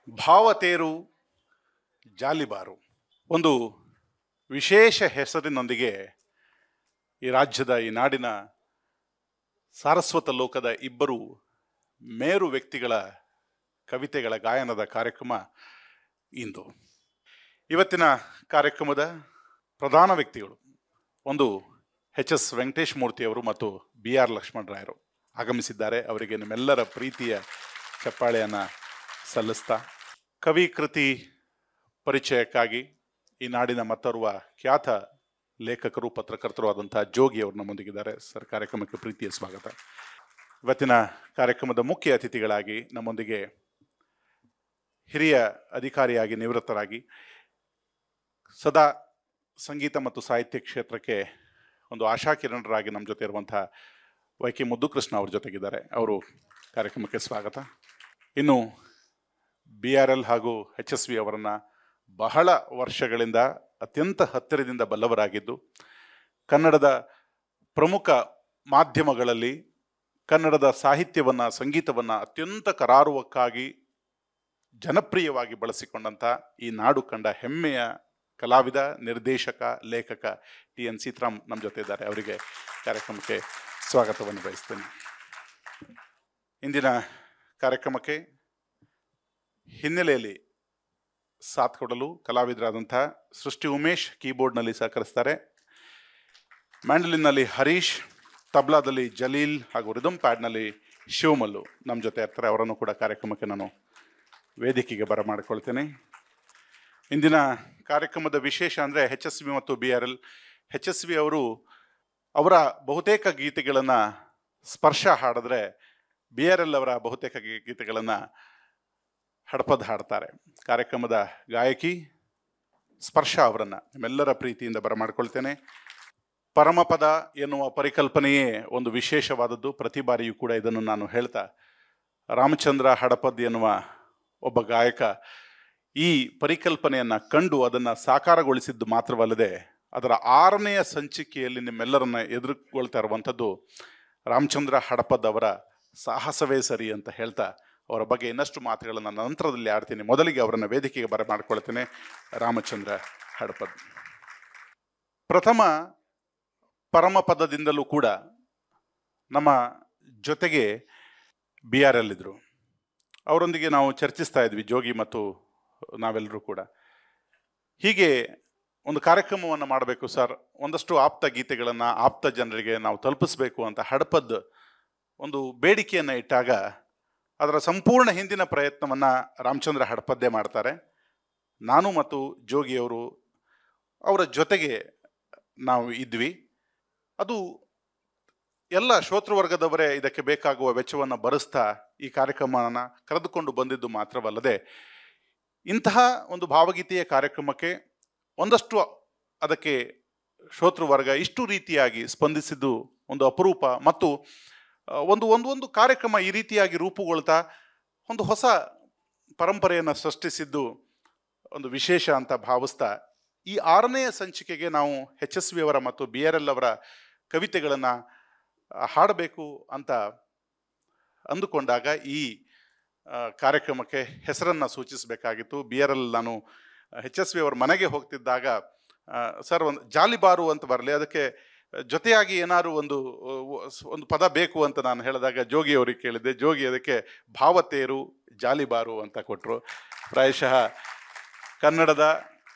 ಭಾವತೇರು ಜಾಲಿಬಾರು ಒಂದು ವಿಶೇಷ ಹೆಸರಿನೊಂದಿಗೆ ಈ ರಾಜ್ಯದ ಈ ನಾಡಿನ ಸಾರಸ್ವತ ಲೋಕದ ಇಬ್ಬರು ಮೇರು ವ್ಯಕ್ತಿಗಳ ಕವಿತೆಗಳ ಗಾಯನದ ಕಾರ್ಯಕ್ರಮ ಇಂದು ಇವತ್ತಿನ ಕಾರ್ಯಕ್ರಮದ ಪ್ರಧಾನ ವ್ಯಕ್ತಿಗಳು ಒಂದು ಎಚ್ ಎಸ್ ವೆಂಕಟೇಶ್ ಮೂರ್ತಿಯವರು ಮತ್ತು ಬಿ ಆರ್ ಲಕ್ಷ್ಮಣರಾಯರು ಆಗಮಿಸಿದ್ದಾರೆ ಅವರಿಗೆ ನಿಮ್ಮೆಲ್ಲರ ಪ್ರೀತಿಯ ಚಪ್ಪಾಳೆಯನ್ನು ಸಲ್ಲಿಸ್ತಾ ಕವಿ ಕೃತಿ ಪರಿಚಯಕ್ಕಾಗಿ ಈ ನಾಡಿನ ಮತ್ತೋರ್ವ ಖ್ಯಾತ ಲೇಖಕರು ಪತ್ರಕರ್ತರು ಆದಂತಹ ಜೋಗಿ ಅವರು ನಮ್ಮೊಂದಿಗಿದ್ದಾರೆ ಸರ್ ಕಾರ್ಯಕ್ರಮಕ್ಕೆ ಪ್ರೀತಿಯ ಸ್ವಾಗತ ಇವತ್ತಿನ ಕಾರ್ಯಕ್ರಮದ ಮುಖ್ಯ ಅತಿಥಿಗಳಾಗಿ ನಮ್ಮೊಂದಿಗೆ ಹಿರಿಯ ಅಧಿಕಾರಿಯಾಗಿ ನಿವೃತ್ತರಾಗಿ ಸದಾ ಸಂಗೀತ ಮತ್ತು ಸಾಹಿತ್ಯ ಕ್ಷೇತ್ರಕ್ಕೆ ಒಂದು ಆಶಾಕಿರಣರಾಗಿ ನಮ್ಮ ಜೊತೆ ಇರುವಂತಹ ವೈ ಕೆ ಮುದ್ದುಕೃಷ್ಣ ಅವ್ರ ಜೊತೆಗಿದ್ದಾರೆ ಅವರು ಕಾರ್ಯಕ್ರಮಕ್ಕೆ ಸ್ವಾಗತ ಇನ್ನು ಬಿ ಆರ್ ಎಲ್ ಹಾಗೂ ಎಚ್ ಎಸ್ ವಿ ಅವರನ್ನು ಬಹಳ ವರ್ಷಗಳಿಂದ ಅತ್ಯಂತ ಹತ್ತಿರದಿಂದ ಬಲ್ಲವರಾಗಿದ್ದು ಕನ್ನಡದ ಪ್ರಮುಖ ಮಾಧ್ಯಮಗಳಲ್ಲಿ ಕನ್ನಡದ ಸಾಹಿತ್ಯವನ್ನು ಸಂಗೀತವನ್ನು ಅತ್ಯಂತ ಕರಾರುವಕ್ಕಾಗಿ ಜನಪ್ರಿಯವಾಗಿ ಬಳಸಿಕೊಂಡಂಥ ಈ ನಾಡು ಕಂಡ ಹೆಮ್ಮೆಯ ಕಲಾವಿದ ನಿರ್ದೇಶಕ ಲೇಖಕ ಟಿ ಎನ್ ಸೀತಾರಾಮ್ ನಮ್ಮ ಜೊತೆ ಇದ್ದಾರೆ ಅವರಿಗೆ ಕಾರ್ಯಕ್ರಮಕ್ಕೆ ಸ್ವಾಗತವನ್ನು ಬಯಸ್ತೇನೆ ಇಂದಿನ ಕಾರ್ಯಕ್ರಮಕ್ಕೆ ಹಿನ್ನೆಲೆಯಲ್ಲಿ ಸಾಥ್ ಕೊಡಲು ಕಲಾವಿದರಾದಂಥ ಸೃಷ್ಟಿ ಉಮೇಶ್ ಕೀಬೋರ್ಡ್ನಲ್ಲಿ ಸಹಕರಿಸ್ತಾರೆ ಮ್ಯಾಂಡಲಿನ್ನಲ್ಲಿ ಹರೀಶ್ ತಬ್ಲಾದಲ್ಲಿ ಜಲೀಲ್ ಹಾಗೂ ರಿದಮ್ ಪ್ಯಾಡ್ನಲ್ಲಿ ಶಿವಮಲ್ಲು ನಮ್ಮ ಜೊತೆ ಇರ್ತಾರೆ ಅವರನ್ನು ಕೂಡ ಕಾರ್ಯಕ್ರಮಕ್ಕೆ ನಾನು ವೇದಿಕೆಗೆ ಬರಮಾಡಿಕೊಳ್ತೇನೆ ಇಂದಿನ ಕಾರ್ಯಕ್ರಮದ ವಿಶೇಷ ಅಂದರೆ ಎಚ್ ಎಸ್ ವಿ ಮತ್ತು B R L H S V ಅವರು ಅವರ ಬಹುತೇಕ ಗೀತೆಗಳನ್ನು ಸ್ಪರ್ಶ ಹಾಡಿದ್ರೆ ಬಿ ಆರ್ ಎಲ್ ಅವರ ಬಹುತೇಕ ಗೀತೆಗಳನ್ನು ಹಡಪದ ಹಾಡ್ತಾರೆ ಕಾರ್ಯಕ್ರಮದ ಗಾಯಕಿ ಸ್ಪರ್ಶ ಅವರನ್ನು ನಿಮ್ಮೆಲ್ಲರ ಪ್ರೀತಿಯಿಂದ ಬರಮಾಡ್ಕೊಳ್ತೇನೆ ಪರಮಪದ ಎನ್ನುವ ಪರಿಕಲ್ಪನೆಯೇ ಒಂದು ವಿಶೇಷವಾದದ್ದು ಪ್ರತಿ ಬಾರಿಯೂ ಕೂಡ ಇದನ್ನು ನಾನು ಹೇಳ್ತಾ ರಾಮಚಂದ್ರ ಹಡಪದ್ ಎನ್ನುವ ಒಬ್ಬ ಗಾಯಕ ಈ ಪರಿಕಲ್ಪನೆಯನ್ನು ಕಂಡು ಅದನ್ನು ಸಾಕಾರಗೊಳಿಸಿದ್ದು ಮಾತ್ರವಲ್ಲದೆ ಅದರ ಆರನೆಯ ಸಂಚಿಕೆಯಲ್ಲಿ ನಿಮ್ಮೆಲ್ಲರನ್ನ ಎದುರುಗೊಳ್ತಾ ಇರುವಂಥದ್ದು ರಾಮಚಂದ್ರ ಹಡಪದ್ ಅವರ ಸಾಹಸವೇ ಸರಿ ಅಂತ ಹೇಳ್ತಾ ಅವರ ಬಗ್ಗೆ ಇನ್ನಷ್ಟು ಮಾತುಗಳನ್ನು ನಂತರದಲ್ಲಿ ಆಡ್ತೀನಿ ಮೊದಲಿಗೆ ಅವರನ್ನು ವೇದಿಕೆಗೆ ಬರಮಾಡ್ಕೊಳ್ತೇನೆ ರಾಮಚಂದ್ರ ಹಡಪದ್ ಪ್ರಥಮ ಪರಮಪದದಿಂದಲೂ ಕೂಡ ನಮ್ಮ ಜೊತೆಗೆ ಬಿ ಆರ್ ಎಲ್ ಇದ್ರು ಅವರೊಂದಿಗೆ ನಾವು ಚರ್ಚಿಸ್ತಾ ಇದ್ವಿ ಜೋಗಿ ಮತ್ತು ನಾವೆಲ್ಲರೂ ಕೂಡ ಹೀಗೆ ಒಂದು ಕಾರ್ಯಕ್ರಮವನ್ನು ಮಾಡಬೇಕು ಸರ್ ಒಂದಷ್ಟು ಆಪ್ತ ಗೀತೆಗಳನ್ನು ಆಪ್ತ ಜನರಿಗೆ ನಾವು ತಲುಪಿಸ್ಬೇಕು ಅಂತ ಹಡಪದ್ ಒಂದು ಬೇಡಿಕೆಯನ್ನು ಇಟ್ಟಾಗ ಅದರ ಸಂಪೂರ್ಣ ಹಿಂದಿನ ಪ್ರಯತ್ನವನ್ನು ರಾಮಚಂದ್ರ ಹಡಪದ್ದೇ ಮಾಡ್ತಾರೆ ನಾನು ಮತ್ತು ಜೋಗಿಯವರು ಅವರ ಜೊತೆಗೆ ನಾವು ಇದ್ವಿ ಅದು ಎಲ್ಲ ಶ್ರೋತೃವರ್ಗದವರೇ ಇದಕ್ಕೆ ಬೇಕಾಗುವ ವೆಚ್ಚವನ್ನು ಭರಿಸ್ತಾ ಈ ಕಾರ್ಯಕ್ರಮನ ಕರೆದುಕೊಂಡು ಬಂದಿದ್ದು ಮಾತ್ರವಲ್ಲದೆ ಇಂತಹ ಒಂದು ಭಾವಗೀತೆಯ ಕಾರ್ಯಕ್ರಮಕ್ಕೆ ಒಂದಷ್ಟು ಅದಕ್ಕೆ ಶ್ರೋತೃವರ್ಗ ಇಷ್ಟು ರೀತಿಯಾಗಿ ಸ್ಪಂದಿಸಿದ್ದು ಒಂದು ಅಪರೂಪ ಮತ್ತು ಆ, ಒಂದು ಒಂದು ಒಂದು ಕಾರ್ಯಕ್ರಮ ಈ ರೀತಿಯಾಗಿ ರೂಪುಗೊಳ್ತಾ ಒಂದು ಹೊಸ ಪರಂಪರೆಯನ್ನು ಸೃಷ್ಟಿಸಿದ್ದು ಒಂದು ವಿಶೇಷ ಅಂತ ಭಾವಿಸ್ತಾ ಈ ಆರನೆಯ ಸಂಚಿಕೆಗೆ ನಾವು ಎಚ್ ಎಸ್ ವಿ ಅವರ ಮತ್ತು ಬಿ ಆರ್ ಎಲ್ ಅವರ ಕವಿತೆಗಳನ್ನು ಹಾಡಬೇಕು ಅಂತ ಅಂದುಕೊಂಡಾಗ ಈ ಆ, ಕಾರ್ಯಕ್ರಮಕ್ಕೆ ಹೆಸರನ್ನು ಸೂಚಿಸಬೇಕಾಗಿತ್ತು ಬಿ ಆರ್ ಎಲ್ ನಾನು ಎಚ್ ಎಸ್ ವಿ ಅವರ ಮನೆಗೆ ಹೋಗ್ತಿದ್ದಾಗ ಆ, ಸರ್ ಒಂದು ಜಾಲಿಬಾರು ಅಂತ ಬರಲಿ ಅದಕ್ಕೆ ಜೊತೆಯಾಗಿ ಏನಾದ್ರು ಒಂದು ಆ, ಒಂದು ಪದ ಬೇಕು ಅಂತ ನಾನು ಹೇಳಿದಾಗ ಜೋಗಿ ಅವರಿಗೆ ಕೇಳಿದ್ದೆ ಜೋಗಿ ಅದಕ್ಕೆ ಭಾವತೇರು ಜಾಲಿಬಾರು ಅಂತ ಕೊಟ್ಟರು ಪ್ರಾಯಶಃ ಕನ್ನಡದ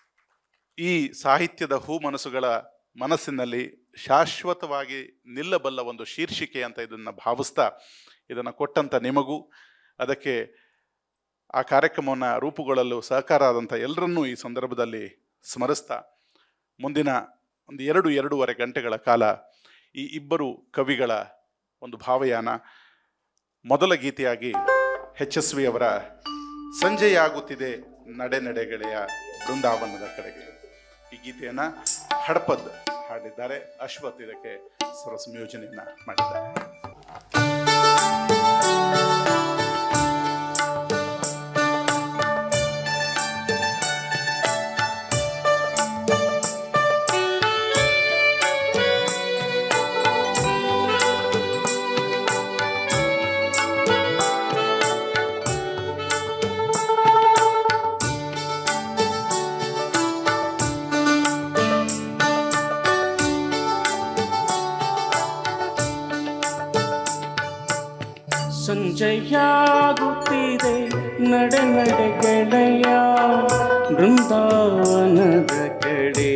ಈ ಸಾಹಿತ್ಯದ ಹೂ ಮನಸ್ಸುಗಳ ಮನಸ್ಸಿನಲ್ಲಿ ಶಾಶ್ವತವಾಗಿ ನಿಲ್ಲಬಲ್ಲ ಒಂದು ಶೀರ್ಷಿಕೆ ಅಂತ ಇದನ್ನು ಭಾವಿಸ್ತಾ ಇದನ್ನು ಕೊಟ್ಟಂಥ ನಿಮಗೂ ಅದಕ್ಕೆ ಆ ಕಾರ್ಯಕ್ರಮವನ್ನು ರೂಪುಗೊಳ್ಳಲು ಸಹಕಾರ ಆದಂಥ ಎಲ್ಲರನ್ನೂ ಈ ಸಂದರ್ಭದಲ್ಲಿ ಸ್ಮರಿಸ್ತಾ ಮುಂದಿನ ಒಂದು ಎರಡು ಎರಡೂವರೆ ಗಂಟೆಗಳ ಕಾಲ ಈ ಇಬ್ಬರು ಕವಿಗಳ ಒಂದು ಭಾವಯಾನ ಮೊದಲ ಗೀತೆಯಾಗಿ ಎಚ್ ಎಸ್ ವಿ ಅವರ ಸಂಜೆಯಾಗುತ್ತಿದೆ ನಡೆ ನಡೆಗೆಳೆಯ ಬೃಂದಾವನದ ಕಡೆಗೆ ಈ ಗೀತೆಯನ್ನ ಹಡಪದ್ ಹಾಡಿದ್ದಾರೆ ಅಶ್ವಥ್ ಇದಕ್ಕೆ ಸ್ವರ ಸಂಯೋಜನೆಯನ್ನ ಮಾಡಿದ್ದಾರೆ ಿ ಸಂಜೆಯಾಗುತ್ತಿದೆ ನಡೆ ನಡೆ ಗೆಳೆಯ ಬೃಂದಾವನದ ಕಡೆ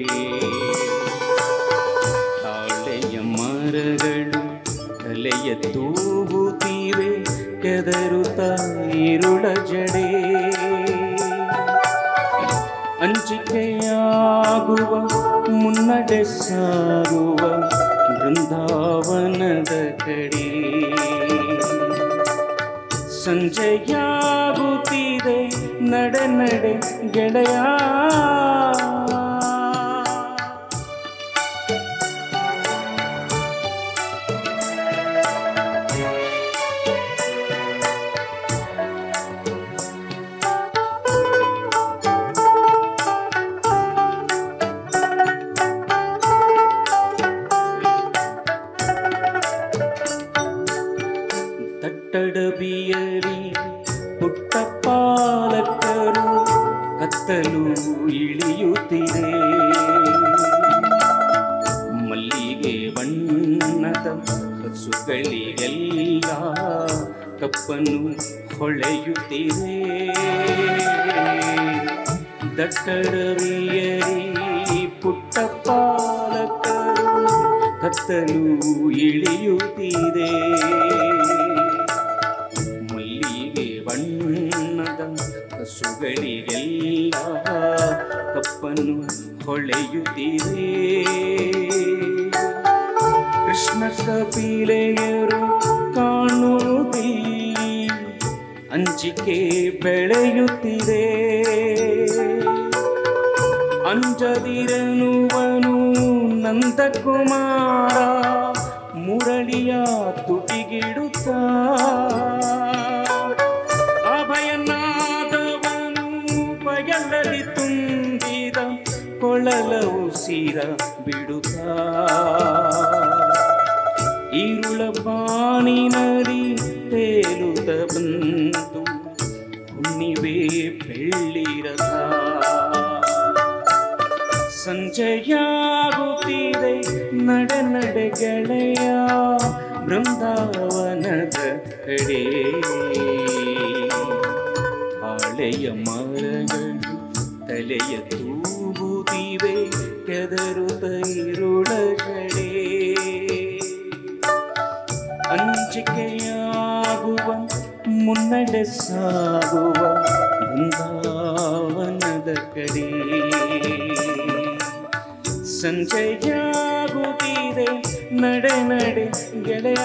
ತಾಳೆಯ ಮರಗಳು ತಲೆಯ ತೂಗುತ್ತಿವೆ ಕೆದರುತ್ತ ಇರುಳ ಜಡೆ ಅಂಜಿಕೆಯಾಗುವ ಮುನ್ನಡೆ ಸಾರುವ ಬೃಂದಾವನದ ಕಡೆ ಸಂಜೆಯಾಗುತ್ತಿದೆ ನಡೆ ನಡೆ ಗೆಳೆಯ ತಟ್ಟಡಬಿಯಲಿ ಪುಟ್ಟ ಪಾಲಕರು ಕತ್ತಲು ಇಳಿಯುತ್ತಿದೆ ಮಲ್ಲಿಗೆ ಬಣ್ಣದ ಹಸುಗಳಿಗೆಲ್ಲ ಕಪ್ಪನ್ನು ಹೊಳೆಯುತ್ತಿದೆ ದಟ್ಟಡವಿಯಲಿ ಪುಟ್ಟ ಪಾಲಕರು ಕತ್ತಲು ಇಳಿಯುತ್ತಿದೆ ಮಲ್ಲಿಗೆ ಬಣ್ಣದ ಹಸುಗಳಿಗೆಲ್ಲ ಕಪ್ಪನ್ನು ಹೊಳೆಯುತ್ತಿದೆ ಕೃಷ್ಣ ಕಪಿಲೆಯರು ಕಾಣುವುದಿಲ್ಲ ಅಂಜಿಕೆ ಬೆಳೆಯುತ್ತಿದೆ ಅಂಜದಿರನುವನು ನಂದಕುಮಾರ ಮುರಳಿಯ ತುಟಿಗಿಡುತ್ತ ಅಭಯನಾದವನು ಬಯಲಲ್ಲಿ ತುಂಬಿದ ಕೊಳಲ ಉಸಿರ ಬಿಡುತ್ತ ഇരുള ಬಾಣಿನದಿ ತೇಲುತ್ತ ಬಂತು ಹುಣ್ಣಿವೆ ಬೆಳ್ಳಿರದ ಸಂಜೆಯಾಗುತ್ತಿದೆ ನಡೆ ನಡೆ ಗೆಳೆಯ ಬೃಂದಾವನದ ಕಡೆ ಬಾಳೆಯ ಮರಗಳು ತಲೆಯ ತೂಗುತ್ತಿವೆ ಕೆದರುತ್ತ ಇರುಳ ಕಡೆ ಅಂಜಿಕೆಯಾಗುವ ಮುನ್ನಡೆ ಸಾಗುವ ಬೃಂದಾವನದ ಕಡೆ ಸಂಜೆಯಾಗುತ್ತಿದೆ ನಡೆ ನಡೆ ಗೆಳೆಯ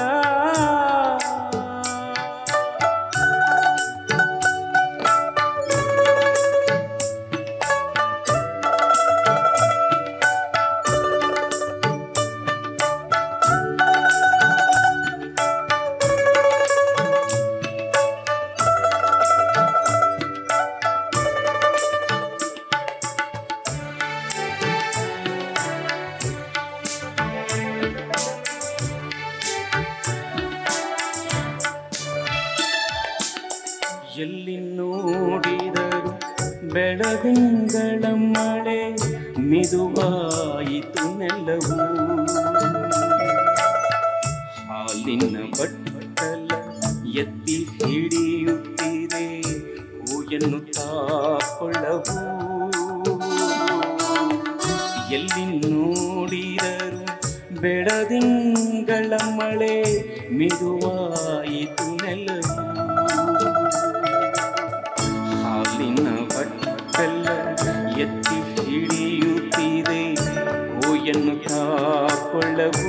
ಎಲ್ಲಿ ನೋಡಿದರು ಬೆಳದಿಂಗಳ ಮಳೆ ಮಿದುವಾಯಿತು ನೆಲವು ಹಾಲಿನ ಬಟ್ಟಲ ಎತ್ತಿ ಹಿಡಿಯುತ್ತಿದೆ ಹೂಯನ್ನು ತಾಪಳವು ಎಲ್ಲಿ ನೋಡಿದರು ಬೆಳದಿಂಗಳ ಮಳೆ ಮಿದುವಾಯಿತು ನೆಲವು ಹಾಲಿನ ಬಟ್ಟಲ ಎತ್ತಿ ಹಿಡಿಯುತ್ತಿದೆ ಹೂಯನ್ನು ಕಾಕೊಳ್ಳವು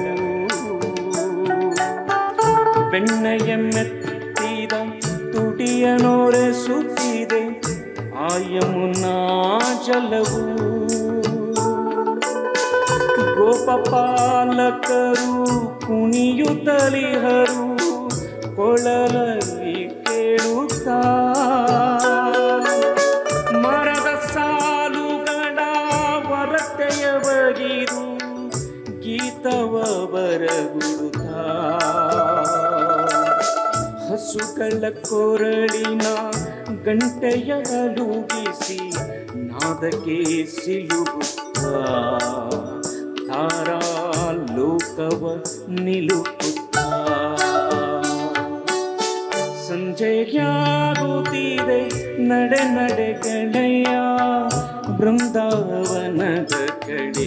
ಬೆಣ್ಣೆಯ ಮೆತ್ತಿದ ತುಟಿಯ ನೋರೆಸುತ್ತಿದೆ ಆ ಯಮುನಾ ಜಲವು ಗೋಪಪಾಲಕರು ಕುಣಿಯುತ್ತಲಿಹರು ಕೊಳಲಲ್ಲಿ ಕೇಳುತ್ತಾ ಮರದ ಸಾಲುಗಳ ವರತೆಯ ಬಗಿದು ಗೀತವ ಬರಗುಡುತ್ತಾ ಹಸುಗಳ ಕೊರಳಿನ ಗಂಟೆಯ ಅಲುಗಿಸಿ ನಾದಕ್ಕೆ ಸಿಲುಗುತ್ತಾ ತಾರಾ ಲೋಕವ ನಿಲುಕುತ್ತಾ ಸಂಜೆಯಾಗುತ್ತಿದೆ ನಡೆ ನಡೆ ಗೆಳೆಯ ಬೃಂದಾವನದ ಕಡೆ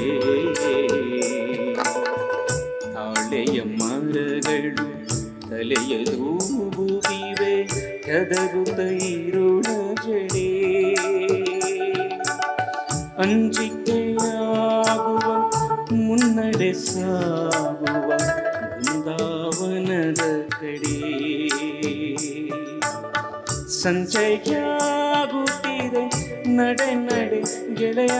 ತಾಳೆಯ ಮರಗಳು ತಲೆಯ ದೂಗುತ್ತಿವೆ ಕದರುತ್ತ ಇರುಳ ಜಡೆ ಅಂಜಿಕೆಯಾಗುವ ಮುನ್ನಡೆ ಸಾಗುವ ಬೃಂದಾವನದ ಕಡೆ ಸಂಜೆಯಾಗುತ್ತಿದೆ ನಡೆ ನಡೆ ಗೆಳೆಯ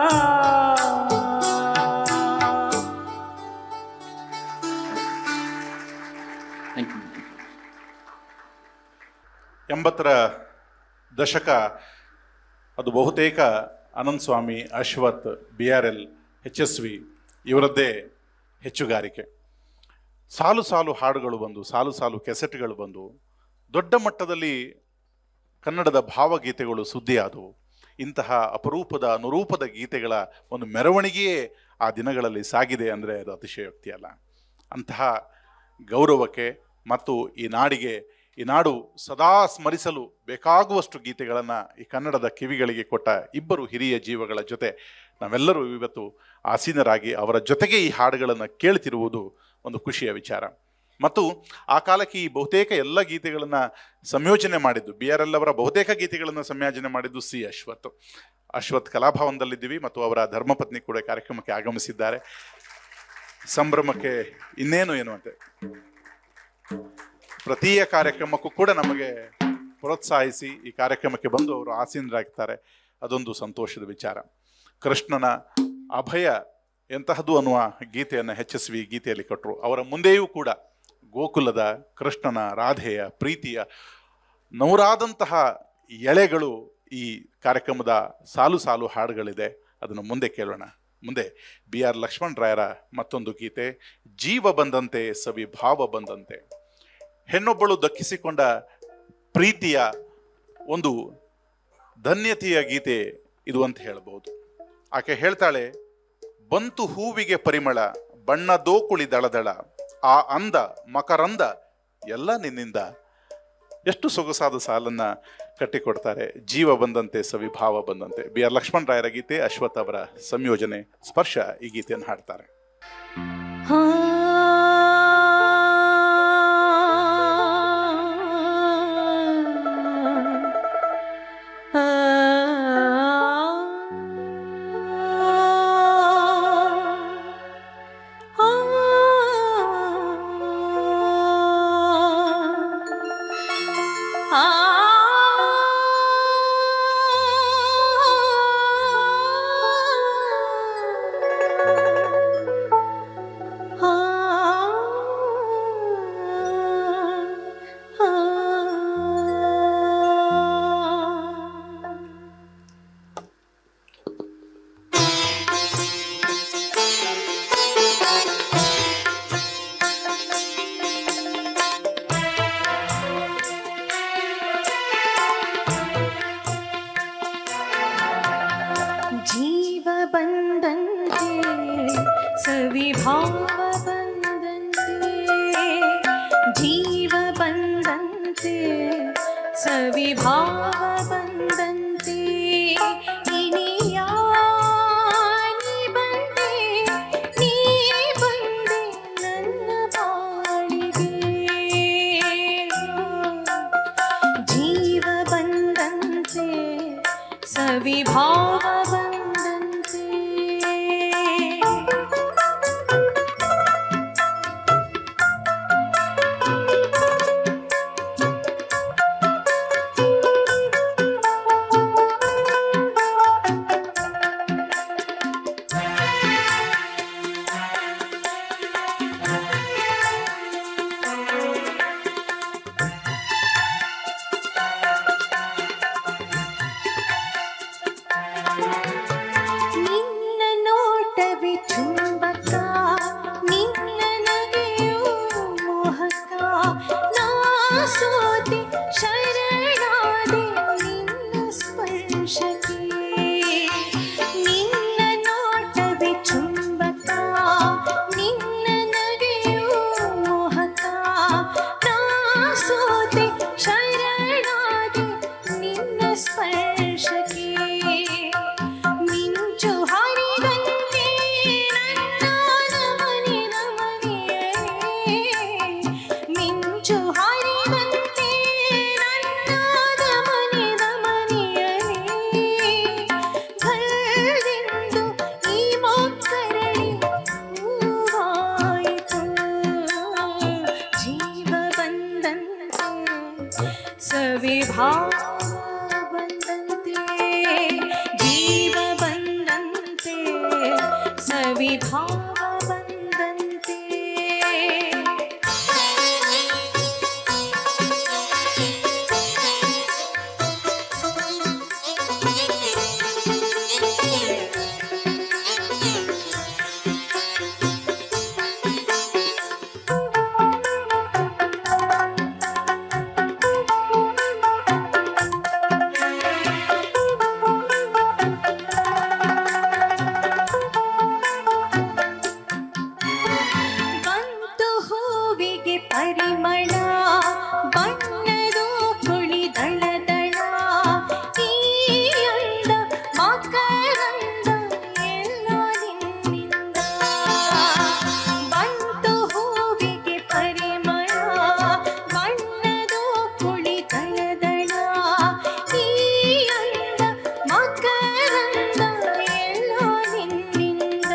ಥ್ಯಾಂಕ್ ಯು ಎಂಬತ್ತರ ದಶಕ ಅದು ಬಹುತೇಕ Ananth Swamy Ashwath B R L H S V ಇವರದ್ದೇ ಹೆಚ್ಚುಗಾರಿಕೆ ಸಾಲು ಸಾಲು ಹಾಡುಗಳು ಬಂದು ಸಾಲು ಸಾಲು ಕೆಸೆಟ್ಗಳು ಬಂದು ದೊಡ್ಡ ಮಟ್ಟದಲ್ಲಿ ಕನ್ನಡದ ಭಾವಗೀತೆಗಳು ಸುದ್ದಿಯಾದವು ಇಂತಹ ಅಪರೂಪದ ಅನುರೂಪದ ಗೀತೆಗಳ ಒಂದು ಮೆರವಣಿಗೆಯೇ ಆ ದಿನಗಳಲ್ಲಿ ಸಾಗಿದೆ ಅಂದರೆ ಅದು ಅತಿಶಯೋಕ್ತಿ ಅಲ್ಲ ಅಂತಹ ಗೌರವಕ್ಕೆ ಮತ್ತು ಈ ನಾಡಿಗೆ ಈ ನಾಡು ಸದಾ ಸ್ಮರಿಸಲು ಬೇಕಾಗುವಷ್ಟು ಗೀತೆಗಳನ್ನು ಈ ಕನ್ನಡದ ಕಿವಿಗಳಿಗೆ ಕೊಟ್ಟ ಇಬ್ಬರು ಹಿರಿಯ ಜೀವಗಳ ಜೊತೆ ನಾವೆಲ್ಲರೂ ಇವತ್ತು ಆಸೀನರಾಗಿ ಅವರ ಜೊತೆಗೆ ಈ ಹಾಡುಗಳನ್ನು ಕೇಳ್ತಿರುವುದು ಒಂದು ಖುಷಿಯ ವಿಚಾರ ಮತ್ತು ಆ ಕಾಲಕ್ಕೆ ಈ ಬಹುತೇಕ ಎಲ್ಲ ಗೀತೆಗಳನ್ನು ಸಂಯೋಜನೆ ಮಾಡಿದ್ದು ಬಿ ಆರ್ ಎಲ್ ಅವರ ಬಹುತೇಕ ಗೀತೆಗಳನ್ನು ಸಂಯೋಜನೆ ಮಾಡಿದ್ದು ಸಿ ಅಶ್ವಥ್ ಅಶ್ವಥ್ ಕಲಾಭವನದಲ್ಲಿದ್ದೀವಿ ಮತ್ತು ಅವರ ಧರ್ಮಪತ್ನಿ ಕೂಡ ಕಾರ್ಯಕ್ರಮಕ್ಕೆ ಆಗಮಿಸಿದ್ದಾರೆ ಸಂಭ್ರಮಕ್ಕೆ ಇನ್ನೇನು ಎನ್ನುವಂತೆ ಪ್ರತಿಯ ಕಾರ್ಯಕ್ರಮಕ್ಕೂ ಕೂಡ ನಮಗೆ ಪ್ರೋತ್ಸಾಹಿಸಿ ಈ ಕಾರ್ಯಕ್ರಮಕ್ಕೆ ಬಂದು ಅವರು ಆಸೀನರಾಗ್ತಾರೆ ಅದೊಂದು ಸಂತೋಷದ ವಿಚಾರ ಕೃಷ್ಣನ ಅಭಯ ಎಂತಹದ್ದು ಅನ್ನುವ ಗೀತೆಯನ್ನು ಹೆಚ್ಚಿಸುವಿ ಗೀತೆಯಲ್ಲಿ ಕೊಟ್ಟರು ಅವರ ಮುಂದೆಯೂ ಕೂಡ ಗೋಕುಲದ ಕೃಷ್ಣನ ರಾಧೆಯ ಪ್ರೀತಿಯ ನೂರಾದಂತಹ ಎಳೆಗಳು ಈ ಕಾರ್ಯಕ್ರಮದ ಸಾಲು ಸಾಲು ಹಾಡುಗಳಿದೆ ಅದನ್ನು ಮುಂದೆ ಕೇಳೋಣ ಮುಂದೆ ಬಿ ಆರ್ ಲಕ್ಷ್ಮಣ್ ರಾಯರ ಮತ್ತೊಂದು ಗೀತೆ ಜೀವ ಬಂದಂತೆ ಸವಿ ಭಾವ ಬಂದಂತೆ ಹೆಣ್ಣೊಬ್ಬಳು ದಕ್ಕಿಸಿಕೊಂಡ ಪ್ರೀತಿಯ ಒಂದು ಧನ್ಯತೆಯ ಗೀತೆ ಇದು ಅಂತ ಹೇಳಬಹುದು ಆಕೆ ಹೇಳ್ತಾಳೆ ಬಂತು ಹೂವಿಗೆ ಪರಿಮಳ ಬಣ್ಣದೋ ಕುಳಿ ದಳದಳ ಆ ಅಂದ ಮಕರಂದ ಎಲ್ಲ ನಿನ್ನಿಂದ ಎಷ್ಟು ಸೊಗಸಾದ ಸಾಲನ್ನ ಕಟ್ಟಿಕೊಡ್ತಾರೆ ಜೀವ ಬಂದಂತೆ ಸವಿಭಾವ ಬಂದಂತೆ ಬಿ ಆರ್ ಲಕ್ಷ್ಮಣ್ ರಾಯರ ಗೀತೆ ಅಶ್ವಥ್ ಅವರ ಸಂಯೋಜನೆ ಸ್ಪರ್ಶ ಈ ಗೀತೆಯನ್ನು ಹಾಡ್ತಾರೆ ಜೀವ ಬಂದಂತೆ ಸವಿಭಾವ ಬಂದಂತೆ ಜೀವ ಬಂದಂತೆ ಸವಿಭಾವ ಬಂದಂತೆ ಇನಿಯ ನೀ ಬಂದೆ ನೀ ಬಂದೆ ನನ್ನ ಬಾಳಿಗೆ ಜೀವ ಬಂದಂತೆ ಸವಿಭಾವ ಬಂದಂತೆ ಸ್ಪರ್ಶಕ್ಕೆ ಮಿಂಚು ಹಾರಿದಂತೆ ನನ್ನ ನಮನೆ ನಮನೆಯೇ ಮಿಂಚು ಹಾರಿದಂತೆ ನನ್ನ ನಮನೆ ನಮನೆಯೇ ಕಲ್ಲೆಂದು ಈ ಮೊಕ್ಕರಳಿ ಹೂವಾಯಿತು ಜೀವ ಬಂದಂತೆ ಸವಿಭಾವ ಬಂದಂತೆ ಜೀವ ಬಂದಂತೆ ಸವಿಭಾವ ಬಂದಂತೆ ಬಂತು ಹೂವಿಗೆ ಪರಿಮಳ ಬಣ್ಣದು ಕುಳಿದಳ ದಳ ಈ ಅಂದ ಮಕರಂದ ಎಲ್ಲ ನಿನ್ನಿಂದ ಬಂತು ಹೂವಿಗೆ ಪರಿಮಳ ಬಣ್ಣದು ಕುಳಿದಳ ದಳ ಈ ಅಂದ ಮಕರಂದ ಎಲ್ಲ ನಿನ್ನಿಂದ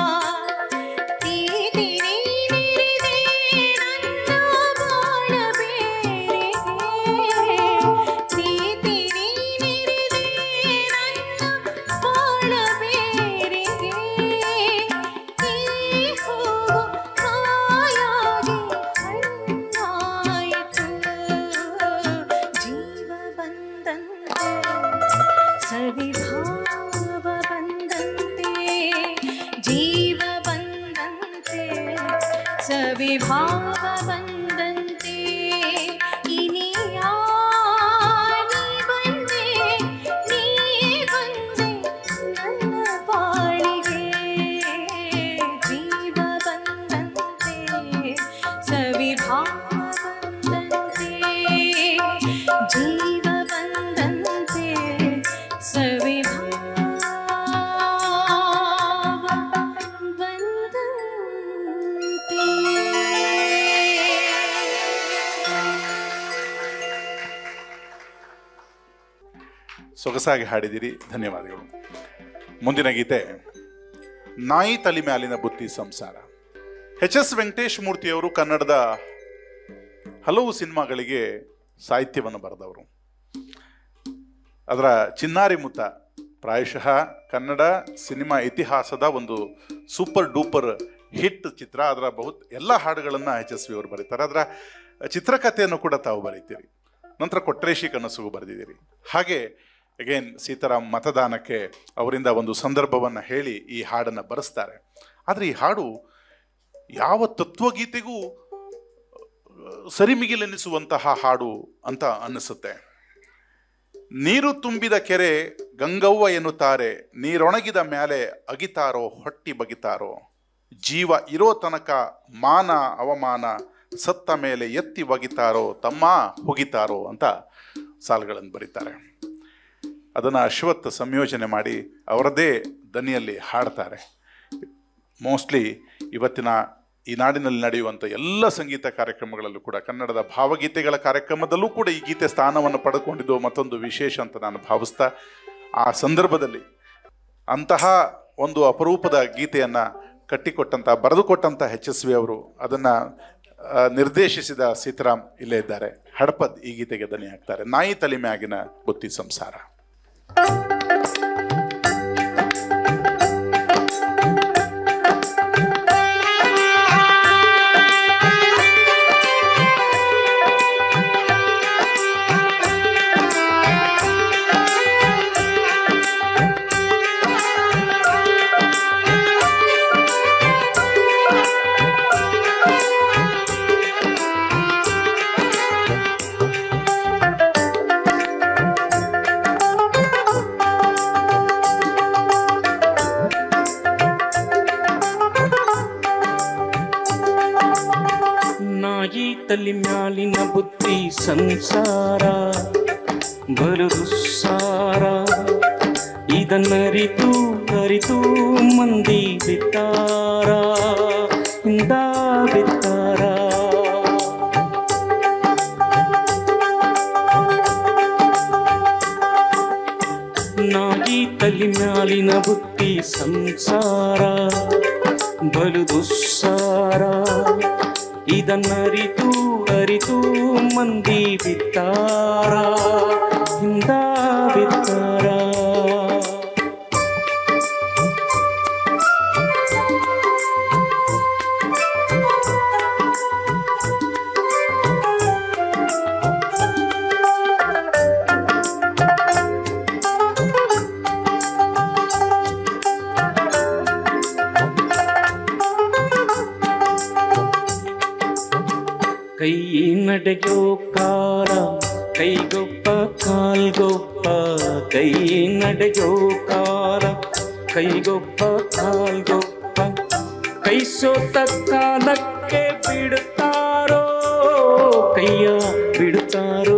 ಪ್ರೀತಿ ನೀನಿರಿದೆ ನನ್ನ ಬಾಳ ಬೇರೆಗೆ ಪ್ರೀತಿ ನೀನಿರಿದೆ ನನ್ನ ಬಾಳ ಬೇರೆಗೆ ಈ ಹೂವು ಕಾಯಾಗಿ ಹಣ್ಣಾಯಿತು ಜೀವ ಬಂದಂತೆ ಸವಿಭಾವ ಬಂದಂತೆ ಜೀವ ಬಂದಂತೆ ಸವಿಭಾವ ಬಂದಂತೆ ಇನಿಯಾ ನೀ ಬಂದೆ ನೀ ಬಂದೆ ನನ್ನ ಬಾಳಿಗೆ ಜೀವ ಬಂದಂತೆ ಸವಿಭಾವ ಬಂದಂತೆ ಜೀವ ಬಂದಂತೆ ಸವಿಭಾವ ಸೊಗಸಾಗಿ ಹಾಡಿದಿರಿ ಧನ್ಯವಾದಗಳು ಮುಂದಿನ ಗೀತೆ ನಾಯಿ ತಲೆ ಮ್ಯಾಲಿನ ಬುತ್ತಿ ಸಂಸಾರ ಎಚ್ ಎಸ್ ವೆಂಕಟೇಶ್ ಮೂರ್ತಿಯವರು ಕನ್ನಡದ ಹಲವು ಸಿನಿಮಾಗಳಿಗೆ ಸಾಹಿತ್ಯವನ್ನು ಬರೆದವರು ಅದರ ಚಿನ್ನಾರಿ ಮುತ್ತ ಪ್ರಾಯಶಃ ಕನ್ನಡ ಸಿನಿಮಾ ಇತಿಹಾಸದ ಒಂದು ಸೂಪರ್ ಡೂಪರ್ ಹಿಟ್ ಚಿತ್ರ ಅದರ ಬಹುತ್ ಎಲ್ಲ ಹಾಡುಗಳನ್ನು ಎಚ್ ಎಸ್ ವಿ ಅವರು ಬರೀತಾರೆ ಅದರ ಚಿತ್ರಕಥೆಯನ್ನು ಕೂಡ ತಾವು ಬರೀತೀರಿ ನಂತರ ಕೊಟ್ರೇಶಿ ಕನಸುಗೂ ಬರೆದಿದ್ದೀರಿ ಹಾಗೆ ಅಗೇನ್ ಸೀತಾರಾಮ್ ಮತದಾನಕ್ಕೆ ಅವರಿಂದ ಒಂದು ಸಂದರ್ಭವನ್ನು ಹೇಳಿ ಈ ಹಾಡನ್ನು ಬರೆಸ್ತಾರೆ ಆದರೆ ಈ ಹಾಡು ಯಾವ ತತ್ವಗೀತೆಗೂ ಸರಿಮಿಗಿಲೆನಿಸುವಂತಹ ಹಾಡು ಅಂತ ಅನ್ನಿಸುತ್ತೆ ನೀರು ತುಂಬಿದ ಕೆರೆ ಗಂಗವ್ವ ಎನ್ನುತ್ತಾರೆ ನೀರೊಣಗಿದ ಮ್ಯಾಲೆ ಅಗಿತಾರೋ ಹೊಟ್ಟಿ ಬಗಿತಾರೋ ಜೀವ ಇರೋ ತನಕ ಮಾನ ಅವಮಾನ ಸತ್ತ ಮೇಲೆ ಎತ್ತಿ ಒಗಿತಾರೋ ತಮ್ಮ ಹುಗಿತಾರೋ ಅಂತ ಸಾಲುಗಳನ್ನು ಬರೀತಾರೆ ಅದನ್ನು ಅಶ್ವತ್ಥ ಸಂಯೋಜನೆ ಮಾಡಿ ಅವರದೇ ದನಿಯಲ್ಲಿ ಹಾಡ್ತಾರೆ ಮೋಸ್ಟ್ಲಿ ಇವತ್ತಿನ ಈ ನಾಡಿನಲ್ಲಿ ನಡೆಯುವಂಥ ಎಲ್ಲ ಸಂಗೀತ ಕಾರ್ಯಕ್ರಮಗಳಲ್ಲೂ ಕೂಡ ಕನ್ನಡದ ಭಾವಗೀತೆಗಳ ಕಾರ್ಯಕ್ರಮದಲ್ಲೂ ಕೂಡ ಈ ಗೀತೆ ಸ್ಥಾನವನ್ನು ಪಡೆದುಕೊಂಡಿದ್ದು ಮತ್ತೊಂದು ವಿಶೇಷ ಅಂತ ನಾನು ಭಾವಿಸ್ತಾ ಆ ಸಂದರ್ಭದಲ್ಲಿ ಅಂತಹ ಒಂದು ಅಪರೂಪದ ಗೀತೆಯನ್ನು ಕಟ್ಟಿಕೊಟ್ಟಂಥ ಬರೆದುಕೊಟ್ಟಂಥ ಎಚ್ ಎಸ್ ವಿ ಅವರು ಅದನ್ನು ನಿರ್ದೇಶಿಸಿದ ಸೀತಾರಾಮ್ ಇಲ್ಲೇ ಇದ್ದಾರೆ ಹಡಪದ್ ಈ ಗೀತೆಗೆ ದನಿ ಹಾಕ್ತಾರೆ ನಾಯಿ ತಲೆ ಮ್ಯಾಗಿನ ಬುತ್ತಿ ಸಂಸಾರ ನಾಯಿ ತಲೆ ಮ್ಯಾಲಿನ ಬುತ್ತಿ ಸಂಸಾರ ಬಲು ದುಸ್ಸಾರ ಇದನ್ನರಿತು ಅರಿತು ಮಂದಿ ಬಿತ್ತಾರ ಇಂದ ಬಿತ್ತಾರ ನಾಗಿ ತಲಿ ಮ್ಯಾಲಿನ ಬುತ್ತಿ ಸಂಸಾರ ಬಲು ದುಸ್ಸಾರ ಇದನ್ನರಿತು ಅರಿತು ಮಂದಿ ಬಿತ್ತಾರ ಹಿಂದ ಬಿತ್ತಾರ ಕೈ ನಡೆಯೋ ಕಾರ ಕೈಗೊಬ್ಬ ಕಾಲ್ಗೊಬ್ಬ ಕೈ ನಡೆಯೋ ಕಾರ ಕೈಗೊಬ್ಬ ಕಾಲ್ಗೊಬ್ಬ ಕೈ ಸೋತ ಕಾಲಕ್ಕೆ ಬಿಡುತ್ತಾರೋ ಕೈಯ ಬಿಡುತ್ತಾರೋ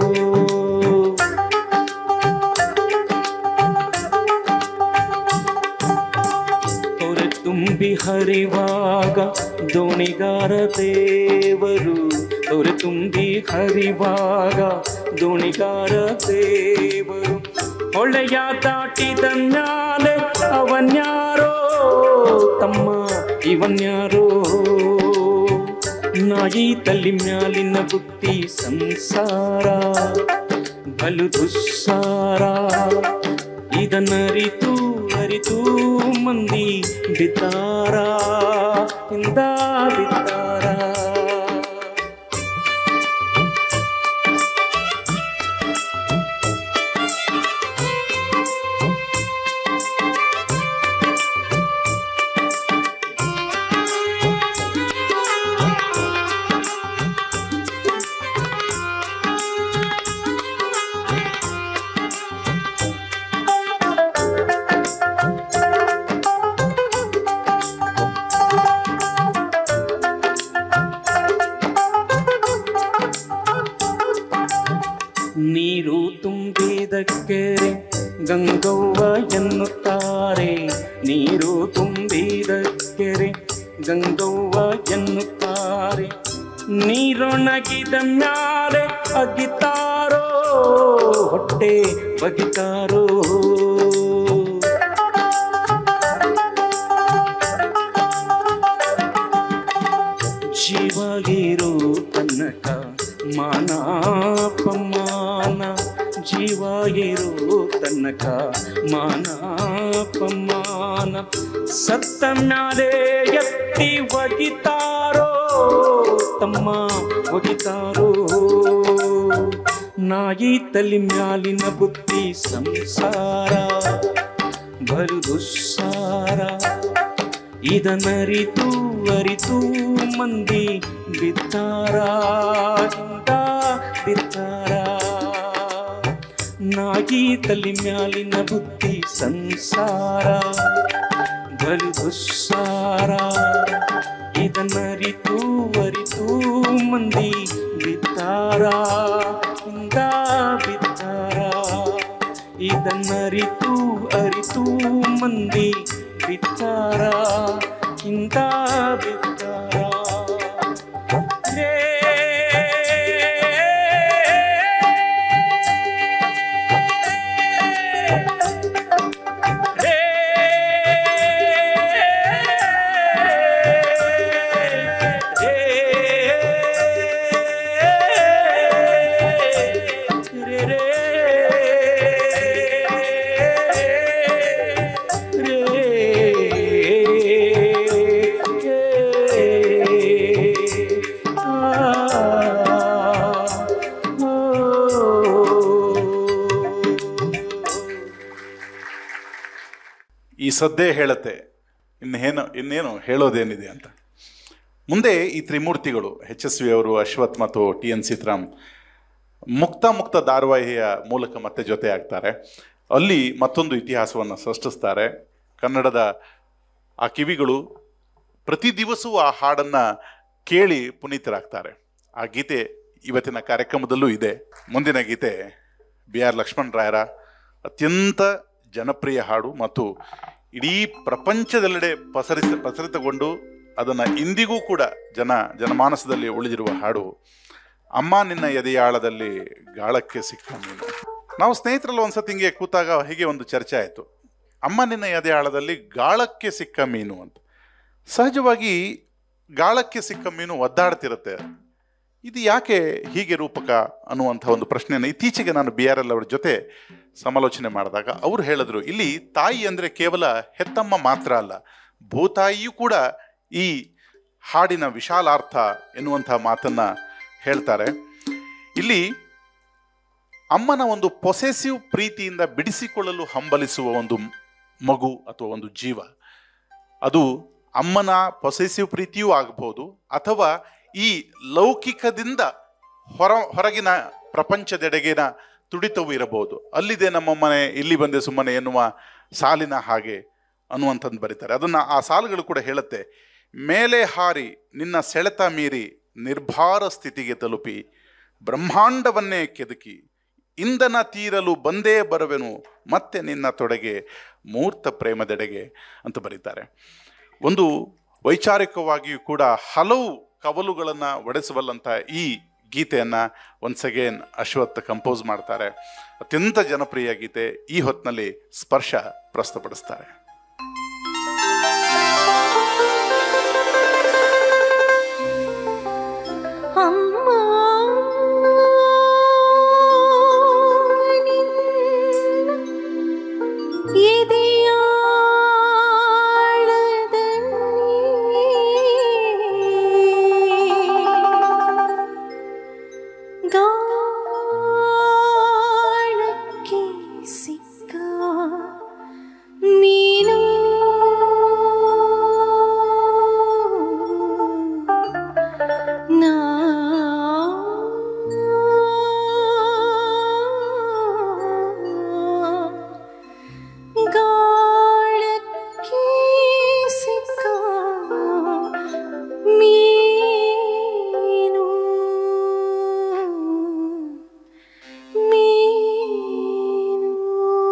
ತೊರೆ ತುಂಬಿ ಹರಿವಾಗ ದೋಣಿಗಾರ ದೇವರು ತೊರೆ ತುಂಬಿ ಹರಿವಾಗ ದೋಣಿಗಾರ ದೇವರು ಹೊಳೆಯ ದಾಟಿದ ಮ್ಯಾಲೆ ಅವನ್ಯಾರೋ ತಮ್ಮ ಇವನ್ಯಾರೋ ನಾಯಿ ತಲ್ಲಿ ಮ್ಯಾಲಿನ ಬುದ್ಧಿ ಸಂಸಾರ ಬಲು ದುಸ್ಸಾರ ಇದನ್ನರಿತು ಅರಿತು ಮಂದಿ ಬಿದ್ದಾರ ಇಂದ ಬಿದ್ದಾರ ನೀರು ತುಂಬಿದ ಕೆರೆ ಗಂಗವ್ವ ಎನ್ನುತ್ತಾರೆ ನೀರು ತುಂಬಿದ ಕೆರೆ ಗಂಗವ್ವ ಎನ್ನುತ್ತಾರೆ ನೀರೊಣಗಿದ ಮ್ಯಾಲೆ ಅಗಿತಾರೋ ಹೊಟ್ಟೆ ಬಗಿತಾರೋ ಜೀವಾಗಿರೋ ತನಕ ಮಾನ ಪಮಾನ ಜೀವಾಗಿರೋ ತನಕ ಮಾನ ಪಮಾನ ಸತ್ತ ಮ್ಯಾಲೆ ಎತ್ತಿ ಒಗಿತಾರೋ ತಮ್ಮ ಒಗಿತಾರೋ ನಾಯಿ ತಲಿ ಮ್ಯಾಲಿನ ಬುದ್ಧಿ ಸಂಸಾರ ಬಲು ದುಸ್ಸಾರ ಇದನ್ನರಿತು ಅರಿತು ಮಂದಿ ಬಿತ್ತಾರ ಹಿಂದ ಬಿತ್ತಾರ ನಾಗಿ ತಲಿ ಮ್ಯಾಲಿನ ಬುದ್ಧಿ ಸಂಸಾರ ಬಲು ದುಸ್ಸಾರ ಇದನ್ನರಿತು ಅರಿತು ಮಂದಿ ಬಿತ್ತಾರ ಹಿಂದ ಬಿತ್ತಾರ ಇದನ್ನರಿತು ಅರಿತು ಮಂದಿ ಬಿತ್ತಾರ ಹಿಂದ ಬಿತ್ತಾರ ರೇ ರೇ ಈ ಸದ್ದೇ ಹೇಳುತ್ತೆ ಇನ್ನೇನು ಇನ್ನೇನು ಹೇಳೋದೇನಿದೆ ಅಂತ ಮುಂದೆ ಈ ತ್ರಿಮೂರ್ತಿಗಳು ಎಚ್ ಎಸ್ ವಿ ಅವರು ಅಶ್ವಥ್ ಮತ್ತು ಟಿ ಎನ್ ಸೀತಾರಾಮ್ ಮುಕ್ತ ಮುಕ್ತ ಧಾರಾವಾಹಿಯ ಮೂಲಕ ಮತ್ತೆ ಜೊತೆ ಆಗ್ತಾರೆ ಅಲ್ಲಿ ಮತ್ತೊಂದು ಇತಿಹಾಸವನ್ನು ಸೃಷ್ಟಿಸ್ತಾರೆ ಕನ್ನಡದ ಆ ಕಿವಿಗಳು ಪ್ರತಿ ದಿವಸವೂ ಆ ಹಾಡನ್ನು ಕೇಳಿ ಪುನೀತರಾಗ್ತಾರೆ ಆ ಗೀತೆ ಇವತ್ತಿನ ಕಾರ್ಯಕ್ರಮದಲ್ಲೂ ಇದೆ ಮುಂದಿನ ಗೀತೆ ಬಿ ಆರ್ ಲಕ್ಷ್ಮಣ್ ರಾಯರ ಅತ್ಯಂತ ಜನಪ್ರಿಯ ಹಾಡು ಮತ್ತು ಇಡೀ ಪ್ರಪಂಚದೆಲ್ಲೆಡೆ ಪಸರಿಸ ಪಸರಿತಗೊಂಡು ಅದನ್ನು ಇಂದಿಗೂ ಕೂಡ ಜನ ಜನಮಾನಸದಲ್ಲಿ ಉಳಿದಿರುವ ಹಾಡು ಅಮ್ಮ ನಿನ್ನ ಎದೆಯಾಳದಲ್ಲಿ ಗಾಳಕ್ಕೆ ಸಿಕ್ಕ ನೀನು ನಾವು ಸ್ನೇಹಿತರಲ್ಲಿ ಒಂದ್ಸತಿ ಹಿಂಗೆ ಕೂತಾಗ ಹೀಗೆ ಒಂದು ಚರ್ಚೆ ಆಯಿತು ಅಮ್ಮ ನಿನ್ನ ಎದೆಯಾಳದಲ್ಲಿ ಗಾಳಕ್ಕೆ ಸಿಕ್ಕ ಮೀನು ಅಂತ ಸಹಜವಾಗಿ ಗಾಳಕ್ಕೆ ಸಿಕ್ಕ ಮೀನು ಒದ್ದಾಡ್ತಿರುತ್ತೆ ಇದು ಯಾಕೆ ಹೀಗೆ ರೂಪಕ ಅನ್ನುವಂಥ ಒಂದು ಪ್ರಶ್ನೆಯನ್ನು ಇತ್ತೀಚೆಗೆ ನಾನು ಬಿ ಆರ್ ಎಲ್ ಅವರ ಜೊತೆ ಸಮಾಲೋಚನೆ ಮಾಡಿದಾಗ ಅವರು ಹೇಳಿದ್ರು ಇಲ್ಲಿ ತಾಯಿ ಅಂದರೆ ಕೇವಲ ಹೆತ್ತಮ್ಮ ಮಾತ್ರ ಅಲ್ಲ ಭೂತಾಯಿಯೂ ಕೂಡ ಈ ಹಾಡಿನ ವಿಶಾಲಾರ್ಥ ಎನ್ನುವಂಥ ಮಾತನ್ನ ಹೇಳ್ತಾರೆ ಇಲ್ಲಿ ಅಮ್ಮನ ಒಂದು ಪೊಸೆಸಿವ್ ಪ್ರೀತಿಯಿಂದ ಬಿಡಿಸಿಕೊಳ್ಳಲು ಹಂಬಲಿಸುವ ಒಂದು ಮಗು ಅಥವಾ ಒಂದು ಜೀವ ಅದು ಅಮ್ಮನ ಪೊಸೆಸಿವ್ ಪ್ರೀತಿಯೂ ಆಗಬಹುದು ಅಥವಾ ಈ ಲೌಕಿಕದಿಂದ ಹೊರ ಹೊರಗಿನ ಪ್ರಪಂಚದೆಡೆಗಿನ ತುಡಿತವೂ ಇರಬಹುದು ಅಲ್ಲಿದೆ ನಮ್ಮ ಮನೆ ಇಲ್ಲಿ ಬಂದೆ ಸುಮ್ಮನೆ ಎನ್ನುವ ಸಾಲಿನ ಹಾಗೆ ಅನ್ನುವಂಥದ್ದು ಬರೀತಾರೆ ಅದನ್ನು ಆ ಸಾಲುಗಳು ಕೂಡ ಹೇಳುತ್ತೆ ಮೇಲೆ ಹಾರಿ ನಿನ್ನ ಸೆಳೆತ ಮೀರಿ ನಿರ್ಭಾರ ಸ್ಥಿತಿಗೆ ತಲುಪಿ ಬ್ರಹ್ಮಾಂಡವನ್ನೇ ಕೆದಕಿ ಇಂಧನ ತೀರಲು ಬಂದೇ ಬರುವೆನು ಮತ್ತೆ ನಿನ್ನ ತೊಡೆಗೆ ಮೂರ್ತ ಪ್ರೇಮದೆಡೆಗೆ ಅಂತ ಬರೀತಾರೆ ಒಂದು ವೈಚಾರಿಕವಾಗಿಯೂ ಕೂಡ ಹಲವು ಕವಲುಗಳನ್ನು ಒಡೆಸಬಲ್ಲಂಥ ಈ ಗೀತೆಯನ್ನು ಒನ್ಸ್ ಅಗೇನ್ ಅಶ್ವಥ್ ಕಂಪೋಸ್ ಮಾಡ್ತಾರೆ ಅತ್ಯಂತ ಜನಪ್ರಿಯ ಗೀತೆ ಈ ಹೊತ್ತಿನಲ್ಲಿ ಸ್ಪರ್ಶ ಪ್ರಸ್ತುತಪಡಿಸ್ತಾರೆ ಅಮ್ಮ ನಿನ್ನ ಎದೆಯಾಳದಲ್ಲಿ ಗಾಳಕ್ಕೆ ಸಿಕ್ಕ ನೀನು ನಾ ಗಾಳಕ್ಕೆ ಸಿಕ್ಕ ಮೀನು ಮೀನು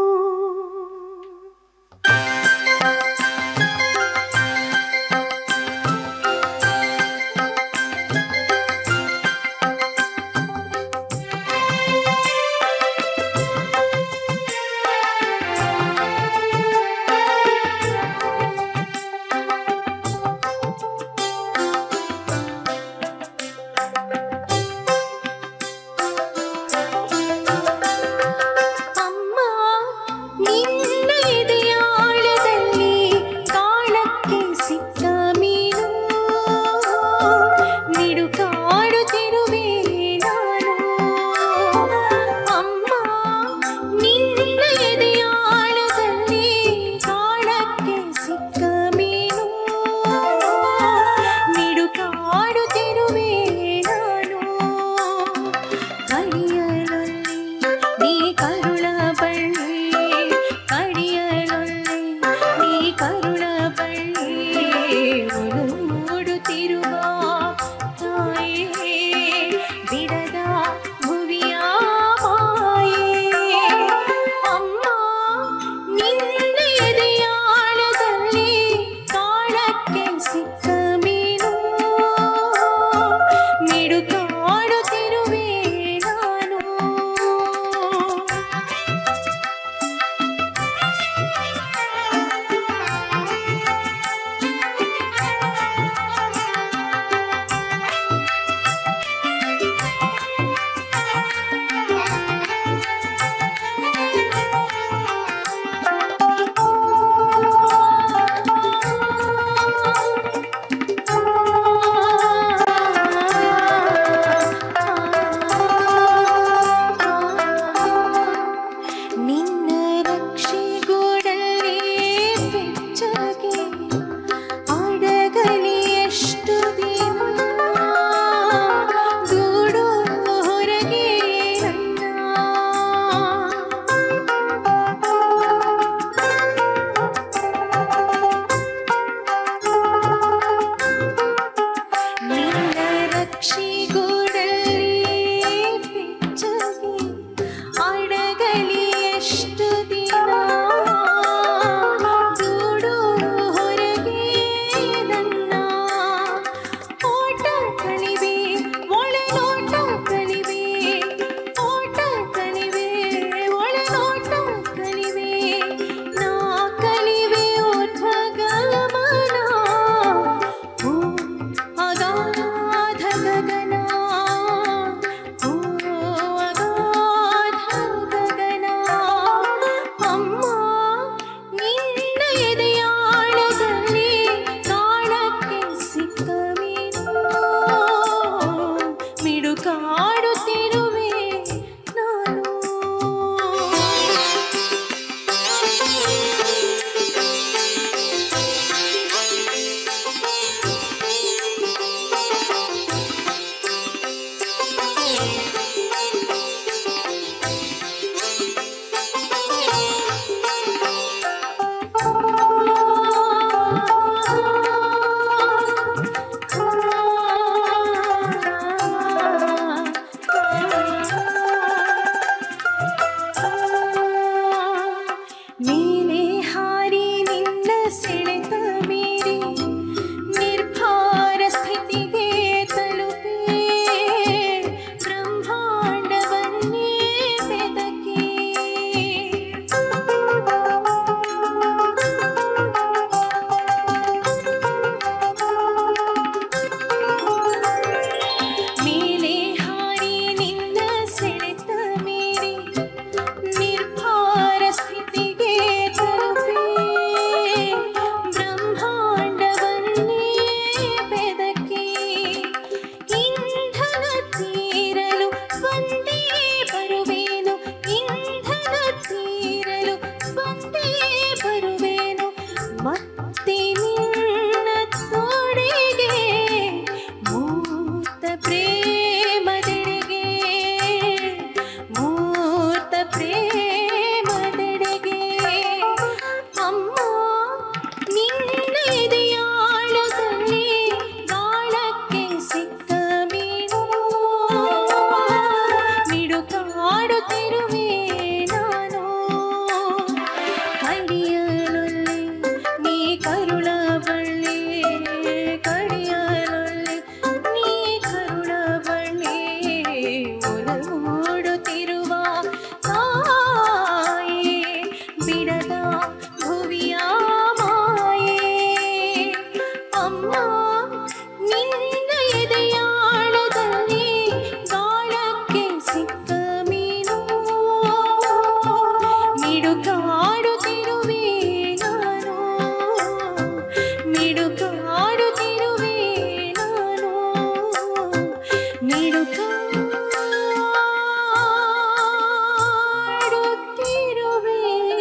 ಮಿಡುಕಾಡುತ್ತಿರುವೆ ನಾನು ಮಿಡುಕಾಡುತ್ತಿರುವೆ ನಾನು ಮಿಡುಕಾಡುತ್ತಿರುವೆ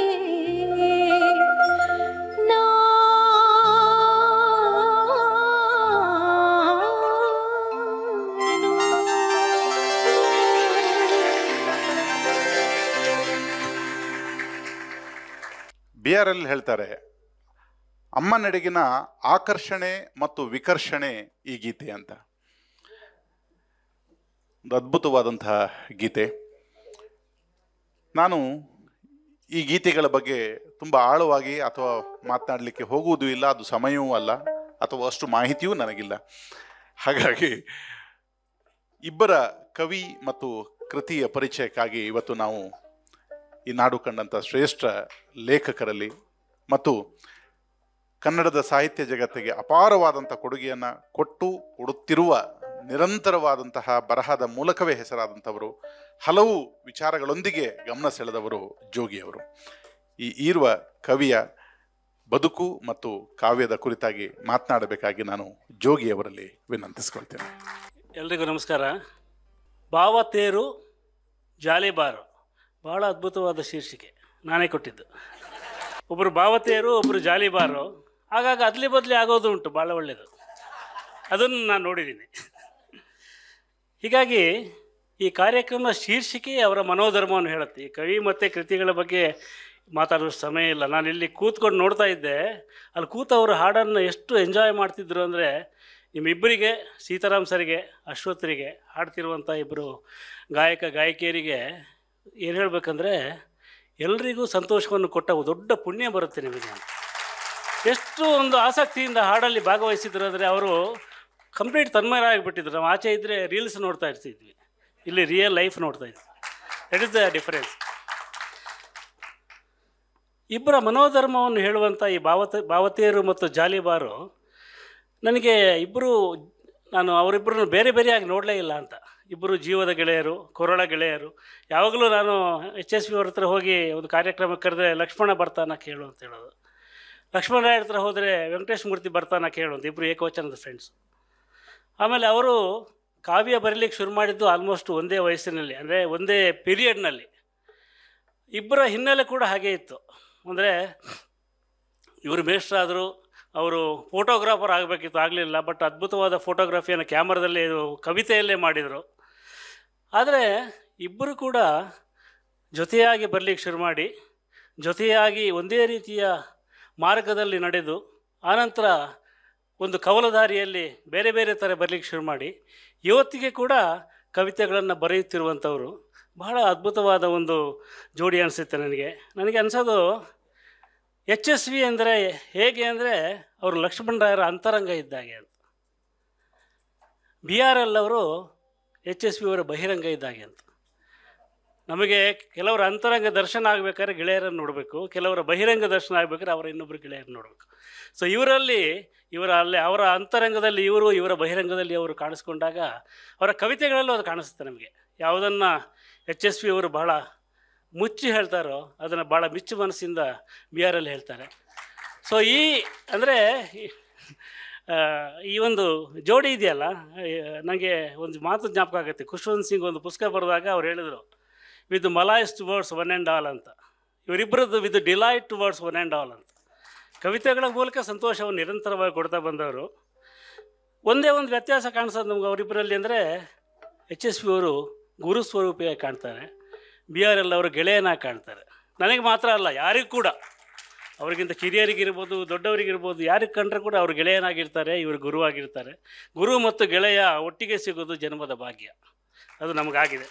ಬಿ ಆರ್ ಎಲ್ ಹೇಳ್ತಾರೆ ಅಮ್ಮನೆಡೆಗಿನ ಆಕರ್ಷಣೆ ಮತ್ತು ವಿಕರ್ಷಣೆ ಈ ಗೀತೆ ಅಂತ ಒಂದು ಅದ್ಭುತವಾದಂತಹ ಗೀತೆ ನಾನು ಈ ಗೀತೆಗಳ ಬಗ್ಗೆ ತುಂಬ ಆಳವಾಗಿ ಅಥವಾ ಮಾತನಾಡಲಿಕ್ಕೆ ಹೋಗುವುದೂ ಇಲ್ಲ ಅದು ಸಮಯವೂ ಅಲ್ಲ ಅಥವಾ ಅಷ್ಟು ಮಾಹಿತಿಯೂ ನನಗಿಲ್ಲ ಹಾಗಾಗಿ ಇಬ್ಬರ ಕವಿ ಮತ್ತು ಕೃತಿಯ ಪರಿಚಯಕ್ಕಾಗಿ ಇವತ್ತು ನಾವು ಈ ನಾಡು ಕಂಡಂಥ ಶ್ರೇಷ್ಠ ಲೇಖಕರಲ್ಲಿ ಮತ್ತು ಕನ್ನಡದ ಸಾಹಿತ್ಯ ಜಗತ್ತಿಗೆ ಅಪಾರವಾದಂಥ ಕೊಡುಗೆಯನ್ನು ಕೊಟ್ಟು ಕೊಡುತ್ತಿರುವ ನಿರಂತರವಾದಂತಹ ಬರಹದ ಮೂಲಕವೇ ಹೆಸರಾದಂಥವರು ಹಲವು ವಿಚಾರಗಳೊಂದಿಗೆ ಗಮನ ಸೆಳೆದವರು ಜೋಗಿಯವರು ಈ ಈರುವ ಕವಿಯ ಬದುಕು ಮತ್ತು ಕಾವ್ಯದ ಕುರಿತಾಗಿ ಮಾತನಾಡಬೇಕಾಗಿ ನಾನು ಜೋಗಿಯವರಲ್ಲಿ ವಿನಂತಿಸ್ಕೊಳ್ತೇನೆ ಎಲ್ರಿಗೂ ನಮಸ್ಕಾರ ಭಾವತೇರು ಜಾಲಿಬಾರು ಭಾಳ ಅದ್ಭುತವಾದ ಶೀರ್ಷಿಕೆ ನಾನೇ ಕೊಟ್ಟಿದ್ದು ಒಬ್ಬರು ಭಾವತೇರು ಒಬ್ಬರು ಜಾಲಿಬಾರು ಆಗಾಗ ಅದ್ಲಿ ಬದಲಿ ಆಗೋದು ಉಂಟು ಭಾಳ ಒಳ್ಳೆಯದು ಅದನ್ನು ನಾನು ನೋಡಿದ್ದೀನಿ ಹೀಗಾಗಿ ಈ ಕಾರ್ಯಕ್ರಮ ಶೀರ್ಷಿಕೆ ಅವರ ಮನೋಧರ್ಮವನ್ನು ಹೇಳುತ್ತೆ ಈ ಕವಿ ಮತ್ತು ಕೃತಿಗಳ ಬಗ್ಗೆ ಮಾತಾಡೋ ಸಮಯ ಇಲ್ಲ ನಾನು ಇಲ್ಲಿ ಕೂತ್ಕೊಂಡು ನೋಡ್ತಾ ಇದ್ದೆ ಅಲ್ಲಿ ಕೂತು ಅವರು ಹಾಡನ್ನು ಎಷ್ಟು ಎಂಜಾಯ್ ಮಾಡ್ತಿದ್ರು ಅಂದರೆ ನಿಮ್ಮಿಬ್ಬರಿಗೆ ಸೀತಾರಾಮ್ ಸರಿಗೆ ಅಶ್ವತ್ಥರಿಗೆ ಹಾಡ್ತಿರುವಂಥ ಇಬ್ಬರು ಗಾಯಕ ಗಾಯಕಿಯರಿಗೆ ಏನು ಹೇಳಬೇಕಂದ್ರೆ ಎಲ್ರಿಗೂ ಸಂತೋಷವನ್ನು ಕೊಟ್ಟ ಒಂದು ದೊಡ್ಡ ಪುಣ್ಯ ಬರುತ್ತೆ ನಿಮಗೆ ಎಷ್ಟು ಒಂದು ಆಸಕ್ತಿಯಿಂದ ಹಾಡಲ್ಲಿ ಭಾಗವಹಿಸಿದ್ರು ಅಂದರೆ ಅವರು ಕಂಪ್ಲೀಟ್ ತನ್ಮಯರಾಗಿಬಿಟ್ಟಿದ್ರು ನಾವು ಆಚೆ ಇದ್ದರೆ ರೀಲ್ಸ್ ನೋಡ್ತಾ ಇರ್ತಿದ್ವಿ ಇಲ್ಲಿ ರಿಯಲ್ ಲೈಫ್ ನೋಡ್ತಾ ಇದ್ವಿ ದಟ್ ಇಸ್ ದ ಡಿಫರೆನ್ಸ್ ಇಬ್ಬರ ಮನೋಧರ್ಮವನ್ನು ಹೇಳುವಂಥ ಈ ಭಾವತ ಭಾವತಿಯರು ಮತ್ತು ಜಾಲಿಬಾರು ನನಗೆ ಇಬ್ಬರು ನಾನು ಅವರಿಬ್ಬರನ್ನು ಬೇರೆ ಬೇರೆಯಾಗಿ ನೋಡಲೇ ಇಲ್ಲ ಅಂತ ಇಬ್ಬರು ಜೀವದ ಗೆಳೆಯರು ಕೊರೋಳ ಗೆಳೆಯರು ಯಾವಾಗಲೂ ನಾನು ಎಚ್ ಎಸ್ ಪಿ ಅವ್ರ ಹತ್ರ ಹೋಗಿ ಒಂದು ಕಾರ್ಯಕ್ರಮ ಕರೆದ್ರೆ ಲಕ್ಷ್ಮಣ ಬರ್ತಾನ ಕೇಳು ಅಂತ ಹೇಳೋದು ಲಕ್ಷ್ಮಣ ರಾಯ್ ಹತ್ರ ಹೋದರೆ ವೆಂಕಟೇಶ್ ಮೂರ್ತಿ ಬರ್ತಾನ ಕೇಳು ಅಂತ ಇಬ್ಬರು ಏಕವಚನದ ಫ್ರೆಂಡ್ಸ್ ಆಮೇಲೆ ಅವರು ಕಾವ್ಯ ಬರೀಲಿಕ್ಕೆ ಶುರು ಮಾಡಿದ್ದು ಆಲ್ಮೋಸ್ಟ್ ಒಂದೇ ವಯಸ್ಸಿನಲ್ಲಿ ಅಂದರೆ ಒಂದೇ ಪೀರಿಯಡ್ನಲ್ಲಿ ಇಬ್ಬರ ಹಿನ್ನೆಲೆ ಕೂಡ ಹಾಗೇ ಇತ್ತು ಅಂದರೆ ಇವರು ಮೇಷ್ಟ್ರಾದರು ಅವರು ಫೋಟೋಗ್ರಾಫರ್ ಆಗಬೇಕಿತ್ತು ಆಗಲಿಲ್ಲ ಬಟ್ ಅದ್ಭುತವಾದ ಫೋಟೋಗ್ರಫಿಯನ್ನು ಕ್ಯಾಮ್ರಾದಲ್ಲಿ ಇದು ಕವಿತೆಯಲ್ಲೇ ಮಾಡಿದರು ಆದರೆ ಇಬ್ಬರು ಕೂಡ ಜೊತೆಯಾಗಿ ಬರಲಿಕ್ಕೆ ಶುರು ಮಾಡಿ ಜೊತೆಯಾಗಿ ಒಂದೇ ರೀತಿಯ ಮಾರ್ಗದಲ್ಲಿ ನಡೆದು ಆನಂತರ ಒಂದು ಕವಲದಾರಿಯಲ್ಲಿ ಬೇರೆ ಬೇರೆ ಥರ ಬರಲಿಕ್ಕೆ ಶುರು ಮಾಡಿ ಇವತ್ತಿಗೆ ಕೂಡ ಕವಿತೆಗಳನ್ನು ಬರೆಯುತ್ತಿರುವಂಥವರು ಬಹಳ ಅದ್ಭುತವಾದ ಒಂದು ಜೋಡಿ ಅನಿಸುತ್ತೆ ನನಗೆ ನನಗೆ ಅನಿಸೋದು ಎಚ್ ಎಸ್ ವಿ ಅಂದರೆ ಹೇಗೆ ಅಂದರೆ ಅವರು ಲಕ್ಷ್ಮಣರಾಯರ ಅಂತರಂಗ ಇದ್ದಾಗೆ ಅಂತ ಬಿ ಆರ್ ಎಲ್ ಅವರು ಎಚ್ ಎಸ್ ವಿ ಅವರ ಬಹಿರಂಗ ಇದ್ದಾಗೆ ಅಂತ ನಮಗೆ ಕೆಲವರ ಅಂತರಂಗ ದರ್ಶನ ಆಗಬೇಕಾದ್ರೆ ಗೆಳೆಯರನ್ನು ನೋಡಬೇಕು ಕೆಲವರ ಬಹಿರಂಗ ದರ್ಶನ ಆಗಬೇಕಾದ್ರೆ ಅವರ ಇನ್ನೊಬ್ಬರು ಗೆಳೆಯರನ್ನು ನೋಡಬೇಕು ಸೊ ಇವರಲ್ಲಿ ಇವರ ಅಲ್ಲಿ ಅವರ ಅಂತರಂಗದಲ್ಲಿ ಇವರು ಇವರ ಬಹಿರಂಗದಲ್ಲಿ ಅವರು ಕಾಣಿಸ್ಕೊಂಡಾಗ ಅವರ ಕವಿತೆಗಳಲ್ಲೂ ಅದು ಕಾಣಿಸುತ್ತೆ ನಮಗೆ ಯಾವುದನ್ನು ಎಚ್ ಎಸ್ ವಿ ಅವರು ಬಹಳ ಮುಚ್ಚಿ ಹೇಳ್ತಾರೋ ಅದನ್ನು ಭಾಳ ಮಿಚ್ಚು ಮನಸ್ಸಿಂದ ಬಿ ಆರ್ ಎಲ್ ಹೇಳ್ತಾರೆ ಸೊ ಈ ಅಂದರೆ ಈ ಒಂದು ಜೋಡಿ ಇದೆಯಲ್ಲ ನನಗೆ ಒಂದು ಮಾತು ಜ್ಞಾಪಕ ಆಗುತ್ತೆ ಖುಷ್ವಂತ್ ಸಿಂಗ್ ಒಂದು ಪುಸ್ತಕ ಬರೆದಾಗ ಅವ್ರು ಹೇಳಿದರು with malice towards one and all ಅಂತ ಇವರಿಬ್ಬರದ್ದು with delight towards one and all ಅಂತ ಕವಿತೆಗಳ ಮೂಲಕ ಸಂತೋಷವನ್ನು ನಿರಂತರವಾಗಿ ಕೊಡ್ತಾ ಬಂದವರು ಒಂದೇ ಒಂದು ವ್ಯತ್ಯಾಸ ಕಾಣಿಸೋದು ನಮ್ಗೆ ಅವರಿಬ್ಬರಲ್ಲಿ ಅಂದರೆ ಎಚ್ ಎಸ್ ಪಿ ಅವರು ಗುರು ಸ್ವರೂಪಿಯಾಗಿ ಕಾಣ್ತಾರೆ ಬಿ ಆರ್ ಎಲ್ ಅವರು ಗೆಳೆಯನಾಗಿ ಕಾಣ್ತಾರೆ ನನಗೆ ಮಾತ್ರ ಅಲ್ಲ ಯಾರಿಗೂ ಕೂಡ ಅವ್ರಿಗಿಂತ ಕಿರಿಯರಿಗಿರ್ಬೋದು ದೊಡ್ಡವರಿಗಿರ್ಬೋದು ಯಾರಿಗೆ ಕಂಡ್ರೆ ಕೂಡ ಅವ್ರು ಗೆಳೆಯನಾಗಿರ್ತಾರೆ ಇವರು ಗುರುವಾಗಿರ್ತಾರೆ ಗುರು ಮತ್ತು ಗೆಳೆಯ ಒಟ್ಟಿಗೆ ಸಿಗೋದು ಜನ್ಮದ ಭಾಗ್ಯ ಅದು ನಮಗಾಗಿದೆ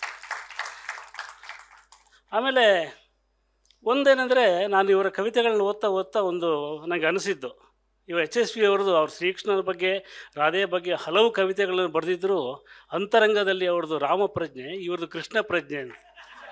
ಆಮೇಲೆ ಒಂದೇನೆಂದರೆ ನಾನು ಇವರ ಕವಿತೆಗಳನ್ನ ಓದ್ತಾ ಓದ್ತಾ ಒಂದು ನನಗೆ ಅನಿಸಿದ್ದು ಇವ ಎಚ್ ಎಸ್ ಪಿ ಅವ್ರದ್ದು ಅವ್ರ ಶ್ರೀಕೃಷ್ಣನ ಬಗ್ಗೆ ರಾಧೆಯ ಬಗ್ಗೆ ಹಲವು ಕವಿತೆಗಳನ್ನು ಬರೆದಿದ್ದರು ಅಂತರಂಗದಲ್ಲಿ ಅವ್ರದ್ದು ರಾಮ ಪ್ರಜ್ಞೆ ಇವ್ರದ್ದು ಕೃಷ್ಣ ಪ್ರಜ್ಞೆ ಅಂತ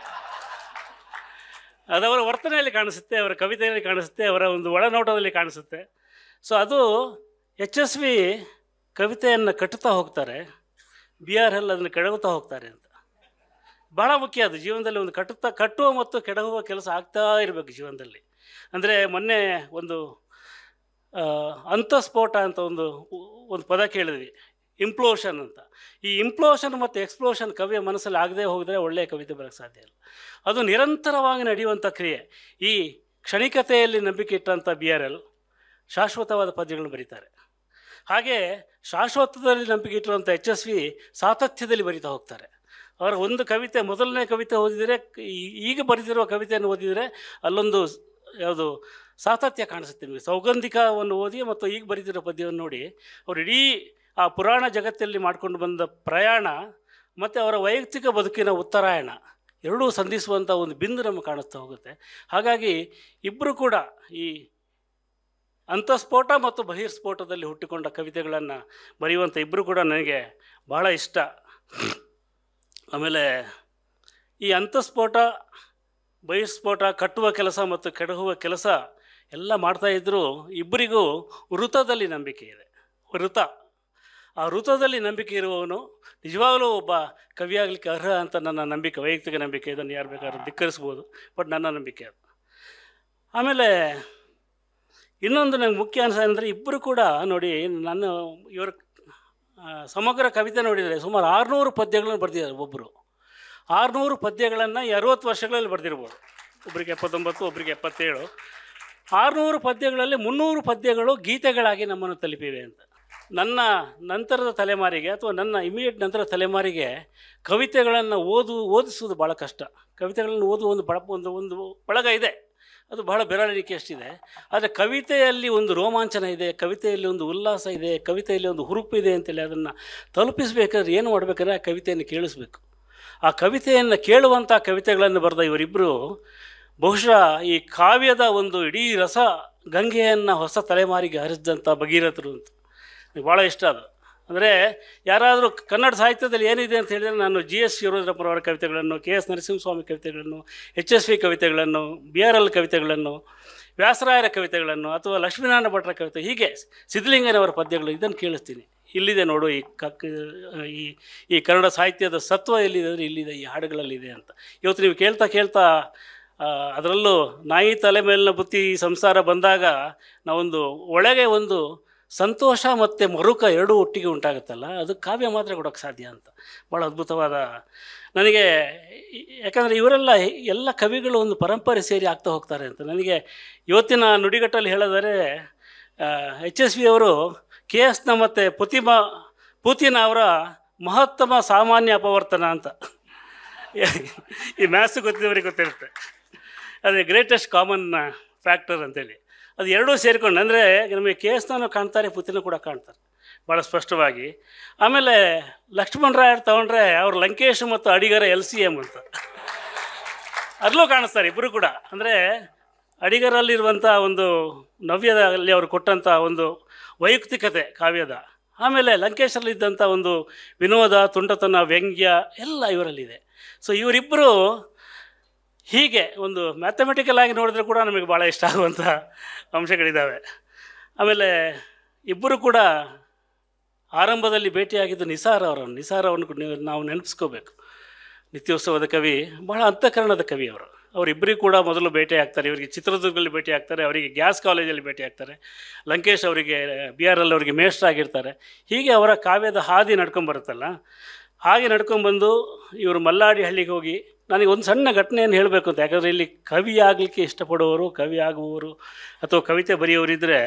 ಅದವರ ವರ್ತನೆಯಲ್ಲಿ ಕಾಣಿಸುತ್ತೆ ಅವರ ಕವಿತೆಯಲ್ಲಿ ಕಾಣಿಸುತ್ತೆ ಅವರ ಒಂದು ಒಳನೋಟದಲ್ಲಿ ಕಾಣಿಸುತ್ತೆ ಸೊ ಅದು ಎಚ್ ಎಸ್ ವಿ ಕವಿತೆಯನ್ನು ಕಟ್ಟುತ್ತಾ ಹೋಗ್ತಾರೆ ಬಿ ಆರ್ ಎಲ್ ಅದನ್ನು ಕೆಡಗುತ್ತಾ ಹೋಗ್ತಾರೆ ಅಂತ ಬಹಳ ಮುಖ್ಯ ಅದು ಜೀವನದಲ್ಲಿ ಒಂದು ಕಟ್ಟುತ್ತಾ ಕಟ್ಟುವ ಮತ್ತು ಕೆಡಹುವ ಕೆಲಸ ಆಗ್ತಾ ಇರಬೇಕು ಜೀವನದಲ್ಲಿ ಅಂದರೆ ಮೊನ್ನೆ ಒಂದು ಆ, ಅಂತಸ್ಫೋಟ ಅಂತ ಒಂದು ಒಂದು ಪದ ಕೇಳಿದ್ವಿ ಇಂಪ್ಲೋಷನ್ ಅಂತ ಈ ಇಂಪ್ಲೋಷನ್ ಮತ್ತು ಎಕ್ಸ್ಪ್ಲೋಷನ್ ಕವಿಯ ಮನಸ್ಸಲ್ಲಿ ಆಗದೆ ಹೋಗಿದ್ರೆ ಒಳ್ಳೆಯ ಕವಿತೆ ಬರೋಕ್ಕೆ ಸಾಧ್ಯ ಇಲ್ಲ ಅದು ನಿರಂತರವಾಗಿ ನಡೆಯುವಂಥ ಕ್ರಿಯೆ ಈ ಕ್ಷಣಿಕತೆಯಲ್ಲಿ ನಂಬಿಕೆ ಇಟ್ಟಂಥ ಬಿ ಆರ್ ಎಲ್ ಶಾಶ್ವತವಾದ ಪದ್ಯಗಳನ್ನು ಬರೀತಾರೆ ಹಾಗೆ ಶಾಶ್ವತದಲ್ಲಿ ನಂಬಿಕೆ ಇಟ್ಟಿರುವಂಥ ಎಚ್ ಎಸ್ ವಿ ಸಾತಥ್ಯದಲ್ಲಿ ಬರಿತಾ ಹೋಗ್ತಾರೆ ಅವರ ಒಂದು ಕವಿತೆ ಮೊದಲನೇ ಕವಿತೆ ಓದಿದರೆ ಈ- ಈಗ ಬರೆದಿರುವ ಕವಿತೆಯನ್ನು ಓದಿದರೆ ಅಲ್ಲೊಂದು ಯಾವುದು ಸಾತಥ್ಯ ಕಾಣಿಸುತ್ತೆ ನಿಮಗೆ ಸೌಗಂಧಿಕವನ್ನು ಓದಿ ಮತ್ತು ಈಗ ಬರೆದಿರೋ ಪದ್ಯವನ್ನು ನೋಡಿ ಅವರು ಇಡೀ ಆ ಪುರಾಣ ಜಗತ್ತಲ್ಲಿ ಮಾಡ್ಕೊಂಡು ಬಂದ ಪ್ರಯಾಣ ಮತ್ತು ಅವರ ವೈಯಕ್ತಿಕ ಬದುಕಿನ ಉತ್ತರಾಯಣ ಎರಡೂ ಸಂಧಿಸುವಂಥ ಒಂದು ಬಿಂದು ನಮಗೆ ಕಾಣಿಸ್ತಾ ಹೋಗುತ್ತೆ ಹಾಗಾಗಿ ಇಬ್ಬರು ಕೂಡ ಈ ಅಂತಸ್ಫೋಟ ಮತ್ತು ಬಹಿರ್ಸ್ಫೋಟದಲ್ಲಿ ಹುಟ್ಟಿಕೊಂಡ ಕವಿತೆಗಳನ್ನು ಬರೆಯುವಂಥ ಇಬ್ಬರು ಕೂಡ ನನಗೆ ಬಹಳ ಇಷ್ಟ ಆಮೇಲೆ ಈ ಅಂತಸ್ಫೋಟ ಬಹಿರ್ಸ್ಫೋಟ ಕಟ್ಟುವ ಕೆಲಸ ಮತ್ತು ಕೆಡಹುವ ಕೆಲಸ ಎಲ್ಲ ಮಾಡ್ತಾ ಇದ್ದರೂ ಇಬ್ಬರಿಗೂ ವೃತದಲ್ಲಿ ನಂಬಿಕೆ ಇದೆ ವೃತ ಆ ವೃತದಲ್ಲಿ ನಂಬಿಕೆ ಇರುವವನು ನಿಜವಾಗಲೂ ಒಬ್ಬ ಕವಿಯಾಗಲಿಕ್ಕೆ ಅರ್ಹ ಅಂತ ನನ್ನ ನಂಬಿಕೆ ವೈಯಕ್ತಿಕ ನಂಬಿಕೆ ಇದನ್ನು ಯಾರು ಬೇಕಾದ್ರೂ ಧಿಕ್ಕರಿಸ್ಬೋದು ಬಟ್ ನನ್ನ ನಂಬಿಕೆ ಅದು ಆಮೇಲೆ ಇನ್ನೊಂದು ನಂಗೆ ಮುಖ್ಯ ಅನ್ಸ ಅಂದರೆ ಇಬ್ಬರು ಕೂಡ ನೋಡಿ ನಾನು ಇವರ ಆ, ಸಮಗ್ರ ಕವಿತೆ ನೋಡಿದರೆ ಸುಮಾರು ಆರುನೂರು ಪದ್ಯಗಳನ್ನು ಬರೆದಿದ್ದಾರೆ ಒಬ್ಬರು ಆರುನೂರು ಪದ್ಯಗಳನ್ನು ಈ ಅರುವತ್ತು ವರ್ಷಗಳಲ್ಲಿ ಬರೆದಿರ್ಬೋದು ಒಬ್ಬರಿಗೆ ಎಪ್ಪತ್ತೊಂಬತ್ತು ಒಬ್ಬರಿಗೆ ಎಪ್ಪತ್ತೇಳು ಆರುನೂರು ಪದ್ಯಗಳಲ್ಲಿ ಮುನ್ನೂರು ಪದ್ಯಗಳು ಗೀತೆಗಳಾಗಿ ನಮ್ಮನ್ನು ತಲುಪಿವೆ ಅಂತ ನನ್ನ ನಂತರದ ತಲೆಮಾರಿಗೆ ಅಥವಾ ನನ್ನ ಇಮಿಡಿಯೇಟ್ ನಂತರದ ತಲೆಮಾರಿಗೆ ಕವಿತೆಗಳನ್ನು ಓದು ಓದಿಸುವುದು ಭಾಳ ಕಷ್ಟ ಕವಿತೆಗಳನ್ನು ಓದುವ ಒಂದು ಬಳ ಒಂದು ಒಂದು ಬಳಗ ಇದೆ ಅದು ಬಹಳ ಬೆರಳಿಕೆ ಅಷ್ಟಿದೆ ಆದರೆ ಕವಿತೆಯಲ್ಲಿ ಒಂದು ರೋಮಾಂಚನ ಇದೆ ಕವಿತೆಯಲ್ಲಿ ಒಂದು ಉಲ್ಲಾಸ ಇದೆ ಕವಿತೆಯಲ್ಲಿ ಒಂದು ಹುರುಪು ಇದೆ ಅಂತೇಳಿ ಅದನ್ನು ತಲುಪಿಸಬೇಕಾದ್ರೆ ಏನು ಮಾಡಬೇಕಾದ್ರೆ ಆ ಕವಿತೆಯನ್ನು ಕೇಳಿಸ್ಬೇಕು ಆ ಕವಿತೆಯನ್ನು ಕೇಳುವಂಥ ಕವಿತೆಗಳನ್ನು ಬರೆದ ಇವರಿಬ್ಬರು ಬಹುಶಃ ಈ ಕಾವ್ಯದ ಒಂದು ಇಡೀ ರಸ ಗಂಗೆಯನ್ನು ಹೊಸ ತಲೆಮಾರಿಗೆ ಹರಿಸಿದಂಥ ಭಗೀರಥರು ಅಂತ ನನಗೆ ಭಾಳ ಇಷ್ಟ ಅದು ಅಂದರೆ ಯಾರಾದರೂ ಕನ್ನಡ ಸಾಹಿತ್ಯದಲ್ಲಿ ಏನಿದೆ ಅಂತ ಹೇಳಿದರೆ ನಾನು ಜಿ ಎಸ್ ಶಿವರುದ್ರಪ್ಪನವರ ಕವಿತೆಗಳನ್ನು ಕೆ ಎಸ್ ನರಸಿಂಹಸ್ವಾಮಿ ಕವಿತೆಗಳನ್ನು ಎಚ್ ಎಸ್ ವಿ ಕವಿತೆಗಳನ್ನು ಬಿ ಆರ್ ಎಲ್ ಕವಿತೆಗಳನ್ನು ವ್ಯಾಸರಾಯರ ಕವಿತೆಗಳನ್ನು ಅಥವಾ ಲಕ್ಷ್ಮೀನಾರಾಯಣ ಭಟ್ರ ಕವಿತೆ ಹೀಗೆ ಸಿದ್ಧಲಿಂಗನವರ ಪದ್ಯಗಳು ಇದನ್ನು ಕೇಳಿಸ್ತೀನಿ ಇಲ್ಲಿದೆ ನೋಡು ಈ ಕಕ್ ಈ ಈ ಕನ್ನಡ ಸಾಹಿತ್ಯದ ಸತ್ವ ಎಲ್ಲಿದೆ ಅಂದರೆ ಇಲ್ಲಿದೆ ಈ ಹಾಡುಗಳಲ್ಲಿದೆ ಅಂತ ಇವತ್ತು ನೀವು ಕೇಳ್ತಾ ಕೇಳ್ತಾ ಆ, ಅದರಲ್ಲೂ ನಾಯಿ ತಲೆ ಮೇಲಿನ ಬುತ್ತಿ ಸಂಸಾರ ಬಂದಾಗ ನಾವೊಂದು ಒಳಗೆ ಒಂದು ಸಂತೋಷ ಮತ್ತು ಮರುಕ ಎರಡೂ ಒಟ್ಟಿಗೆ ಉಂಟಾಗುತ್ತಲ್ಲ ಅದು ಕಾವ್ಯ ಮಾತ್ರ ಕೊಡೋಕ್ಕೆ ಸಾಧ್ಯ ಅಂತ ಭಾಳ ಅದ್ಭುತವಾದ ನನಗೆ ಈ- ಯಾಕಂದರೆ ಇವರೆಲ್ಲ ಎಲ್ಲ ಕವಿಗಳು ಒಂದು ಪರಂಪರೆ ಸೇರಿ ಆಗ್ತಾ ಹೋಗ್ತಾರೆ ಅಂತ ನನಗೆ ಇವತ್ತಿನ ನುಡಿಗಟ್ಟಲ್ಲಿ ಹೇಳೋದಾದ್ರೆ ಎಚ್ ಎಸ್ ವಿ ಅವರು ಕೆ ಎಸ್ನ ಮತ್ತು ಪುತಿಮ ಪುತಿನ ಅವರ ಮಹತ್ತಮ ಸಾಮಾನ್ಯ ಅಪವರ್ತನ ಅಂತ ಈ ಮ್ಯಾಥ್ಸ್ ಗೊತ್ತಿದ್ದವರಿಗೆ ಗೊತ್ತಿರುತ್ತೆ ಅದೇ ಗ್ರೇಟೆಸ್ಟ್ ಕಾಮನ್ ಫ್ಯಾಕ್ಟರ್ ಅಂತೇಳಿ ಅದು ಎರಡೂ ಸೇರಿಕೊಂಡು ಅಂದರೆ ನಮಗೆ ಕೆ ಎಸ್ನೂ ಕಾಣ್ತಾರೆ ಪುತಿನ ಕೂಡ ಕಾಣ್ತಾರೆ ಭಾಳ ಸ್ಪಷ್ಟವಾಗಿ ಆಮೇಲೆ ಲಕ್ಷ್ಮಣ ರಾಯರ್ ತಗೊಂಡ್ರೆ ಅವ್ರು ಲಂಕೇಶ್ ಮತ್ತು ಅಡಿಗರ ಎಲ್ ಸಿ ಎಮ್ ಅಂತ ಅಲ್ಲೂ ಕಾಣಿಸ್ತಾರೆ ಇಬ್ಬರು ಕೂಡ ಅಂದರೆ ಅಡಿಗರಲ್ಲಿರುವಂಥ ಒಂದು ನವ್ಯದಲ್ಲಿ ಅವರು ಕೊಟ್ಟಂಥ ಒಂದು ವೈಯಕ್ತಿಕತೆ ಕಾವ್ಯದ ಆಮೇಲೆ ಲಂಕೇಶರಲ್ಲಿದ್ದಂಥ ಒಂದು ವಿನೋದ ತುಂಟತನ ವ್ಯಂಗ್ಯ ಎಲ್ಲ ಇವರಲ್ಲಿದೆ ಸೊ ಇವರಿಬ್ಬರು ಹೀಗೆ ಒಂದು ಮ್ಯಾಥಮೆಟಿಕಲ್ ಆಗಿ ನೋಡಿದ್ರೆ ಕೂಡ ನಮಗೆ ಭಾಳ ಇಷ್ಟ ಆಗುವಂಥ ಅಂಶಗಳಿದ್ದಾವೆ ಆಮೇಲೆ ಇಬ್ಬರು ಕೂಡ ಆರಂಭದಲ್ಲಿ ಭೇಟಿಯಾಗಿದ್ದು ನಿಸಾರ್ ಅವರನ್ನು ನಿಸಾರ್ ಅವರನ್ನು ಕೂಡ ನೀವು- ನಾವು ನೆನಪಿಸ್ಕೋಬೇಕು ನಿತ್ಯೋತ್ಸವದ ಕವಿ ಬಹಳ ಅಂತಃಕರಣದ ಕವಿ ಅವರು ಅವರಿಬ್ಬರಿಗೂ ಕೂಡ ಮೊದಲು ಭೇಟಿ ಆಗ್ತಾರೆ ಇವರಿಗೆ ಚಿತ್ರದುರ್ಗದಲ್ಲಿ ಭೇಟಿ ಆಗ್ತಾರೆ ಅವರಿಗೆ ಗ್ಯಾಸ್ ಕಾಲೇಜಲ್ಲಿ ಭೇಟಿ ಆಗ್ತಾರೆ ಲಂಕೇಶ್ ಅವರಿಗೆ ಬಿ ಆರ್ ಎಲ್ ಅವರಿಗೆ ಮೇಷ್ಟ್ರಾಗಿರ್ತಾರೆ ಹೀಗೆ ಅವರ ಕಾವ್ಯದ ಹಾದಿ ನಡ್ಕೊಂಬರುತ್ತಲ್ಲ ಹಾಗೆ ನಡ್ಕೊಂಬಂದು ಇವರು ಮಲ್ಲಾಡಿ ಹಳ್ಳಿಗೆ ಹೋಗಿ ನನಗೆ ಒಂದು ಸಣ್ಣ ಘಟನೆಯನ್ನು ಹೇಳಬೇಕು ಅಂತ ಯಾಕಂದರೆ ಇಲ್ಲಿ ಕವಿ ಆಗಲಿಕ್ಕೆ ಇಷ್ಟಪಡುವವರು ಕವಿ ಆಗುವವರು ಅಥವಾ ಕವಿತೆ ಬರೆಯೋರಿದ್ದರೆ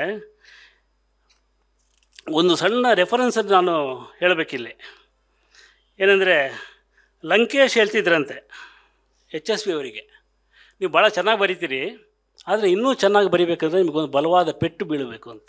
ಒಂದು ಸಣ್ಣ ರೆಫರೆನ್ಸನ್ನು ನಾನು ಹೇಳಬೇಕಿಲ್ಲಿ ಏನಂದರೆ ಲಂಕೇಶ್ ಹೇಳ್ತಿದ್ರಂತೆ ಎಚ್ ಎಸ್ ವಿ ಅವರಿಗೆ ನೀವು ಭಾಳ ಚೆನ್ನಾಗಿ ಬರಿತೀರಿ ಆದರೆ ಇನ್ನೂ ಚೆನ್ನಾಗಿ ಬರಿಬೇಕಂದ್ರೆ ನಿಮಗೊಂದು ಬಲವಾದ ಪೆಟ್ಟು ಬೀಳಬೇಕು ಅಂತ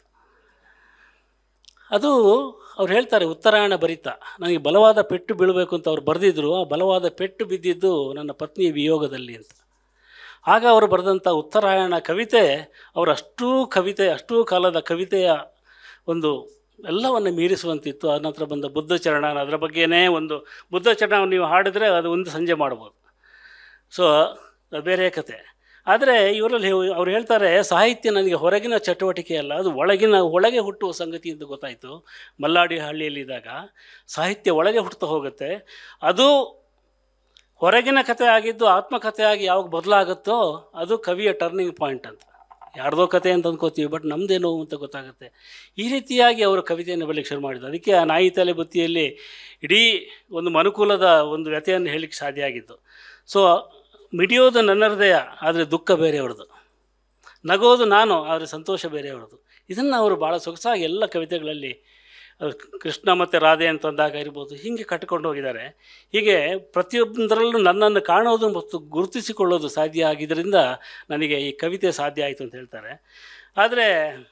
ಅದು ಅವ್ರು ಹೇಳ್ತಾರೆ ಉತ್ತರಾಯಣ ಬರಿತಾ ನನಗೆ ಬಲವಾದ ಪೆಟ್ಟು ಬೀಳಬೇಕು ಅಂತ ಅವ್ರು ಬರೆದಿದ್ರು ಆ ಬಲವಾದ ಪೆಟ್ಟು ಬಿದ್ದಿದ್ದು ನನ್ನ ಪತ್ನಿಯ ವಿಯೋಗದಲ್ಲಿ ಅಂತ ಆಗ ಅವರು ಬರೆದಂಥ ಉತ್ತರಾಯಣ ಕವಿತೆ ಅವರ ಅಷ್ಟೂ ಕವಿತೆ ಅಷ್ಟೂ ಕಾಲದ ಕವಿತೆಯ ಒಂದು ಎಲ್ಲವನ್ನು ಮೀರಿಸುವಂತಿತ್ತು ಆ ನಂತರ ಬಂದ ಬುದ್ಧ ಚರಣ ಅದರ ಬಗ್ಗೆನೇ ಒಂದು ಬುದ್ಧ ಚರಣವನ್ನು ನೀವು ಹಾಡಿದ್ರೆ ಅದು ಒಂದು ಸಂಜೆ ಮಾಡ್ಬೋದು ಸೊ ಅದು ಬೇರೆ ಕತೆ ಆದರೆ ಇವರಲ್ಲಿ ಹೇ- ಅವ್ರು ಹೇಳ್ತಾರೆ ಸಾಹಿತ್ಯ ನನಗೆ ಹೊರಗಿನ ಚಟುವಟಿಕೆ ಅಲ್ಲ ಅದು ಒಳಗಿನ ಒಳಗೆ ಹುಟ್ಟುವ ಸಂಗತಿ ಅಂತ ಗೊತ್ತಾಯಿತು ಮಲ್ಲಾಡಿ ಹಳ್ಳಿಯಲ್ಲಿದ್ದಾಗ ಸಾಹಿತ್ಯ ಒಳಗೆ ಹುಟ್ಟುತ್ತಾ ಹೋಗುತ್ತೆ ಅದು ಹೊರಗಿನ ಕಥೆ ಆಗಿದ್ದು ಆತ್ಮಕಥೆ ಆಗಿ ಯಾವಾಗ ಬದಲಾಗುತ್ತೋ ಅದು ಕವಿಯ ಟರ್ನಿಂಗ್ ಪಾಯಿಂಟ್ ಅಂತ ಯಾರ್ದೋ ಕತೆ ಅಂತ ಅಂದ್ಕೋತೀವಿ ಬಟ್ ನಮ್ಮದೇನೋ ಅಂತ ಗೊತ್ತಾಗುತ್ತೆ ಈ ರೀತಿಯಾಗಿ ಅವರು ಕವಿತೆಯನ್ನು ಬರಲಿಕ್ಕೆ ಶುರು ಮಾಡಿದ್ರು ಅದಕ್ಕೆ ಆ ನಾಯಿ ತಲೆ ಬುತ್ತಿಯಲ್ಲಿ ಇಡೀ ಒಂದು ಮನುಕುಲದ ಒಂದು ವ್ಯಥೆಯನ್ನು ಹೇಳಲಿಕ್ಕೆ ಸಾಧ್ಯ ಆಗಿದ್ದು ಸೊ ಮಿಡಿಯೋದು ನನ್ನ ಹೃದಯ ಆದರೆ ದುಃಖ ಬೇರೆಯವ್ರದ್ದು ನಗೋದು ನಾನು ಆದರೆ ಸಂತೋಷ ಬೇರೆಯವ್ರದ್ದು ಇದನ್ನು ಅವರು ಭಾಳ ಸೊಗಸಾಗಿ ಎಲ್ಲ ಕವಿತೆಗಳಲ್ಲಿ ಅದು ಕೃಷ್ಣ ಮತ್ತು ರಾಧೆ ಅಂತಂದಾಗ ಇರ್ಬೋದು ಹೀಗೆ ಕಟ್ಟಿಕೊಂಡು ಹೋಗಿದ್ದಾರೆ ಹೀಗೆ ಪ್ರತಿಯೊಂದರಲ್ಲೂ ನನ್ನನ್ನು ಕಾಣೋದು ಮತ್ತು ಗುರುತಿಸಿಕೊಳ್ಳೋದು ಸಾಧ್ಯ ಆಗಿದ್ದರಿಂದ ನನಗೆ ಈ ಕವಿತೆ ಸಾಧ್ಯ ಆಯಿತು ಅಂತ ಹೇಳ್ತಾರೆ ಆದರೆ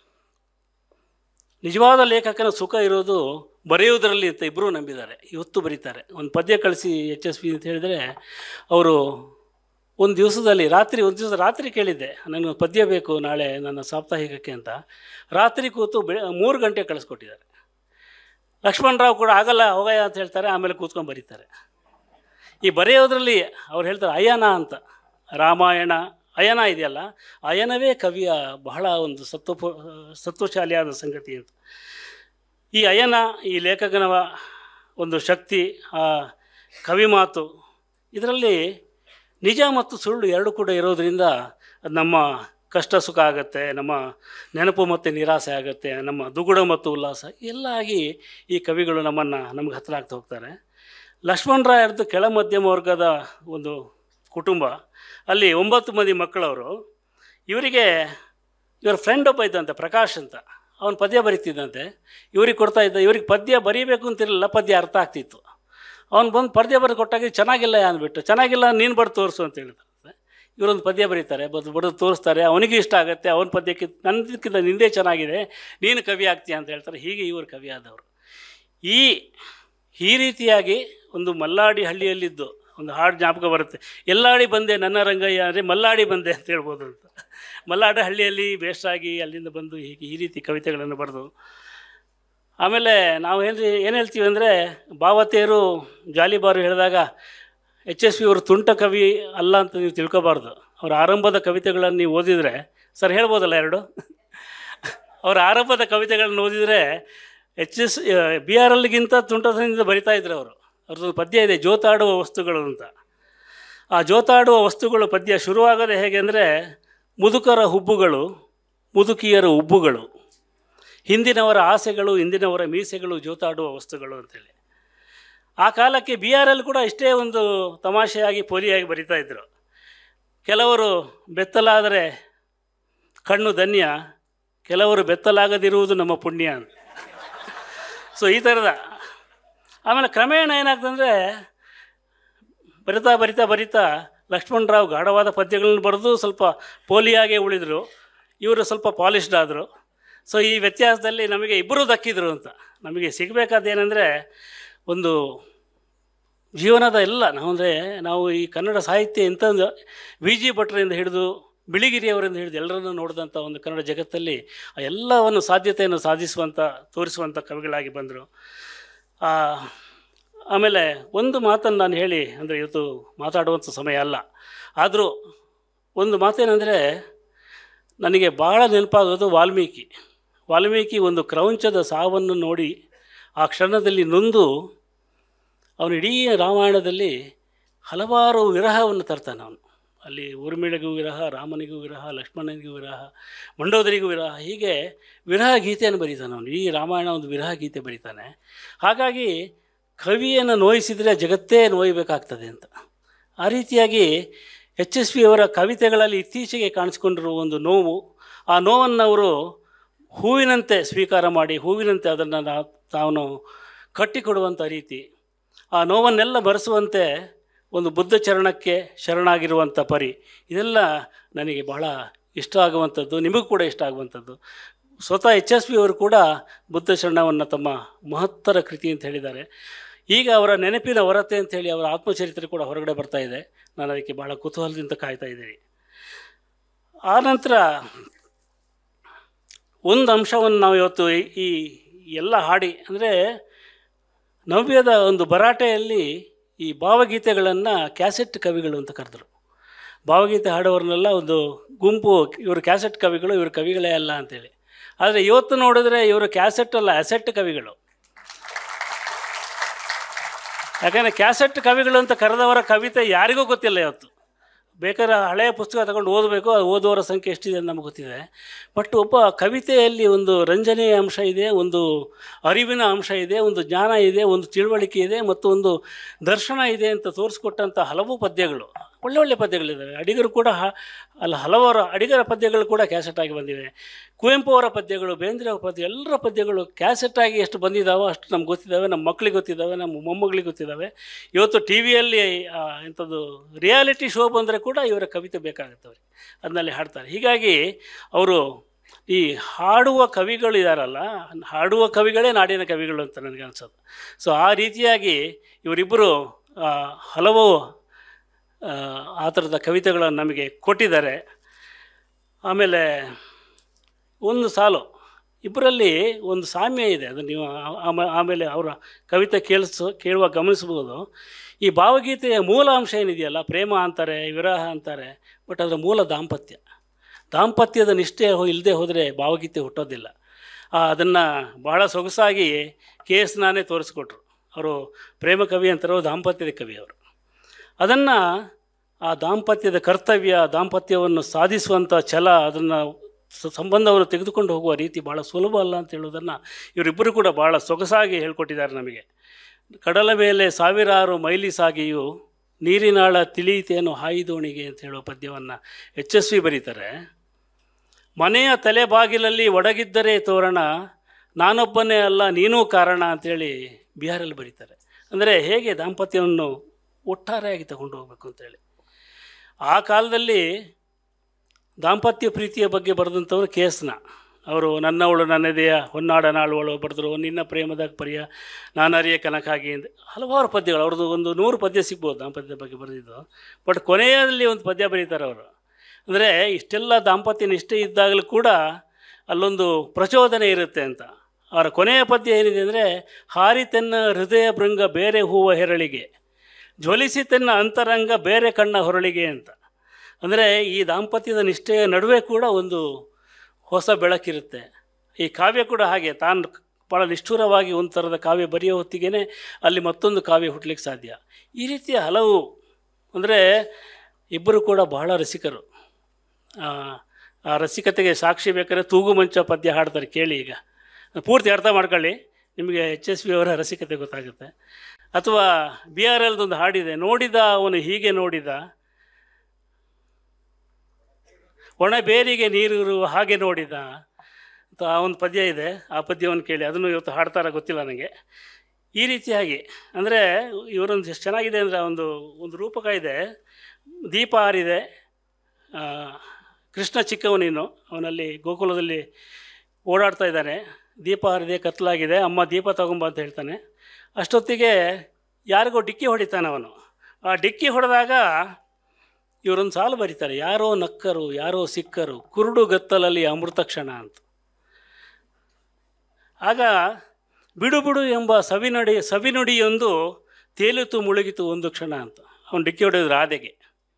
ನಿಜವಾದ ಲೇಖಕನ ಸುಖ ಇರೋದು ಬರೆಯುವುದರಲ್ಲಿ ಅಂತ ಇಬ್ಬರೂ ನಂಬಿದ್ದಾರೆ ಇವತ್ತು ಬರೀತಾರೆ ಒಂದು ಪದ್ಯ ಕಳಿಸಿ ಎಚ್ ಎಸ್ ಪಿ ಅಂತ ಹೇಳಿದರೆ ಅವರು ಒಂದು ದಿವಸದಲ್ಲಿ ರಾತ್ರಿ ಒಂದು ದಿವಸ ರಾತ್ರಿ ಕೇಳಿದ್ದೆ ನನಗೆ ಪದ್ಯ ಬೇಕು ನಾಳೆ ನನ್ನ ಸಾಪ್ತಾಹಿಕಕ್ಕೆ ಅಂತ ರಾತ್ರಿ ಕೂತು ಬೆ ಮೂರು ಗಂಟೆ ಕಳಿಸ್ಕೊಟ್ಟಿದ್ದಾರೆ ಲಕ್ಷ್ಮಣರಾವ್ ಕೂಡ ಆಗಲ್ಲ ಹೋಗಯ್ಯ ಅಂತ ಹೇಳ್ತಾರೆ ಆಮೇಲೆ ಕೂತ್ಕೊಂಡು ಬರೀತಾರೆ ಈ ಬರೆಯೋದ್ರಲ್ಲಿ ಅವ್ರು ಹೇಳ್ತಾರೆ ಅಯನ ಅಂತ ರಾಮಾಯಣ ಅಯನ ಇದೆಯಲ್ಲ ಅಯನವೇ ಕವಿಯ ಬಹಳ ಒಂದು ಸತ್ವ ಸತ್ವಶಾಲಿಯಾದ ಸಂಗತಿ ಅಂತ ಈ ಅಯನ ಈ ಲೇಖಕನ ಒಂದು ಶಕ್ತಿ ಆ ಕವಿ ಮಾತು ಇದರಲ್ಲಿ ನಿಜ ಮತ್ತು ಸುಳ್ಳು ಎರಡು ಕೂಡ ಇರೋದರಿಂದ ಅದು ನಮ್ಮ ಕಷ್ಟ ಸುಖ ಆಗುತ್ತೆ ನಮ್ಮ ನೆನಪು ಮತ್ತು ನಿರಾಸೆ ಆಗುತ್ತೆ ನಮ್ಮ ದುಗುಡ ಮತ್ತು ಉಲ್ಲಾಸ ಎಲ್ಲ ಆಗಿ ಈ ಕವಿಗಳು ನಮ್ಮನ್ನು ನಮ್ಗೆ ಹತ್ತಿರ ಆಗ್ತಾ ಹೋಗ್ತಾರೆ ಲಕ್ಷ್ಮಣರಾಯರದ್ದು ಕೆಳ ಮಧ್ಯಮ ವರ್ಗದ ಒಂದು ಕುಟುಂಬ ಅಲ್ಲಿ ಒಂಬತ್ತು ಮಂದಿ ಮಕ್ಕಳವರು ಇವರಿಗೆ ಇವರ ಫ್ರೆಂಡ್ ಒಬ್ಬ ಇದ್ದಂತೆ ಪ್ರಕಾಶ್ ಅಂತ ಅವನು ಪದ್ಯ ಬರೀತಿದ್ದಂತೆ ಇವ್ರಿಗೆ ಕೊಡ್ತಾ ಇದ್ದ ಇವ್ರಿಗೆ ಪದ್ಯ ಬರೀಬೇಕು ಅಂತಿರಲಿಲ್ಲ ಪದ್ಯ ಅರ್ಥ ಆಗ್ತಿತ್ತು ಅವ್ನು ಬಂದು ಪದ್ಯ ಬರೆದು ಕೊಟ್ಟಾಗ ಚೆನ್ನಾಗಿಲ್ಲ ಅಂದ್ಬಿಟ್ಟು ಚೆನ್ನಾಗಿಲ್ಲ ನೀನು ಬರೆದು ತೋರಿಸು ಅಂತ ಹೇಳಿದಂತೆ ಇವರೊಂದು ಪದ್ಯ ಬರೀತಾರೆ ಬದು ಬರೆದು ತೋರಿಸ್ತಾರೆ ಅವನಿಗೂ ಇಷ್ಟ ಆಗುತ್ತೆ ಅವನ ಪದ್ಯಕ್ಕೆ ನನ್ನದಕ್ಕಿಂತ ನಿಂದೇ ಚೆನ್ನಾಗಿದೆ ನೀನು ಕವಿ ಆಗ್ತೀಯ ಅಂತ ಹೇಳ್ತಾರೆ ಹೀಗೆ ಇವರು ಕವಿ ಆದವರು ಈ ಈ ರೀತಿಯಾಗಿ ಒಂದು ಮಲ್ಲಾಡಿ ಹಳ್ಳಿಯಲ್ಲಿದ್ದು ಒಂದು ಹಾಡು ಜ್ಞಾಪಕ ಬರುತ್ತೆ ಎಲ್ಲಾಡಿ ಬಂದೆ ನನ್ನ ರಂಗಯ್ಯ ಅಂದರೆ ಮಲ್ಲಾಡಿ ಬಂದೆ ಅಂತ ಹೇಳ್ಬೋದು ಅಂತ ಮಲ್ಲಾಡಿ ಹಳ್ಳಿಯಲ್ಲಿ ಬೇಸ್ಟಾಗಿ ಅಲ್ಲಿಂದ ಬಂದು ಹೀಗೆ ಈ ರೀತಿ ಕವಿತೆಗಳನ್ನು ಬರೆದು ಆಮೇಲೆ ನಾವು ಏನು ಏನು ಹೇಳ್ತೀವಿ ಅಂದರೆ ಭಾವತೆಯರು ಜಾಲಿಬಾರು ಹೇಳಿದಾಗ ಎಚ್ ಎಸ್ ವಿ ಅವರು ತುಂಟ ಕವಿ ಅಲ್ಲ ಅಂತ ನೀವು ತಿಳ್ಕೊಬಾರ್ದು ಅವರ ಆರಂಭದ ಕವಿತೆಗಳನ್ನು ನೀವು ಓದಿದರೆ ಸರ್ ಹೇಳ್ಬೋದಲ್ಲ ಎರಡು ಅವರ ಆರಂಭದ ಕವಿತೆಗಳನ್ನು ಓದಿದರೆ ಎಚ್ ಎಸ್ ಬಿ ಆರ್ ಎಲ್ಗಿಂತ ತುಂಟತನದಿಂದ ಬರಿತಾ ಇದ್ರು ಅವರು ಅವ್ರದ್ದೊಂದು ಪದ್ಯ ಇದೆ ಜೋತಾಡುವ ವಸ್ತುಗಳು ಅಂತ ಆ ಜೋತಾಡುವ ವಸ್ತುಗಳು ಪದ್ಯ ಶುರುವಾಗೋದೇ ಹೇಗೆ ಅಂದರೆ ಮುದುಕರ ಹುಬ್ಬುಗಳು ಮುದುಕಿಯರ ಉಬ್ಬುಗಳು ಹಿಂದಿನವರ ಆಸೆಗಳು ಹಿಂದಿನವರ ಮೀಸೆಗಳು ಜೋತಾಡುವ ವಸ್ತುಗಳು ಅಂತೇಳಿ ಆ ಕಾಲಕ್ಕೆ ಬಿ ಆರ್ ಎಲ್ ಕೂಡ ಇಷ್ಟೇ ಒಂದು ತಮಾಷೆಯಾಗಿ ಪೋಲಿಯಾಗಿ ಬರಿತಾ ಇದ್ದರು ಕೆಲವರು ಬೆತ್ತಲಾದರೆ ಕಣ್ಣು ಧನ್ಯ ಕೆಲವರು ಬೆತ್ತಲಾಗದಿರುವುದು ನಮ್ಮ ಪುಣ್ಯ ಅಂತ ಸೊ ಈ ಥರದ ಆಮೇಲೆ ಕ್ರಮೇಣ ಏನಾಗ್ತಂದರೆ ಬರಿತಾ ಬರಿತಾ ಬರಿತಾ ಲಕ್ಷ್ಮಣರಾವ್ ಗಾಢವಾದ ಪದ್ಯಗಳನ್ನು ಬರೆದು ಸ್ವಲ್ಪ ಪೋಲಿಯಾಗೆ ಉಳಿದರು ಇವರು ಸ್ವಲ್ಪ ಪಾಲಿಷ್ಡ್ ಆದರು ಸೊ ಈ ವ್ಯತ್ಯಾಸದಲ್ಲಿ ನಮಗೆ ಇಬ್ಬರೂ ದಕ್ಕಿದ್ರು ಅಂತ ನಮಗೆ ಸಿಗಬೇಕಾದ್ದೇನೆಂದರೆ ಒಂದು ಜೀವನದ ಎಲ್ಲ ನಾವು ಅಂದರೆ ನಾವು ಈ ಕನ್ನಡ ಸಾಹಿತ್ಯ ಇಂಥದ್ದು ವಿ ಜಿ ಭಟ್ರಿಂದ ಹಿಡಿದು ಬಿಳಿಗಿರಿಯವರಿಂದ ಹಿಡಿದು ಎಲ್ಲರನ್ನೂ ನೋಡಿದಂಥ ಒಂದು ಕನ್ನಡ ಜಗತ್ತಲ್ಲಿ ಆ ಎಲ್ಲವನ್ನು ಸಾಧ್ಯತೆಯನ್ನು ಸಾಧಿಸುವಂಥ ತೋರಿಸುವಂಥ ಕವಿಗಳಾಗಿ ಬಂದರು ಆಮೇಲೆ ಒಂದು ಮಾತನ್ನು ನಾನು ಹೇಳಿ ಅಂದರೆ ಇವತ್ತು ಮಾತಾಡುವಂಥ ಸಮಯ ಅಲ್ಲ ಆದರೂ ಒಂದು ಮಾತೇನೆಂದರೆ ನನಗೆ ಭಾಳ ನೆನಪಾಗೋದು ವಾಲ್ಮೀಕಿ ವಾಲ್ಮೀಕಿ ಒಂದು ಕ್ರೌಂಚದ ಸಾವನ್ನು ನೋಡಿ ಆ ಕ್ಷಣದಲ್ಲಿ ನೊಂದು ಅವನು ಇಡೀ ರಾಮಾಯಣದಲ್ಲಿ ಹಲವಾರು ವಿರಹವನ್ನು ತರ್ತಾನೆ ಅವನು ಅಲ್ಲಿ ಊರ್ಮಿಳೆಗೂ ವಿರಹ ರಾಮನಿಗೂ ವಿರಹ ಲಕ್ಷ್ಮಣನಿಗೂ ವಿರಹ ಮಂಡೋದರಿಗೂ ವಿರಹ ಹೀಗೆ ವಿರಹ ಗೀತೆಯನ್ನು ಬರೀತಾನೆ ಅವನು ಈ ರಾಮಾಯಣ ಒಂದು ವಿರಹ ಗೀತೆ ಬರೀತಾನೆ ಹಾಗಾಗಿ ಕವಿಯನ್ನು ನೋಯಿಸಿದರೆ ಜಗತ್ತೇ ನೋಯಬೇಕಾಗ್ತದೆ ಅಂತ ಆ ರೀತಿಯಾಗಿ ಎಚ್ ಎಸ್ ವಿ ಅವರ ಕವಿತೆಗಳಲ್ಲಿ ಇತ್ತೀಚೆಗೆ ಕಾಣಿಸ್ಕೊಂಡಿರುವ ಒಂದು ನೋವು ಆ ನೋವನ್ನು ಅವರು ಹೂವಿನಂತೆ ಸ್ವೀಕಾರ ಮಾಡಿ ಹೂವಿನಂತೆ ಅದನ್ನು ನಾ ತಾನು ಕಟ್ಟಿಕೊಡುವಂಥ ರೀತಿ ಆ ನೋವನ್ನೆಲ್ಲ ಬರೆಸುವಂತೆ ಒಂದು ಬುದ್ಧ ಚರಣಕ್ಕೆ ಶರಣಾಗಿರುವಂಥ ಪರಿ ಇದೆಲ್ಲ ನನಗೆ ಬಹಳ ಇಷ್ಟ ಆಗುವಂಥದ್ದು ನಿಮಗೂ ಕೂಡ ಇಷ್ಟ ಆಗುವಂಥದ್ದು ಸ್ವತಃ ಎಚ್ ಎಸ್ ಪಿ ಅವರು ಕೂಡ ಬುದ್ಧ ಶರಣವನ್ನು ತಮ್ಮ ಮಹತ್ತರ ಕೃತಿ ಅಂತ ಹೇಳಿದ್ದಾರೆ ಈಗ ಅವರ ನೆನಪಿನ ಹೊರತೆ ಅಂತೇಳಿ ಅವರ ಆತ್ಮಚರಿತ್ರೆ ಕೂಡ ಹೊರಗಡೆ ಬರ್ತಾ ಇದೆ ನಾನು ಅದಕ್ಕೆ ಬಹಳ ಕುತೂಹಲದಿಂದ ಕಾಯ್ತಾ ಇದ್ದೀನಿ ಆನಂತರ ಒಂದು ಅಂಶವನ್ನು ನಾವು ಇವತ್ತು ಈ- ಈ ಎಲ್ಲ ಹಾಡಿ ಅಂದರೆ ನವ್ಯದ ಒಂದು ಭರಾಟೆಯಲ್ಲಿ ಈ ಭಾವಗೀತೆಗಳನ್ನು ಕ್ಯಾಸೆಟ್ ಕವಿಗಳು ಅಂತ ಕರೆದರು ಭಾವಗೀತೆ ಹಾಡೋರನ್ನೆಲ್ಲ ಒಂದು ಗುಂಪು ಇವರು ಕ್ಯಾಸೆಟ್ ಕವಿಗಳು ಇವರು ಕವಿಗಳೇ ಅಲ್ಲ ಅಂತೇಳಿ ಆದರೆ ಇವತ್ತು ನೋಡಿದ್ರೆ ಇವರು ಕ್ಯಾಸೆಟ್ ಅಲ್ಲ ಅಸೆಟ್ ಕವಿಗಳು ಯಾಕಂದರೆ ಕ್ಯಾಸೆಟ್ ಕವಿಗಳು ಅಂತ ಕರೆದವರ ಕವಿತೆ ಯಾರಿಗೂ ಗೊತ್ತಿಲ್ಲ ಇವತ್ತು ಬೇಕಾದ್ರೆ ಹಳೆಯ ಪುಸ್ತಕ ತಗೊಂಡು ಓದಬೇಕು ಅದು ಓದುವವರ ಸಂಖ್ಯೆ ಎಷ್ಟಿದೆ ಅಂತ ನಮಗೆ ಗೊತ್ತಿದೆ ಬಟ್ ಒಬ್ಬ ಕವಿತೆಯಲ್ಲಿ ಒಂದು ರಂಜನೆಯ ಅಂಶ ಇದೆ ಒಂದು ಅರಿವಿನ ಅಂಶ ಇದೆ ಒಂದು ಜ್ಞಾನ ಇದೆ ಒಂದು ತಿಳುವಳಿಕೆ ಇದೆ ಮತ್ತು ಒಂದು ದರ್ಶನ ಇದೆ ಅಂತ ತೋರಿಸ್ಕೊಟ್ಟಂಥ ಹಲವು ಪದ್ಯಗಳು ಒಳ್ಳೆ ಒಳ್ಳೆ ಪದ್ಯಗಳಿದ್ದಾವೆ ಅಡಿಗರು ಕೂಡ ಹ- ಅಲ್ಲ ಹಲವಾರು ಅಡಿಗರ ಪದ್ಯಗಳು ಕೂಡ ಕ್ಯಾಸೆಟ್ ಆಗಿ ಬಂದಿವೆ ಕುವೆಂಪು ಅವರ ಪದ್ಯಗಳು ಬೇಂದ್ರೆ ಅವರ ಪದ್ಯ ಎಲ್ಲರ ಪದ್ಯಗಳು ಕ್ಯಾಸೆಟ್ ಆಗಿ ಎಷ್ಟು ಬಂದಿದ್ದಾವೋ ಅಷ್ಟು ನಮ್ಗೆ ಗೊತ್ತಿದ್ದಾವೆ ನಮ್ಮ ಮಕ್ಕಳಿಗೆ ಗೊತ್ತಿದ್ದಾವೆ ನಮ್ಮ ಮೊಮ್ಮಗಳಿಗೆ ಗೊತ್ತಿದ್ದಾವೆ ಇವತ್ತು ಟಿ ವಿಯಲ್ಲಿ ಎಂಥದ್ದು ರಿಯಾಲಿಟಿ ಶೋ ಬಂದರೆ ಕೂಡ ಇವರ ಕವಿತೆ ಬೇಕಾಗುತ್ತೆ ಅವ್ರಿಗೆ ಅದನ್ನಲ್ಲಿ ಹಾಡ್ತಾರೆ ಹೀಗಾಗಿ ಅವರು ಈ ಹಾಡುವ ಕವಿಗಳು ಇದ್ದಾರಲ್ಲ ಹಾಡುವ ಕವಿಗಳೇ ನಾಡಿನ ಕವಿಗಳು ಅಂತ ನನಗೆ ಅನ್ಸೋದು ಸೊ ಆ ರೀತಿಯಾಗಿ ಇವರಿಬ್ಬರು ಹಲವು ಆ, ಆ ಥರದ ಕವಿತೆಗಳನ್ನು ನಮಗೆ ಕೊಟ್ಟಿದ್ದಾರೆ ಆಮೇಲೆ ಒಂದು ಸಾಲು ಇಬ್ಬರಲ್ಲಿ ಒಂದು ಸಾಮ್ಯ ಇದೆ ಅದು ನೀವು ಆ- ಆಮ- ಆಮೇಲೆ ಅವರ ಕವಿತೆ ಕೇಳಿಸು ಕೇಳುವ ಗಮನಿಸ್ಬೋದು ಈ ಭಾವಗೀತೆಯ ಮೂಲ ಅಂಶ ಏನಿದೆಯಲ್ಲ ಪ್ರೇಮ ಅಂತಾರೆ ವಿರಹ ಅಂತಾರೆ ಬಟ್ ಅದರ ಮೂಲ ದಾಂಪತ್ಯ ದಾಂಪತ್ಯದ ನಿಷ್ಠೆ ಇಲ್ಲದೆ ಹೋದರೆ ಭಾವಗೀತೆ ಹುಟ್ಟೋದಿಲ್ಲ ಅದನ್ನು ಬಹಳ ಸೊಗಸಾಗಿ ಕೆ ಎಸ್ ನಾನೇ ತೋರಿಸ್ಕೊಟ್ರು ಅವರು ಪ್ರೇಮ ಕವಿ ಅಂತಾರೋ ದಾಂಪತ್ಯದ ಕವಿ ಅವರು ಅದನ್ನು ಆ ದಾಂಪತ್ಯದ ಕರ್ತವ್ಯ ದಾಂಪತ್ಯವನ್ನು ಸಾಧಿಸುವಂಥ ಛಲ ಅದನ್ನು ಸ- ಸಂಬಂಧವನ್ನು ತೆಗೆದುಕೊಂಡು ಹೋಗುವ ರೀತಿ ಭಾಳ ಸುಲಭ ಅಲ್ಲ ಅಂತ ಹೇಳೋದನ್ನು ಇವರಿಬ್ಬರು ಕೂಡ ಭಾಳ ಸೊಗಸಾಗಿ ಹೇಳ್ಕೊಟ್ಟಿದ್ದಾರೆ ನಮಗೆ ಕಡಲ ಮೇಲೆ ಸಾವಿರಾರು ಮೈಲಿ ಸಾಗಿಯು ನೀರಿನಾಳ ತಿಳಿಯಿತೇನು ಹಾಯಿದೋಣಿಗೆ ಅಂತ ಹೇಳುವ ಪದ್ಯವನ್ನು ಎಚ್ ಎಸ್ ವಿ ಬರೀತಾರೆ ಮನೆಯ ತಲೆ ಬಾಗಿಲಲ್ಲಿ ಒಡಗಿದ್ದರೆ ತೋರಣ ನಾನೊಬ್ಬನೇ ಅಲ್ಲ ನೀನೂ ಕಾರಣ ಅಂತೇಳಿ ಬಿಹಾರಲ್ಲಿ ಬರೀತಾರೆ ಅಂದರೆ ಹೇಗೆ ದಾಂಪತ್ಯವನ್ನು ಒಟ್ಟಾರೆಯಾಗಿ ತಗೊಂಡು ಹೋಗಬೇಕು ಅಂತೇಳಿ ಆ ಕಾಲದಲ್ಲಿ ದಾಂಪತ್ಯ ಪ್ರೀತಿಯ ಬಗ್ಗೆ ಬರೆದಂಥವ್ರು ಕೇಸ್ನ ಅವರು ನನ್ನವಳು ನನ್ನದೆಯ ಹೊನ್ನಾಡ ನಾಳುವಳು ಬರೆದ್ರು ನಿನ್ನ ಪ್ರೇಮದ ಪರಿಯ ನಾನರಿಯ ಕನಕಾಗಿ ಅಂತ ಹಲವಾರು ಪದ್ಯಗಳು ಅವ್ರದ್ದು ಒಂದು ನೂರು ಪದ್ಯ ಸಿಗ್ಬೋದು ದಾಂಪತ್ಯದ ಬಗ್ಗೆ ಬರೆದಿದ್ದು ಬಟ್ ಕೊನೆಯಲ್ಲಿ ಒಂದು ಪದ್ಯ ಬರೀತಾರೆ ಅವರು ಅಂದರೆ ಇಷ್ಟೆಲ್ಲ ದಾಂಪತ್ಯ ನಿಷ್ಠೆ ಇದ್ದಾಗಲೂ ಕೂಡ ಅಲ್ಲೊಂದು ಪ್ರಚೋದನೆ ಇರುತ್ತೆ ಅಂತ ಅವರ ಕೊನೆಯ ಪದ್ಯ ಏನಿದೆ ಅಂದರೆ ಹಾರಿ ತನ್ನ ಹೃದಯ ಭೃಂಗ ಬೇರೆ ಹೂವ ಹೆರಳಿಗೆ ಜ್ವಲಿಸಿ ತನ್ನ ಅಂತರಂಗ ಬೇರೆ ಕಣ್ಣ ಹೊರಳಿಗೆ ಅಂತ ಅಂದರೆ ಈ ದಾಂಪತ್ಯದ ನಿಷ್ಠೆಯ ನಡುವೆ ಕೂಡ ಒಂದು ಹೊಸ ಬೆಳಕಿರುತ್ತೆ ಈ ಕಾವ್ಯ ಕೂಡ ಹಾಗೆ ತಾನು ಭಾಳ ನಿಷ್ಠುರವಾಗಿ ಒಂದು ಥರದ ಕಾವ್ಯ ಬರೆಯೋ ಹೊತ್ತಿಗೆ ಅಲ್ಲಿ ಮತ್ತೊಂದು ಕಾವ್ಯ ಹುಟ್ಟಲಿಕ್ಕೆ ಸಾಧ್ಯ ಈ ರೀತಿಯ ಹಲವು ಅಂದರೆ ಇಬ್ಬರು ಕೂಡ ಬಹಳ ರಸಿಕರು ಆ, ಆ ರಸಿಕತೆಗೆ ಸಾಕ್ಷಿ ಬೇಕಾದ್ರೆ ತೂಗು ಮಂಚ ಪದ್ಯ ಹಾಡ್ತಾರೆ ಕೇಳಿ ಈಗ ಪೂರ್ತಿ ಅರ್ಥ ಮಾಡ್ಕೊಳ್ಳಿ ನಿಮಗೆ ಎಚ್ ಎಸ್ ವಿ ಅವರ ರಸಿಕತೆ ಗೊತ್ತಾಗುತ್ತೆ ಅಥವಾ ಬಿ ಆರ್ ಎಲ್ದೊಂದು ಹಾಡಿದೆ ನೋಡಿದ ಅವನು ಹೀಗೆ ನೋಡಿದ ಒಣ ಬೇರಿಗೆ ನೀರು ಹಾಗೆ ನೋಡಿದ ಅಂತ ಆ ಒಂದು ಪದ್ಯ ಇದೆ ಆ ಪದ್ಯವನ್ನು ಕೇಳಿ ಅದನ್ನು ಇವತ್ತು ಹಾಡ್ತಾರ ಗೊತ್ತಿಲ್ಲ ನನಗೆ ಈ ರೀತಿಯಾಗಿ ಅಂದರೆ ಇವರೊಂದು ಎಷ್ಟು ಚೆನ್ನಾಗಿದೆ ಅಂದರೆ ಒಂದು ಒಂದು ರೂಪಕ ಇದೆ ದೀಪ ಹಾರಿದೆ ಆ, ಕೃಷ್ಣ ಚಿಕ್ಕವನಿನ್ನು ಅವನಲ್ಲಿ ಗೋಕುಲದಲ್ಲಿ ಓಡಾಡ್ತಾ ಇದ್ದಾನೆ ದೀಪ ಹಾರಿದೆ ಕತ್ಲಾಗಿದೆ ಅಮ್ಮ ದೀಪ ತಗೊಂಬ ಅಂತ ಹೇಳ್ತಾನೆ ಅಷ್ಟೊತ್ತಿಗೆ ಯಾರಿಗೋ ಡಿಕ್ಕಿ ಹೊಡಿತಾನೆ ಅವನು ಆ ಡಿಕ್ಕಿ ಹೊಡೆದಾಗ ಇವರೊಂದು ಸಾಲು ಬರೀತಾರೆ ಯಾರೋ ನಕ್ಕರು ಯಾರೋ ಸಿಕ್ಕರು ಕುರುಡು ಗತ್ತಲಲ್ಲಿ ಅಮೃತ ಕ್ಷಣ ಅಂತ ಆಗ ಬಿಡು ಬಿಡು ಎಂಬ ಸವಿನಡಿ ಸವಿನುಡಿಯೊಂದು ತೇಲಿತು ಮುಳುಗಿತು ಒಂದು ಕ್ಷಣ ಅಂತ ಅವನು ಡಿಕ್ಕಿ ಹೊಡೆಯೋದು ರಾಧೆಗೆ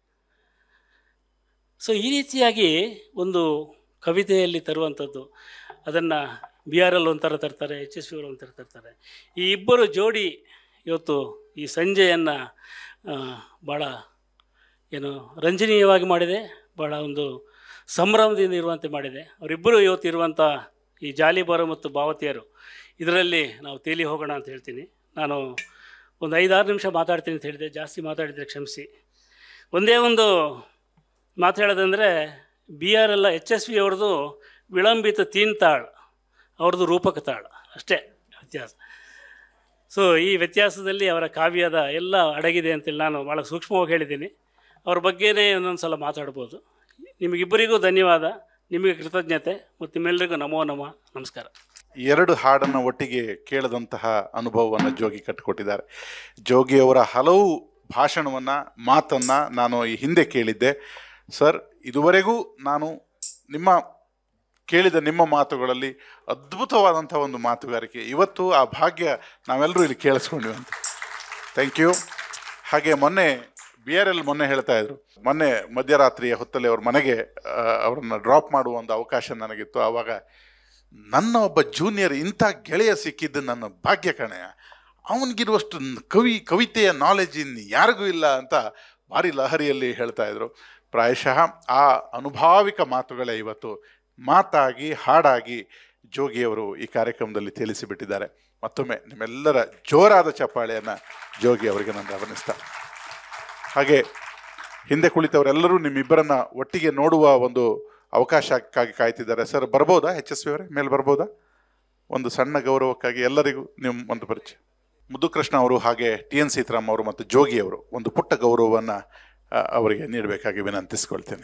ಸೊ ಈ ರೀತಿಯಾಗಿ ಒಂದು ಕವಿತೆಯಲ್ಲಿ ತರುವಂಥದ್ದು ಅದನ್ನು ಬಿ ಆರ್ ಎಲ್ ಒಂಥರ ತರ್ತಾರೆ ಎಚ್ ಎಸ್ ವಿ ಅವರು ಒಂಥರ ತರ್ತಾರೆ ಈ ಇಬ್ಬರು ಜೋಡಿ ಇವತ್ತು ಈ ಸಂಜೆಯನ್ನು ಭಾಳ ಏನು ರಂಜನೀಯವಾಗಿ ಮಾಡಿದೆ ಭಾಳ ಒಂದು ಸಂಭ್ರಮದಿಂದ ಇರುವಂತೆ ಮಾಡಿದೆ ಅವರಿಬ್ಬರು ಇವತ್ತು ಇರುವಂಥ ಈ ಜಾಲಿಬಾರು ಮತ್ತು ಭಾವತಿಯರು ಇದರಲ್ಲಿ ನಾವು ತೇಲಿ ಹೋಗೋಣ ಅಂತ ಹೇಳ್ತೀನಿ ನಾನು ಒಂದು ಐದಾರು ನಿಮಿಷ ಮಾತಾಡ್ತೀನಿ ಅಂತ ಹೇಳಿದೆ ಜಾಸ್ತಿ ಮಾತಾಡಿದರೆ ಕ್ಷಮಿಸಿ ಒಂದೇ ಒಂದು ಮಾತು ಹೇಳೋದಂದರೆ ಬಿ ಆರ್ ಎಲ್ಲ ಎಚ್ ಎಸ್ ವಿ ಅವ್ರದ್ದು ವಿಳಂಬಿತ ತೀನ್ ತಾಳ್ ಅವ್ರದ್ದು ರೂಪಕ ತಾಳ್ ಅಷ್ಟೇ ವ್ಯತ್ಯಾಸ ಸೊ ಈ ವ್ಯತ್ಯಾಸದಲ್ಲಿ ಅವರ ಕಾವ್ಯದ ಎಲ್ಲ ಅಡಗಿದೆ ಅಂತೇಳಿ ನಾನು ಭಾಳ ಸೂಕ್ಷ್ಮವಾಗಿ ಹೇಳಿದ್ದೀನಿ ಅವ್ರ ಬಗ್ಗೆನೇ ಒಂದೊಂದು ಸಲ ಮಾತಾಡ್ಬೋದು ನಿಮಗಿಬ್ಬರಿಗೂ ಧನ್ಯವಾದ ನಿಮಗೆ ಕೃತಜ್ಞತೆ ಮತ್ತು ನಿಮ್ಮೆಲ್ಲರಿಗೂ ನಮೋ ನಮ ನಮಸ್ಕಾರ ಎರಡು ಹಾಡನ್ನು ಒಟ್ಟಿಗೆ ಕೇಳದಂತಹ ಅನುಭವವನ್ನು ಜೋಗಿ ಕಟ್ಟಿಕೊಟ್ಟಿದ್ದಾರೆ ಜೋಗಿಯವರ ಹಲವು ಭಾಷಣವನ್ನು ಮಾತನ್ನು ನಾನು ಈ ಹಿಂದೆ ಕೇಳಿದ್ದೆ ಸರ್ ಇದುವರೆಗೂ ನಾನು ನಿಮ್ಮ ಕೇಳಿದ ನಿಮ್ಮ ಮಾತುಗಳಲ್ಲಿ ಅದ್ಭುತವಾದಂಥ ಒಂದು ಮಾತುಗಾರಿಕೆ ಇವತ್ತು ಆ ಭಾಗ್ಯ ನಾವೆಲ್ಲರೂ ಇಲ್ಲಿ ಕೇಳಿಸ್ಕೊಂಡ್ವಿ ಅಂತ ಥ್ಯಾಂಕ್ ಯು ಹಾಗೆ ಮೊನ್ನೆ ಬಿ ಆರ್ ಎಲ್ ಮೊನ್ನೆ ಹೇಳ್ತಾ ಇದ್ರು ಮೊನ್ನೆ ಮಧ್ಯರಾತ್ರಿಯ ಹೊತ್ತಲ್ಲಿ ಅವ್ರ ಮನೆಗೆ ಆ, ಅವರನ್ನು ಡ್ರಾಪ್ ಮಾಡುವ ಒಂದು ಅವಕಾಶ ನನಗಿತ್ತು ಆವಾಗ ನನ್ನ ಒಬ್ಬ ಜೂನಿಯರ್ ಇಂಥ ಗೆಳೆಯ ಸಿಕ್ಕಿದ್ದು ನನ್ನ ಭಾಗ್ಯ ಕಣೆಯ ಅವನಿಗಿರುವಷ್ಟು ನ್- ಕವಿ ಕವಿತೆಯ ನಾಲೆಜ್ ಇನ್ನು ಯಾರಿಗೂ ಇಲ್ಲ ಅಂತ ಭಾರಿ ಲಹರಿಯಲ್ಲಿ ಹೇಳ್ತಾ ಇದ್ರು ಪ್ರಾಯಶಃ ಆ ಅನುಭಾವಿಕ ಮಾತುಗಳೇ ಇವತ್ತು ಮಾತಾಗಿ ಹಾಡಾಗಿ ಜೋಗಿಯವರು ಈ ಕಾರ್ಯಕ್ರಮದಲ್ಲಿ ತೇಲಿಸಿಬಿಟ್ಟಿದ್ದಾರೆ ಮತ್ತೊಮ್ಮೆ ನಿಮ್ಮೆಲ್ಲರ ಜೋರಾದ ಚಪ್ಪಾಳೆಯನ್ನು ಜೋಗಿ ಅವರಿಗೆ ನಾನು ಗಮನಿಸ್ತಾ ಹಾಗೆ ಹಿಂದೆ ಕುಳಿತವರೆಲ್ಲರೂ ನಿಮ್ಮಿಬ್ಬರನ್ನ ಒಟ್ಟಿಗೆ ನೋಡುವ ಒಂದು ಅವಕಾಶಕ್ಕಾಗಿ ಕಾಯ್ತಿದ್ದಾರೆ ಸರ್ ಬರ್ಬೋದಾ ಎಚ್ ಎಸ್ ವಿ ಅವರೇ ಮೇಲೆ ಬರ್ಬೋದಾ ಒಂದು ಸಣ್ಣ ಗೌರವಕ್ಕಾಗಿ ಎಲ್ಲರಿಗೂ ನಿಮ್ಮ ಒಂದು ಪರಿಚಯ ಮುದ್ದುಕೃಷ್ಣ ಅವರು ಹಾಗೆ ಟಿ ಎನ್ ಸೀತಾರಾಮ್ ಅವರು ಮತ್ತು ಜೋಗಿ ಅವರು ಒಂದು ಪುಟ್ಟ ಗೌರವವನ್ನು ಆ, ಅವರಿಗೆ ನೀಡಬೇಕಾಗಿ ವಿನಂತಿಸ್ಕೊಳ್ತೇನೆ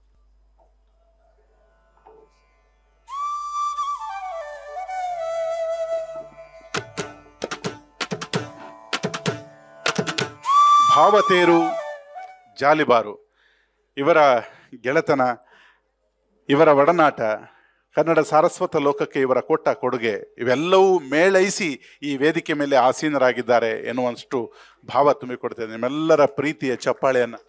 ಭಾವತೇರು ಜಾಲಿಬಾರು ಇವರ ಗೆಳೆತನ ಇವರ ಒಡನಾಟ ಕನ್ನಡ ಸಾರಸ್ವತ ಲೋಕಕ್ಕೆ ಇವರ ಕೊಟ್ಟ ಕೊಡುಗೆ ಇವೆಲ್ಲವೂ ಮೇಳೈಸಿ ಈ ವೇದಿಕೆ ಮೇಲೆ ಆಸೀನರಾಗಿದ್ದಾರೆ ಎನ್ನುವಷ್ಟು ಭಾವ ತುಂಬಿಕೊಡ್ತೇನೆ ನಿಮ್ಮೆಲ್ಲರ ಪ್ರೀತಿಯ ಚಪ್ಪಾಳೆಯನ್ನು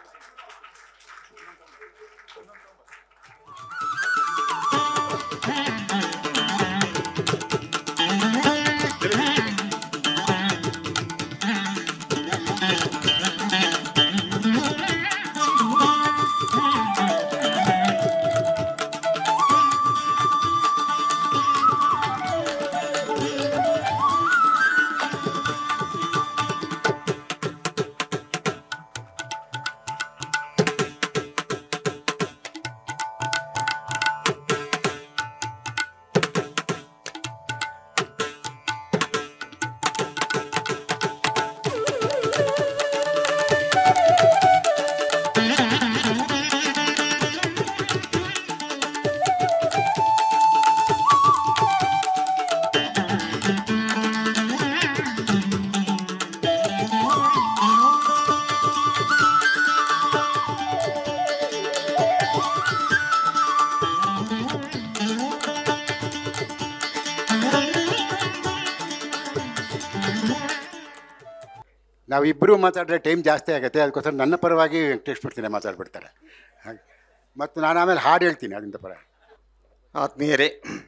ನಾವಿಬ್ಬರು ಮಾತಾಡಿದ್ರೆ ಟೈಮ್ ಜಾಸ್ತಿ ಆಗುತ್ತೆ ಅದಕ್ಕೋಸ್ಕರ ನನ್ನ ಪರವಾಗಿ ವೆಂಕಟೇಶ್ ಬರ್ತೀನಿ ಮಾತಾಡ್ಬಿಡ್ತಾರೆ ಹಾಗೆ ಮತ್ತು ನಾನು ಆಮೇಲೆ ಹಾಡು ಹೇಳ್ತೀನಿ ಅದರಿಂದ ಪರ ಆತ್ಮೀಯರೇ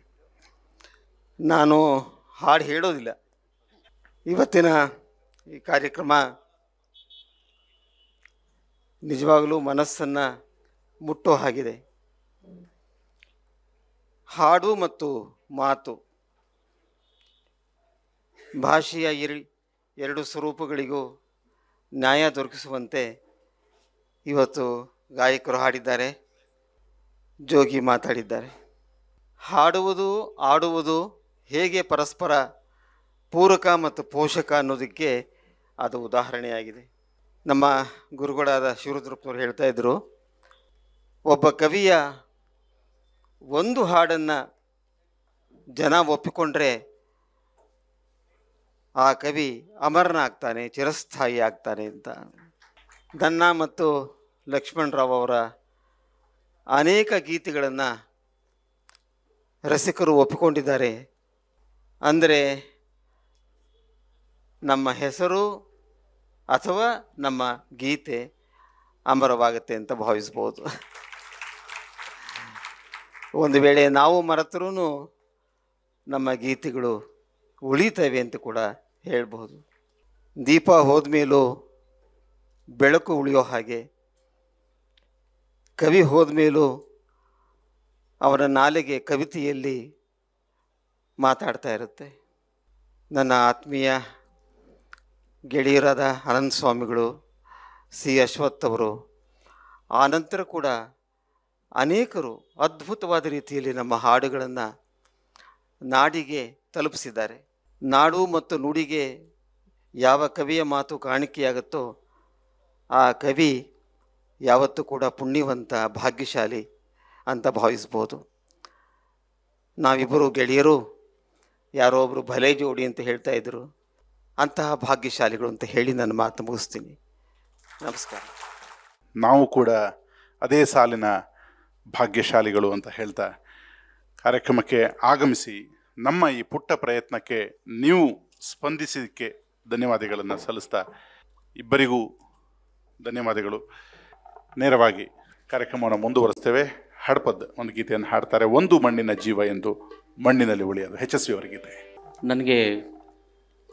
ನಾನು ಹಾಡು ಹೇಳೋದಿಲ್ಲ ಇವತ್ತಿನ ಈ ಕಾರ್ಯಕ್ರಮ ನಿಜವಾಗಲೂ ಮನಸ್ಸನ್ನು ಮುಟ್ಟೋ ಹಾಗಿದೆ ಹಾಡು ಮತ್ತು ಮಾತು ಭಾಷೆಯ ಇರಿ ಎರಡು ಸ್ವರೂಪಗಳಿಗೂ ನ್ಯಾಯ ದೊರಕಿಸುವಂತೆ ಇವತ್ತು ಗಾಯಕರು ಹಾಡಿದ್ದಾರೆ ಜೋಗಿ ಮಾತಾಡಿದ್ದಾರೆ ಹಾಡುವುದು ಆಡುವುದು ಹೇಗೆ ಪರಸ್ಪರ ಪೂರಕ ಮತ್ತು ಪೋಷಕ ಅನ್ನೋದಕ್ಕೆ ಅದು ಉದಾಹರಣೆಯಾಗಿದೆ ನಮ್ಮ ಗುರುಗಳಾದ ಶಿವರುದ್ರಪ್ಪನವರು ಹೇಳ್ತಾ ಇದ್ದರು ಒಬ್ಬ ಕವಿಯ ಒಂದು ಹಾಡನ್ನು ಜನ ಒಪ್ಪಿಕೊಂಡ್ರೆ ಆ ಕವಿ ಅಮರನಾಗ್ತಾನೆ ಚಿರಸ್ಥಾಯಿ ಆಗ್ತಾನೆ ಅಂತ ನನ್ನ ಮತ್ತು ಲಕ್ಷ್ಮಣರಾವ್ ಅವರ ಅನೇಕ ಗೀತೆಗಳನ್ನು ರಸಿಕರು ಒಪ್ಪಿಕೊಂಡಿದ್ದಾರೆ ಅಂದರೆ ನಮ್ಮ ಹೆಸರು ಅಥವಾ ನಮ್ಮ ಗೀತೆ ಅಮರವಾಗುತ್ತೆ ಅಂತ ಭಾವಿಸ್ಬೋದು ಒಂದು ವೇಳೆ ನಾವು ಮರೆತರೂ ನಮ್ಮ ಗೀತೆಗಳು ಉಳಿತವೆ ಅಂತ ಕೂಡ ಹೇಳ್ಬೋದು ದೀಪ ಹೋದ್ಮೇಲೂ ಬೆಳಕು ಉಳಿಯೋ ಹಾಗೆ ಕವಿ ಹೋದ್ಮೇಲೂ ಅವರ ನಾಲಿಗೆ ಕವಿತೆಯಲ್ಲಿ ಮಾತಾಡ್ತಾ ಇರುತ್ತೆ ನನ್ನ ಆತ್ಮೀಯ ಗೆಳೆಯರಾದ ಅನಂತ ಸ್ವಾಮಿಗಳು ಸಿ ಅಶ್ವಥ್ ಅವರು ಆನಂತರ ಕೂಡ ಅನೇಕರು ಅದ್ಭುತವಾದ ರೀತಿಯಲ್ಲಿ ನಮ್ಮ ಹಾಡುಗಳನ್ನು ನಾಡಿಗೆ ತಲುಪಿಸಿದ್ದಾರೆ ನಾಡು ಮತ್ತು ನುಡಿಗೆ ಯಾವ ಕವಿಯ ಮಾತು ಕಾಣಿಕೆಯಾಗುತ್ತೋ ಆ ಕವಿ ಯಾವತ್ತೂ ಕೂಡ ಪುಣ್ಯವಂತ ಭಾಗ್ಯಶಾಲಿ ಅಂತ ಭಾವಿಸ್ಬೋದು ನಾವಿಬ್ಬರು ಗೆಳೆಯರು ಯಾರೋ ಒಬ್ಬರು ಭಲೆ ಜೋಡಿ ಅಂತ ಹೇಳ್ತಾ ಇದ್ದರು ಅಂತಹ ಭಾಗ್ಯಶಾಲಿಗಳು ಅಂತ ಹೇಳಿ ನನ್ನ ಮಾತು ಮುಗಿಸ್ತೀನಿ ನಮಸ್ಕಾರ ನಾವು ಕೂಡ ಅದೇ ಸಾಲಿನ ಭಾಗ್ಯಶಾಲಿಗಳು ಅಂತ ಹೇಳ್ತಾ ಕಾರ್ಯಕ್ರಮಕ್ಕೆ ಆಗಮಿಸಿ ನಮ್ಮ ಈ ಪುಟ್ಟ ಪ್ರಯತ್ನಕ್ಕೆ ನೀವು ಸ್ಪಂದಿಸಿದ್ದಕ್ಕೆ ಧನ್ಯವಾದಗಳನ್ನು ಸಲ್ಲಿಸ್ತಾ ಇಬ್ಬರಿಗೂ ಧನ್ಯವಾದಗಳು ನೇರವಾಗಿ ಕಾರ್ಯಕ್ರಮವನ್ನು ಮುಂದುವರಿಸ್ತೇವೆ ಹಡ್ಪದ್ ಒಂದು ಗೀತೆಯನ್ನು ಹಾಡ್ತಾರೆ ಒಂದು ಮಣ್ಣಿನ ಜೀವ ಎಂದು ಮಣ್ಣಿನಲ್ಲಿ ಉಳಿಯೋದು ಎಚ್ ಎಸ್ ವಿ ಅವರ ಗೀತೆ ನನಗೆ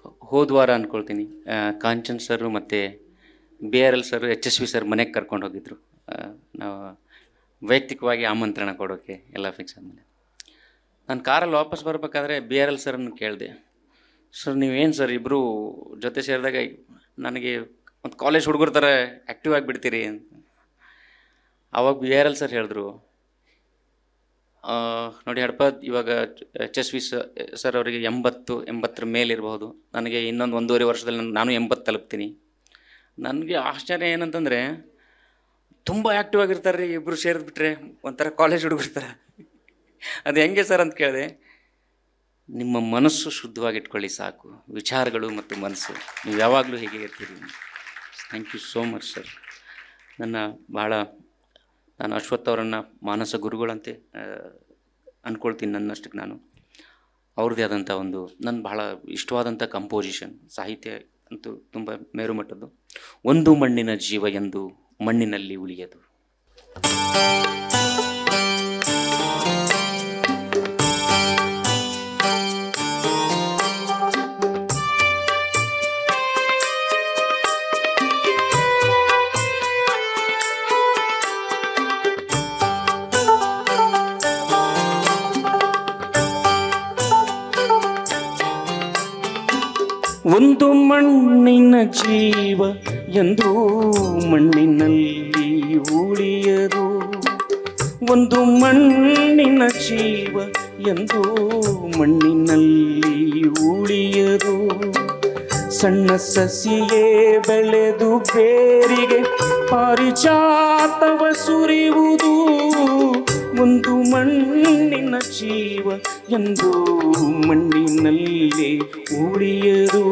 ಹೋದ ವಾರ ಅಂದ್ಕೊಳ್ತೀನಿ ಆ, ಕಾಂಚನ್ ಸರ್ ಮತ್ತು B R L sir H S V sir ಮನೆಗೆ ಕರ್ಕೊಂಡು ಹೋಗಿದ್ರು ಆ, ನಾವು ವೈಯಕ್ತಿಕವಾಗಿ ಆಮಂತ್ರಣ ಕೊಡೋಕ್ಕೆ ಎಲ್ಲ ಫಿಕ್ಸ್ ಆದಮೇಲೆ ನಾನು ಕಾರಲ್ಲಿ ವಾಪಸ್ ಬರಬೇಕಾದ್ರೆ ಬಿ ಆರ್ ಎಲ್ ಸರ್ನ ಕೇಳಿದೆ ಸರ್ ನೀವೇನು ಸರ್ ಇಬ್ಬರು ಜೊತೆ ಸೇರಿದಾಗ ನನಗೆ ಒಂದು ಕಾಲೇಜ್ ಹುಡುಗರ ಥರ ಆ್ಯಕ್ಟಿವ್ ಆಗಿಬಿಡ್ತೀರಿ ಅಂತ ಆವಾಗ ಬಿ ಆರ್ ಎಲ್ ಸರ್ ಹೇಳಿದ್ರು ಆ, ನೋಡಿ ಹಡ್ಪದ್ ಇವಾಗ ಎಚ್ ಎಸ್ ವಿ ಸರ್ ಅವರಿಗೆ ಎಂಬತ್ತು ಎಂಬತ್ತರ ಮೇಲಿರಬಹುದು ನನಗೆ ಇನ್ನೊಂದು ಒಂದೂವರೆ ವರ್ಷದಲ್ಲಿ ನಾನು- ನಾನು ಎಂಬತ್ತು ತಲುಪ್ತೀನಿ ನನಗೆ ಆಶ್ಚರ್ಯ ಏನಂತಂದರೆ ತುಂಬ ಆ್ಯಕ್ಟಿವ್ ಆಗಿರ್ತಾರೆ ರೀ ಇಬ್ಬರು ಸೇರಿದ್ಬಿಟ್ರೆ ಒಂಥರ ಕಾಲೇಜ್ ಹುಡುಗರ ಥರ ಅದು ಹೆಂಗೆ ಸರ್ ಅಂತ ಕೇಳಿದೆ ನಿಮ್ಮ ಮನಸ್ಸು ಶುದ್ಧವಾಗಿಟ್ಕೊಳ್ಳಿ ಸಾಕು ವಿಚಾರಗಳು ಮತ್ತು ಮನಸ್ಸು ನೀವು ಯಾವಾಗಲೂ ಹೀಗೆ ಇರ್ತೀರಿ thank you so much sir ನನ್ನ ಭಾಳ ನಾನು ಅಶ್ವಥ್ ಅವರನ್ನು ಮಾನಸ ಗುರುಗಳಂತೆ ಆ, ಅಂದ್ಕೊಳ್ತೀನಿ ನನ್ನಷ್ಟಕ್ಕೆ ನಾನು ಅವ್ರದ್ದೇ ಆದಂಥ ಒಂದು ನನ್ನ ಬಹಳ ಇಷ್ಟವಾದಂಥ ಕಂಪೋಸಿಷನ್ ಸಾಹಿತ್ಯ ಅಂತೂ ತುಂಬ ಮೇರುಮಟ್ಟದ್ದು ಒಂದು ಮಣ್ಣಿನ ಜೀವ ಎಂದು ಮಣ್ಣಿನಲ್ಲಿ ಉಳಿಯದು ಒಂದು ಮಣ್ಣಿನ ಜೀವ ಎಂದು ಮಣ್ಣಿನಲ್ಲಿ ಉಳಿಯದು ಒಂದು ಮಣ್ಣಿನ ಜೀವ ಎಂದು ಮಣ್ಣಿನಲ್ಲಿ ಉಳಿಯದು ಸಣ್ಣ ಸಸಿಯೇ ಬೆಳೆದು ಬೇರಿಗೆ ಪಾರಿಜಾತವ ಸುರಿಯುವುದು ಒಂದು ಮಣ್ಣಿನ ಜೀವ ಎಂದು ಮಣ್ಣಿನಲ್ಲೇ ಉಳಿಯದು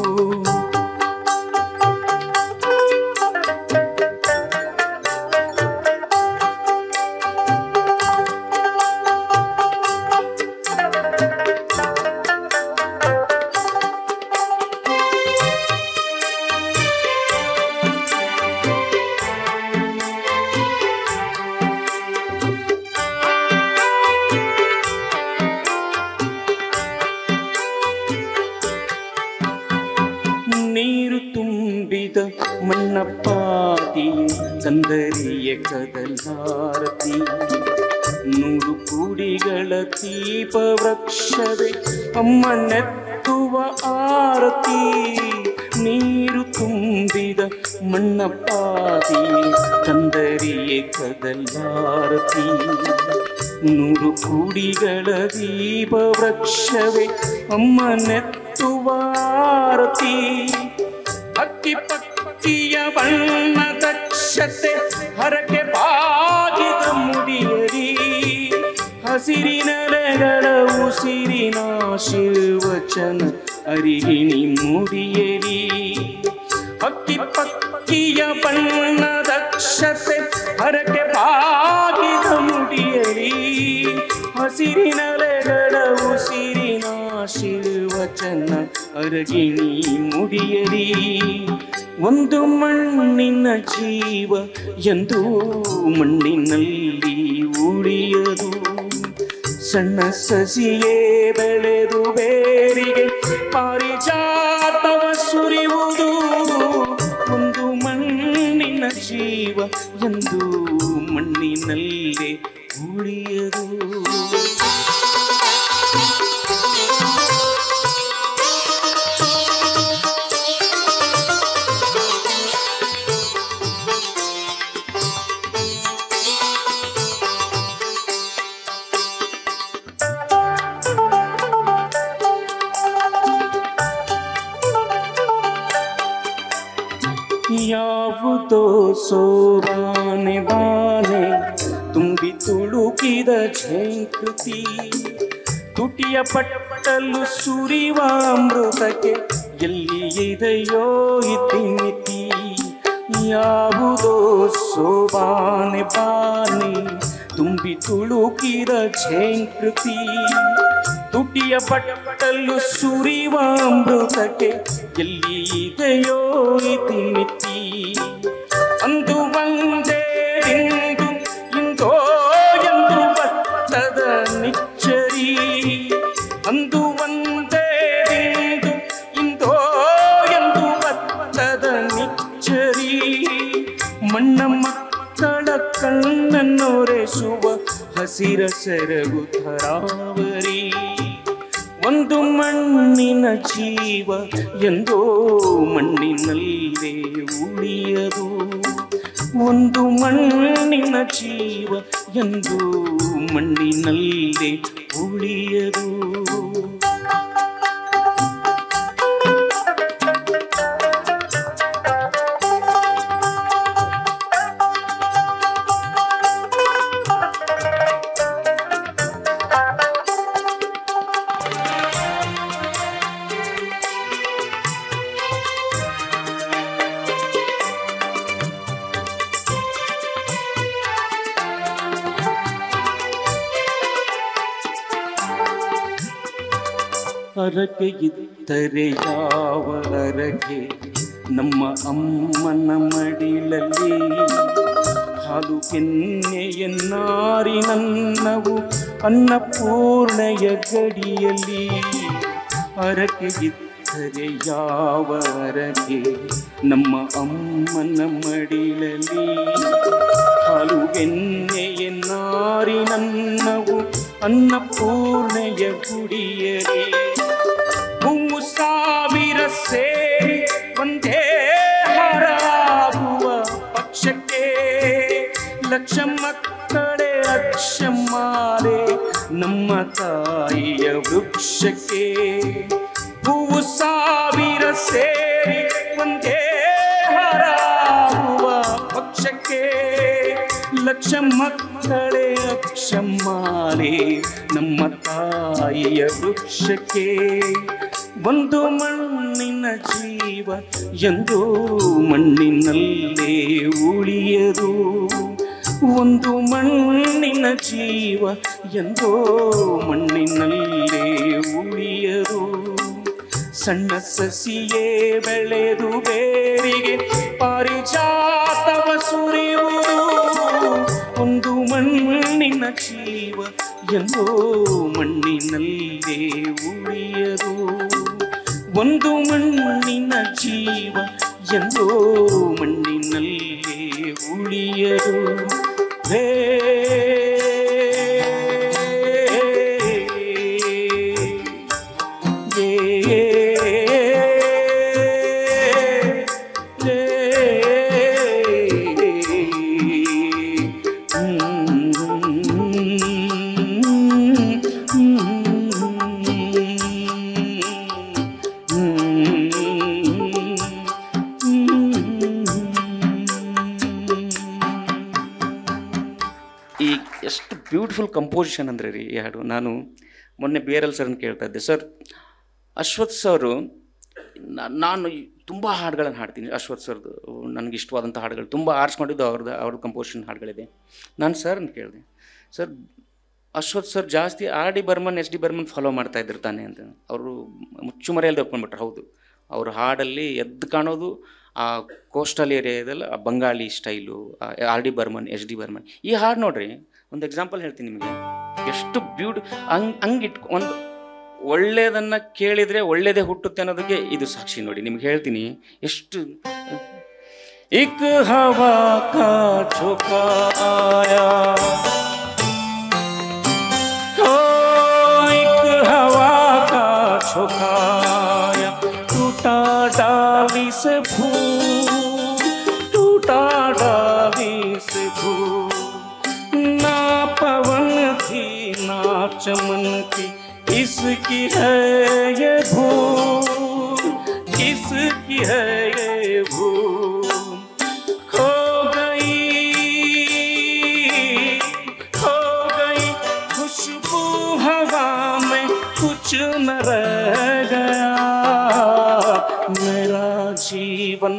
ನೀರು ತುಂಬಿದ ಮಣ್ಣಪ್ಪಾದಿ ಸಂದರಿಯ ಕದಲಾರತಿ ನೂರು ಕುಡಿಗಳ ದೀಪ ವೃಕ್ಷವೇ ಅಮ್ಮ ನೆತ್ತುವ ಆರತಿ ನೀರು ತುಂಬಿದ ಮಣ್ಣಪ್ಪಾದಿ ಕಂದರಿಯ ಕದಲಾರತಿ ನೂರು ಕುಡಿಗಳ ದೀಪ ವೃಕ್ಷವೇ ಅಮ್ಮ ನೆತ್ತುವ ಆರತಿ ಅಕ್ಕಿ ಪಕ್ಕಿಯ ಬಣ್ಣ ದಕ್ಷತೆ ಹರಕೆ ಬಾಗಿದ ಮುಡಿಯರಿ ಹಸಿರಿನಲೆಗಳ ಉಸಿರಿನ ಶಿವಚನ ಅರಿಗಿಣಿ ಮುಡಿಯರಿ ಅಕ್ಕಿ ಪಕ್ಕಿಯ ಬಣ್ಣ ದಕ್ಷತೆ ಹರಕೆ ಬಾಗಿದ ಮುಡಿಯರಿ ಹಸಿರಿನಲೆಗಳ ಉಸಿರಿನ ಶಿವಚನ ಅರಗಿಣಿ ಮುಡಿಯರಿ ಒಂದು ಮಣ್ಣಿನ ಜೀವ ಎಂದು ಮಣ್ಣಿನಲ್ಲಿ ಉಳಿಯದು ಸಣ್ಣ ಸಸಿಯೇ ಬೆಳೆದು ಬೇರಿಗೆ ಪಾರಿಜಾತವ ಸುರಿಯುವುದು ಒಂದು ಮಣ್ಣಿನ ಜೀವ ಎಂದು ಮಣ್ಣಿನಲ್ಲೇ ಉಳಿಯದು ಯಾವುದೋ ಸೋಬಾನೆ ಬಾನೆ ತುಂಬಿ ತುಳುಕಿದ ಝೇಂಕೃತಿ ತುಟಿಯ ಪಟ್ಟಲು ಸುರಿವ ಅಮೃತಕ್ಕೆ ಎಲ್ಲಿ ಇದೆಯೋ ಇತಿಮಿತಿ ಯಾವುದೋ ಸೋಬಾನೆ ಬಾನೆ ತುಂಬಿ ತುಳುಕಿದ ಝೇಂಕೃತಿ ತುಟಿಯ ಪಟ್ಟಲು ಸುರಿವ ಅಮೃತಕ್ಕೆ ಎಲ್ಲಿ ಇದೆಯೋ ಇತಿಮಿತಿ ಅಂದು ಒಂದೇ ಇಂದು ಇಂದೋ ಎಂದು ಭತ್ತದ ನಿಚ್ಚರಿ ಅಂದು ಒಂದೇ ಇಂದು ಇಂದೋ ಹಸಿರ ಸೆರಗು ಥರಾವರಿ ಒಂದು ಮಣ್ಣಿನ ಜೀವ ಎಂದೋ ಮಣ್ಣಿನಲ್ಲೇ ಉಳಿಯದು ಒಂದು ಮಣ್ಣಿನ ಜೀವ ಎಂದು ಮಣ್ಣಿನಲ್ಲೇ ಉಳಿಯದು ಹರಕೆ ಇದ್ದರೆ ಯಾವ ಹರಕೆ ನಮ್ಮ ಅಮ್ಮನ ಮಡಿಲಲ್ಲಿ ಹಾಲು ಕೆನ್ನೆಯನ್ನಾರಿ ನನ್ನವು ಅನ್ನಪೂರ್ಣೆಯ ಗಡಿಯಲ್ಲಿ ಹರಕೆ ಇದ್ದರೆ ಯಾವ ಹರಕೆ ನಮ್ಮ ಅಮ್ಮನ ಮಡಿಲಲ್ಲಿ ಹಾಲು ಎಣ್ಣೆಯನ್ನಾರಿ ನನ್ನವು ಅನ್ನಪೂರ್ಣೆಯ ಗುಡಿಯಲಿ ಹೂವು ಸಾವಿರ ಸೇರಿ ಒಂದೇ ಹಾರಾಗುವ ಪಕ್ಷಕ್ಕೆ ಲಕ್ಷ ಮಕ್ಕಳೇ ಅಕ್ಷಮಾಲೆ ನಮ್ಮ ತಾಯಿಯ ವೃಕ್ಷಕ್ಕೆ ಹೂವು ಸಾವಿರ ಸೇರಿ ಒಂದೇ ಹಾರಾಗುವ ಪಕ್ಷಕ್ಕೆ ಲಕ್ಷ ಮಕ್ಕಳೇ ಅಕ್ಷಮಾಲೆ ನಮ್ಮ ತಾಯಿಯ ವೃಕ್ಷಕ್ಕೆ ಒಂದು ಮಣ್ಣಿನ ಜೀವ ಎಂದು ಮಣ್ಣಿನಲ್ಲೇ ಉಳಿಯದು ಒಂದು ಮಣ್ಣಿನ ಜೀವ ಎಂದೋ ಮಣ್ಣಿನಲ್ಲೇ ಉಳಿಯದು ಸಣ್ಣ ಸಸಿಯೇ ಬೆಳೆದು ಬೇರಿಗೆ ಪಾರಿಜಾತವ ಸುರಿಯುವುದು ಒಂದು ಮಣ್ಣಿನ ಜೀವ ಎಂದೋ ಮಣ್ಣಿನಲ್ಲೇ ಉಳಿಯದು ಒಂದು ಮಣ್ಣಿನ ಜೀವ ಎಂದೋ ಮಣ್ಣಿನಲ್ಲೇ ಉಳಿಯದು ಹೇ ಈ ಎಷ್ಟು ಬ್ಯೂಟಿಫುಲ್ ಕಂಪೋಸಿಷನ್ ಅಂದರೆ ರೀ ಈ ಹಾಡು ನಾನು ಮೊನ್ನೆ ಬಿ ಆರ್ ಎಲ್ ಸರ್ನ ಕೇಳ್ತಾ ಇದ್ದೆ ಸರ್ ಅಶ್ವಥ್ ಸರು ನಾ- ನಾನು ತುಂಬ ಹಾಡುಗಳನ್ನು ಹಾಡ್ತೀನಿ ಅಶ್ವಥ್ ಸರ್ದು ನನಗೆ ಇಷ್ಟವಾದಂಥ ಹಾಡುಗಳು ತುಂಬ ಆರಿಸ್ಕೊಂಡಿದ್ದು ಅವ್ರದ್ದು ಅವ್ರದ್ದು ಕಂಪೋಸಿಷನ್ ಹಾಡುಗಳಿದೆ ನಾನು ಸರ್ನ ಕೇಳಿದೆ ಸರ್ ಅಶ್ವಥ್ ಸರ್ ಜಾಸ್ತಿ R D Burman S D Burman follow ಮಾಡ್ತಾ ಇದ್ರು ತಾನೆ ಅಂತ ಅವರು ಮುಚ್ಚುಮರೆಯಲ್ಲಿ ಒಪ್ಕೊಂಡ್ಬಿಟ್ರು ಹೌದು ಅವ್ರ ಹಾಡಲ್ಲಿ ಎದ್ದು ಕಾಣೋದು ಆ ಕೋಸ್ಟಲ್ ಏರಿಯಾದಲ್ಲ ಆ Bengali style R D Burman S D Burman ಈ ಹಾಡು ನೋಡ್ರಿ ಒಂದು ಎಕ್ಸಾಂಪಲ್ ಹೇಳ್ತೀನಿ ನಿಮಗೆ ಎಷ್ಟು ಬ್ಯೂಟಿ ಹಂಗೆ ಹಂಗೆ ಇಟ್ಕೊ ಒಂದು ಒಳ್ಳೆಯದನ್ನು ಕೇಳಿದರೆ ಒಳ್ಳೆಯದೇ ಹುಟ್ಟುತ್ತೆ ಅನ್ನೋದಕ್ಕೆ ಇದು ಸಾಕ್ಷಿ ನೋಡಿ ನಿಮ್ಗೆ ಹೇಳ್ತೀನಿ ಎಷ್ಟು एक हवा का झोंका आया हो एक हवा का झोंका आया टूटा डाली से फूल टूटा डाली से फूल ना पवन थी ना चमन थी इसकी है ये भूल किसकी है ये भूल खो गई खो गई खुशबू हवा में कुछ न रह गया मेरा जीवन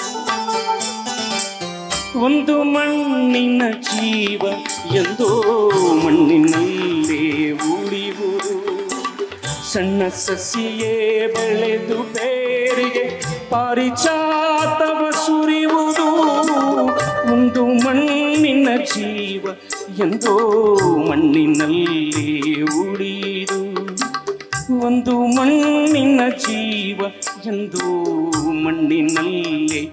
ಒಂದು ಮಣ್ಣಿನ ಜೀವ ಎಂದೋ ಮಣ್ಣಿನಲ್ಲೇ ಉಳಿಯುವುದು ಸಣ್ಣ ಸಸಿಯೇ ಬೆಳೆದು ಬೇರಿಗೆ ಪಾರಿಜಾತವ ಸುರಿಯುವುದು ಒಂದು ಮಣ್ಣಿನ ಜೀವ ಎಂದೋ ಮಣ್ಣಿನಲ್ಲಿ ಉಳಿದು ಒಂದು ಮಣ್ಣಿನ ಜೀವ ಎಂದು ಮಣ್ಣಿನಲ್ಲಿ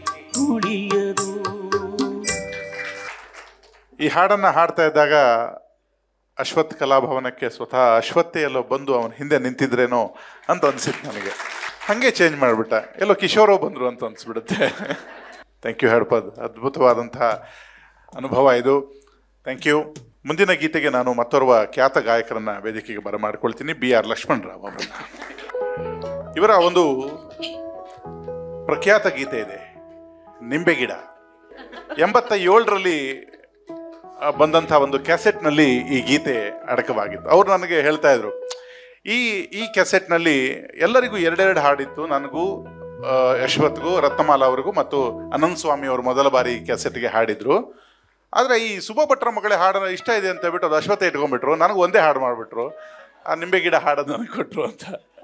ಉಳಿಯದು ಈ ಹಾಡನ್ನು ಹಾಡ್ತಾ ಇದ್ದಾಗ ಅಶ್ವತ್ಥ ಕಲಾಭವನಕ್ಕೆ ಸ್ವತಃ ಅಶ್ವತ್ಥೆ ಎಲ್ಲೋ ಬಂದು ಅವನ ಹಿಂದೆ ನಿಂತಿದ್ರೇನೋ ಅಂತ ಅನ್ಸಿತ್ತು ನನಗೆ ಹಾಗೆ ಚೇಂಜ್ ಮಾಡಿಬಿಟ್ಟ ಎಲ್ಲೋ ಕಿಶೋರೋ ಬಂದರು ಅಂತ ಅನ್ಸ್ಬಿಡುತ್ತೆ ಥ್ಯಾಂಕ್ ಯು ಹಡ್ಪದ್ ಅದ್ಭುತವಾದಂತಹ ಅನುಭವ ಇದು ಥ್ಯಾಂಕ್ ಯು ಮುಂದಿನ ಗೀತೆಗೆ ನಾನು ಮತ್ತೋರ್ವ ಖ್ಯಾತ ಗಾಯಕರನ್ನ ವೇದಿಕೆಗೆ ಬರಮಾಡ್ಕೊಳ್ತೀನಿ ಬಿ ಆರ್ ಲಕ್ಷ್ಮಣ್ ರಾವ್ ಅವರನ್ನ ಇವರ ಒಂದು ಪ್ರಖ್ಯಾತ ಗೀತೆ ಇದೆ ನಿಂಬೆ ಗಿಡ ಎಂಬತ್ತ ಏಳರಲ್ಲಿ ಬಂದಂಥ ಒಂದು ಕ್ಯಾಸೆಟ್ನಲ್ಲಿ ಈ ಗೀತೆ ಅಡಕವಾಗಿತ್ತು ಅವರು ನನಗೆ ಹೇಳ್ತಾ ಇದ್ರು ಈ ಈ ಕ್ಯಾಸೆಟ್ನಲ್ಲಿ ಎಲ್ಲರಿಗೂ ಎರಡೆರಡು ಹಾಡಿತ್ತು ನನಗೂ ಆ, ಯಶವತ್ಗೂ ರತ್ನಮಾಲ ಅವರಿಗೂ ಮತ್ತು ಅನಂತ್ ಸ್ವಾಮಿ ಅವರು ಮೊದಲ ಬಾರಿ ಈ ಕ್ಯಾಸೆಟ್ಗೆ ಹಾಡಿದ್ರು ಆದರೆ ಈ ಸುಬ್ಬ ಭಟ್ರ ಮಗಳೇ ಹಾಡೋಣ ಇಷ್ಟ ಇದೆ ಅಂತ ಹೇಳ್ಬಿಟ್ಟು ಅದು ಅಶ್ವತ್ಥ ಇಟ್ಕೊಂಡ್ಬಿಟ್ರು ನನಗೆ ಒಂದೇ ಹಾಡು ಮಾಡಿಬಿಟ್ರು ಆ ನಿಂಬೆ ಗಿಡ ಹಾಡೋದು ನನಗೆ ಕೊಟ್ಟರು ಅಂತ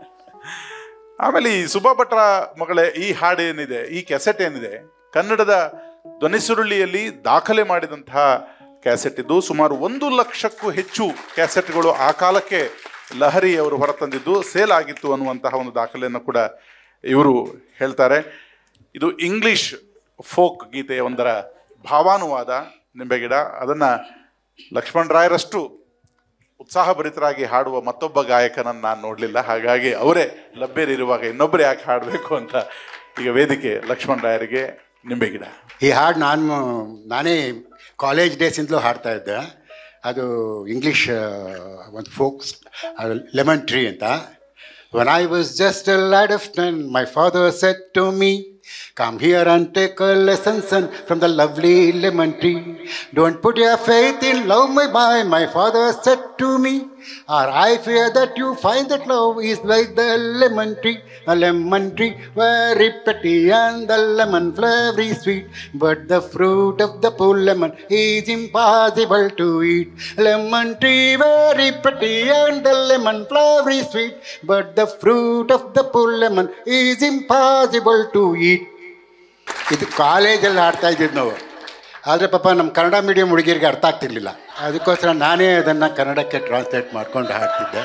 ಆಮೇಲೆ ಈ ಸುಬ್ಬ ಭಟ್ರ ಮಗಳೇ ಈ ಹಾಡು ಏನಿದೆ ಈ ಕೆಸೆಟ್ ಏನಿದೆ ಕನ್ನಡದ ಧ್ವನಿಸುರುಳಿಯಲ್ಲಿ ದಾಖಲೆ ಮಾಡಿದಂತಹ ಕ್ಯಾಸೆಟ್ ಇದು ಸುಮಾರು ಒಂದು ಲಕ್ಷಕ್ಕೂ ಹೆಚ್ಚು ಕ್ಯಾಸೆಟ್ಗಳು ಆ ಕಾಲಕ್ಕೆ ಲಹರಿ ಅವರು ಹೊರತಂದಿದ್ದು ಸೇಲ್ ಆಗಿತ್ತು ಅನ್ನುವಂತಹ ಒಂದು ದಾಖಲೆಯನ್ನು ಕೂಡ ಇವರು ಹೇಳ್ತಾರೆ ಇದು ಇಂಗ್ಲಿಷ್ ಫೋಕ್ ಗೀತೆಯ ಒಂದರ ಭಾವಾನುವಾದ ನಿಂಬೆಗಿಡ ಅದನ್ನು ಲಕ್ಷ್ಮಣ್ ರಾಯರಷ್ಟು ಉತ್ಸಾಹಭರಿತರಾಗಿ ಹಾಡುವ ಮತ್ತೊಬ್ಬ ಗಾಯಕನನ್ನು ನಾನು ನೋಡಲಿಲ್ಲ ಹಾಗಾಗಿ ಅವರೇ ಲಭ್ಯರಿರುವಾಗ ಇನ್ನೊಬ್ಬರು ಯಾಕೆ ಹಾಡಬೇಕು ಅಂತ ಈಗ ವೇದಿಕೆ ಲಕ್ಷ್ಮಣ್ ರಾಯರಿಗೆ ನಿಂಬೆಗಿಡ ಈ ಹಾಡು ನಾನು ನಾನೇ ಕಾಲೇಜ್ ಡೇಸಿಂದಲೂ ಹಾಡ್ತಾ ಇದ್ದೆ ಅದು ಇಂಗ್ಲೀಷ್ ಒಂದು ಫೋಕ್ಸ್ ಲೆಮನ್ ಟ್ರೀ ಅಂತ When I was just a lad of ten, my father said to me, Come here and take a lesson, son, from the lovely lemon tree. Don't put your faith in love, my boy, my father said to me. Or I fear that you find that love is like the lemon tree, a lemon tree very pretty and the lemon very sweet. But the fruit of the poor lemon is impossible to eat. Lemon tree very pretty and the lemon very sweet. But the fruit of the poor lemon is impossible to eat. ಇದು ಕಾಲೇಜಲ್ಲಿ ಆಡ್ತಾ ಇದ್ದಿದ್ದು ನಾವು ಆದರೆ ಪಾಪ ನಮ್ಮ Kannada medium ಹುಡುಗಿರಿಗೆ ಅರ್ಥ ಆಗ್ತಿರ್ಲಿಲ್ಲ ಅದಕ್ಕೋಸ್ಕರ ನಾನೇ ಅದನ್ನು ಕನ್ನಡಕ್ಕೆ ಟ್ರಾನ್ಸ್ಲೇಟ್ ಮಾಡ್ಕೊಂಡು ಹಾಡ್ತಿದ್ದೆ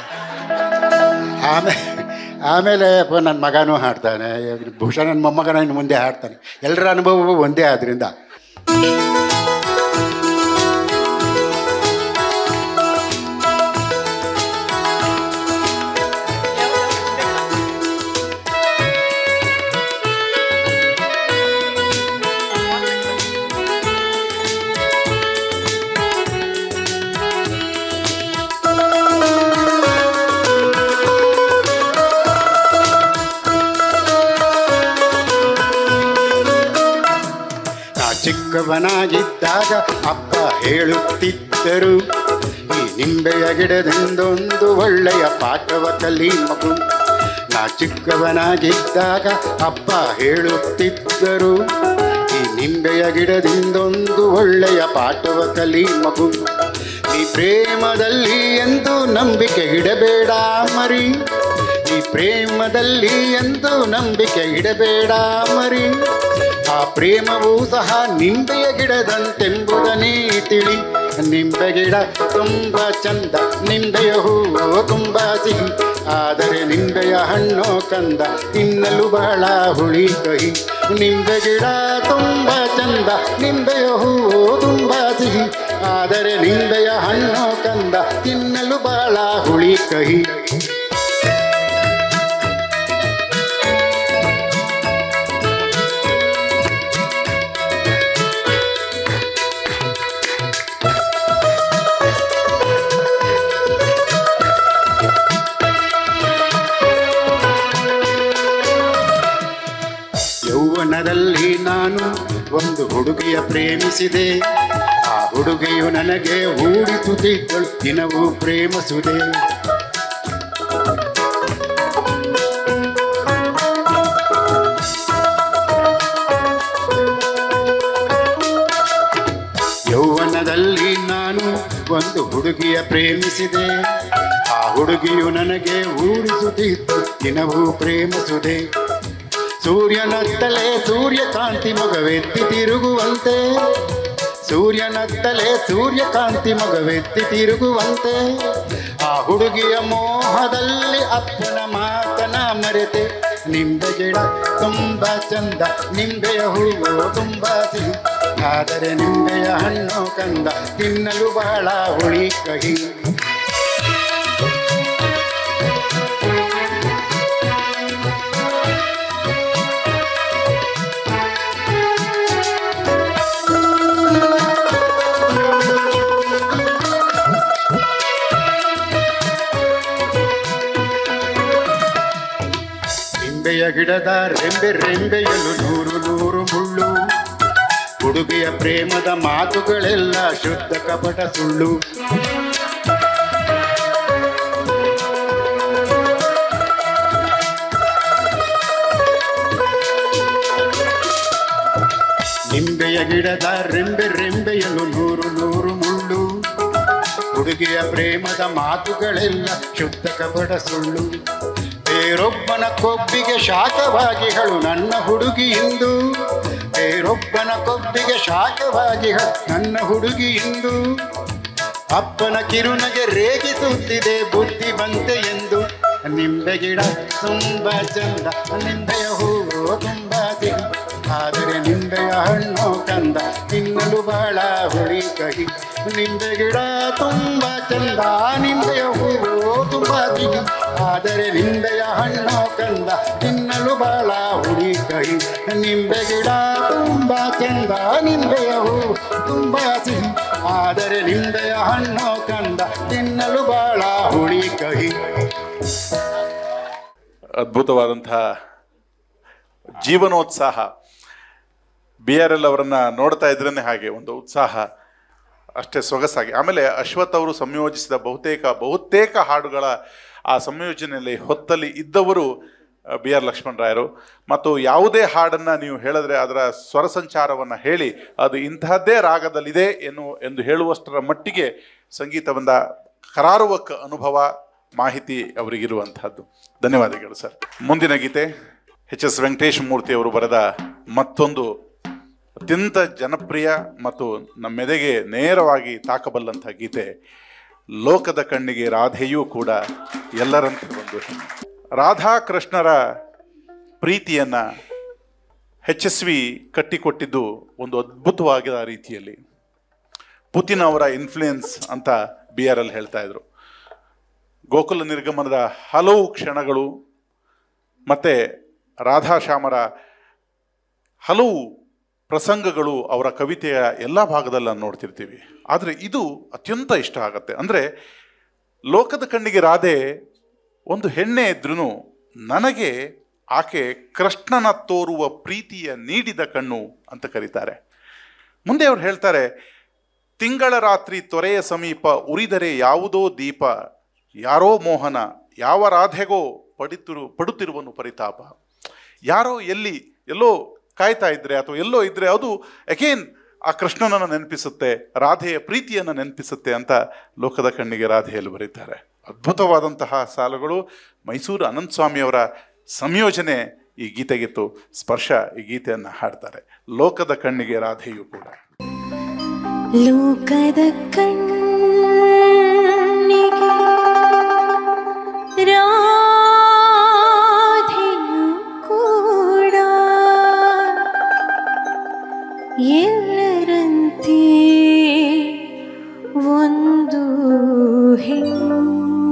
ಆಮೇಲೆ ಆಮೇಲೆ ಅಪ್ಪ ನನ್ನ ಮಗನೂ ಹಾಡ್ತಾನೆ ಬಹುಶಃ ನನ್ನ ಮೊಮ್ಮಗನ ಇನ್ನು ಮುಂದೆ ಹಾಡ್ತಾನೆ ಎಲ್ಲರ ಅನುಭವವೂ ಒಂದೇ ಆದ್ದರಿಂದ ನಾ ಚಿಕ್ಕವನಾಗಿದ್ದಾಗ ಅಪ್ಪ ಹೇಳುತ್ತಿದ್ದರು ಈ ನಿಂಬೆಯ ಗಿಡದಿಂದೊಂದು ಒಳ್ಳೆಯ ಪಾಠವ ಕಲಿ ಮಗು ನಾ ಚಿಕ್ಕವನಾಗಿದ್ದಾಗ ಅಪ್ಪ ಹೇಳುತ್ತಿದ್ದರು ಈ ನಿಂಬೆಯ ಗಿಡದಿಂದೊಂದು ಒಳ್ಳೆಯ ಪಾಠವ ಕಲಿ ಮಗು ಈ ಪ್ರೇಮದಲ್ಲಿ ಎಂದು ನಂಬಿಕೆ ಇಡಬೇಡ ಮರಿ ಈ ಪ್ರೇಮದಲ್ಲಿ ಎಂದು ನಂಬಿಕೆ ಇಡಬೇಡ ಮರಿ ಆ ಪ್ರೇಮವೂ ಸಹ ನಿಂಬೆಯ ಗಿಡದಂತೆಂಬುದನೇ ತಿಳಿ ನಿಂಬೆ ಗಿಡ ತುಂಬ ಚಂದ ನಿಂಬೆಯ ಹೂವು ತುಂಬ ಸಿಹಿ ಆದರೆ ನಿಂಬೆಯ ಹಣ್ಣು ಕಂದ ತಿನ್ನಲು ಬಹಳ ಹುಳಿ ಕಹಿ ನಿಂಬೆ ಗಿಡ ತುಂಬ ಚಂದ ನಿಂಬೆಯ ಹೂವು ತುಂಬ ಸಿಹಿ ಆದರೆ ನಿಂಬೆಯ ಹಣ್ಣು ಕಂದ ತಿನ್ನಲು ಬಹಳ ಹುಳಿ ಕಹಿ ಯೌವನದಲ್ಲಿ ನಾನು ಒಂದು ಹುಡುಗಿಯ ಪ್ರೇಮಿಸಿದೆ ಆ ಹುಡುಗಿಯು ನನಗೆ ಊಡಿಸುತ್ತಿದ್ದಳು ದಿನವೂ ಪ್ರೇಮಿಸುದೆ ಯೌವನದಲ್ಲಿ ನಾನು ಒಂದು ಹುಡುಗಿಯ ಪ್ರೇಮಿಸಿದೆ ಆ ಹುಡುಗಿಯು ನನಗೆ ಊಡಿಸುತ್ತಿದ್ದು ದಿನವೂ ಪ್ರೇಮಿಸುದೆ ಸೂರ್ಯನತ್ತಲೆ ಸೂರ್ಯಕಾಂತಿ ಮೊಗವೆತ್ತಿ ತಿರುಗುವಂತೆ ಸೂರ್ಯನತ್ತಲೆ ಸೂರ್ಯಕಾಂತಿ ಮೊಗವೆತ್ತಿ ತಿರುಗುವಂತೆ ಆ ಹುಡುಗಿಯ ಮೋಹದಲ್ಲಿ ಅಪ್ಪನ ಮಾತನ ಮರೆತೆ ನಿಂಬೆ ಗಿಡ ತುಂಬ ಚಂದ ನಿಂಬೆಯ ಹೂವು ತುಂಬ ಸಿಹಿ ಆದರೆ ನಿಂಬೆಯ ಹಣ್ಣು ಕಂದ ತಿನ್ನಲು ಬಹಳ ಹುಳಿ ಕಹಿ ನಿಂಬೆಯ ಗಿಡದ ರೆಂಬೆ ರೆಂಬೆಯಲು ನೂರು ನೂರು ಮುಳ್ಳು ಹುಡುಗಿಯ ಪ್ರೇಮದ ಮಾತುಗಳೆಲ್ಲ ಶುದ್ಧ ಕಪಟ ಸುಳ್ಳು ನಿಂಬೆಯ ಗಿಡದ ರೆಂಬೆ ರೆಂಬೆಯಲು ನೂರು ನೂರು ಮುಳ್ಳು ಹುಡುಗಿಯ ಪ್ರೇಮದ ಮಾತುಗಳೆಲ್ಲ ಶುದ್ಧ ಕಪಟ ಸುಳ್ಳು ಬೇರೊಬ್ಬನ ಕೊಬ್ಬಿಗೆ ಶಾಖವಾಗಿಗಳು ನನ್ನ ಹುಡುಗಿ ಇಂದು ಬೇರೊಬ್ಬನ ಕೊಬ್ಬಿಗೆ ಶಾಖವಾಗಿಗಳು ನನ್ನ ಹುಡುಗಿ ಇಂದು ಅಪ್ಪನ ಕಿರುನಗೆ ರೇಗಿಸುತ್ತಿದೆ ಬುದ್ಧಿ ಬಂತೆ ಎಂದು ನಿಂಬೆ ಗಿಡ ತುಂಬಾ ಚಂದ ನಿಂಬೆಯ ಹೂವು ತುಂಬಾ ಸಿಹಿ ಆದರೆ ನಿಂಬೆಯ ಹಣ್ಣು ಕಂದ ತಿನ್ನಲು ಬಹಳ ಹುಳಿ ಕಹಿ ನಿಂಬೆ ಗಿಡ ತುಂಬಾ ಚಂದ ನಿಂಬೆಯ ಹೂವು ತುಂಬಾ ಸಿಹಿ ಆದರೆ ನಿಂಬೆಯ ಹಣ್ಣು ಕಂದ ತಿನ್ನಲು ಬಹಳ ಹುಳಿ ಕಹಿ ನಿಂಬೆ ಗಿಡ ತುಂಬಾ ಚಂದ ನಿಂಬೆಯ ಹೂವು ತುಂಬಾ ಸಿಹಿ ಆದರೆ ನಿಂಬೆಯ ಹಣ್ಣು ಕಂದ ತಿನ್ನಲು ಬಹಳ ಹುಳಿ ಕಹಿ ಅದ್ಭುತವಾದಂತಹ ಜೀವನೋತ್ಸಾಹ ಬಿ ಆರ್ ಎಲ್ ಅವರನ್ನ ನೋಡ್ತಾ ಇದ್ರೇ ಹಾಗೆ ಒಂದು ಉತ್ಸಾಹ ಅಷ್ಟೇ ಸೊಗಸಾಗಿ ಆಮೇಲೆ ಅಶ್ವಥ್ ಅವರು ಸಂಯೋಜಿಸಿದ ಬಹುತೇಕ ಬಹುತೇಕ ಹಾಡುಗಳ ಆ ಸಂಯೋಜನೆಯಲ್ಲಿ ಹೊತ್ತಲ್ಲಿ ಇದ್ದವರು ಬಿ ಆರ್ ಲಕ್ಷ್ಮಣ್ ರಾಯರು ಮತ್ತು ಯಾವುದೇ ಹಾಡನ್ನು ನೀವು ಹೇಳಿದ್ರೆ ಅದರ ಸ್ವರ ಸಂಚಾರವನ್ನು ಹೇಳಿ ಅದು ಇಂತಹದ್ದೇ ರಾಗದಲ್ಲಿದೆ ಎನ್ನು ಎಂದು ಹೇಳುವಷ್ಟರ ಮಟ್ಟಿಗೆ ಸಂಗೀತವನ್ನ ಕರಾರುವ ಕ- ಅನುಭವ ಮಾಹಿತಿ ಅವರಿಗಿರುವಂತಹದ್ದು ಧನ್ಯವಾದಗಳು ಸರ್ ಮುಂದಿನ ಗೀತೆ ಎಚ್ ಎಸ್ ವೆಂಕಟೇಶ್ ಮೂರ್ತಿ ಅವರು ಬರೆದ ಮತ್ತೊಂದು ಅತ್ಯಂತ ಜನಪ್ರಿಯ ಮತ್ತು ನಮ್ಮೆದೆಗೆ ನೇರವಾಗಿ ತಾಕಬಲ್ಲಂಥ ಗೀತೆ ಲೋಕದ ಕಣ್ಣಿಗೆ ರಾಧೆಯೂ ಕೂಡ ಎಲ್ಲರಂತೆ ಒಂದು ಹೆಣ್ಣು ರಾಧಾಕೃಷ್ಣರ ಪ್ರೀತಿಯನ್ನ ಎಚ್ ಎಸ್ ವಿ ಕಟ್ಟಿಕೊಟ್ಟಿದ್ದು ಒಂದು ಅದ್ಭುತವಾದ ರೀತಿಯಲ್ಲಿ ಪುತಿನ್ ಅವರ ಇನ್ಫ್ಲೂಯೆನ್ಸ್ ಅಂತ ಬಿ ಆರ್ ಎಲ್ ಹೇಳ್ತಾ ಇದ್ರು ಗೋಕುಲ ನಿರ್ಗಮನದ ಹಲವು ಕ್ಷಣಗಳು ಮತ್ತೆ ರಾಧಾಶ್ಯಾಮರ ಹಲವು ಪ್ರಸಂಗಗಳು ಅವರ ಕವಿತೆಯ ಎಲ್ಲ ಭಾಗದಲ್ಲಿ ನಾವು ನೋಡ್ತಿರ್ತೀವಿ ಆದರೆ ಇದು ಅತ್ಯಂತ ಇಷ್ಟ ಆಗತ್ತೆ ಅಂದರೆ ಲೋಕದ ಕಣ್ಣಿಗೆ ರಾಧೆ ಒಂದು ಹೆಣ್ಣೆ ಇದ್ರೂ ನನಗೆ ಆಕೆ ಕೃಷ್ಣನ ತೋರುವ ಪ್ರೀತಿಯ ನೀಡಿದ ಕಣ್ಣು ಅಂತ ಕರೀತಾರೆ ಮುಂದೆ ಅವ್ರು ಹೇಳ್ತಾರೆ ತಿಂಗಳ ರಾತ್ರಿ ತೊರೆಯ ಸಮೀಪ ಉರಿದರೆ ಯಾವುದೋ ದೀಪ ಯಾರೋ ಮೋಹನ ಯಾವ ರಾಧೆಗೋ ಪಡಿತಿರು ಪಡುತ್ತಿರುವನು ಪರಿತಾಪ ಯಾರೋ ಎಲ್ಲಿ ಎಲ್ಲೋ ಕಾಯ್ತಾ ಇದ್ರೆ ಅಥವಾ ಎಲ್ಲೋ ಇದ್ರೆ ಅದು ಅಗೇನ್ ಆ ಕೃಷ್ಣನನ್ನು ನೆನಪಿಸುತ್ತೆ ರಾಧೆಯ ಪ್ರೀತಿಯನ್ನು ನೆನಪಿಸುತ್ತೆ ಅಂತ ಲೋಕದ ಕಣ್ಣಿಗೆ ರಾಧೆಯಲ್ಲಿ ಬರೀತಾರೆ ಅದ್ಭುತವಾದಂತಹ ಸಾಲುಗಳು ಮೈಸೂರು ಅನಂತ ಸ್ವಾಮಿಯವರ ಸಂಯೋಜನೆ ಈ ಗೀತೆಗಿತ್ತು ಸ್ಪರ್ಶ ಈ ಗೀತೆಯನ್ನು ಹಾಡ್ತಾರೆ ಲೋಕದ ಕಣ್ಣಿಗೆ ರಾಧೆಯೂ ಕೂಡ ಲೋಕದ ಕಣ್ಣಿಗೆ ರಾಧೆಯು ಕೂಡ ಎಲ್ಲರಂತೆ ಒಂದು ಹೆಣ್ಣು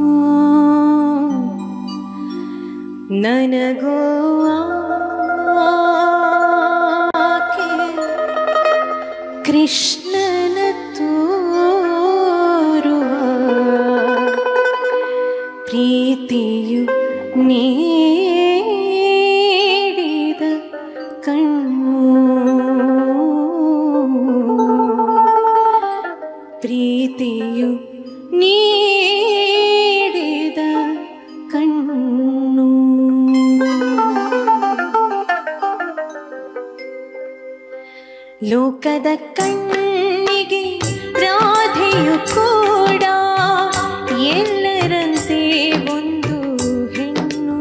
ನನಗೋ ಆಕೆ ಕೃಷ್ಣನ ತೋರುವ ಪ್ರೀತಿಯು ನೀಡಿದ ಕಣ್ಣು ಪ್ರೀತಿಯು ನೀಡಿದ ಕಣ್ಣು ಲೋಕದ ಕಣ್ಣಿಗೆ ರಾಧೆಯು ಕೂಡ ಎಲ್ಲರಂತೆ ಒಂದು ಹೆಣ್ಣು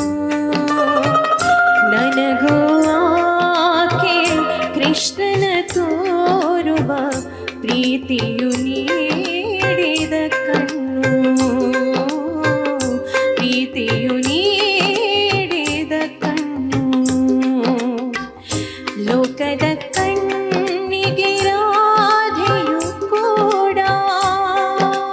ನನಗೂ ಆಕೆ ಕೃಷ್ಣನ ತೋರುವ ಪ್ರೀತಿಯು ನೀಡಿದ ಕಣ್ಣು ಪ್ರೀತಿಯು ನೀಡಿದ ಕಣ್ಣು ಲೋಕದ ಕಣ್ಣಿಗೆ ರಾಧೆಯು ಕೂಡ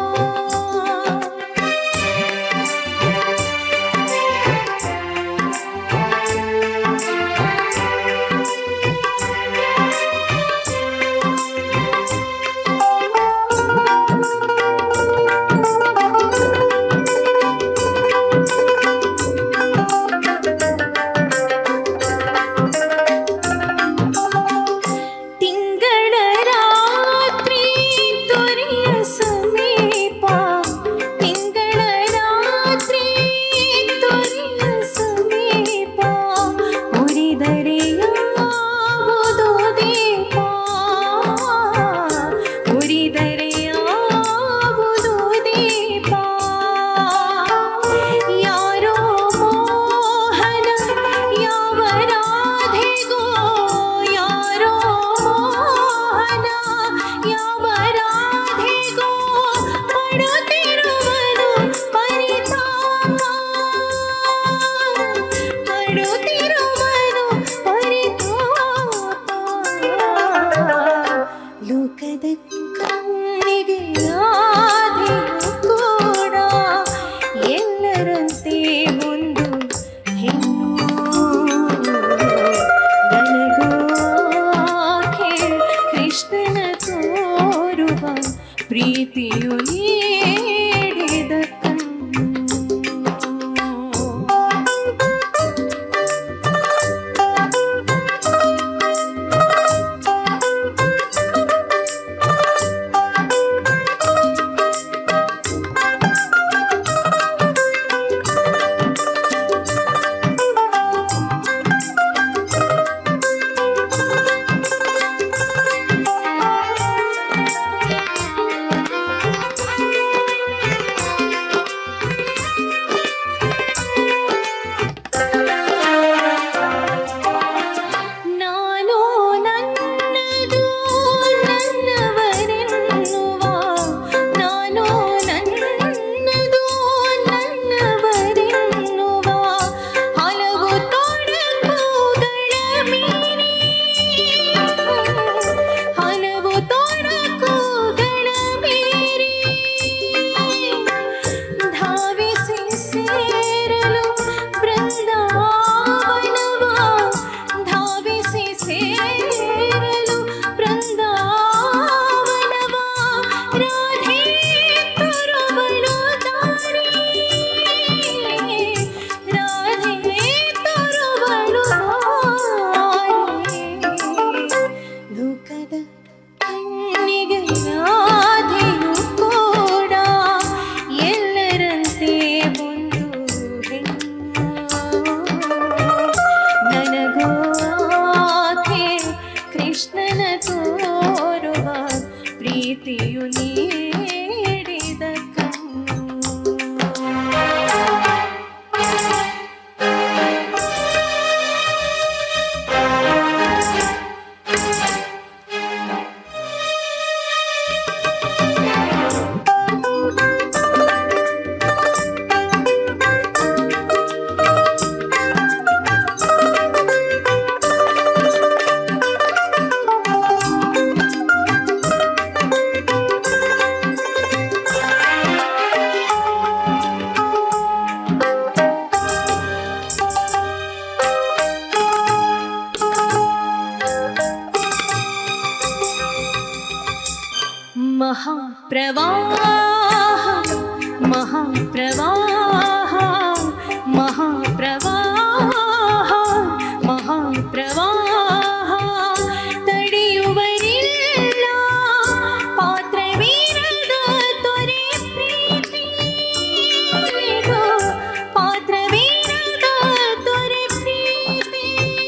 प्रवाह महाप्रवाह महाप्रवाह महाप्रवाह ತಡೆಯುವರಿಲ್ಲ ಪಾತ್ರವೀರದ ತೊರೆ ಪ್ರೀತಿಗೂ ಪಾತ್ರವೀರದ ತೊರೆ ಪ್ರೀತಿ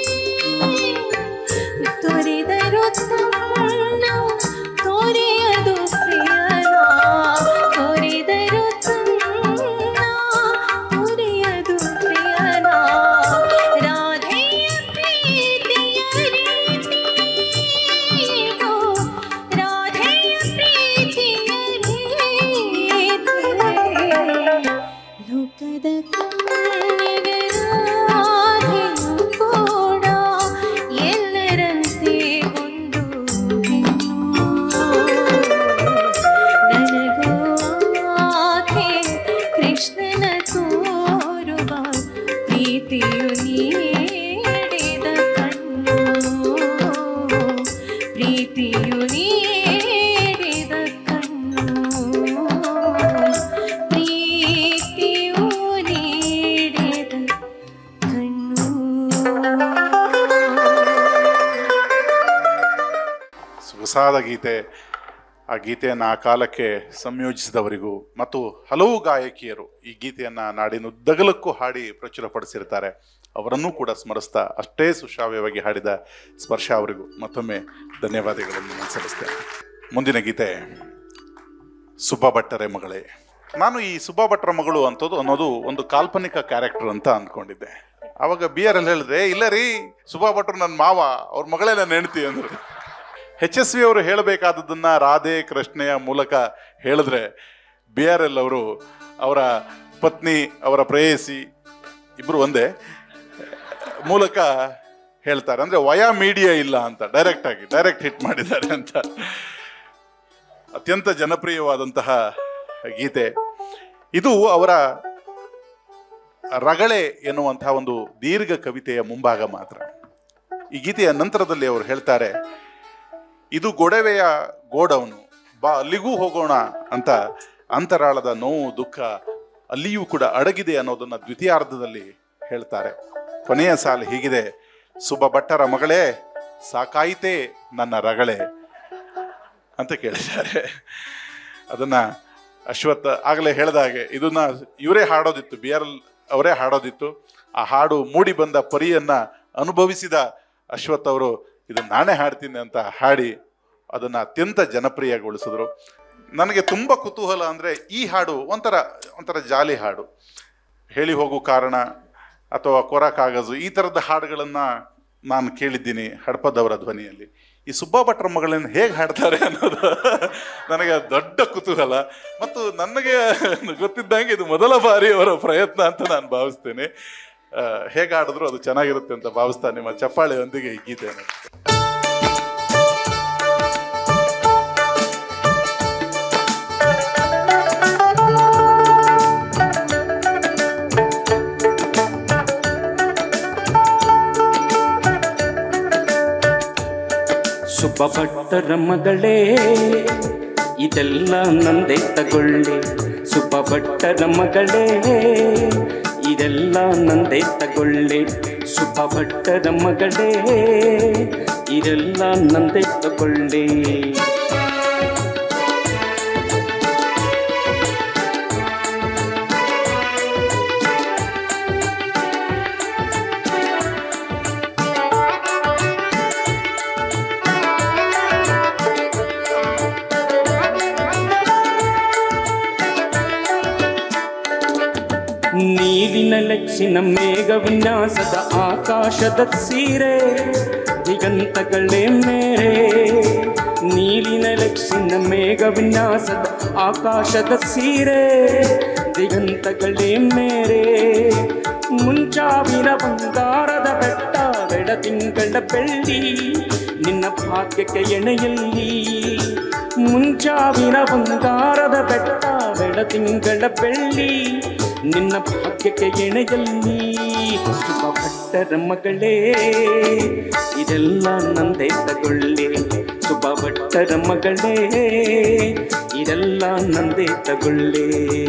ತೊರೆದರು ತನ್ನ ತೊರೆಯದು ಪ್ರಿಯನ ತೊರೆದರು ತನ್ನ ತೊರೆಯದು ಪ್ರಿಯನ ರಾಧೆಯ ಪ್ರೀತಿಯ ರೀತಿಗೂ ರಾಧೆಯ ಪ್ರೀತಿಯ ರೀತಿ ಲೋಕದ ಕಣ್ಣಿಗೆ ರಾಧೆಯು ಕೂಡ ಎಲ್ಲರಂತೆ ಒಂದು ಹೆಣ್ಣು ನನಗೂ ಆಕೆ ಕೃಷ್ಣನ ತೋರುವ ಪ್ರೀತಿಯು ನೀಡಿದ ಕಣ್ಣು ಪ್ರೀತಿಯು ನೀಡಿದ ಕಣ್ಣು ಪ್ರೀತಿಯು ನೀಡಿದ ಕಣ್ಣು ಸೊಗಸಾದ ಗೀತೆ ಆ ಗೀತೆಯನ್ನು ಆ ಕಾಲಕ್ಕೆ ಸಂಯೋಜಿಸಿದವರಿಗೂ ಮತ್ತು ಹಲವು ಗಾಯಕಿಯರು ಈ ಗೀತೆಯನ್ನು ನಾಡಿನುದ್ದಗಲಕ್ಕೂ ಹಾಡಿ ಪ್ರಚುರಪಡಿಸಿರ್ತಾರೆ ಅವರನ್ನೂ ಕೂಡ ಸ್ಮರಿಸ್ತಾ ಅಷ್ಟೇ ಸುಶ್ರಾವ್ಯವಾಗಿ ಹಾಡಿದ ಸ್ಪರ್ಶ ಅವರಿಗೂ ಮತ್ತೊಮ್ಮೆ ಧನ್ಯವಾದಗಳನ್ನು ನಾನು ಸಲ್ಲಿಸ್ತೇನೆ ಮುಂದಿನ ಗೀತೆ ಸುಬ್ಬ ಭಟ್ಟರೆ ಮಗಳೇ ನಾನು ಈ ಸುಬ್ಬ ಭಟ್ರ ಮಗಳು ಅಂತದ್ದು ಅನ್ನೋದು ಒಂದು ಕಾಲ್ಪನಿಕ ಕ್ಯಾರೆಕ್ಟರ್ ಅಂತ ಅಂದ್ಕೊಂಡಿದ್ದೆ ಅವಾಗ ಬಿ ಆರ್ ಎಲ್ ಹೇಳಿದ್ರೆ ಇಲ್ಲ ರೀ ಸುಬ್ಬ ಭಟ್ರು ನನ್ನ ಮಾವ ಅವ್ರ ಮಗಳೇ ನನ್ನ ಹೆಂಡ್ತಿ ಅಂದ್ರು ಎಚ್ ಎಸ್ ವಿ ಅವರು ಹೇಳಬೇಕಾದದ್ದನ್ನ ರಾಧೆ ಕೃಷ್ಣೆಯ ಮೂಲಕ ಹೇಳಿದ್ರೆ ಬಿ ಆರ್ ಎಲ್ ಅವರು ಅವರ ಪತ್ನಿ ಅವರ ಪ್ರೇಯಸಿ ಇಬ್ರು ಒಂದೇ ಮೂಲಕ ಹೇಳ್ತಾರೆ ಅಂದ್ರೆ ವಯಾ ಮೀಡಿಯಾ ಇಲ್ಲ ಅಂತ ಡೈರೆಕ್ಟ್ ಆಗಿ ಡೈರೆಕ್ಟ್ ಹಿಟ್ ಮಾಡಿದ್ದಾರೆ ಅಂತ ಅತ್ಯಂತ ಜನಪ್ರಿಯವಾದಂತಹ ಗೀತೆ ಇದು ಅವರ ರಗಳೆ ಎನ್ನುವಂತಹ ಒಂದು ದೀರ್ಘ ಕವಿತೆಯ ಮುಂಭಾಗ ಮಾತ್ರ ಈ ಗೀತೆಯ ನಂತರದಲ್ಲಿ ಅವರು ಹೇಳ್ತಾರೆ ಇದು ಗೊಡವೆಯ ಗೋಡವನು ಬಾ ಅಲ್ಲಿಗೂ ಹೋಗೋಣ ಅಂತ ಅಂತರಾಳದ ನೋವು ದುಃಖ ಅಲ್ಲಿಯೂ ಕೂಡ ಅಡಗಿದೆ ಅನ್ನೋದನ್ನ ದ್ವಿತೀಯಾರ್ಧದಲ್ಲಿ ಹೇಳ್ತಾರೆ ಕೊನೆಯ ಸಾಲು ಹೀಗಿದೆ ಸುಬ್ಬ ಭಟ್ಟರ ಮಗಳೇ ಸಾಕಾಯಿತೇ ನನ್ನ ರಗಳೆ ಅಂತ ಕೇಳಿದ್ದಾರೆ ಅದನ್ನ ಅಶ್ವತ್ಥ ಆಗಲೇ ಹೇಳ್ದ ಹಾಗೆ ಇದನ್ನ ಇವರೇ ಹಾಡೋದಿತ್ತು ಬಿ ಆರ್ ಎಲ್ ಅವರೇ ಹಾಡೋದಿತ್ತು ಆ ಹಾಡು ಮೂಡಿ ಬಂದ ಪರಿಯನ್ನ ಅನುಭವಿಸಿದ ಅಶ್ವಥ್ ಅವರು ಇದನ್ನ ನಾನೇ ಹಾಡ್ತೀನಿ ಅಂತ ಹಾಡಿ ಅದನ್ನ ಅತ್ಯಂತ ಜನಪ್ರಿಯಗೊಳಿಸಿದ್ರು ನನಗೆ ತುಂಬ ಕುತೂಹಲ ಅಂದ್ರೆ ಈ ಹಾಡು ಒಂಥರ ಒಂಥರ ಜಾಲಿ ಹಾಡು ಹೇಳಿ ಹೋಗು ಕಾರಣ ಅಥವಾ ಕೊರ ಕಾಗಜು ಈ ಥರದ ಹಾಡುಗಳನ್ನ ನಾನು ಕೇಳಿದ್ದೀನಿ ಹಡಪದವರ ಧ್ವನಿಯಲ್ಲಿ ಈ ಸುಬ್ಬ ಭಟ್ರ ಮಗಳನ್ನ ಹೇಗೆ ಹಾಡ್ತಾರೆ ಅನ್ನೋದು ನನಗೆ ದೊಡ್ಡ ಕುತೂಹಲ ಮತ್ತು ನನಗೆ ಗೊತ್ತಿದ್ದಂಗೆ ಇದು ಮೊದಲ ಬಾರಿ ಅವರ ಪ್ರಯತ್ನ ಅಂತ ನಾನು ಭಾವಿಸ್ತೇನೆ ಆ, ಹೇಗೆ ಹಾಡಿದ್ರು ಅದು ಚೆನ್ನಾಗಿರುತ್ತೆ ಅಂತ ಭಾವಿಸ್ತಾ ನಿಮ್ಮ ಚಪ್ಪಾಳೆಯೊಂದಿಗೆ ಈ ಗೀತೆಯನ್ನು ಸುಬ್ಬ ಭಟ್ಟರ ಮಗಳೇ ಇದೆಲ್ಲ ನಂದೆ ತಗೊಳ್ಳಿ ಸುಬ್ಬ ಭಟ್ಟರ ಮಗಳೇ ಇದೆಲ್ಲ ನಂದೆ ತಗೊಳ್ಳಿ ಸುಬ್ಬ ಭಟ್ಟರ ಮಗಳೇ ಇದೆಲ್ಲ ನಂದೆ ತಗೊಳ್ಳಿ ನೀರಿನ ಲಕ್ಷಿನ ಮೇಘ ವಿನ್ಯಾಸದ ಆಕಾಶದ ಸೀರೆ ದಿಗಂತಗಳೇ ಮೇರೆ ನೀರಿನ ಲಕ್ಷಿನ ಮೇಘ ವಿನ್ಯಾಸದ ಆಕಾಶದ ಸೀರೆ ದಿಗಂತಗಳೇ ಮೇರೆ ಮುಂಚಾವಿನ ಬಂಗಾರದ ಬೆಟ್ಟ ಬೆಳದಿಂಗಳ ಬೆಳ್ಳಿ ನಿನ್ನ ಭಾಗ್ಯಕ್ಕೆ ಎಣೆಯಲ್ಲಿ ಮುಂಚಾವಿನ ಬಂಗಾರದ ಬೆಟ್ಟ ಬೆಳದಿಂಗಳ ಬೆಳ್ಳಿ ನಿನ್ನ ಭಾಗ್ಯಕ್ಕೆ ಎಣೆಯಲ್ಲಿ ಶುಭ ಭಟ್ಟರ ಮಗಳೇ ಇದೆಲ್ಲ ನಂದೇ ತಗೊಳ್ಳಿ ಸುಬ್ಬ ಭಟ್ಟರ ಮಗಳೇ ಇದೆಲ್ಲ ನಂದೇ ತಗೊಳ್ಳಿ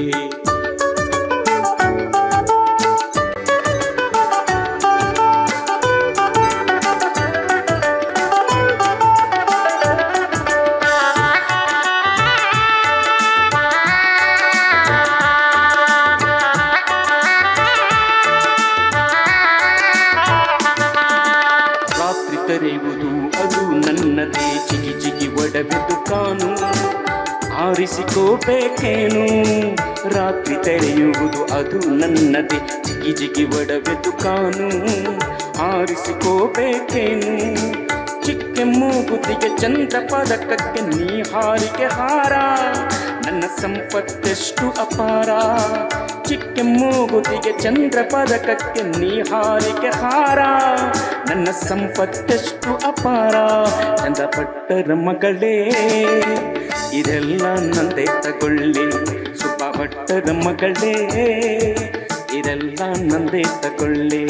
ರಾತ್ರಿ ತೆರೆಯುವುದು ಅದು ನನ್ನದೇ ಜಿಗಿ ಜಿಗಿ ಒಡವೆ ದುಕಾನು ಆರಿಸಿಕೋಬೇಕೇನು ರಾತ್ರಿ ತೆರೆಯುವುದು ಅದು ನನ್ನದೇ ಜಿಗಿ ಜಿಗಿ ಒಡವೆ ದುಕಾನು ಆರಿಸಿಕೋಬೇಕೇನು ಚಿಕ್ಕ ಮೂಗುತಿಗೆ ಚಂದ್ರ ಪದಕಕ್ಕೆ ನೀ ಹಾರಿಕೆ ಹಾರ ನನ್ನ ಸಂಪತ್ತೆಷ್ಟು ಅಪಾರ ಚಿಕ್ಕ ಮೂಗುತಿಗೆ ಚಂದ್ರ ಪದಕಕ್ಕೆ ನೀ ಹಾರಿಕೆ ಹಾರ ನನ್ನ ಸಂಪತ್ತೆಷ್ಟು ಅಪಾರ ಚಂದ ಭಟ್ಟರ ಮಗಳೇ ಇದೆಲ್ಲ ನಂದೇ ತಗೊಳ್ಳಿ ಸುಬ್ಬ ಭಟ್ಟರ ಮಗಳೇ ಇದೆಲ್ಲ ನಂದೇ ತಗೊಳ್ಳಿ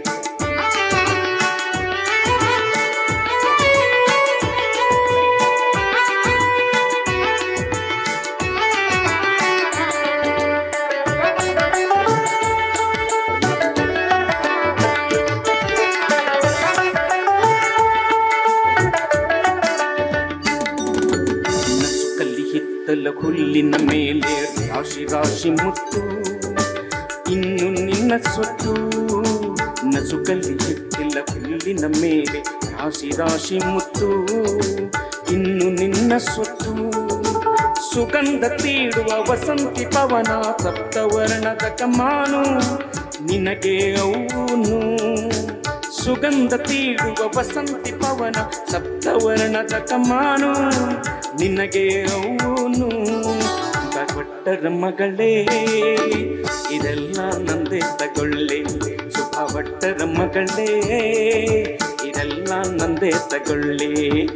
ನಸುಕಲ್ಲಿ ಹಿತ್ತಲ ಹುಲ್ಲಿನ ಮೇಲೆ ರಾಶಿ ರಾಶಿ ಮುತ್ತು ಇನ್ನು ನಿನ್ನ ಸೊತ್ತು ನಸುಕಲ್ಲಿ ಹಿತ್ತಲ ಹುಲ್ಲಿನ ಮೇಲೆ ರಾಶಿ ರಾಶಿ ಮುತ್ತು ಇನ್ನು ನಿನ್ನ ಸೊತ್ತು ಸುಗಂಧ ತೀಡುವ ವಸಂತಿ ಪವನ ಸಪ್ತವರ್ಣದ ಕಮಾನು ನಿನಗೆ ಅವನು ಸುಗಂಧ ತೀಡುವ ವಸಂತಿ ಪವನ ಸಪ್ತವರ್ಣದ ಕಮಾನು ನಿನಗೆ ಅವನು ಭಟ್ಟರ ಮಗಳೇ ಇದೆಲ್ಲ ನಂದೇ ತಗೊಳ್ಳಿ ಸುಖ ಭಟ್ಟರ ಮಗಳೇ ಇದೆಲ್ಲ ನಂದೇ ತಗೊಳ್ಳಿ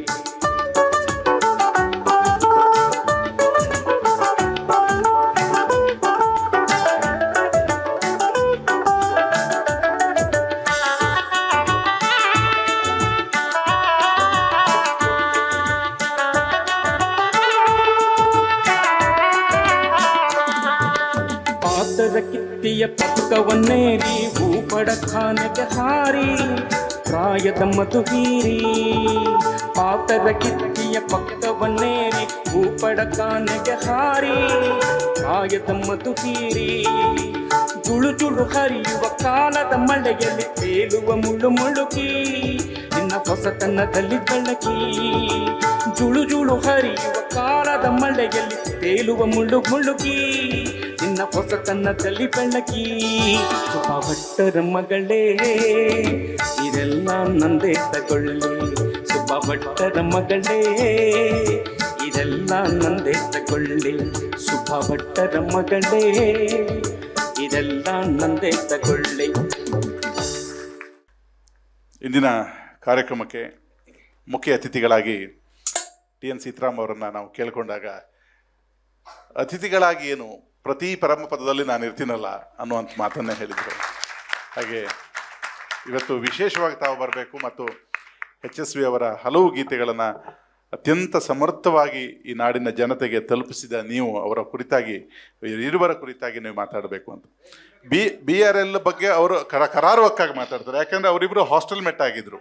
ಪಾದದ ಕಿತ್ತಿಯ ಪಕ್ಕವನ್ನೇರಿ ಹೂಪಡ ಖಾನೆಗೆ ಹಾರಿ ಪ್ರಾಯದ ಮಧುವೀರಿ ಪಾದದ ಕಿತ್ತಿಯ ಪಕ್ಕವನ್ನೇರಿ ಹೂಪಡ ಖಾನೆಗೆ ಹಾರಿ ಪ್ರಾಯದ ಮಧುವೀರಿ ಜುಳು ಜುಳು ಹರಿಯುವ ಕಾಲದ ಮಳೆಯಲ್ಲಿ ತೇಲುವ ಮುಳ್ಳು ಮುಳುಗಿ ನಿನ್ನ ಹೊಸತನದಲ್ಲಿ ಬೆಳಕಿ ಜುಳು ಜುಳು ಹರಿಯುವ ಕಾಲದ ಮಳೆಯಲ್ಲಿ ತೇಲುವ ಮುಳ್ಳು ಮುಳುಗಿ ನಿನ್ನ ಹೊಸತನದಲ್ಲಿ ಬೆಳಕಿ ಸುಖ ಭಟ್ಟರ ಮಗಳೇ ಇದೆಲ್ಲ ನಂದೇ ತಗೊಳ್ಳಿ ಸುಬ್ಬ ಭಟ್ಟರ ಮಗಳೇ ಇದೆಲ್ಲ ನಂದೇ ತಗೊಳ್ಳಿ ಸುಬ್ಬ ಭಟ್ಟರ ಮಗಳೇ ಇದೆಲ್ಲ ನಂದೇ ತಗೊಳ್ಳಿ ಇಂದಿನ ಕಾರ್ಯಕ್ರಮಕ್ಕೆ ಮುಖ್ಯ ಅತಿಥಿಗಳಾಗಿ ಟಿ ಎನ್ ಸೀತಾರಾಮ್ ಅವರನ್ನು ನಾವು ಕೇಳಿಕೊಂಡಾಗ ಅತಿಥಿಗಳಾಗಿ ಏನು ಪ್ರತಿ ಪರಮಪದದಲ್ಲಿ ನಾನು ಇರ್ತೀನಲ್ಲ ಅನ್ನುವಂಥ ಮಾತನ್ನೇ ಹೇಳಿದರು ಹಾಗೆ ಇವತ್ತು ವಿಶೇಷವಾಗಿ ತಾವು ಬರಬೇಕು ಮತ್ತು ಎಚ್ ಎಸ್ ವಿ ಅವರ ಹಲವು ಗೀತೆಗಳನ್ನು ಅತ್ಯಂತ ಸಮರ್ಥವಾಗಿ ಈ ನಾಡಿನ ಜನತೆಗೆ ತಲುಪಿಸಿದ ನೀವು ಅವರ ಕುರಿತಾಗಿ ಇರುವರ ಕುರಿತಾಗಿ ನೀವು ಮಾತಾಡಬೇಕು ಅಂತ ಬಿ ಬಿ ಆರ್ ಎಲ್ ಬಗ್ಗೆ ಅವರು ಕರ ಕರಾರುವಕ್ಕಾಗಿ ಮಾತಾಡ್ತಾರೆ ಯಾಕಂದ್ರೆ ಅವರಿಬ್ಬರು ಹಾಸ್ಟೆಲ್ ಮೆಟ್ ಆಗಿದ್ರು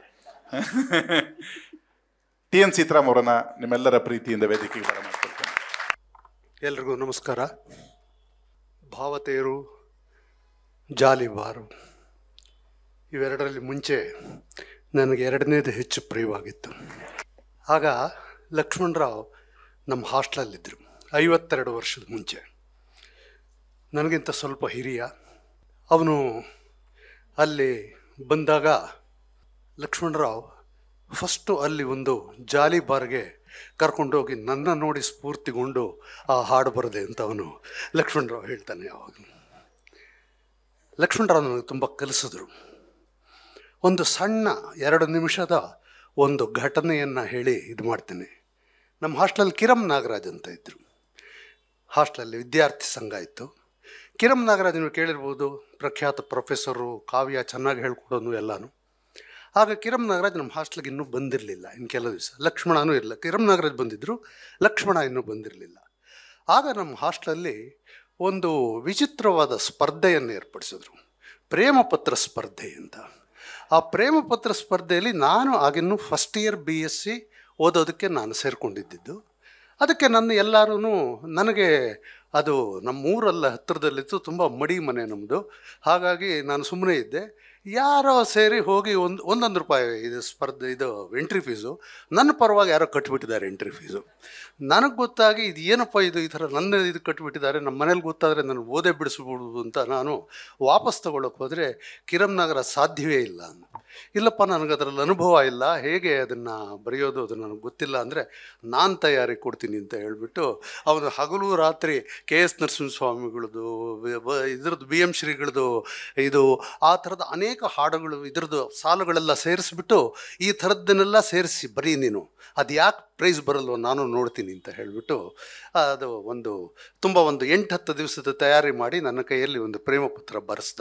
ಟಿ ಎನ್ ಸೀತಾರಾಮ್ ಅವರನ್ನ ನಿಮ್ಮೆಲ್ಲರ ಪ್ರೀತಿಯಿಂದ ವೇದಿಕೆಗೆ ಬರಮಾಡ್ಕೊಳ್ತೇನೆ ಎಲ್ರಿಗೂ ನಮಸ್ಕಾರ ಭಾವತೇರು ಜಾಲಿಬಾರು ಇವೆರಡರಲ್ಲಿ ಮುಂಚೆ ನನಗೆ ಎರಡನೇದು ಹೆಚ್ಚು ಪ್ರಿಯವಾಗಿತ್ತು ಆಗ ಲಕ್ಷ್ಮಣರಾವ್ ನಮ್ಮ ಹಾಸ್ಟ್ಲಲ್ಲಿದ್ದರು ಐವತ್ತೆರಡು ವರ್ಷದ ಮುಂಚೆ ನನಗಿಂತ ಸ್ವಲ್ಪ ಹಿರಿಯ ಅವನು ಅಲ್ಲಿ ಬಂದಾಗ ಲಕ್ಷ್ಮಣರಾವ್ ಫಸ್ಟು ಅಲ್ಲಿ ಒಂದು ಜಾಲಿ ಬಾರ್ಗೆ ಕರ್ಕೊಂಡೋಗಿ ನನ್ನ ನೋಡಿ ಸ್ಫೂರ್ತಿಗೊಂಡು ಆ ಹಾಡು ಬರದೆ ಅಂತ ಅವನು ಲಕ್ಷ್ಮಣರಾವ್ ಹೇಳ್ತಾನೆ ಯಾವಾಗ ಲಕ್ಷ್ಮಣರಾವ್ ನನಗೆ ತುಂಬ ಕಲಿಸಿದ್ರು ಒಂದು ಸಣ್ಣ ಎರಡು ನಿಮಿಷದ ಒಂದು ಘಟನೆಯನ್ನು ಹೇಳಿ ಇದು ಮಾಡ್ತೇನೆ ನಮ್ಮ ಹಾಸ್ಟೆಲಲ್ಲಿ ಕಿರಮ್ ನಾಗರಾಜ್ ಅಂತ ಇದ್ದರು ಹಾಸ್ಟೆಲಲ್ಲಿ ವಿದ್ಯಾರ್ಥಿ ಸಂಘ ಇತ್ತು ಕಿರಮ್ ನಾಗರಾಜ್ ನೀವು ಕೇಳಿರ್ಬೋದು ಪ್ರಖ್ಯಾತ ಪ್ರೊಫೆಸರು ಕಾವ್ಯ ಚೆನ್ನಾಗಿ ಹೇಳ್ಕೊಡೋನು ಎಲ್ಲನೂ ಆಗ ಕಿರಮ್ ನಾಗರಾಜ್ ನಮ್ಮ ಹಾಸ್ಟೆಲ್ಗೆ ಇನ್ನೂ ಬಂದಿರಲಿಲ್ಲ ಇನ್ನು ಕೆಲವು ದಿವಸ ಲಕ್ಷ್ಮಣನೂ ಇರಲಿಲ್ಲ ಕಿರಮ್ ನಾಗರಾಜ್ ಬಂದಿದ್ದರು ಲಕ್ಷ್ಮಣ ಇನ್ನೂ ಬಂದಿರಲಿಲ್ಲ ಆಗ ನಮ್ಮ ಹಾಸ್ಟೆಲಲ್ಲಿ ಒಂದು ವಿಚಿತ್ರವಾದ ಸ್ಪರ್ಧೆಯನ್ನು ಏರ್ಪಡಿಸಿದ್ರು ಪ್ರೇಮ ಪತ್ರ ಸ್ಪರ್ಧೆ ಅಂತ ಆ ಪ್ರೇಮ ಪತ್ರ ಸ್ಪರ್ಧೆಯಲ್ಲಿ ನಾನು ಆಗಿನ್ನೂ first year B S C ಓದೋದಕ್ಕೆ ನಾನು ಸೇರಿಕೊಂಡಿದ್ದಿದ್ದು ಅದಕ್ಕೆ ನನ್ನ ಎಲ್ಲರೂ ನನಗೆ ಅದು ನಮ್ಮೂರಲ್ಲ ಹತ್ತಿರದಲ್ಲಿತ್ತು ತುಂಬ ಮಡಿ ಮನೆ ನಮ್ಮದು ಹಾಗಾಗಿ ನಾನು ಸುಮ್ಮನೆ ಇದ್ದೆ ಯಾರೋ ಸೇರಿ ಹೋಗಿ ಒಂದು ಒಂದೊಂದು ರೂಪಾಯಿ ಇದು ಸ್ಪರ್ಧೆ ಇದು ಎಂಟ್ರಿ ಫೀಸು ನನ್ನ ಪರವಾಗಿ ಯಾರೋ ಕಟ್ಬಿಟ್ಟಿದ್ದಾರೆ ಎಂಟ್ರಿ ಫೀಸು ನನಗೆ ಗೊತ್ತಾಗಿ ಇದು ಏನಪ್ಪ ಇದು ಈ ಥರ ನನ್ನ ಇದು ಕಟ್ಬಿಟ್ಟಿದ್ದಾರೆ ನಮ್ಮ ಮನೇಲಿ ಗೊತ್ತಾದರೆ ನಾನು ಓದೇ ಬಿಡಿಸ್ಬಿಡುದು ಅಂತ ನಾನು ವಾಪಸ್ ತಗೊಳ್ಳೋಕೆ ಹೋದರೆ ಕಿರಮ್ ನಗರ ಸಾಧ್ಯವೇ ಇಲ್ಲ ಅಂದ. ಇಲ್ಲಪ್ಪ ನನಗೆ ಅದರಲ್ಲಿ ಅನುಭವ ಇಲ್ಲ ಹೇಗೆ ಅದನ್ನು ಬರೆಯೋದು ಅದು ನನಗೆ ಗೊತ್ತಿಲ್ಲ ಅಂದರೆ ನಾನು ತಯಾರಿ ಕೊಡ್ತೀನಿ ಅಂತ ಹೇಳ್ಬಿಟ್ಟು ಅವನು ಹಗಲು ರಾತ್ರಿ ಕೆ ಎಸ್ ನರಸಿಂಹಸ್ವಾಮಿಗಳದ್ದು ಇದ್ರದ್ದು ಬಿ ಎಮ್ ಶ್ರೀಗಳದ್ದು ಇದು ಆ ಥರದ ಅನೇಕ ಹಾಡುಗಳು ಇದ್ರದ್ದು ಸಾಲುಗಳೆಲ್ಲ ಸೇರಿಸ್ಬಿಟ್ಟು ಈ ಥರದ್ದನ್ನೆಲ್ಲ ಸೇರಿಸಿ ಬರೀ ನೀನು ಅದು ಯಾಕೆ ಪ್ರೈಸ್ ಬರಲ್ವೋ ನಾನು ನೋಡ್ತೀನಿ ಅಂತ ಹೇಳಿಬಿಟ್ಟು ಅದು ಒಂದು ತುಂಬ ಒಂದು ಎಂಟು ಹತ್ತು ದಿವಸದ ತಯಾರಿ ಮಾಡಿ ನನ್ನ ಕೈಯಲ್ಲಿ ಒಂದು ಪ್ರೇಮ ಪತ್ರ ಬರೆಸ್ದ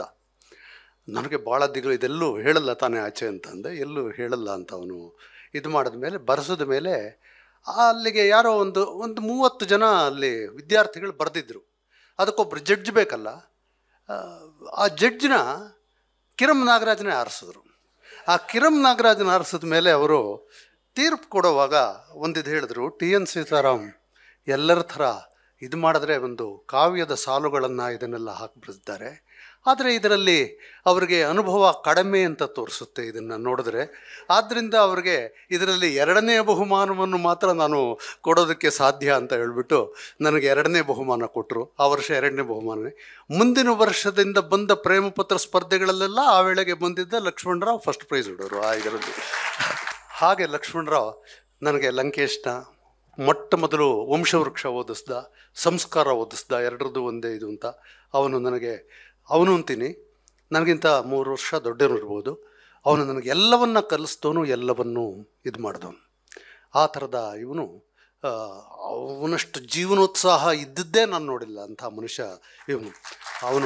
ನನಗೆ ಭಾಳ ದಿಗಳು ಇದೆಲ್ಲೂ ಹೇಳಲ್ಲ ತಾನೇ ಆಚೆ ಅಂತ ಅಂದೆ ಎಲ್ಲೂ ಹೇಳಲ್ಲ ಅಂತ ಅವನು ಇದು ಮಾಡಿದ ಮೇಲೆ ಬರೆಸಿದ ಮೇಲೆ ಅಲ್ಲಿಗೆ ಯಾರೋ ಒಂದು ಒಂದು ಮೂವತ್ತು ಜನ ಅಲ್ಲಿ ವಿದ್ಯಾರ್ಥಿಗಳು ಬರೆದಿದ್ರು ಅದಕ್ಕೊಬ್ಬರು ಜಡ್ಜ್ ಬೇಕಲ್ಲ ಆ, ಆ ಜಡ್ಜ್ನ ಕಿರಮ್ ನಾಗರಾಜನೇ ಆರಿಸಿದ್ರು ಆ ಕಿರಮ್ ನಾಗರಾಜನ ಆರಿಸಿದ ಮೇಲೆ ಅವರು ತೀರ್ಪು ಕೊಡುವಾಗ ಒಂದಿದು ಹೇಳಿದ್ರು ಟಿ ಎನ್ ಸೀತಾರಾಮ್ ಎಲ್ಲರ ಥರ ಇದು ಮಾಡಿದ್ರೆ ಒಂದು ಕಾವ್ಯದ ಸಾಲುಗಳನ್ನು ಇದನ್ನೆಲ್ಲ ಹಾಕಿಬಿಡ್ತಾರೆ ಆದರೆ ಇದರಲ್ಲಿ ಅವರಿಗೆ ಅನುಭವ ಕಡಿಮೆ ಅಂತ ತೋರಿಸುತ್ತೆ ಇದನ್ನು ನೋಡಿದ್ರೆ ಆದ್ದರಿಂದ ಅವರಿಗೆ ಇದರಲ್ಲಿ ಎರಡನೇ ಬಹುಮಾನವನ್ನು ಮಾತ್ರ ನಾನು ಕೊಡೋದಕ್ಕೆ ಸಾಧ್ಯ ಅಂತ ಹೇಳ್ಬಿಟ್ಟು ನನಗೆ ಎರಡನೇ ಬಹುಮಾನ ಕೊಟ್ಟರು ಆ ವರ್ಷ ಎರಡನೇ ಬಹುಮಾನನೇ ಮುಂದಿನ ವರ್ಷದಿಂದ ಬಂದ ಪ್ರೇಮ ಪತ್ರ ಸ್ಪರ್ಧೆಗಳಲ್ಲೆಲ್ಲ ಆ ವೇಳೆಗೆ ಬಂದಿದ್ದ ಲಕ್ಷ್ಮಣರಾವ್ ಫಸ್ಟ್ ಪ್ರೈಸ್ ಹೊಡೋರು ಆ ಇದರಲ್ಲಿ ಹಾಗೆ ಲಕ್ಷ್ಮಣರಾವ್ ನನಗೆ ಲಂಕೇಶ್ನ ಮೊಟ್ಟ ಮೊದಲು ವಂಶವೃಕ್ಷ ಓದಿಸ್ದ ಸಂಸ್ಕಾರ ಓದಿಸ್ದ ಎರಡರದ್ದು ಒಂದೇ ಇದು ಅಂತ ಅವನು ನನಗೆ ಅವನು ಅಂತೀನಿ ನನಗಿಂತ ಮೂರು ವರ್ಷ ದೊಡ್ಡವನು ಇರ್ಬೋದು ಅವನು ನನಗೆ ಎಲ್ಲವನ್ನ ಕಲಿಸ್ದವನು ಎಲ್ಲವನ್ನೂ ಇದು ಮಾಡಿದವನು ಆ ಥರದ ಇವನು ಆ, ಅವನಷ್ಟು ಜೀವನೋತ್ಸಾಹ ಇದ್ದದ್ದೇ ನಾನು ನೋಡಿಲ್ಲ ಅಂಥ ಮನುಷ್ಯ ಇವನು ಅವನು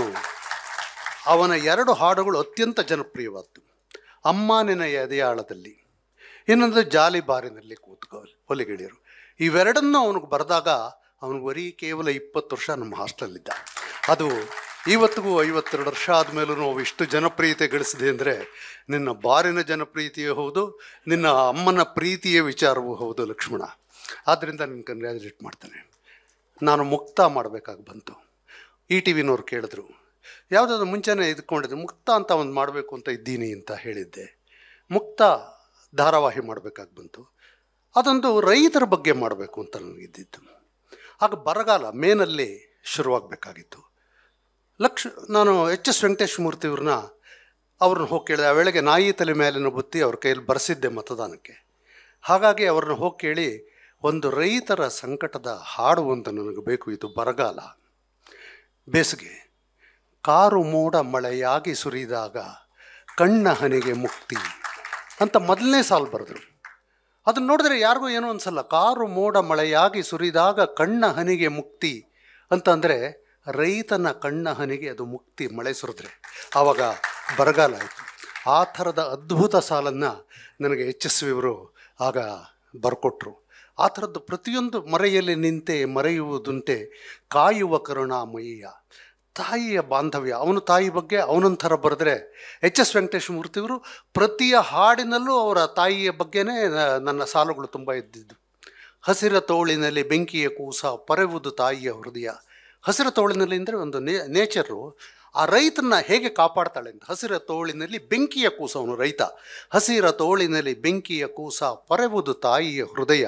ಅವನ ಎರಡು ಹಾಡುಗಳು ಅತ್ಯಂತ ಜನಪ್ರಿಯವಾದ್ದು ಅಮ್ಮ ನಿನ್ನ ಎದೆಯಾಳದಲ್ಲಿ ಇನ್ನೊಂದು ಜಾಲಿ ಬಾರಿನಲ್ಲಿ ಕೂತ್ಕೋ ಹೊಲಿಗೆಳೆಯರು ಇವೆರಡನ್ನು ಅವನಿಗೆ ಬರೆದಾಗ ಅವನು ಬರೀ ಕೇವಲ ಇಪ್ಪತ್ತು ವರ್ಷ ನಮ್ಮ ಹಾಸ್ಟೆಲಿದ್ದ ಅದು ಇವತ್ತಿಗೂ ಐವತ್ತೆರಡು ವರ್ಷ ಆದಮೇಲೂ ಅವು ಇಷ್ಟು ಜನಪ್ರಿಯತೆ ಗಳಿಸಿದೆ ಅಂದರೆ ನಿನ್ನ ಬಾರಿನ ಜನಪ್ರಿಯತೆಯೂ ಹೌದು ನಿನ್ನ ಅಮ್ಮನ ಪ್ರೀತಿಯ ವಿಚಾರವೂ ಹೌದು ಲಕ್ಷ್ಮಣ ಆದ್ದರಿಂದ ನಿನ್ನ ಕಂಗ್ರ್ಯಾಚುಲೇಟ್ ಮಾಡ್ತಾನೆ ನಾನು ಮುಕ್ತ ಮಾಡಬೇಕಾಗಿ ಬಂತು ಇ ಟಿ ವಿನವ್ರು ಕೇಳಿದ್ರು ಯಾವುದಾದ್ರು ಮುಂಚೆನೇ ಇದ್ಕೊಂಡಿದ್ದೆ ಮುಕ್ತ ಅಂತ ಒಂದು ಮಾಡಬೇಕು ಅಂತ ಇದ್ದೀನಿ ಅಂತ ಹೇಳಿದ್ದೆ ಮುಕ್ತ ಧಾರಾವಾಹಿ ಮಾಡಬೇಕಾಗಿ ಬಂತು ಅದೊಂದು ರೈತರ ಬಗ್ಗೆ ಮಾಡಬೇಕು ಅಂತ ನನಗಿದ್ದಿತ್ತು ಆಗ ಬರಗಾಲ ಮೇನಲ್ಲಿ ಶುರುವಾಗಬೇಕಾಗಿತ್ತು ಲಕ್ಷ ನಾನು ಎಚ್ ಎಸ್ ವೆಂಕಟೇಶ್ ಮೂರ್ತಿ ಇವ್ರನ್ನ ಅವ್ರನ್ನ ಹೋಗಿ ಕೇಳಿದೆ ಆ ವೇಳೆಗೆ ನಾಯಿ ತಲೆ ಮೇಲಿನ ಬುತ್ತಿ ಅವ್ರ ಕೈಯಲ್ಲಿ ಬರೆಸಿದ್ದೆ ಮತದಾನಕ್ಕೆ ಹಾಗಾಗಿ ಅವ್ರನ್ನ ಹೋಗಿ ಕೇಳಿ ಒಂದು ರೈತರ ಸಂಕಟದ ಹಾಡು ಅಂತ ನನಗೆ ಬೇಕು ಇದು ಬರಗಾಲ ಬೇಸಿಗೆ ಕಾರು ಮೋಡ ಮಳೆಯಾಗಿ ಸುರಿದಾಗ ಕಣ್ಣ ಹನಿಗೆ ಮುಕ್ತಿ ಅಂತ ಮೊದಲನೇ ಸಾಲು ಬರೆದ್ರು ಅದನ್ನ ನೋಡಿದ್ರೆ ಯಾರಿಗೂ ಏನೂ ಅನ್ಸಲ್ಲ ಕಾರು ಮೋಡ ಮಳೆಯಾಗಿ ಸುರಿದಾಗ ಕಣ್ಣ ಹನಿಗೆ ಮುಕ್ತಿ ಅಂತಂದರೆ ರೈತನ ಕಣ್ಣ ಹನಿಗೆ ಅದು ಮುಕ್ತಿ ಮಳೆ ಸುರಿದ್ರೆ ಆವಾಗ ಬರಗಾಲ ಆಯಿತು ಆ ಥರದ ಅದ್ಭುತ ಸಾಲನ್ನು ನನಗೆ ಎಚ್ ಎಸ್ ವಿವರು ಆಗ ಬರ್ಕೊಟ್ರು ಆ ಥರದ್ದು ಪ್ರತಿಯೊಂದು ಮರೆಯಲ್ಲಿ ನಿಂತೆ ಮರೆಯುವುದುಂಟೆ ಕಾಯುವ ಕರುಣಾಮಯ್ಯ ತಾಯಿಯ ಬಾಂಧವ್ಯ ಅವನು ತಾಯಿ ಬಗ್ಗೆ ಅವನೊಂಥರ ಬರೆದ್ರೆ ಎಚ್ ಎಸ್ ವೆಂಕಟೇಶ್ ಮೂರ್ತಿಯವರು ಪ್ರತಿಯ ಹಾಡಿನಲ್ಲೂ ಅವರ ತಾಯಿಯ ಬಗ್ಗೆನೇ ನ- ನನ್ನ ಸಾಲುಗಳು ತುಂಬ ಇದ್ದಿದ್ದು ಹಸಿರ ತೋಳಿನಲ್ಲಿ ಬೆಂಕಿಯ ಕೂಸ ಪರೆವುದು ತಾಯಿಯ ಹೃದಯ ಹಸಿರ ತೋಳಿನಲ್ಲಿ ಅಂದರೆ ಒಂದು ನೇ ನೇಚರು ಆ ರೈತನ ಹೇಗೆ ಕಾಪಾಡ್ತಾಳೆ ಅಂತ ಹಸಿರ ತೋಳಿನಲ್ಲಿ ಬೆಂಕಿಯ ಕೂಸ ಅವನು ರೈತ ಹಸಿರ ತೋಳಿನಲ್ಲಿ ಬೆಂಕಿಯ ಕೂಸ ಪರೆವುದು ತಾಯಿಯ ಹೃದಯ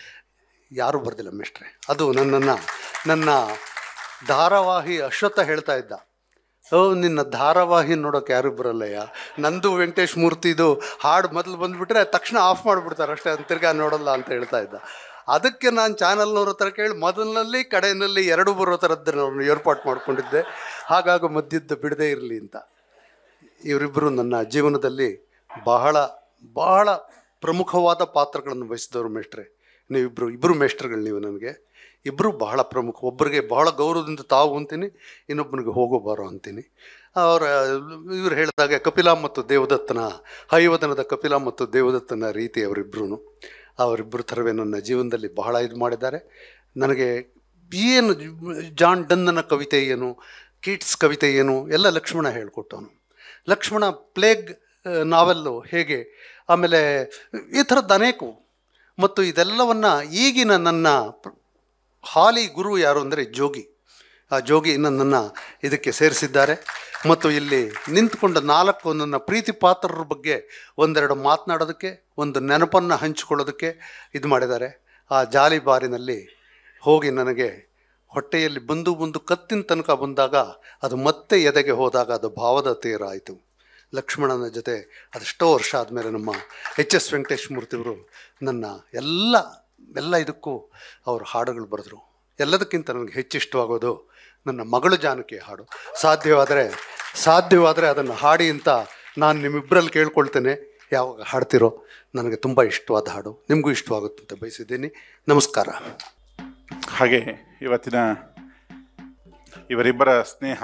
ಯಾರೂ ಬರ್ದಿಲ್ಲ ಮಿಸ್ಟ್ರೆ ಅದು ನನ್ನನ್ನು ನನ್ನ ಧಾರಾವಾಹಿ ಅಶ್ವತ್ಥ ಹೇಳ್ತಾ ಇದ್ದ ಓ ನಿನ್ನ ಧಾರಾವಾಹಿ ನೋಡೋಕೆ ಯಾರು ಬರಲ್ಲಯ್ಯ ನಂದು ವೆಂಕಟೇಶ್ ಮೂರ್ತಿದು ಹಾಡು ಮೊದಲು ಬಂದುಬಿಟ್ರೆ ತಕ್ಷಣ ಆಫ್ ಮಾಡಿಬಿಡ್ತಾರೆ ಅಷ್ಟೇ ಅಂತ ತಿರ್ಗಾ ನೋಡಲ್ಲ ಅಂತ ಹೇಳ್ತಾ ಇದ್ದ ಅದಕ್ಕೆ ನಾನು ಚಾನಲ್ನವ್ರ ಹತ್ರ ಕೇಳಿ ಮೊದಲಿನಲ್ಲಿ ಕಡೆಯಲ್ಲಿ ಎರಡು ಬರೋ ಥರದ್ದು ನಾನು ಏರ್ಪಾಟ್ ಮಾಡ್ಕೊಂಡಿದ್ದೆ ಹಾಗಾಗಿ ಮಧ್ಯದ್ದು ಬಿಡದೇ ಇರಲಿ ಅಂತ ಇವರಿಬ್ಬರು ನನ್ನ ಜೀವನದಲ್ಲಿ ಬಹಳ ಬಹಳ ಪ್ರಮುಖವಾದ ಪಾತ್ರಗಳನ್ನು ವಹಿಸಿದವರು ಮೇಷ್ಟ್ರೆ ನೀವಿಬ್ಬರು ಇಬ್ಬರು ಮೇಷ್ಟ್ರುಗಳು ನೀವು ನನಗೆ ಇಬ್ಬರು ಬಹಳ ಪ್ರಮುಖ ಒಬ್ಬರಿಗೆ ಬಹಳ ಗೌರವದಿಂದ ತಾವು ಅಂತೀನಿ ಇನ್ನೊಬ್ಬನಿಗೆ ಹೋಗೋ ಬಾರೋ ಅಂತೀನಿ ಅವರ ಇವ್ರು ಹೇಳಿದಾಗ ಕಪಿಲ ಮತ್ತು ದೇವದತ್ತನ ಹೈವದನದ ಕಪಿಲ ಮತ್ತು ದೇವದತ್ತನ ರೀತಿ ಅವರಿಬ್ಬರೂ ಅವರಿಬ್ಬರು ಥರವೇ ನನ್ನ ಜೀವನದಲ್ಲಿ ಬಹಳ ಇದು ಮಾಡಿದ್ದಾರೆ ನನಗೆ ಏನು ಜಾನ್ ಡನ್ನನ ಕವಿತೆ ಏನು ಕೀಟ್ಸ್ ಕವಿತೆ ಏನು ಎಲ್ಲ ಲಕ್ಷ್ಮಣ ಹೇಳ್ಕೊಟ್ಟವನು ಲಕ್ಷ್ಮಣ ಪ್ಲೇಗ್ ನಾವೆಲ್ಲು ಹೇಗೆ ಆಮೇಲೆ ಈ ಥರದ್ದು ಅನೇಕವು ಮತ್ತು ಇದೆಲ್ಲವನ್ನು ಈಗಿನ ನನ್ನ ಪ್ರ- ಹಾಲಿ ಗುರು ಯಾರು ಅಂದರೆ ಜೋಗಿ ಆ ಜೋಗಿ ನನ್ನನ್ನು ಇದಕ್ಕೆ ಸೇರಿಸಿದ್ದಾರೆ ಮತ್ತು ಇಲ್ಲಿ ನಿಂತ್ಕೊಂಡ ನಾಲ್ಕು ನನ್ನ ಪ್ರೀತಿ ಪಾತ್ರರ ಬಗ್ಗೆ ಒಂದೆರಡು ಮಾತನಾಡೋದಕ್ಕೆ ಒಂದು ನೆನಪನ್ನು ಹಂಚಿಕೊಳ್ಳೋದಕ್ಕೆ ಇದು ಮಾಡಿದ್ದಾರೆ ಆ ಜಾಲಿ ಬಾರಿನಲ್ಲಿ ಹೋಗಿ ನನಗೆ ಹೊಟ್ಟೆಯಲ್ಲಿ ಬಂದು ಬಂದು ಕತ್ತಿನ ತನಕ ಬಂದಾಗ ಅದು ಮತ್ತೆ ಎದೆಗೆ ಹೋದಾಗ ಅದು ಭಾವದ ತೀರ ಆಯಿತು ಲಕ್ಷ್ಮಣನ ಜೊತೆ ಅದೆಷ್ಟೋ ವರ್ಷ ಆದಮೇಲೆ ನಮ್ಮ ಎಚ್ ಎಸ್ ವೆಂಕಟೇಶ್ ಮೂರ್ತಿಯವರು ನನ್ನ ಎಲ್ಲ ಎಲ್ಲ ಇದಕ್ಕೂ ಅವರು ಹಾಡುಗಳು ಬರೆದ್ರು ಎಲ್ಲದಕ್ಕಿಂತ ನನಗೆ ಹೆಚ್ಚು ಇಷ್ಟವಾಗೋದು ನನ್ನ ಮಗಳು ಜಾನಕಿ ಹಾಡು ಸಾಧ್ಯವಾದರೆ ಸಾಧ್ಯವಾದರೆ ಅದನ್ನು ಹಾಡಿ ಅಂತ ನಾನು ನಿಮ್ಮಿಬ್ಬರಲ್ಲಿ ಕೇಳ್ಕೊಳ್ತೇನೆ ಯಾವಾಗ ಹಾಡ್ತಿರೋ ನನಗೆ ತುಂಬ ಇಷ್ಟವಾದ ಹಾಡು ನಿಮಗೂ ಇಷ್ಟವಾಗುತ್ತೆ ಅಂತ ಬಯಸಿದ್ದೀನಿ ನಮಸ್ಕಾರ ಹಾಗೆ ಇವತ್ತಿನ ಇವರಿಬ್ಬರ ಸ್ನೇಹ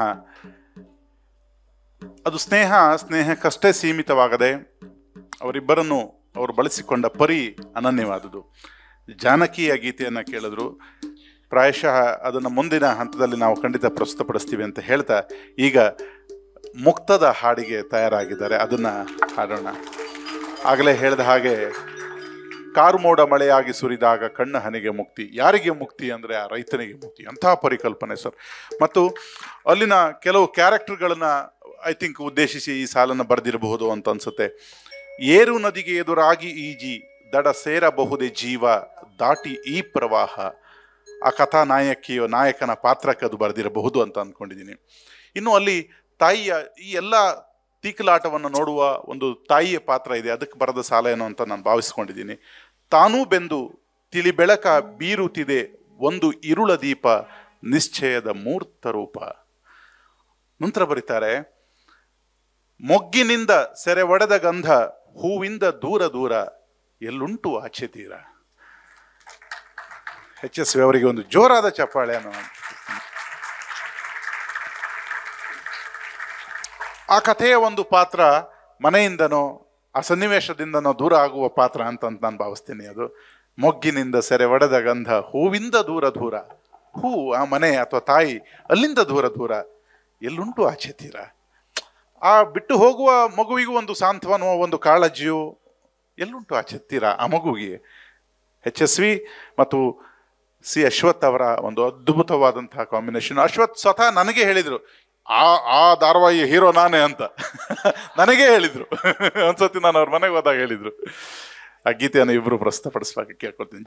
ಅದು ಸ್ನೇಹ ಸ್ನೇಹಕ್ಕಷ್ಟೇ ಸೀಮಿತವಾಗದೆ ಅವರಿಬ್ಬರನ್ನು ಅವರು ಬಳಸಿಕೊಂಡ ಪರಿ ಅನನ್ಯವಾದುದು ಜಾನಕಿಯ ಗೀತೆಯನ್ನು ಕೇಳಿದ್ರು ಪ್ರಾಯಶಃ ಅದನ್ನು ಮುಂದಿನ ಹಂತದಲ್ಲಿ ನಾವು ಖಂಡಿತ ಪ್ರಸ್ತುತಪಡಿಸ್ತೀವಿ ಅಂತ ಹೇಳ್ತಾ ಈಗ ಮುಕ್ತದ ಹಾಡಿಗೆ ತಯಾರಾಗಿದ್ದಾರೆ ಅದನ್ನು ಹಾಡೋಣ ಆಗಲೇ ಹೇಳಿದ ಹಾಗೆ ಕಾರು ಮೋಡ ಮಳೆಯಾಗಿ ಸುರಿದಾಗ ಕಣ್ಣ ಹನಿಗೆ ಮುಕ್ತಿ ಯಾರಿಗೆ ಮುಕ್ತಿ ಅಂದರೆ ಆ ರೈತನಿಗೆ ಮುಕ್ತಿ ಅಂತಹ ಪರಿಕಲ್ಪನೆ ಸರ್ ಮತ್ತು ಅಲ್ಲಿನ ಕೆಲವು ಕ್ಯಾರೆಕ್ಟರ್ಗಳನ್ನು ಐ ಥಿಂಕ್ ಉದ್ದೇಶಿಸಿ ಈ ಸಾಲನ್ನು ಬರೆದಿರಬಹುದು ಅಂತ ಅನ್ಸುತ್ತೆ ಏರು ನದಿಗೆ ಎದುರಾಗಿ ಈಜಿ ದಡ ಸೇರಬಹುದೇ ಜೀವ ದಾಟಿ ಈ ಪ್ರವಾಹ ಆ ಕಥಾ ನಾಯಕಿಯೋ ನಾಯಕನ ಪಾತ್ರಕ್ಕೆ ಅದು ಬರೆದಿರಬಹುದು ಅಂತ ಅಂದ್ಕೊಂಡಿದ್ದೀನಿ ಇನ್ನು ಅಲ್ಲಿ ತಾಯಿಯ ಈ ಎಲ್ಲ ತೀಕಲಾಟವನ್ನು ನೋಡುವ ಒಂದು ತಾಯಿಯ ಪಾತ್ರ ಇದೆ ಅದಕ್ಕೆ ಬರೆದ ಸಾಲ ಏನೋ ಅಂತ ನಾನು ಭಾವಿಸ್ಕೊಂಡಿದ್ದೀನಿ ತಾನೂ ಬೆಂದು ತಿಳಿ ಬೆಳಕ ಬೀರುತ್ತಿದೆ ಒಂದು ಇರುಳ ದೀಪ ನಿಶ್ಚಯದ ಮೂರ್ತ ರೂಪ ನಂತರ ಬರೀತಾರೆ ಮೊಗ್ಗಿನಿಂದ ಸೆರೆ ಒಡೆದ ಗಂಧ ಹೂವಿಂದ ದೂರ ದೂರ ಎಲ್ಲುಂಟು ಆಚೆ ತೀರ ಎಚ್ ಎಸ್ ವಿ ಅವರಿಗೆ ಒಂದು ಜೋರಾದ ಚಪ್ಪಾಳೆಯನ್ನು ಆ ಕಥೆಯ ಒಂದು ಪಾತ್ರ ಮನೆಯಿಂದನೋ ಆ ಸನ್ನಿವೇಶದಿಂದನೋ ದೂರ ಆಗುವ ಪಾತ್ರ ಅಂತ ಅಂತ ನಾನು ಭಾವಿಸ್ತೀನಿ ಅದು ಮೊಗ್ಗಿನಿಂದ ಸೆರೆ ಒಡೆದ ಗಂಧ ಹೂವಿಂದ ದೂರ ದೂರ ಹೂ ಆ ಮನೆ ಅಥವಾ ತಾಯಿ ಅಲ್ಲಿಂದ ದೂರ ದೂರ ಎಲ್ಲುಂಟು ಆಚೆ ತೀರ ಆ ಬಿಟ್ಟು ಹೋಗುವ ಮಗುವಿಗೂ ಒಂದು ಸಾಂತ್ವನೋ ಒಂದು ಕಾಳಜಿಯೋ ಎಲ್ಲುಂಟು ಆಚೆ ತೀರ ಆ ಮಗುವಿಗೆ ಎಚ್ ಎಸ್ ವಿ ಮತ್ತು ಸಿ ಅಶ್ವಥ್ ಅವರ ಒಂದು ಅದ್ಭುತವಾದಂತಹ ಕಾಂಬಿನೇಷನ್ ಅಶ್ವಥ್ ಸ್ವತಃ ನನಗೆ ಹೇಳಿದರು ಆ ಆ ಧಾರಾವಾಹಿ ಹೀರೋ ನಾನೇ ಅಂತ ನನಗೇ ಹೇಳಿದರು ಒಂದ್ಸತಿ ನಾನು ಅವ್ರ ಮನೆಗೆ ಹೋದಾಗ ಹೇಳಿದರು ಆ ಗೀತೆಯನ್ನು ಇಬ್ಬರು ಪ್ರಸ್ತುತಪಡಿಸುವಾಗ ಕೇಳ್ಕೊಳ್ತೀನಿ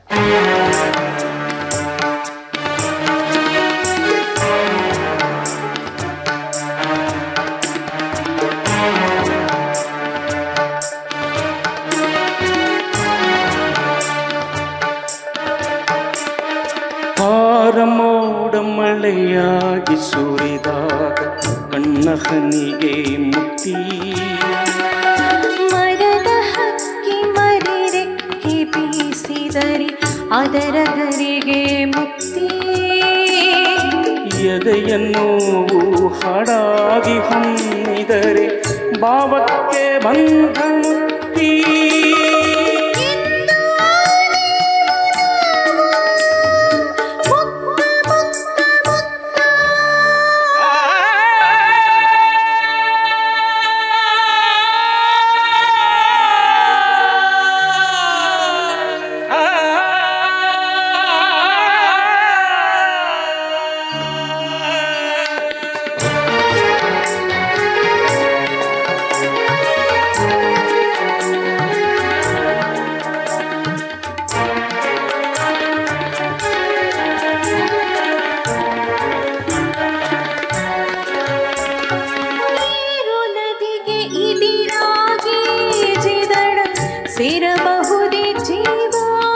ಹಾರಮೋಡ ಮಳೆಯಾಗಿ ಸುರಿದಾಗ ಕಣ್ಣ ಹನಿಗೆ ಮುಕ್ತಿ ಮರದ ಹಕ್ಕಿ ಮರಿರೆಕ್ಕೆ ಬೀಸಿದರೆ ಅದರ ಗರಿಗೆ ಮುಕ್ತಿ ಎದೆಯನ್ನು ಹಾಡಾಗಿ ಹೊಮ್ಮಿದರೆ ಭಾವಕ್ಕೆ ಬಂಧ ಮುಕ್ತಿ ಮುಕ್ತ ಮುಕ್ತ ಮುಕ್ತ ನೀರು ನದಿಗೆ ಇದಿರಾಗಿ ಜಿದಡ ಸೇರಬಹುದೇ ಜೀವ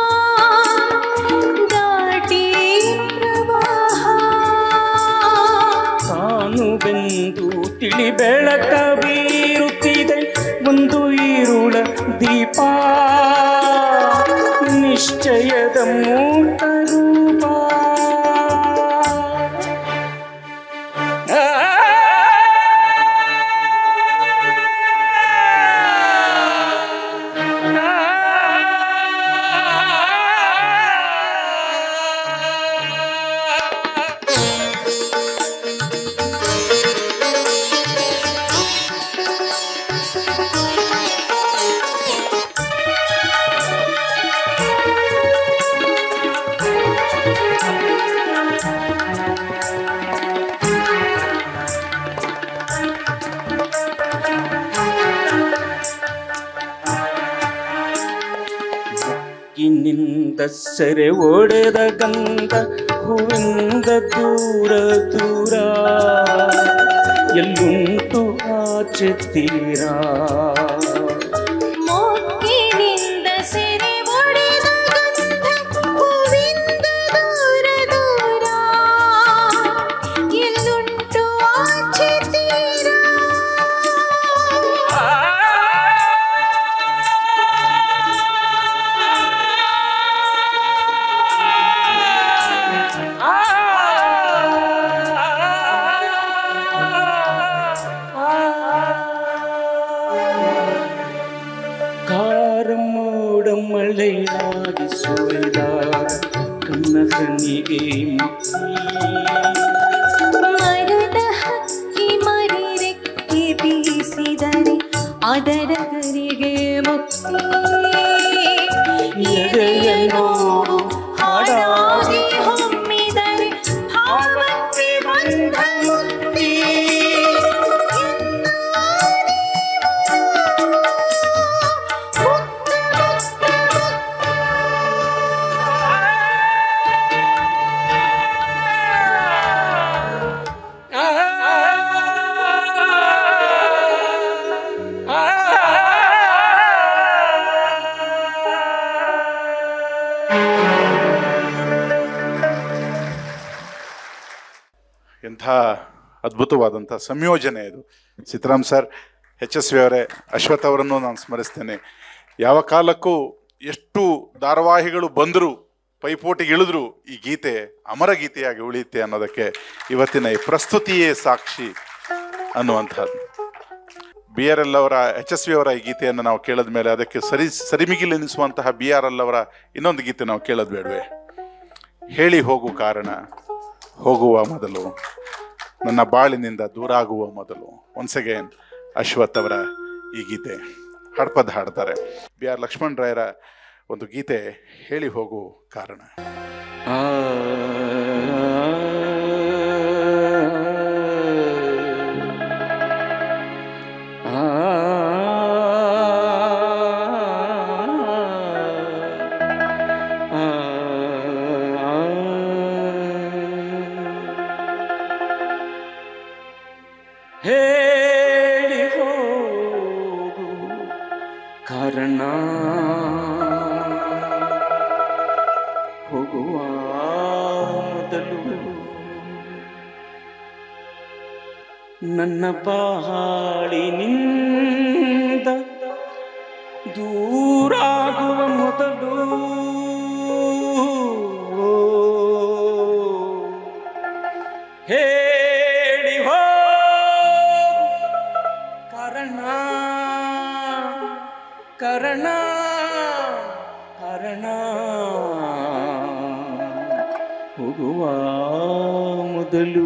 ದಾಟಿ ಪ್ರವಾಹ ತಾನು ಬೆಂದು ತಿಳಿ ಬೆಳಕ ಬೀರುತ್ತಿದೆ ಒಂದು ಈರುಳ ದೀಪ ನಿಶ್ಚಯದ ಮೂಟ ರೂಪ ಬಾಳಿನಿಂದ ಸೆರೆ ಒಡೆದ ಗಂಧ ಹೂವಿಂದ ದೂರ ದೂರ ಎಲ್ಲುಂಟು ಆಚೆ ತೀರ ಮೊಗ್ಗಿನಿಂದ ಸೆರೆ ಒಡೆದ ಗಂಧ ಹೂವಿಂದ ದೂರ ದೂರ ಎಲ್ಲುಂಟು ಆಚೆ ತೀರ ಕಾರ ಮೋಡ ಮಳೆಯಾಗಿ ಸುರಿದ ಕನಸನಿಗೆ ಮರದ ಹಕ್ಕಿ ಮರಿ ರೆಕ್ಕೆ ಬೀಸಿದರೆ ಅದರ ಗರಿಗೆ ಮುಕ್ತಿ ಎದೆಯನ್ನು ಹಾಡಾಗಿ ಹೊಮ್ಮಿದರೆ ಭಾವಕ್ಕೆ ಬಂಧ ಮುಕ್ತಿ ಎಂಥ ಅದ್ಭುತವಾದಂಥ ಸಂಯೋಜನೆ ಇದು Siddaram sir H S V ಅವರೇ ಅಶ್ವಥ್ ಅವರನ್ನು ನಾನು ಸ್ಮರಿಸ್ತೇನೆ ಯಾವ ಕಾಲಕ್ಕೂ ಎಷ್ಟು ಧಾರಾವಾಹಿಗಳು ಬಂದರೂ ಪೈಪೋಟಿಗಿಳಿದ್ರು ಈ ಗೀತೆ ಅಮರ ಗೀತೆಯಾಗಿ ಉಳಿಯುತ್ತೆ ಅನ್ನೋದಕ್ಕೆ ಇವತ್ತಿನ ಈ ಪ್ರಸ್ತುತಿಯೇ ಸಾಕ್ಷಿ ಅನ್ನುವಂಥದ್ದು ಬಿ ಆರ್ ಎಲ್ ಅವರ ಎಚ್ ಎಸ್ ವಿ ಅವರ ಈ ಗೀತೆಯನ್ನು ನಾವು ಕೇಳಿದ ಮೇಲೆ ಅದಕ್ಕೆ ಸರಿ ಸರಿಮಿಗಿಲೆನಿಸುವಂತಹ ಬಿ ಆರ್ ಎಲ್ ಅವರ ಇನ್ನೊಂದು ಗೀತೆ ನಾವು ಕೇಳೋದು ಬೇಡವೆ ಹೇಳಿ ಹೋಗು ಕಾರಣ ಹೋಗುವ ಮೊದಲು ನನ್ನ ಬಾಳಿನಿಂದ ದೂರ ಆಗುವ ಮೊದಲು ಒನ್ಸ್ ಅಗೇನ್ ಅಶ್ವಥ್ ಅವರ ಈ ಗೀತೆ ಹಡ್ಪದ ಹಾಡ್ತಾರೆ ಬಿ ಆರ್ ಲಕ್ಷ್ಮಣ್ ರಾಯರ ಒಂದು ಗೀತೆ ಹೇಳಿ ಹೋಗು ಕಾರಣ ಆ ಹೇಳಿ ಹೋಗು ಕಾರಣ ಹೋಗುವ ಮೊದಲು ನನ್ನ ಬಾಳಿನಿಂದ ದೂರಾಗುವ ಮೊದಲು ಹೇಳಿ ಹೋಗು ಕಾರಣ ಕಾರಣ ಕಾರಣ ಹೋಗುವ ಮೊದಲು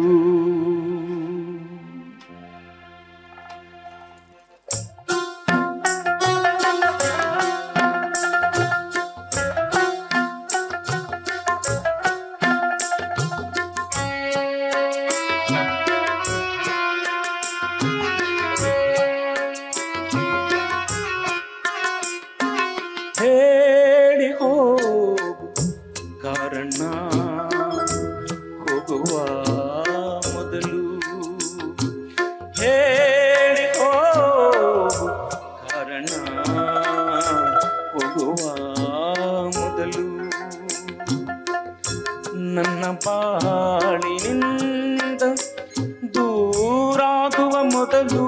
ಹೇಳಿ ಹೋಗು ಕಾರಣ ಹೋಗುವ ಮೊದಲು ಹೇಳಿ ಹೋಗು ಕಾರಣ ಹೋಗುವ ಮೊದಲು ನನ್ನ ಬಾಳಿನಿಂದ ದೂರಾಗುವ ಮೊದಲು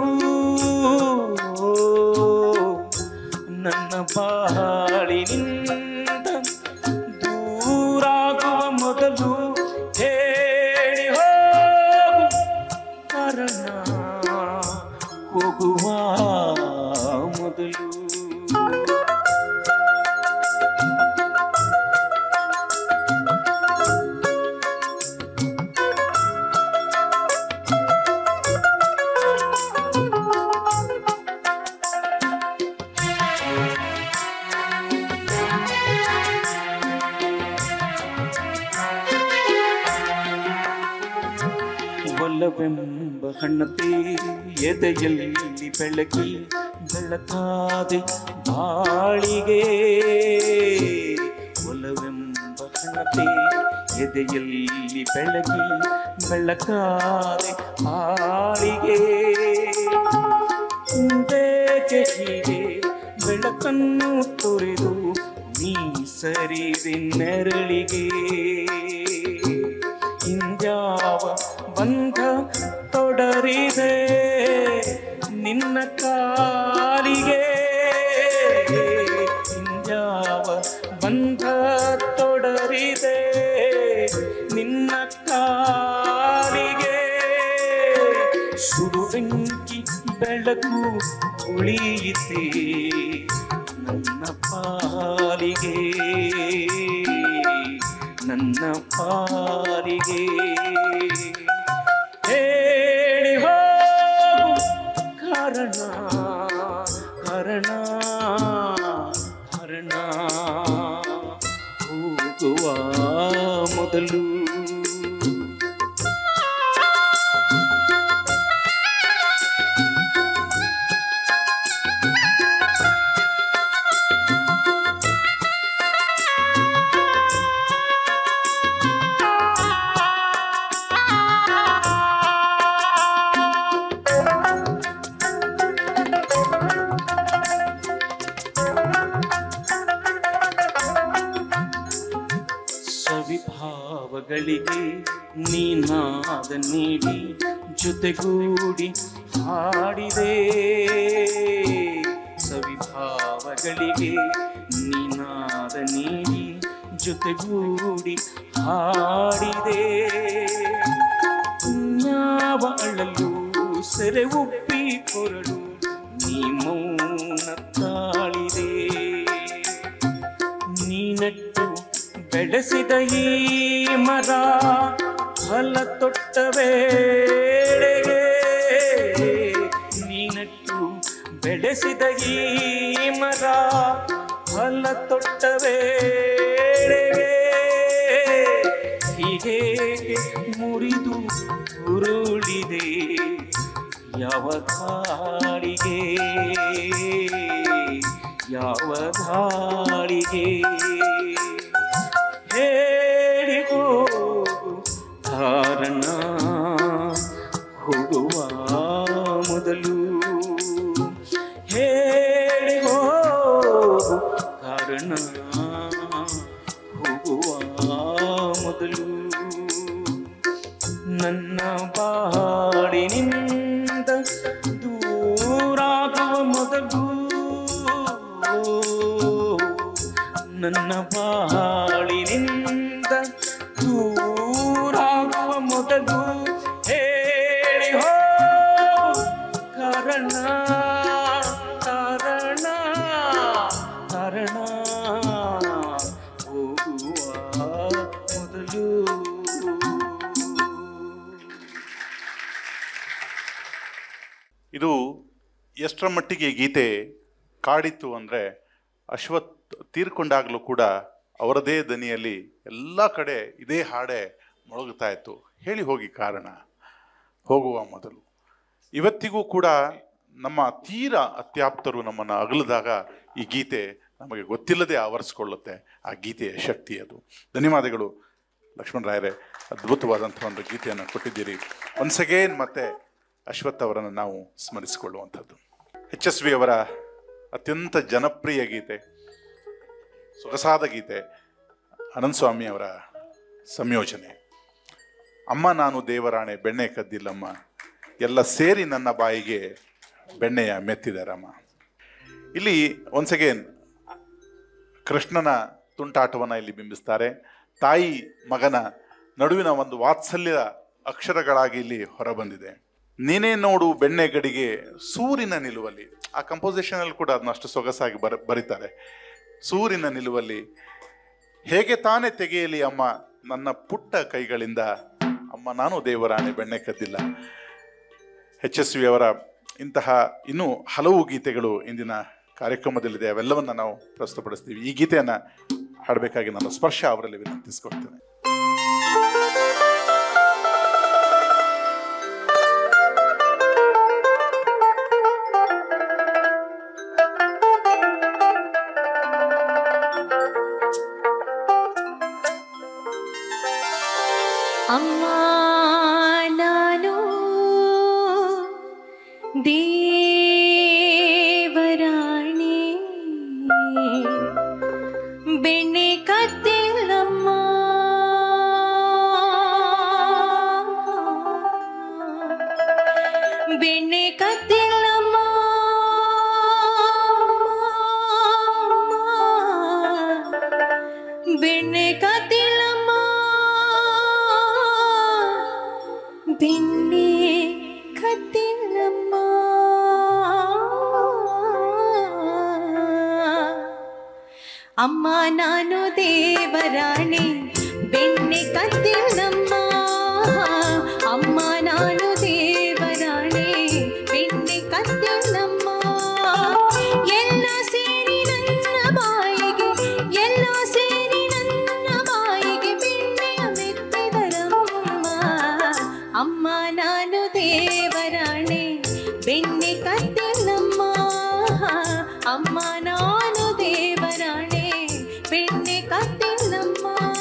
ನನ್ನ ಬಾಳಿನಿಂದ ದೂರಾಗುವ ಮೊದಲು ಹೇಳಿ ಹೋಗು ಕಾರಣ ಹೋಗುವ ಮೊದಲು ಒಲವೆಂಬ ಹಣ್ಣತೆ ಎದೆಯಲ್ಲಿ ಬೆಳಗಿ ಬೆಳಕಾದೆ ಬಾಳಿಗೆ ಒಲವೆಂಬ ಮಮತೆ ಎದೆಯಲ್ಲಿ ಬೆಳಗಿ ಬೆಳಕಾದೆ ಹಾಳಿಗೆ ಬೇಕೆ ಹೀಗೆ ಬೆಳಕನ್ನು ತೊರೆದು ನೀ ಸರಿವೆ ನೆರಳಿಗೆ ಇಂದ್ಯಾವ ಬಂಧ ತೊಡರಿದೆ ನಿನ್ನ ಕಾಲಿಗೆ ಇಂದ್ಯಾವ ಬಂಧ ತೊಡರಿದೆ ನಿನ್ನ ಕಾಲಿಗೆ ಸುಡು ಬೆಂಕಿ ಬೆಳಕು ಉಳಿಯಿತೆ ನನ್ನ ಪಾಲಿಗೆ ನನ್ನ ಪಾಲಿಗೆ ಹೇಳಿ ಹೋಗು ಕಾರಣ ಕಾರಣ ಕಾರಣ ಹೋಗುವ ಮೊದಲು ಸವಿಭಾವಗಳಿಗೆ ನೀನಾದ ನೀಡಿ ಜೊತೆಗೂಡಿ ಹಾಡಿದೆ ಸವಿಭಾವಗಳಿಗೆ ನೀನಾದ ನೀಡಿ ಜೊತೆಗೂಡಿ ಹಾಡಿದೆ ಪುಣ್ಯಾವ ಅಳಲು ಸೆರೆ ಉಪ್ಪಿ ಕೊರಳು ನೀ ಮೌನ ತಾಳಿದೆ ನೀನಟ್ಟು ಬೆಳೆಸಿದ ಈ ಮರ ಫಲ ತೊಟ್ಟ ವೇಳೆಗೆ ನೀನಟ್ಟು ಬೆಳೆಸಿದ ಈ ಮರ ಫಲ ತೊಟ್ಟ ವೇಳೆಗೆ ಹೀಗೆ ಮುರಿದು ಉರುಳಿದೆ ಯಾವ ಧಾಳಿಗೆ ಯಾವ ಧಾಳಿಗೆ ಹೇಳಿ ಹೋಗು ಕಾರಣ ಹೋಗುವ ಮೊದಲು ಹೇಳಿ ಹೋಗು ಕಾರಣ ಹೋಗುವ ಮೊದಲು ನನ್ನ ಬಾಳಿನಿಂದ ದೂರಾಗುವ ಮೊದಲು ನನ್ನ ಬಾಳಿನಿಂದ ದೂರಾಗುವ ಮೊದಲು ಹೇಳಿ ಹೋ ಕಾರಣ ಕಾರಣ ಕಾರಣ ಹೋಗುವ ಮೊದಲು ಇದು ಎಷ್ಟರ ಮಟ್ಟಿಗೆ ಈ ಗೀತೆ ಕಾಡಿತ್ತು ಅಂದರೆ ಅಶ್ವಥ್ ತೀರ್ಕೊಂಡಾಗಲೂ ಕೂಡ ಅವರದೇ ದನಿಯಲ್ಲಿ ಎಲ್ಲ ಕಡೆ ಇದೇ ಹಾಡೆ ಮೊಳಗುತ್ತಾ ಇತ್ತು ಹೇಳಿ ಹೋಗಿ ಕಾರಣ ಹೋಗುವ ಮೊದಲು ಇವತ್ತಿಗೂ ಕೂಡ ನಮ್ಮ ತೀರ ಅತ್ಯಾಪ್ತರು ನಮ್ಮನ್ನು ಅಗಲಿದಾಗ ಈ ಗೀತೆ ನಮಗೆ ಗೊತ್ತಿಲ್ಲದೆ ಆವರಿಸ್ಕೊಳ್ಳುತ್ತೆ ಆ ಗೀತೆಯ ಶಕ್ತಿ ಅದು ಧನ್ಯವಾದಗಳು ಲಕ್ಷ್ಮಣ ರಾಯರೇ ಅದ್ಭುತವಾದಂಥ ಒಂದು ಗೀತೆಯನ್ನು ಕೊಟ್ಟಿದ್ದೀರಿ ಒನ್ಸ್ ಅಗೇನ್ ಮತ್ತೆ ಅಶ್ವಥ್ ಅವರನ್ನು ನಾವು ಸ್ಮರಿಸಿಕೊಳ್ಳುವಂಥದ್ದು ಎಚ್ ಎಸ್ ವಿ ಅವರ ಅತ್ಯಂತ ಜನಪ್ರಿಯ ಗೀತೆ ಸೊಗಸಾದ ಗೀತೆ ಅನಂತ ಸ್ವಾಮಿ ಅವರ ಸಂಯೋಜನೆ ಅಮ್ಮ ನಾನು ದೇವರಾಣೆ ಬೆಣ್ಣೆ ಕದ್ದಿಲ್ಲಮ್ಮ ಎಲ್ಲ ಸೇರಿ ನನ್ನ ಬಾಯಿಗೆ ಬೆಣ್ಣೆಯ ಮೆತ್ತಿದರಮ್ಮ ಇಲ್ಲಿ ಒನ್ಸ್ ಅಗೇನ್ ಕೃಷ್ಣನ ತುಂಟಾಟವನ್ನು ಇಲ್ಲಿ ಬಿಂಬಿಸ್ತಾರೆ ತಾಯಿ ಮಗನ ನಡುವಿನ ಒಂದು ವಾತ್ಸಲ್ಯ ಅಕ್ಷರಗಳಾಗಿ ಇಲ್ಲಿ ಹೊರಬಂದಿದೆ ನೀನೇ ನೋಡು ಬೆಣ್ಣೆ ಗಡಿಗೆ ಸೂರಿನ ನಿಲುವಲ್ಲಿ ಆ ಕಂಪೋಸಿಷನ್ ಅಲ್ಲಿ ಕೂಡ ಅದನ್ನ ಅಷ್ಟು ಸೊಗಸಾಗಿ ಬರ ಬರೀತಾರೆ ಸೂರಿನ ನಿಲುವಲ್ಲಿ ಹೇಗೆ ತಾನೇ ತೆಗೆಯಲಿ ಅಮ್ಮ ನನ್ನ ಪುಟ್ಟ ಕೈಗಳಿಂದ ಅಮ್ಮ ನಾನು ದೇವರಾಣೆ ಬೆಣ್ಣೆ ಕದ್ದಿಲ್ಲ ಎಚ್ ಎಸ್ ವಿ ಅವರ ಇಂತಹ ಇನ್ನೂ ಹಲವು ಗೀತೆಗಳು ಇಂದಿನ ಕಾರ್ಯಕ್ರಮದಲ್ಲಿದೆ ಅವೆಲ್ಲವನ್ನ ನಾವು ಪ್ರಸ್ತುತಪಡಿಸ್ತೀವಿ ಈ ಗೀತೆಯನ್ನ ಹಾಡಬೇಕಾಗಿ ನಾನು ಸ್ಪರ್ಶ ಅವರಲ್ಲಿ ವಿನಂತಿಸ್ಕೊಳ್ತೇನೆ ದೇವರಾಣಿ ಬೆಣ್ಣೆ ಕತ್ತಿಲ್ಲಮ್ಮ ಬೆಣ್ಣೆ ಕತ್ತಿಲ್ಲಮ್ಮ ಬೆಣ್ಣೆ ಕತ್ತಿಲ್ಲಮ್ಮ ಬೆಣ್ಣೆ ಕತ್ತಿಲ್ಲಮ್ಮ ಅಮ್ಮ ನಾನು ದೇವರಾಣಿ ಬೆಣ್ಣೆ ಕತ್ತಿಲ್ಲಮ್ಮ ಅಮ್ಮ ನಾನು ದೇವರಾಣಿ ಬೆಣ್ಣೆ ಕತ್ತಿಲ್ಲಮ್ಮ ಎಲ್ಲ ಸೇರಿ ನನ್ನ ಬಾಯಿಗೆ ಎಲ್ಲ ಸೇರಿ ನನ್ನ ಬಾಯಿಗೆ ಬೆಣ್ಣೆಯ ಮೆತ್ತಿದರಮ್ಮ ಅಮ್ಮ ನಾನು ದೇವರಾಣೆ ಬೆಣ್ಣೆ ಕತ್ತಿಲ್ಲಮ್ಮ ಅಮ್ಮ ನಾನು ದೇವರಾಣೆ ಬೆಣ್ಣೆ ಕತ್ತಿಲ್ಲಮ್ಮ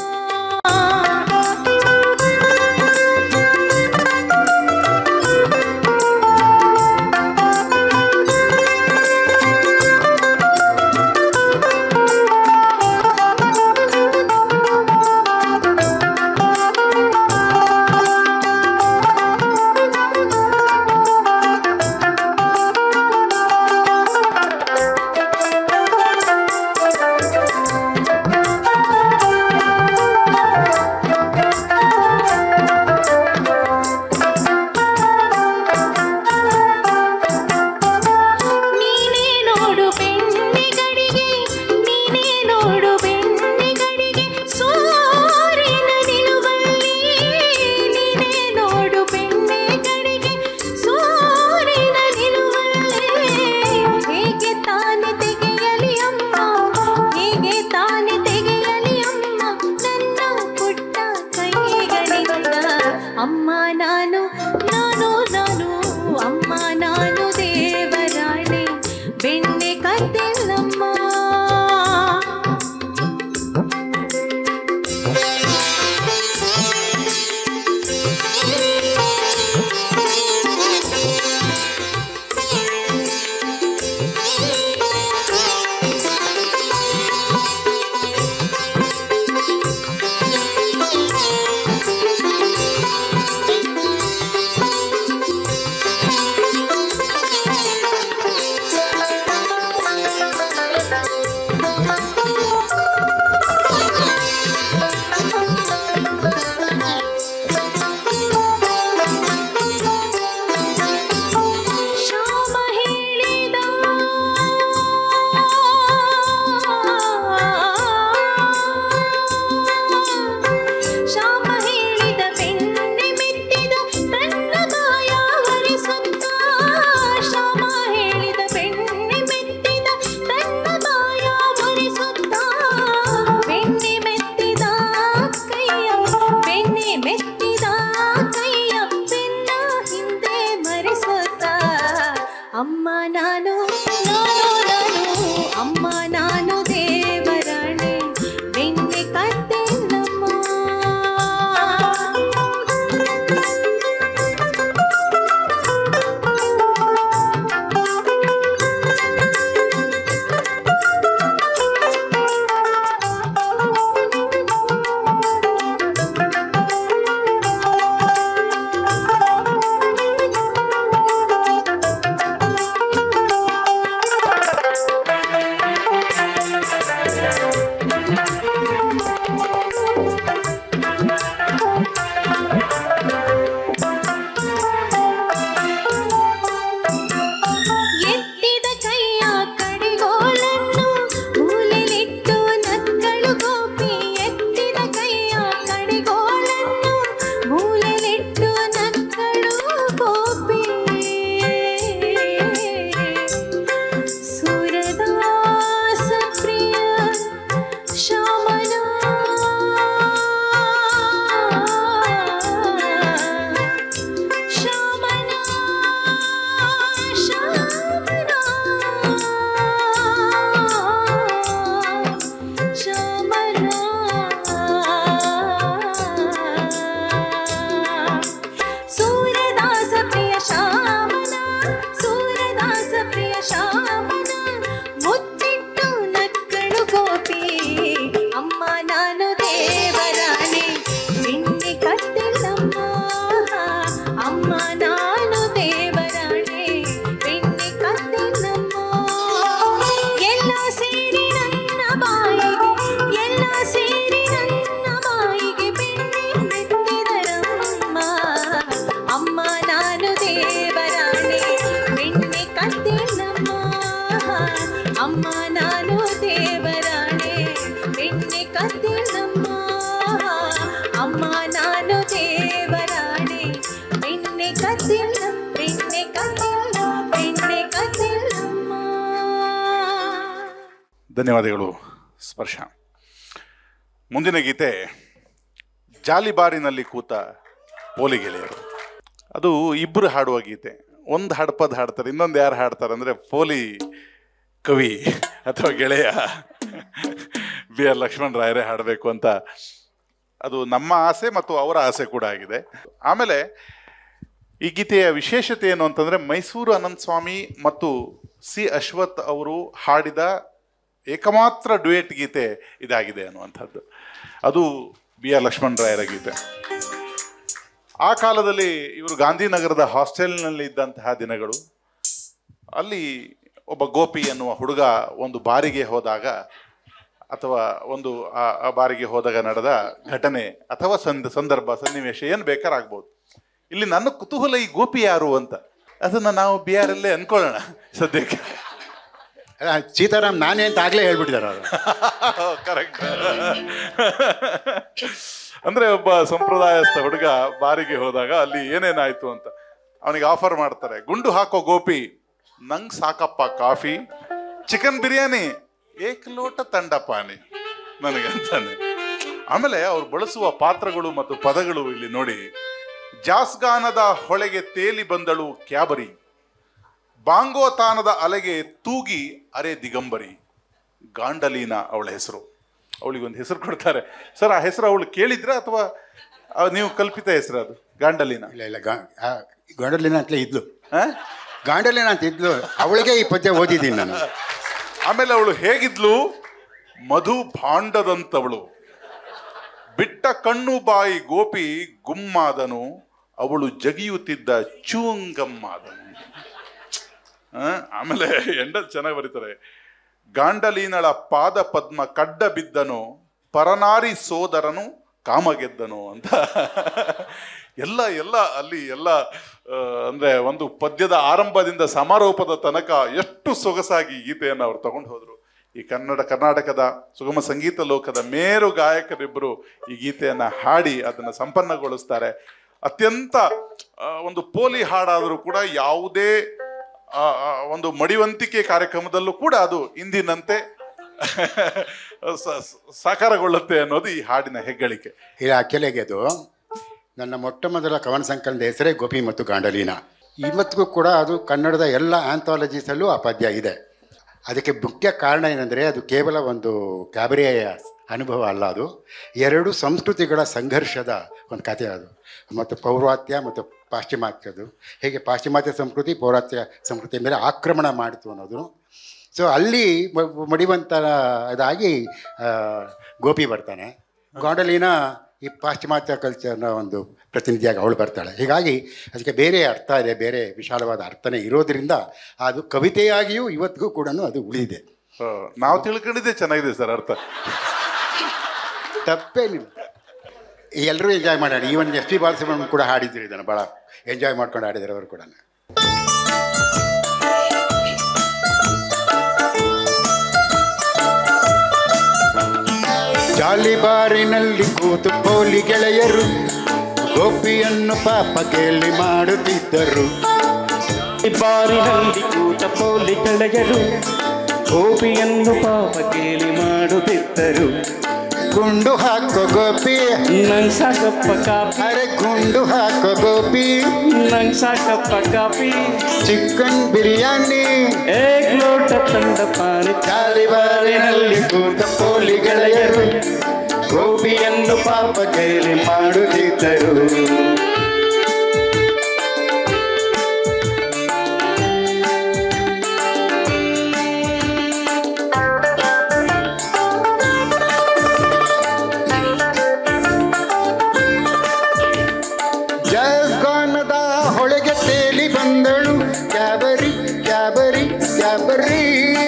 ನೀನೇ ನೋಡು ಬೆಣ್ಣೆಗಡಿಗೆ ನೀನೇ ನೋಡು ಬೆಣ್ಣೆಗಡಿಗೆ ಸೂರ್ಯನ ನಿಲುವಲ್ಲಿ ನೀನೇ ನೋಡು ಬೆಣ್ಣೆಗಡಿಗೆ ಸೂರ್ಯನ ನಿಲುವಲ್ಲಿ ಹೇಗೆ ತಾನೆ ತೆಗೆಯಲಿ ಅಮ್ಮ ಹೇಗೆ ತಾನೆ ತೆಗೆಯಲಿ ಅಮ್ಮ ನನ್ನ ಪುಟ್ಟ ಕೈಗಳಿಂದ ಅಮ್ಮ ನಾನು ನಾನು ನಾನು ಅಮ್ಮ ನಾನು ದೇವರಾಣೆ ಬೆಣ್ಣೆ ಕತ್ತಿಲ್ಲಮ್ಮ ಶ್ಯಾಮ ಹೇಳಿದ ಶ್ಯಾಮ ಹೇಳಿದ ಬೆಣ್ಣೆ ಮೆತ್ತಿದ ತನ್ನ ಬಾಯ ಒರೆಸುತ್ತ ಶ್ಯಾಮ ಹೇಳಿದ ಬೆಣ್ಣೆ ಮೆತ್ತಿದ ತನ್ನ ಬಾಯ ಒರೆಸುತ್ತ ಬೆಣ್ಣೆ ಮೆತ್ತಿದ ಕೈಯ ಬೆಣ್ಣೆ ಮೆತ್ತಿದ ಕೈಯ ಬೆನ್ನ ಹಿಂದೆ ಮರೆಸುತ್ತ ಅಮ್ಮ ನಾನು ನಾನು ನಾನು ಅಮ್ಮ ನಾನು ದೇವರಾಣೆ ಬೆಣ್ಣೆ ಕತ್ತಿಲ್ಲಮ್ಮ ಧನ್ಯವಾದಗಳು ಸ್ಪರ್ಶ ಮುಂದಿನ ಗೀತೆ ಜಾಲಿಬಾರಿನಲ್ಲಿ ಕೂತ ಪೋಲಿ ಗೆಳೆಯರು ಅದು ಇಬ್ಬರು ಹಾಡುವ ಗೀತೆ ಒಂದು ಹಡಪದ ಹಾಡ್ತಾರೆ ಇನ್ನೊಂದು ಯಾರು ಹಾಡ್ತಾರೆ ಅಂದರೆ ಪೋಲಿ ಕವಿ ಅಥವಾ ಗೆಳೆಯ ಬಿ ಆರ್ ಲಕ್ಷ್ಮಣ್ ರಾಯರೇ ಹಾಡಬೇಕು ಅಂತ ಅದು ನಮ್ಮ ಆಸೆ ಮತ್ತು ಅವರ ಆಸೆ ಕೂಡ ಆಗಿದೆ ಆಮೇಲೆ ಈ ಗೀತೆಯ ವಿಶೇಷತೆ ಏನು ಅಂತಂದ್ರೆ ಮೈಸೂರು ಅನಂತ ಸ್ವಾಮಿ ಮತ್ತು ಸಿ ಅಶ್ವಥ್ ಅವರು ಹಾಡಿದ ಏಕಮಾತ್ರ ಡ್ಯುಯೆಟ್ ಗೀತೆ ಇದಾಗಿದೆ ಅನ್ನುವಂಥದ್ದು ಅದು ಬಿ ಆರ್ ಲಕ್ಷ್ಮಣ್ ರಾಯರ ಗೀತೆ ಆ ಕಾಲದಲ್ಲಿ ಇವರು ಗಾಂಧಿನಗರದ ಹಾಸ್ಟೆಲ್ನಲ್ಲಿ ಇದ್ದಂತಹ ದಿನಗಳು ಅಲ್ಲಿ ಒಬ್ಬ ಗೋಪಿ ಎನ್ನುವ ಹುಡುಗ ಒಂದು ಬಾರಿಗೆ ಹೋದಾಗ ಅಥವಾ ಒಂದು ಆ ಆ ಬಾರಿಗೆ ಹೋದಾಗ ನಡೆದ ಘಟನೆ ಅಥವಾ ಸಂದ ಸಂದರ್ಭ ಸನ್ನಿವೇಶ ಏನು ಬೇಕಾರಾಗ್ಬೋದು ಇಲ್ಲಿ ನನ್ನ ಕುತೂಹಲ ಈ ಗೋಪಿ ಯಾರು ಅಂತ ಅದನ್ನ ನಾವು ಬಿ ಆರ್ ಅಲ್ಲೇ ಅನ್ಕೊಳ್ಳೋಣ ಸದ್ಯಕ್ಕೆ ಅಲ್ಲ, ಸೀತಾರಾಮ್ ನಾನೇ ಅಂತ ಆಗ್ಲೇ ಹೇಳ್ಬಿಟ್ಟಿದ್ದಾರೆ ಅವರು ಕರೆಕ್ಟ್ ಅಂದ್ರೆ ಒಬ್ಬ ಸಂಪ್ರದಾಯಸ್ಥ ಹುಡುಗ ಬಾರಿಗೆ ಹೋದಾಗ ಅಲ್ಲಿ ಏನೇನಾಯ್ತು ಅಂತ ಅವನಿಗೆ ಆಫರ್ ಮಾಡ್ತಾರೆ ಗುಂಡು ಹಾಕೋ ಗೋಪಿ ನಂಗ್ ಸಾಕಪ್ಪ ಕಾಫಿ ಚಿಕನ್ ಬಿರಿಯಾನಿ ಏಕ್ ಲೋಟ ತಂಡ ಪಾನಿ ನನಗಂತಾನೆ ಆಮೇಲೆ ಅವ್ರು ಬಳಸುವ ಪಾತ್ರಗಳು ಮತ್ತು ಪದಗಳು ಇಲ್ಲಿ ನೋಡಿ ಜಾಸ್ಗಾನದ ಹೊಳೆಗೆ ತೇಲಿ ಬಂದಳು ಕ್ಯಾಬರಿ ಬಾಂಗೋತಾನದ ಅಲೆಗೆ ತೂಗಿ ಅರೆ ದಿಗಂಬರಿ ಗಾಂಡಲೀನ ಅವಳ ಹೆಸರು ಅವಳಿಗೊಂದು ಹೆಸರು ಕೊಡ್ತಾರೆ ಸರ್ ಆ ಹೆಸರು ಅವಳು ಕೇಳಿದ್ರ ಅಥವಾ ಆ, ನೀವು ಕಲ್ಪಿತ ಹೆಸರು ಅದು ಗಾಂಡಲೀನ ಇಲ್ಲ ಇಲ್ಲ ಗಾ ಆ, ಗಾಂಡಲಿನ ಅಂತಲೇ ಇದ್ಲು ಆ? ಗಾಂಡಲಿನ ಅಂತ ಇದ್ಲು ಅವಳಿಗೆ ಈ ಪದ್ಯ ಓದಿದ್ದೀನಿ ನಾನು ಆಮೇಲೆ ಅವಳು ಹೇಗಿದ್ಲು ಮಧು ಭಾಂಡದಂತವಳು ಬಿಟ್ಟ ಕಣ್ಣು ಬಾಯಿ ಗೋಪಿ ಗುಮ್ಮಾದನು ಅವಳು ಜಗಿಯುತ್ತಿದ್ದ ಚೂಂಗಮ್ಮಾದನು ಆ, ಆಮೇಲೆ ಎಂಡ ಚೆನ್ನಾಗಿ ಬರೀತಾರೆ ಗಾಂಡಲೀನಳ ಪಾದ ಪದ್ಮ ಕಡ್ಡ ಬಿದ್ದನು ಪರನಾರಿ ಸೋದರನು ಕಾಮ ಗೆದ್ದನು ಅಂತ ಎಲ್ಲ ಎಲ್ಲ ಅಲ್ಲಿ ಎಲ್ಲ ಆ, ಅಂದ್ರೆ ಒಂದು ಪದ್ಯದ ಆರಂಭದಿಂದ ಸಮಾರೋಪದ ತನಕ ಎಷ್ಟು ಸೊಗಸಾಗಿ ಈ ಗೀತೆಯನ್ನು ಅವ್ರು ತಗೊಂಡು ಹೋದ್ರು ಈ ಕನ್ನಡ ಕರ್ನಾಟಕದ ಸುಗಮ ಸಂಗೀತ ಲೋಕದ ಮೇರು ಗಾಯಕರಿಬ್ಬರು ಈ ಗೀತೆಯನ್ನ ಹಾಡಿ ಅದನ್ನ ಸಂಪನ್ನಗೊಳಿಸ್ತಾರೆ ಅತ್ಯಂತ ಆ, ಒಂದು ಪೋಲಿ ಹಾಡಾದರೂ ಕೂಡ ಯಾವುದೇ ಆ, ಆ, ಒಂದು ಮಡಿವಂತಿಕೆ ಕಾರ್ಯಕ್ರಮದಲ್ಲೂ ಕೂಡ ಅದು ಇಂದಿನಂತೆ ಸ- ಸ- ಸಾಕಾರಗೊಳ್ಳುತ್ತೆ ಅನ್ನೋದು ಈ ಹಾಡಿನ ಹೆಗ್ಗಳಿಕೆ ಇಲ್ಲ ಕೆಲೆಗೆ ಅದು ನನ್ನ ಮೊಟ್ಟ ಮೊದಲ ಕವನ ಸಂಕಲನದ ಹೆಸರೇ ಗೋಪಿ ಮತ್ತು ಗಾಂಡಲೀನ ಇವತ್ತಿಗೂ ಕೂಡ ಅದು ಕನ್ನಡದ ಎಲ್ಲ ಆಂಥಾಲಜೀಸಲ್ಲೂ ಆ ಪದ್ಯ ಇದೆ ಅದಕ್ಕೆ ಮುಖ್ಯ ಕಾರಣ ಏನಂದರೆ ಅದು ಕೇವಲ ಒಂದು ಕ್ಯಾಬರಿಯ ಅನುಭವ ಅಲ್ಲ ಅದು ಎರಡು ಸಂಸ್ಕೃತಿಗಳ ಸಂಘರ್ಷದ ಒಂದು ಕಥೆ ಅದು ಮತ್ತು ಪೌರಾತ್ಯ ಮತ್ತು ಪಾಶ್ಚಿಮಾತ್ಯದು ಹೇಗೆ ಪಾಶ್ಚಿಮಾತ್ಯ ಸಂಸ್ಕೃತಿ ಪೌರಾತ್ಯ ಸಂಸ್ಕೃತಿ ಮೇಲೆ ಆಕ್ರಮಣ ಮಾಡಿತು ಅನ್ನೋದು ಸೊ ಅಲ್ಲಿ ಮ- ಮಡಿವಂತರ ಇದಾಗಿ ಆ, ಗೋಪಿ ಬರ್ತಾನೆ ಗಾಂಡಲಿನ ಈ ಪಾಶ್ಚಿಮಾತ್ಯ ಕಲ್ಚರ್ನ ಒಂದು ಪ್ರತಿನಿಧಿಯಾಗಿ ಅವಳು ಬರ್ತಾಳೆ ಹೀಗಾಗಿ ಅದಕ್ಕೆ ಬೇರೆ ಅರ್ಥ ಇದೆ ಬೇರೆ ವಿಶಾಲವಾದ ಅರ್ಥನೇ ಇರೋದ್ರಿಂದ ಅದು ಕವಿತೆಯಾಗಿಯೂ ಇವತ್ತಿಗೂ ಕೂಡ ಅದು ಉಳಿದಿದೆ ಆ, ನಾವು ತಿಳ್ಕೊಂಡಿದ್ದೆ ಚೆನ್ನಾಗಿದೆ ಸರ್ ಅರ್ಥ ತಪ್ಪೇನಿಲ್ಲ ಎಲ್ಲರೂ ಎಂಜಾಯ್ ಮಾಡೋಣ ಈವನ್ ಎಸ್ ಪಿ ಬಾಲಸುಬ್ರಹ್ಮಣ್ಯಂ ಕೂಡ ಹಾಡಿದ್ರು ಇದನ್ನು ಭಾಳ ಎಂಜಾಯ್ ಮಾಡ್ಕೊಂಡು ಹಾಡಿದ್ದಾರೆ ಅವರು ಕೂಡ ಜಾಲಿಬಾರಿನಲ್ಲಿ ಕೂತು ಪೋಲಿ ಗೆಳೆಯರು ಗೋಪಿಯನ್ನು ಪಾಪ ಕೇಳಿ ಮಾಡುತ್ತಿದ್ದರು ಬಾರಿನಲ್ಲಿ ಕೂತ ಪೋಲಿ ಗೆಳೆಯರು ಗೋಪಿಯನ್ನು ಪಾಪ ಕೇಳಿ ಮಾಡುತ್ತಿದ್ದರು ಗುಂಡು ಹಾಕೋ ಗೋಪಿ ನಂಗ್ ಸಾಕಪ್ಪ ಕಾಪಿ ಅರೆ ಗುಂಡು ಹಾಕೋ ಗೋಪಿ ನಂಗ್ ಸಾಕಪ್ಪ ಕಾಪಿ ಚಿಕನ್ ಬಿರಿಯಾನಿ ಏಕ್ ಲೋಟ ತಂಡ ಪಾನಿ ಜಾಲಿಬಾರಿನಲ್ಲಿ ಕೂತ ಪೋಲಿ ಗೆಳೆಯರು ಗೋಪಿಯನ್ನು ಪಾಪ ಕೇಳಿ ಮಾಡುತ್ತಿದ್ದರು ಜಸ್ಗಾನದ ಹೊಳೆಗೆ ತೇಲಿ ಬಂದಳು ಕ್ಯಾಬರಿ ಕ್ಯಾಬರಿ ಕ್ಯಾಬರಿ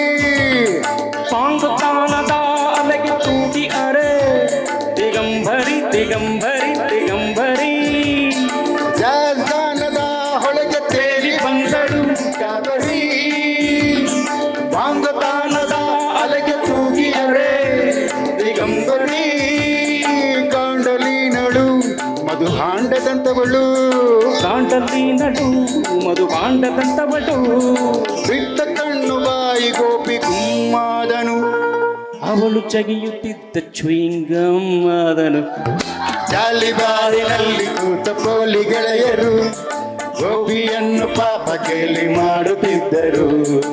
ಪಾಂಗುತಾನದ ಅಲೆಗೆ ತೂಗಿ ಅರೆ ದಿಗಂಬರಿ ದಿಗಂಬರಿ ದಿಗಂಬರಿ ಜಸ್ಗಾನದ ಹೊಳೆಗೆ ತೇಲಿ ಬಂದಳು ಕ್ಯಾಬರಿ ವಾಂಗತಾನದ ಅಲೆಗೆ ತೂಗಿಯರೆ ದಿಗಂಬರಿ ಕಾಂಡಲಿನಳು ಮಧು ಹಾಂಡದಂತವಳು ಕಾಂಡಲ್ಲಿ ನಡು ಮಧು ಬಾಂಡದಂತವಡು ಬಿಟ್ಟ ಕಣ್ಣು ಬಾಯಿ ಗೋಪಿ ಗುಮ್ಮಾದನು ಅವಳು ಚಗಿಯುತ್ತಿದ್ದ ಚುಯಿಂಗಮ್ ಆದನು ಜಾಲಿಬಾರಿನಲ್ಲಿ ಕೂತ ಪೋಲಿ ಗೆಳೆಯರು ಗೋಪಿಯನ್ನು ಪಾಪ ಕೇಳಿ ಮಾಡುತ್ತಿದ್ದರು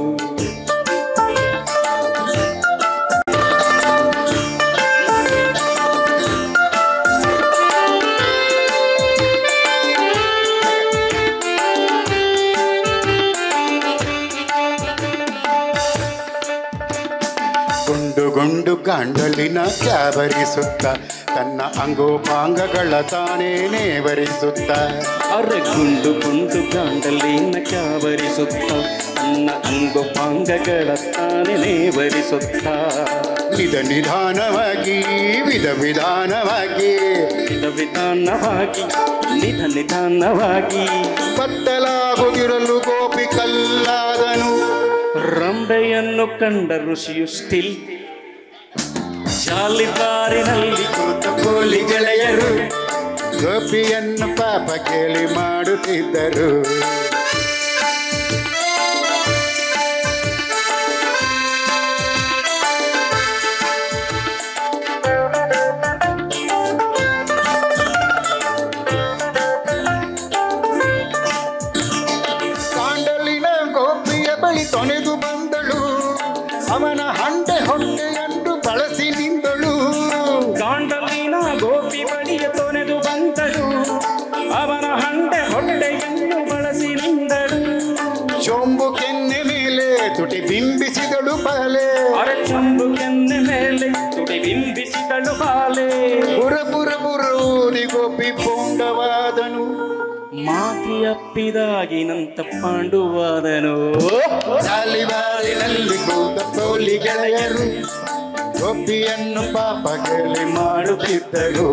ಗುಂಡು ಗುಂಡು ಗಾಂಡಲಿನ ಕ್ಯಾಬರಿಸುತ್ತ ತನ್ನ ಅಂಗೋಪಾಂಗಗಳ ತಾನೇ ನೇವರಿಸುತ್ತ ಅರೆ ಗುಂಡು ಗುಂಡು ಗಾಂಡಲಿನ ಕಾವರಿಸುತ್ತ ತನ್ನ ಅಂಗೋಪಾಂಗಗಳ ತಾನೇ ನೇವರಿಸುತ್ತ ನಿಧ ನಿಧಾನವಾಗಿ ವಿಧ ವಿಧಾನವಾಗಿ ವಿಧ ವಿಧಾನವಾಗಿ ನಿಧ ನಿಧಾನವಾಗಿ ಬತ್ತಲಾಗುತ್ತಿರಲು ಗೋಪಿ ಕಲ್ಲಾದನು ರಂಬೆಯನ್ನು ಕಂಡ ಋಷಿಯು ಸ್ಟಿಲ್ ಜಾಲಿಬಾರಿನಲ್ಲಿ ಕೂತ ಪೋಲಿ ಗೆಳೆಯರು ಗೋಪಿಯನ್ನು ಪಾಪ ಕೇಳಿ ಮಾಡುತ್ತಿದ್ದರು ಕಾಂಡಲಿನ ಗೋಪಿಯ ಬಳಿ ತೊನೆದು ಬಂದಳು ಅವನ ಹಂಡೆ ಹೊಟ್ಟೆಯನ್ನು ಬಳಸಿ ನಿಂದಳು ಗಾಂಡಲಿನ ಗೋಪಿ ಬಳಿಯ ತೊನೆದು ಬಂದಳು ಅವನ ಹಂಡೆ ಹೊಟ್ಟೆಯನ್ನು ಬಳಸಿ ನಿಂದಳು ಚೊಂಬು ಕೆನ್ನೆ ಮೇಲೆ ತುಟಿ ಬಿಂಬಿಸಿದಳು ಬಲೆ ಅರೆ ಚಂಬು ಕೆನ್ನೆ ಮೇಲೆ ತುಡಿ ಬಿಂಬಿಸಿದಳು ಬಾಲೆ ಬುರ ಬುರ ಬುರೂರಿ ಗೋಪಿ ಪೂಂಡವಾದನು ಮಾತಿ ಅಪ್ಪಿದಾಗಿನಂತ ಪಾಂಡುವಾದನು ಜಾಲಿಬಾರಿನಲ್ಲಿ ಕೂತ ಪೋಲಿ ಗೆಳೆಯರು ಗೋಪಿಯನ್ನು ಪಾಪ ಕೇಳಿ ಮಾಡುತ್ತಿದ್ದರು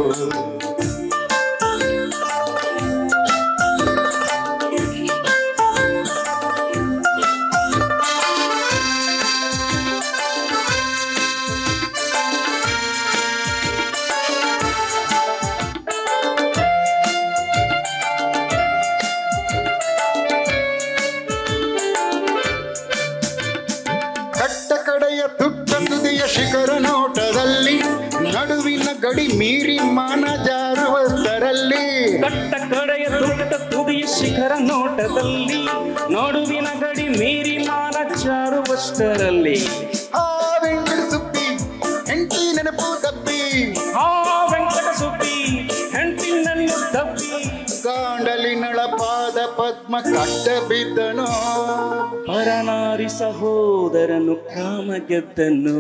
ಕಟ್ಟ ಕಡೆಯ ತುಟ್ಟ ತುದಿಯ ಶಿಖರ ನೋಟದಲ್ಲಿ ನಡುವಿನ ಗಡಿ ಮೀರಿ ಮಾನ ಜಾರುವಷ್ಟರಲ್ಲಿ ಕಟ್ಟ ಕಡೆಯ ದೊಡ್ಡ ತುದಿಯ ಶಿಖರ ನೋಟದಲ್ಲಿ ನಡುವಿನ ಗಡಿ ಮೀರಿ ಮಾನ ಚಾರುವಷ್ಟರಲ್ಲಿ ಆ ವೆಂಕಟ ಸುಬ್ಬಿ ಹೆಂಡತಿ ನೆನಪು ತಪ್ಪಿ ಆ ವೆಂಕಟ ಸುಬ್ಬಿ ಹೆಂಡತಿನನ್ನು ತಪ್ಪಿ ಕಾಂಡಲಿನಳ ಪಾದ ಪದ್ಮ ಕಟ್ಟ ಬಿದ್ದನು ಪರನಾರಿ ಸಹೋದರನು ಕಾಮ ಗೆದ್ದನು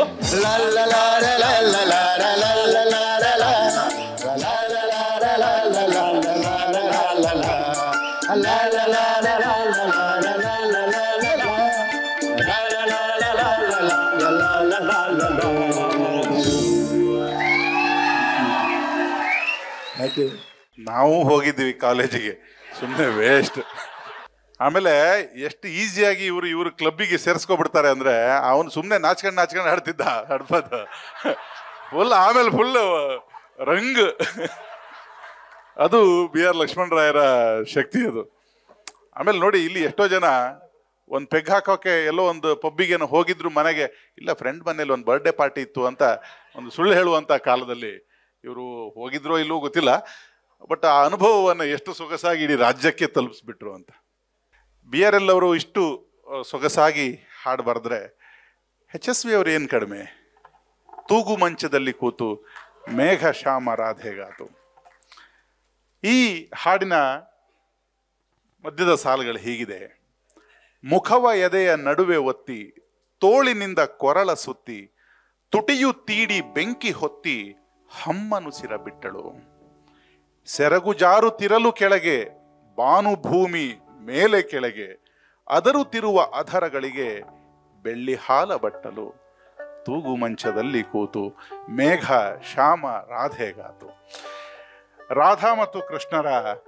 ನಾವು ಹೋಗಿದ್ವಿ ಕಾಲೇಜಿಗೆ ಸುಮ್ಮನೆ ವೇಸ್ಟ್ ಆಮೇಲೆ ಎಷ್ಟು ಈಸಿಯಾಗಿ ಇವರು ಇವರು ಕ್ಲಬ್ಬಿಗೆ ಸೇರಿಸ್ಕೊಬಿಡ್ತಾರೆ ಅಂದ್ರೆ ಅವನು ಸುಮ್ಮನೆ ನಾಚ್ಕೊಂಡು ನಾಚ್ಕೊಂಡು ಆಡ್ತಿದ್ದ ಹಡ್ಬದ ಫುಲ್ ಆಮೇಲೆ ಫುಲ್ ರಂಗ್ ಅದು ಬಿ ಆರ್ ಲಕ್ಷ್ಮಣರಾಯರ ಶಕ್ತಿ ಅದು ಆಮೇಲೆ ನೋಡಿ ಇಲ್ಲಿ ಎಷ್ಟೋ ಜನ ಒಂದು ಪೆಗ್ ಹಾಕೋಕೆ ಎಲ್ಲೋ ಒಂದು ಪಬ್ಬಿಗೇನೋ ಹೋಗಿದ್ರು ಮನೆಗೆ ಇಲ್ಲ ಫ್ರೆಂಡ್ ಮನೇಲಿ ಒಂದು ಬರ್ಡೇ ಪಾರ್ಟಿ ಇತ್ತು ಅಂತ ಒಂದು ಸುಳ್ಳು ಹೇಳುವಂತ ಕಾಲದಲ್ಲಿ ಇವರು ಹೋಗಿದ್ರೋ ಇಲ್ಲವೋ ಗೊತ್ತಿಲ್ಲ ಬಟ್ ಆ ಅನುಭವವನ್ನು ಎಷ್ಟು ಸೊಗಸಾಗಿ ಇಡೀ ರಾಜ್ಯಕ್ಕೆ ತಲುಪಿಸ್ಬಿಟ್ರು ಅಂತ ಬಿ ಆರ್ ಎಲ್ ಅವರು ಇಷ್ಟು ಆ, ಸೊಗಸಾಗಿ ಹಾಡು ಬರೆದ್ರೆ ಎಚ್ ಎಸ್ ವಿ ಅವ್ರು ಏನು ಕಡಿಮೆ ತೂಗು ಮಂಚದಲ್ಲಿ ಕೂತು ಮೇಘ ಶ್ಯಾಮ ರಾಧೆಗಾತು ಈ ಹಾಡಿನ ಮಧ್ಯದ ಸಾಲುಗಳು ಹೀಗಿದೆ ಮುಖವ ಎದೆಯ ನಡುವೆ ಒತ್ತಿ ತೋಳಿನಿಂದ ಕೊರಳ ಸುತ್ತಿ ತುಟಿಯು ತೀಡಿ ಬೆಂಕಿ ಹೊತ್ತಿ ಹಮ್ಮನುಸಿರ ಬಿಟ್ಟಳು ಸೆರಗು ಜಾರುತ್ತಿರಲು ಕೆಳಗೆ ಬಾನುಭೂಮಿ ಮೇಲೆ ಕೆಳಗೆ ಅದರುತ್ತಿರುವ ಅಧರಗಳಿಗೆ ಬೆಳ್ಳಿ ಹಾಲ ಬಟ್ಟಲು ತೂಗು ಮಂಚದಲ್ಲಿ ಕೂತು ಮೇಘ ಶ್ಯಾಮ ರಾಧೆಗಾತು ರಾಧಾ ಮತ್ತು ಕೃಷ್ಣರ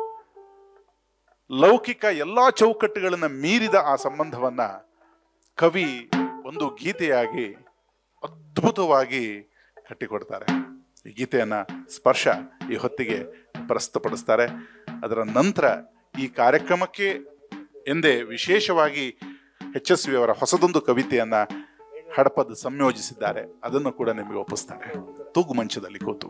ಲೌಕಿಕ ಎಲ್ಲಾ ಚೌಕಟ್ಟುಗಳನ್ನ ಮೀರಿದ ಆ ಸಂಬಂಧವನ್ನ ಕವಿ ಒಂದು ಗೀತೆಯಾಗಿ ಅದ್ಭುತವಾಗಿ ಕಟ್ಟಿಕೊಡ್ತಾರೆ ಈ ಗೀತೆಯನ್ನ ಸ್ಪರ್ಶ ಈ ಹೊತ್ತಿಗೆ ಪ್ರಸ್ತುತಪಡಿಸ್ತಾರೆ ಅದರ ನಂತರ ಈ ಕಾರ್ಯಕ್ರಮಕ್ಕೆ ಎಂದೇ ವಿಶೇಷವಾಗಿ ಎಚ್ ಎಸ್ ವಿ ಅವರ ಹೊಸದೊಂದು ಕವಿತೆಯನ್ನ ಹಡಪದ ಸಂಯೋಜಿಸಿದ್ದಾರೆ ಅದನ್ನು ಕೂಡ ನಿಮಗೆ ಒಪ್ಪಿಸ್ತಾರೆ ತೂಗು ಮಂಚದಲ್ಲಿ ಕೂತು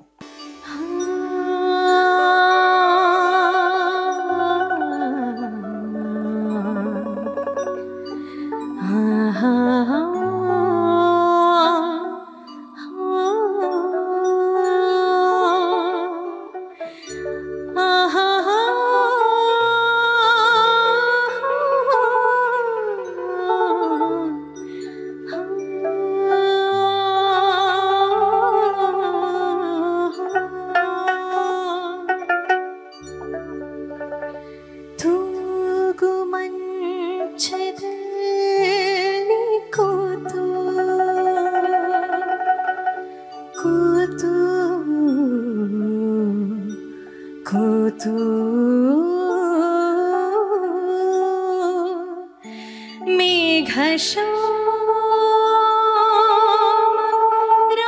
ತೂಗು ಮಂಚದಲ್ಲಿ ಕೂತು ಕೂತು ಕೂತು ಮೇಘಶ್ಯಾಮ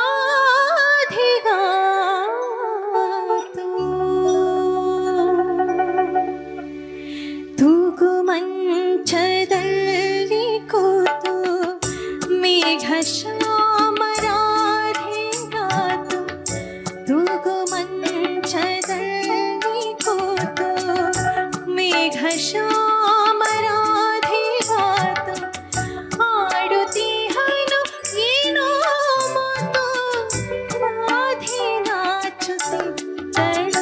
ರಾಧಿಗಾತು ತೂಗು ಮಂಚದಲ್ಲಿ ಕೂತು ಮೇಘ ಶ್ಯಾಮರಾಧಿಗಾತು ತೂಗು ಮಂಚದಲ್ಲಿ ಕೂತು ಮೇಘ ಶ್ಯಾಮರಾಧಿಗಾತು ಆಡುತ್ತೀಹನು ಏನೋ ಮಾತು ರಾಧೆ ನಾಚುತ್ತಿದ್ದಳು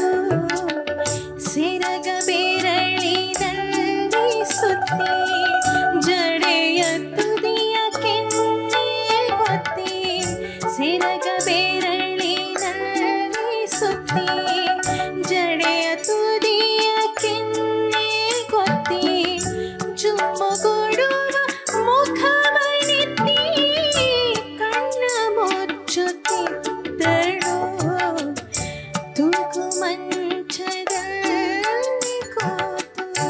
ಸಿರಗ ಬೇರಳಿನಲ್ಲಿ ಸುತ್ತಿ ಜಡೆಯ ತುದಿಯ ಕೆನ್ನೆ ಗೊತ್ತಿ ಸಿರಗ ಬೇರಳಿನಲ್ಲಿ ಸುತ್ತಿ ಜಡೆಯ ತುದಿಯ ಕೆನ್ನೆ ಗೊತ್ತಿ ಚುಮ್ಮಗೊಡುವ ಮುಖವನೆತ್ತಿ ಕಣ್ಣ ಮುಚ್ಚುತ್ತಿದ್ದಳು ತೂಗು ಮಂಚದಲ್ಲಿ ಕೂತು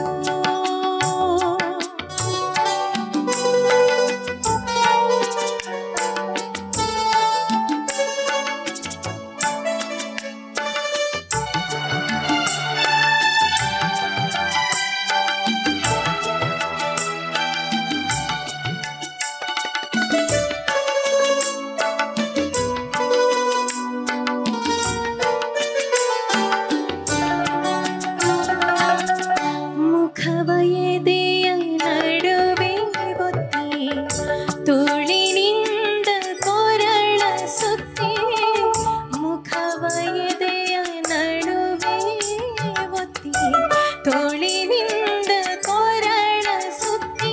ಮುಖವ ಎದೆಯ ನಡುವೆ ಗೊತ್ತಿ ತುಳಿನಿಂದ ಕೊರಳ ಸುತ್ತಿ ಮುಖವ ಎದೆಯ ನಡುವೆ ಒತ್ತಿ ತುಳಿನಿಂದ ಕೊರಳ ಸುತ್ತಿ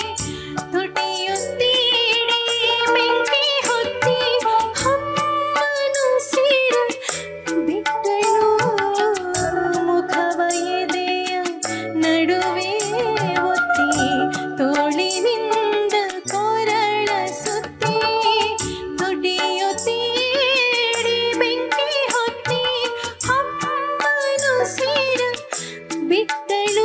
ತುಟಿಯುತ್ತೀಡಿ ಬೆಂಕಿ ಹೊತ್ತಿ ಹಮ್ಮನು ಸಿರು ಬಿಟ್ಟಳು ಮುಖವ ಎದೆಯ ನಡುವೆ ಒತ್ತಿ ತೋಳಿನಿಂದ ಕೊರಳ ಸುತ್ತಿ ತುಟಿಯುತ್ತೀಡಿ ಬೆಂಕಿ ಹೊತ್ತಿ ಹಮ್ಮನು ಸಿರು ಬಿಟ್ಟಳು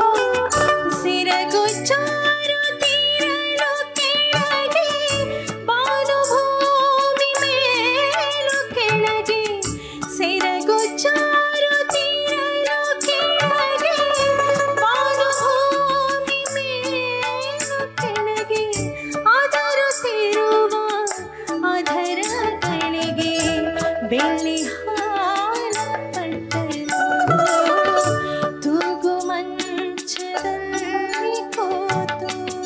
ಸಿರಗುಚ್ಚಾರು ತೀರಲು ಕೆಳಗೆ ಬಾನುಭೂಮಿ ಮೇಲು ಕೆಳಗೆ ಸಿರಗುಚ್ಚಾರು ತೀರಲು ಕೆಳಗೆ ಬಾನುಭೂಮಿ ಮೇಲು ಕೆಳಗೆ ಆದರುತ್ತಿರುವ ಅಧರ ಕಣಿಗೆ ಬೆಳ್ಳಿ ಹಾಲ ಪಟ್ಟಲು ತೂಗು ಮಂಚದಲ್ಲಿ ಕೂತು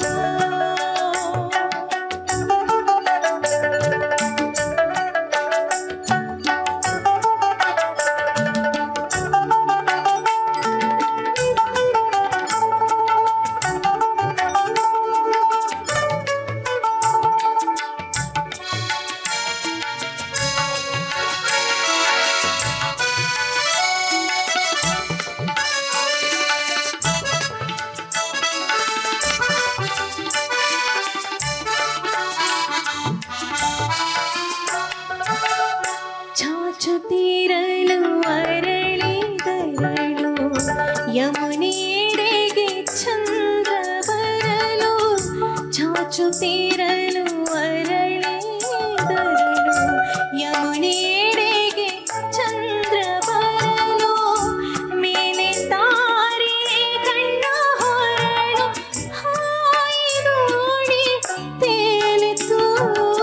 ಚಾಚುತ್ತೀರಲು ಅರಳಿದರಳು ಯಮುನೆಡೆಗೆ ಚಂದ್ರ ಬರಲು ಚಾಚುತ್ತೀರಲು ಅರಳಿದರಳು ಯಮುನೆಡೆಗೆ ಚಂದ್ರ ಬರಲು ಮೇಲೆ ತಾರೆ ಕಣ್ಣ ಹೊರಳು ಹಾಯ್ದೋಡಿ ತೇಲಿತು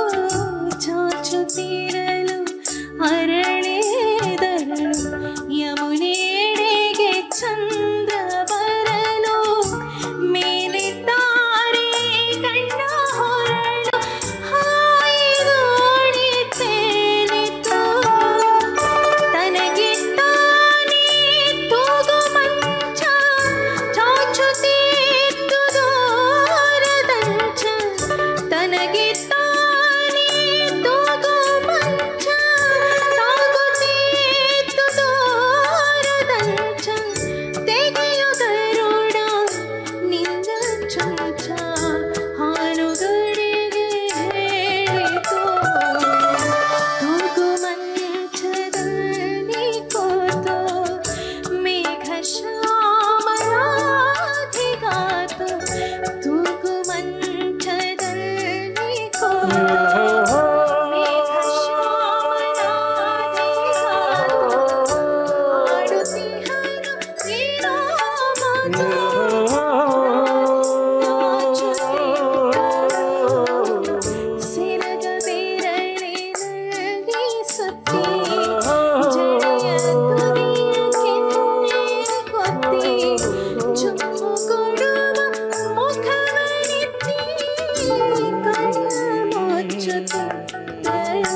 ನನಗೆ ತಾನೇ ತೂಗು ಮಂಚ ತಾಗುತ್ತಿತ್ತು ದೂರದಂಚ ತೆಗೆಯುಗರುಡ ನಿನ್ನ ಚುಂಚ ಹಾನುಗಳಿಗೆ ಹೇಳಿತು ತೂಗು ಮಂಚದಲ್ಲಿ ಕೂತು ಮೇಘ ಶ್ಯಾಮರಾಧಿಗಾತು ತೂಗು ಮಂಚದಲ್ಲಿ ಕೂತು ಮೇಘ ಶ್ಯಾಮರಾಧಿಗಾತು ಆಡುತ್ತಿಹನು ಏನೋ ಮಾತು ಸಿರಗ ಬೇರಳಿನಲ್ಲಿ ಸುತ್ತಿ ಜಡೆಯ ತುದಿಯ ಕೆನ್ನೆಯ ಕೊತ್ತಿ ಚುಮ್ಮು ಕೊಡುವ ಮುಖವನಿತ್ತಿ ಕಣ್ಣ ಮುಚ್ಚುತ್ತಿದ್ದಳು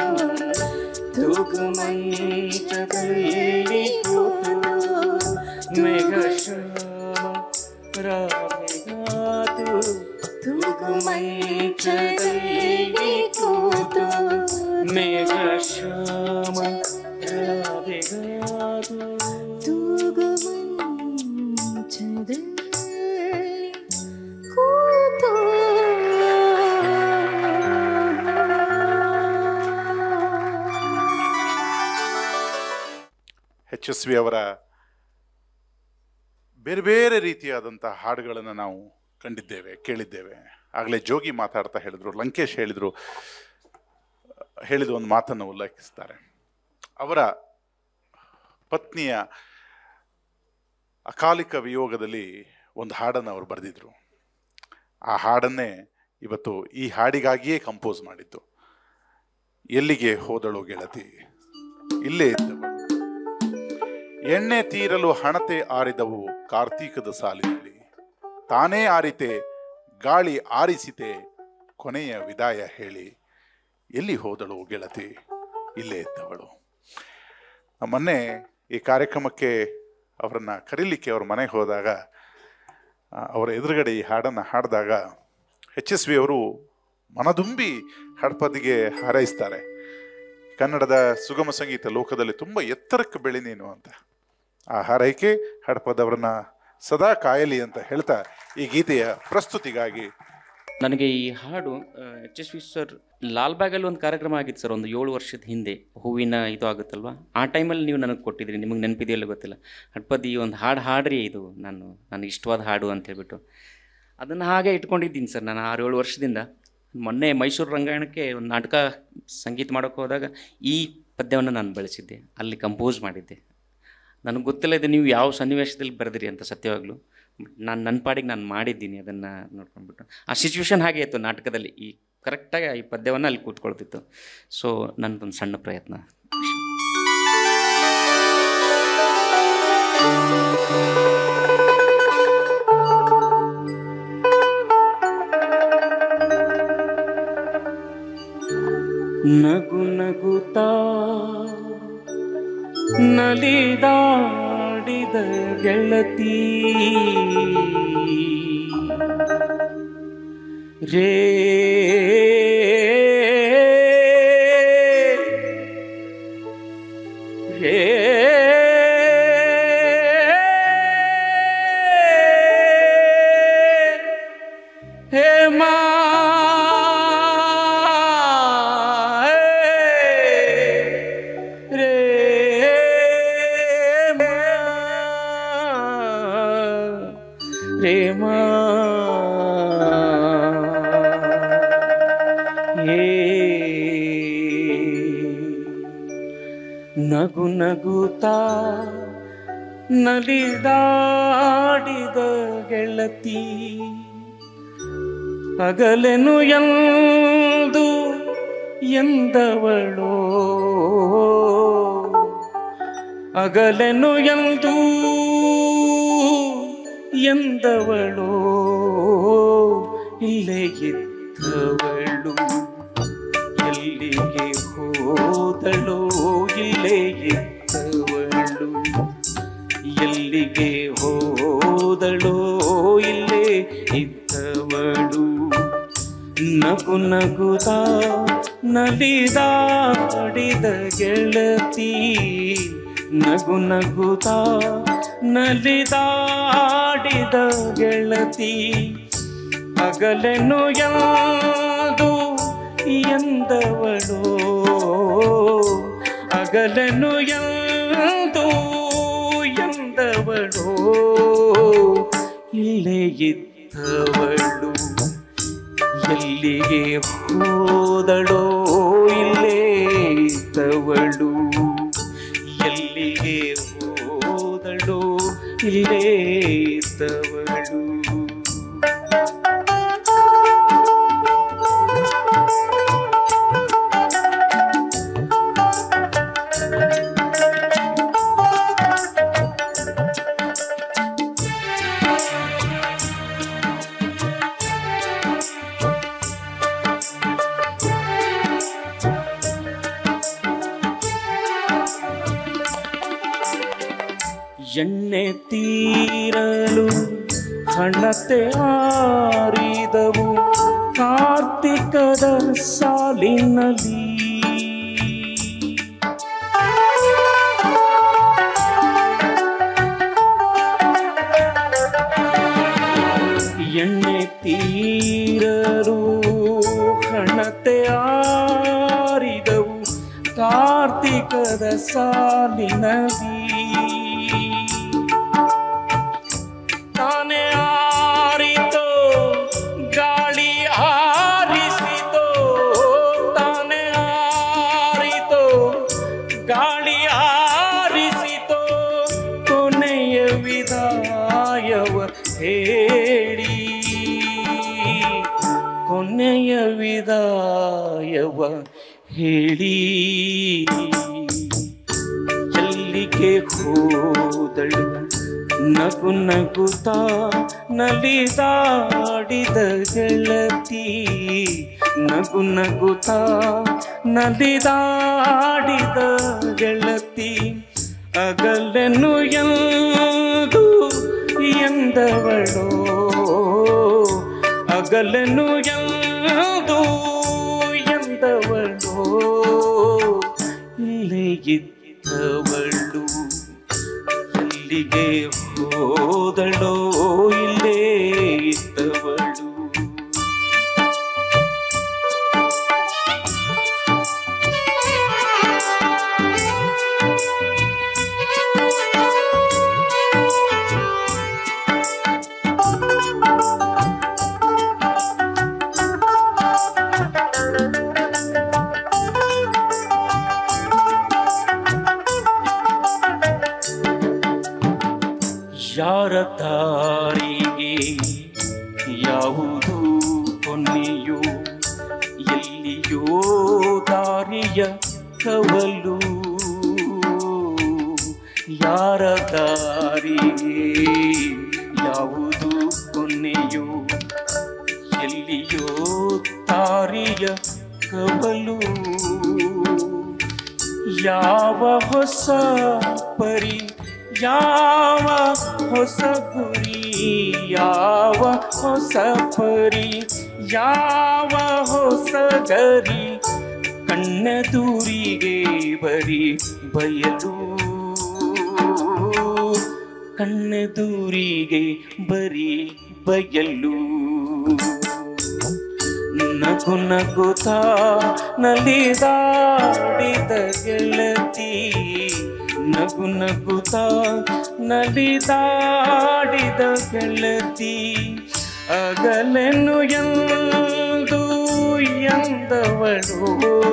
ತೂಗು ಮಂಚದಲ್ಲಿ ಕೂತು ಮೇಘ ಶ್ಯಾಮ ರಾಮೆಗಾತು ತೂಗು ಮಂಚದಲ್ಲಿ ಕೂತು ಮೇಘ ಶ್ಯಾಮ ರಾಮೆಗಾತು ತೂಗು ಮಂಚದಲ್ಲಿ ಕೂತು ಎಚ್ ಎಸ್ ವಿ ಅವರ ಬೇರೆ ಬೇರೆ ರೀತಿಯಾದಂಥ ಹಾಡುಗಳನ್ನು ನಾವು ಕಂಡಿದ್ದೇವೆ ಕೇಳಿದ್ದೇವೆ ಆಗಲೇ ಜೋಗಿ ಮಾತಾಡ್ತಾ ಹೇಳಿದ್ರು ಲಂಕೇಶ್ ಹೇಳಿದರು ಹೇಳಿದ ಒಂದು ಮಾತನ್ನು ಉಲ್ಲೇಖಿಸ್ತಾರೆ ಅವರ ಪತ್ನಿಯ ಅಕಾಲಿಕ ವಿಯೋಗದಲ್ಲಿ ಒಂದು ಹಾಡನ್ನು ಅವರು ಬರೆದಿದ್ರು ಆ ಹಾಡನ್ನೇ ಇವತ್ತು ಈ ಹಾಡಿಗಾಗಿಯೇ ಕಂಪೋಸ್ ಮಾಡಿದ್ದು ಎಲ್ಲಿಗೆ ಹೋದಳು ಗೆಳತಿ ಇಲ್ಲೇ ಇದ್ದವಳು ಎಣ್ಣೆ ತೀರಲು ಹಣತೆ ಆರಿದವು ಕಾರ್ತೀಕದ ಸಾಲಿನಲ್ಲಿ ತಾನೇ ಆರಿತೆ ಗಾಳಿ ಆರಿಸಿತೆ ಕೊನೆಯ ವಿದಾಯ ಹೇಳಿ ಎಲ್ಲಿ ಹೋದಳು ಗೆಳತಿ ಇಲ್ಲೇ ಇದ್ದವಳು ಮೊನ್ನೆ ಈ ಕಾರ್ಯಕ್ರಮಕ್ಕೆ ಅವರನ್ನು ಕರೀಲಿಕ್ಕೆ ಅವ್ರ ಮನೆಗೆ ಹೋದಾಗ ಆ, ಅವರ ಎದುರುಗಡೆ ಈ ಹಾಡನ್ನು ಹಾಡಿದಾಗ ಎಚ್ ಎಸ್ ವಿ ಅವರು ಮನದುಂಬಿ ಹಡಪದಿಗೆ ಹಾರೈಸ್ತಾರೆ ಕನ್ನಡದ ಸುಗಮ ಸಂಗೀತ ಲೋಕದಲ್ಲಿ ತುಂಬ ಎತ್ತರಕ್ಕೆ ಬೆಳಿ ನೀನು ಅಂತ ಆ ಹಾರೈಕೆ ಹಡಪದವರನ್ನ ಸದಾ ಕಾಯಲಿ ಅಂತ ಹೇಳ್ತಾ ಈ ಗೀತೆಯ ಪ್ರಸ್ತುತಿಗಾಗಿ ನನಗೆ ಈ ಹಾಡು ಎಚ್ ಎಸ್ ವಿ ಸರ್ ಲಾಲ್ಬಾಗಲ್ಲಿ ಒಂದು ಕಾರ್ಯಕ್ರಮ ಆಗಿತ್ತು ಸರ್ ಒಂದು ಏಳು ವರ್ಷದ ಹಿಂದೆ ಹೂವಿನ ಇದು ಆಗುತ್ತಲ್ವ ಆ ಟೈಮಲ್ಲಿ ನೀವು ನನಗೆ ಕೊಟ್ಟಿದ್ರಿ ನಿಮಗೆ ನೆನಪಿದೆಯಲ್ಲ ಗೊತ್ತಿಲ್ಲ ಹಟ್ಪದಿ ಈ ಒಂದು ಹಾಡು ಹಾಡ್ರಿ ಇದು ನಾನು ನನಗೆ ಇಷ್ಟವಾದ ಹಾಡು ಅಂತ ಹೇಳ್ಬಿಟ್ಟು ಅದನ್ನು ಹಾಗೆ ಇಟ್ಕೊಂಡಿದ್ದೀನಿ ಸರ್ ನಾನು ಆರು ಏಳು ವರ್ಷದಿಂದ ಮೊನ್ನೆ ಮೈಸೂರು ರಂಗಾಯಣಕ್ಕೆ ಒಂದು ನಾಟಕ ಸಂಗೀತ ಮಾಡೋಕ್ಕೆ ಹೋದಾಗ ಈ ಪದ್ಯವನ್ನು ನಾನು ಬಳಸಿದ್ದೆ ಅಲ್ಲಿ ಕಂಪೋಸ್ ಮಾಡಿದ್ದೆ ನನಗೆ ಗೊತ್ತಿಲ್ಲ ಇದು ನೀವು ಯಾವ ಸನ್ನಿವೇಶದಲ್ಲಿ ಬರೆದಿರಿ ಅಂತ ಸತ್ಯವಾಗ್ಲೂ ಬಟ್ ನಾನು ನನ್ನ ಪಾಡಿಗೆ ನಾನು ಮಾಡಿದ್ದೀನಿ ಅದನ್ನು ನೋಡ್ಕೊಂಡ್ಬಿಟ್ಟು ಆ ಸಿಚುವೇಶನ್ ಹಾಗೆ ಇತ್ತು ನಾಟಕದಲ್ಲಿ ಈ ಕರೆಕ್ಟಾಗಿ ಈ ಪದ್ಯವನ್ನು ಅಲ್ಲಿ ಕೂತ್ಕೊಳ್ತಿತ್ತು ಸೊ ನನ್ನದೊಂದು ಸಣ್ಣ ಪ್ರಯತ್ನ ನಗು ನಗುತ್ತಾ ನಲಿದಾಡಿದ ಗೆಳತಿ ರೇ ರೇ ಹೇಮಾ ರೇ ರೇಮಾ ನಗು ನಗುತ್ತಾ ನಲಿದಾಡಿದ ಗೆಳತಿ ಹಗಲೆನು ಎಂದು ಎಂದವಳೋ ಅಗಲೆನು ಎಂದು ಎಂದವಳೋ ಇಲ್ಲೇ ಇದ್ದವಳು ಎಲ್ಲಿಗೆ ಹೋದಳೋ ಇಲ್ಲೇ ಇದ್ದವಳು ಎಲ್ಲಿಗೆ ಹೋದಳೋ ಇಲ್ಲೇ ಇದ್ದವಳು ನಗು ನಗುತ್ತಾ ನಲಿದಾಡಿದ ಗೆಳತಿ ನಗು ನಗುತ್ತಾ ನಲಿದಾಡಿದ ಗೆಳತಿ ಅಗಲೆನು ಯಾದು ಎಂದವಳು ಅಗಲನು ಎಂದು ಎಂದವಳು ಇಲ್ಲೇ ಇದ್ದವಳು ಎಲ್ಲಿಗೆ ಹೋದಳೋ ಇಲ್ಲೇ ಇದ್ದವಳು ಎಲ್ಲಿಗೆ ಹೋದಳೋ ಇಲ್ಲೇ ಇದ್ದವಳು ಎಣ್ಣೆ ತೀರಲು ಹಣತೆ ಆರಿದವು ಕಾರ್ತಿಕದ ಸಾಲಿನಲ್ಲಿ ಎಣ್ಣೆ ತೀರಲು ಹಣತೆ ಆರಿದವು ಕಾರ್ತಿಕದ ಸಾಲಿನಲ್ಲಿ ತಾನೇ ಆರಿತೋ ಗಾಳಿ ಹಾರಿಸಿತೋ ತಾನೇ ಆರಿತೋ ಗಾಳಿ ಹಾರಿಸಿತೋ ಕೊನೆಯ ವಿದಾಯವ ಹೇಳಿ ಕೊನೆಯ ವಿದಾಯವ ಹೇಳಿ ಎಲ್ಲಿಗೆ ಹೋದಳು ನಗು ನಗುತ್ತಾ ನಲಿದಾಡಿದ ಗೆಳತಿ ನಗು ನಗುತ್ತಾ ನಲಿದಾಡಿದ ಗೆಳತಿ ಅಗಲನು ಎಂದು ಎಂದವಳೋ ಅಗಲನು ಎಂದು ಎಂದವಳೋ ಇಲ್ಲೇ ಇದ್ದವಳು ಎಲ್ಲಿಗೆ ಹೋದಳೋ ಇಲ್ಲೇ ಇದ್ದವಳು ಯಾರ ದಾರಿಗೆ ಯಾವುದು ಕೊನೆಯು ಎಲ್ಲಿಯೋ ದಾರಿಯ ಕವಲು ಯಾರ ದಾರಿಗೆ ಯಾವುದು ಕೊನೆಯು ಎಲ್ಲಿಯೋ ದಾರಿಯ ಕವಲು ಯಾವ ಹೊಸ ಪರಿ ಯಾವ ಹೊಸ ಗುರಿ ಯಾವ ಹೊಸ ಪರಿ ಯಾವ ಹೊಸ ಗರಿ ಕಣ್ಣ ದೂರಿಗೆ ಬರಿ ಬಯಲು ಕಣ್ಣ ದೂರಿಗೆ ಬರಿ ಬಯಲು ನಗು ನಗುತ್ತಾ ನಲಿದಾಡಿದ ಗೆಳತಿ ನಗು ನಗುತ್ತಾ ನಲಿದಾಡಿದ ಗೆಳತಿ ಅಗಲೆನು ಎಂದು ಎಂದವಳು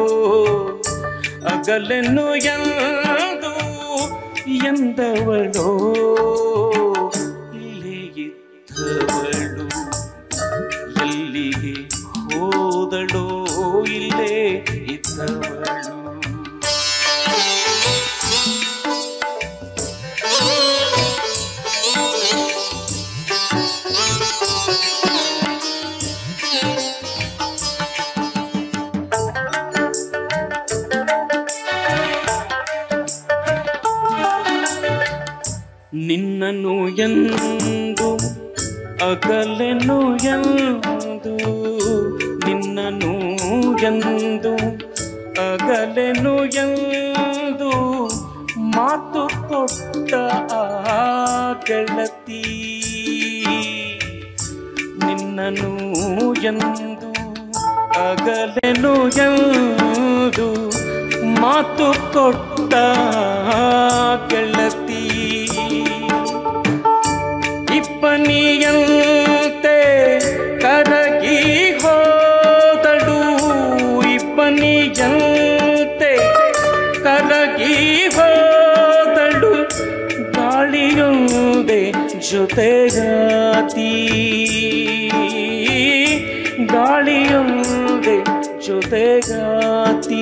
ಅಗಲೆನು ಎಂದು ಎಂದವಳು ಇಲ್ಲೇ ಇದ್ದವಳು ಎಲ್ಲಿಗೆ ಹೋದಳೋ ಇಲ್ಲೇ ಇದ್ದವಳು ನಿನ್ನನು ಎಂದು ಅಗಲೆನು ಎಂದು ನಿನ್ನ ಎಂದು ಅಗಲೆನು ಎಂದು ಮಾತು ಕೊಟ್ಟ ಆ ಗೆಳತಿ ನಿನ್ನನು ಎಂದು ಅಗಲೆನು ಎಂದು ಮಾತು ಕೊಟ್ಟ ಗೆಳತಿ ಇಬ್ಬನಿಯಂತೆ ಕರಗಿ ಹೋದಳು ಇಬ್ಬನಿಯಂತೆ ಕರಗಿ ಹೋದಳು ಗಾಳಿಯೊಂದೆ ಜೊತೆಗಾತಿ ಗಾಳಿಯೊಂದೆ ಜೊತೆಗಾತಿ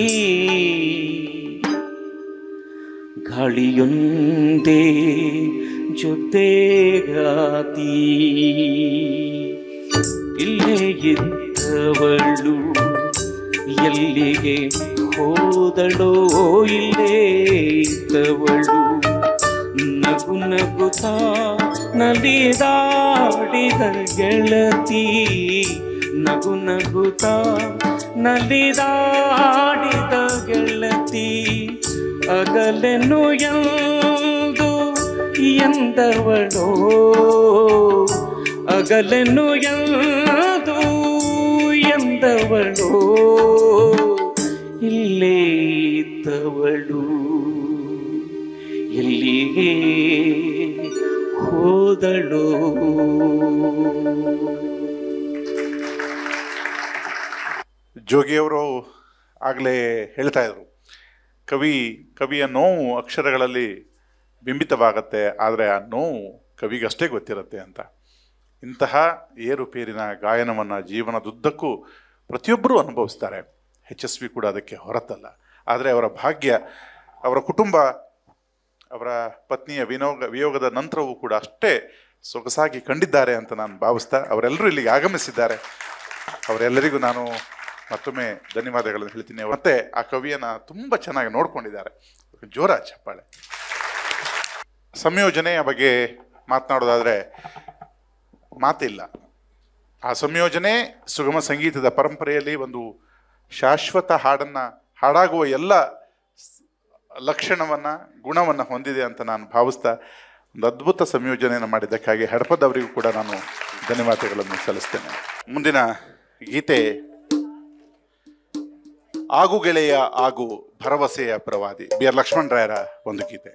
ಗಾಳಿಯೊಂದೇ ಜೊತೆಗಾತಿ ಇಲ್ಲೇ ಇದ್ದವಳು ಎಲ್ಲಿಗೆ ಹೋದಳೋ ಇಲ್ಲೇ ಇದ್ದವಳು ನಗು ನಗುತ್ತಾ ನಲಿದಾಡಿದ ಗೆಳತಿ ನಗು ನಗುತ್ತಾ ನಲಿದಾಡಿದ ಗೆಳತಿ ಅಗಲೆನು ಎಂದು ಎಂದವಳೋ ಅಗಲೆನು ಎಂದು ಎಂದವಳೋ ಇಲ್ಲೇ ಇದ್ದವಳು ಎಲ್ಲಿಗೆ ಹೋದಳು ಜೋಗಿಯವರು ಆಗಲೇ ಹೇಳ್ತಾ ಇದ್ರು ಕವಿ ಕವಿಯ ನೋವು ಅಕ್ಷರಗಳಲ್ಲಿ ಬಿಂಬಿತವಾಗತ್ತೆ ಆದರೆ ಆ ನೋವು ಕವಿಗಷ್ಟೇ ಗೊತ್ತಿರುತ್ತೆ ಅಂತ ಇಂತಹ ಏರುಪೇರಿನ ಗಾಯನವನ್ನು ಜೀವನದುದ್ದಕ್ಕೂ ಪ್ರತಿಯೊಬ್ಬರೂ ಅನುಭವಿಸ್ತಾರೆ ಎಚ್ ಎಸ್ ವಿ ಕೂಡ ಅದಕ್ಕೆ ಹೊರತಲ್ಲ ಆದರೆ ಅವರ ಭಾಗ್ಯ ಅವರ ಕುಟುಂಬ ಅವರ ಪತ್ನಿಯ ವಿನೋಗ ವಿಯೋಗದ ನಂತರವೂ ಕೂಡ ಅಷ್ಟೇ ಸೊಗಸಾಗಿ ಕಂಡಿದ್ದಾರೆ ಅಂತ ನಾನು ಭಾವಿಸ್ತಾ ಅವರೆಲ್ಲರೂ ಇಲ್ಲಿಗೆ ಆಗಮಿಸಿದ್ದಾರೆ ಅವರೆಲ್ಲರಿಗೂ ನಾನು ಮತ್ತೊಮ್ಮೆ ಧನ್ಯವಾದಗಳನ್ನು ಹೇಳ್ತೀನಿ ಮತ್ತೆ ಆ ಕವಿಯನ್ನ ತುಂಬ ಚೆನ್ನಾಗಿ ನೋಡ್ಕೊಂಡಿದ್ದಾರೆ ಜೋರ ಚಪ್ಪಾಳೆ ಸಂಯೋಜನೆಯ ಬಗ್ಗೆ ಮಾತನಾಡೋದಾದ್ರೆ ಮಾತಿಲ್ಲ ಆ ಸಂಯೋಜನೆ ಸುಗಮ ಸಂಗೀತದ ಪರಂಪರೆಯಲ್ಲಿ ಒಂದು ಶಾಶ್ವತ ಹಾಡನ್ನ ಹಾಡಾಗುವ ಎಲ್ಲ ಸ್- ಲಕ್ಷಣವನ್ನ ಗುಣವನ್ನ ಹೊಂದಿದೆ ಅಂತ ನಾನು ಭಾವಿಸ್ತಾ ಒಂದು ಅದ್ಭುತ ಸಂಯೋಜನೆಯನ್ನು ಮಾಡಿದ್ದಕ್ಕಾಗಿ ಹಡಪದವರಿಗೂ ಕೂಡ ನಾನು ಧನ್ಯವಾದಗಳನ್ನು ಸಲ್ಲಿಸ್ತೇನೆ ಮುಂದಿನ ಗೀತೆ ಆಗು ಗೆಳೆಯ ಆಗು ಭರವಸೆಯ ಪ್ರವಾದಿ ಬಿ ಆರ್ ಲಕ್ಷ್ಮಣ್ ರಾಯರ ಒಂದು ಗೀತೆ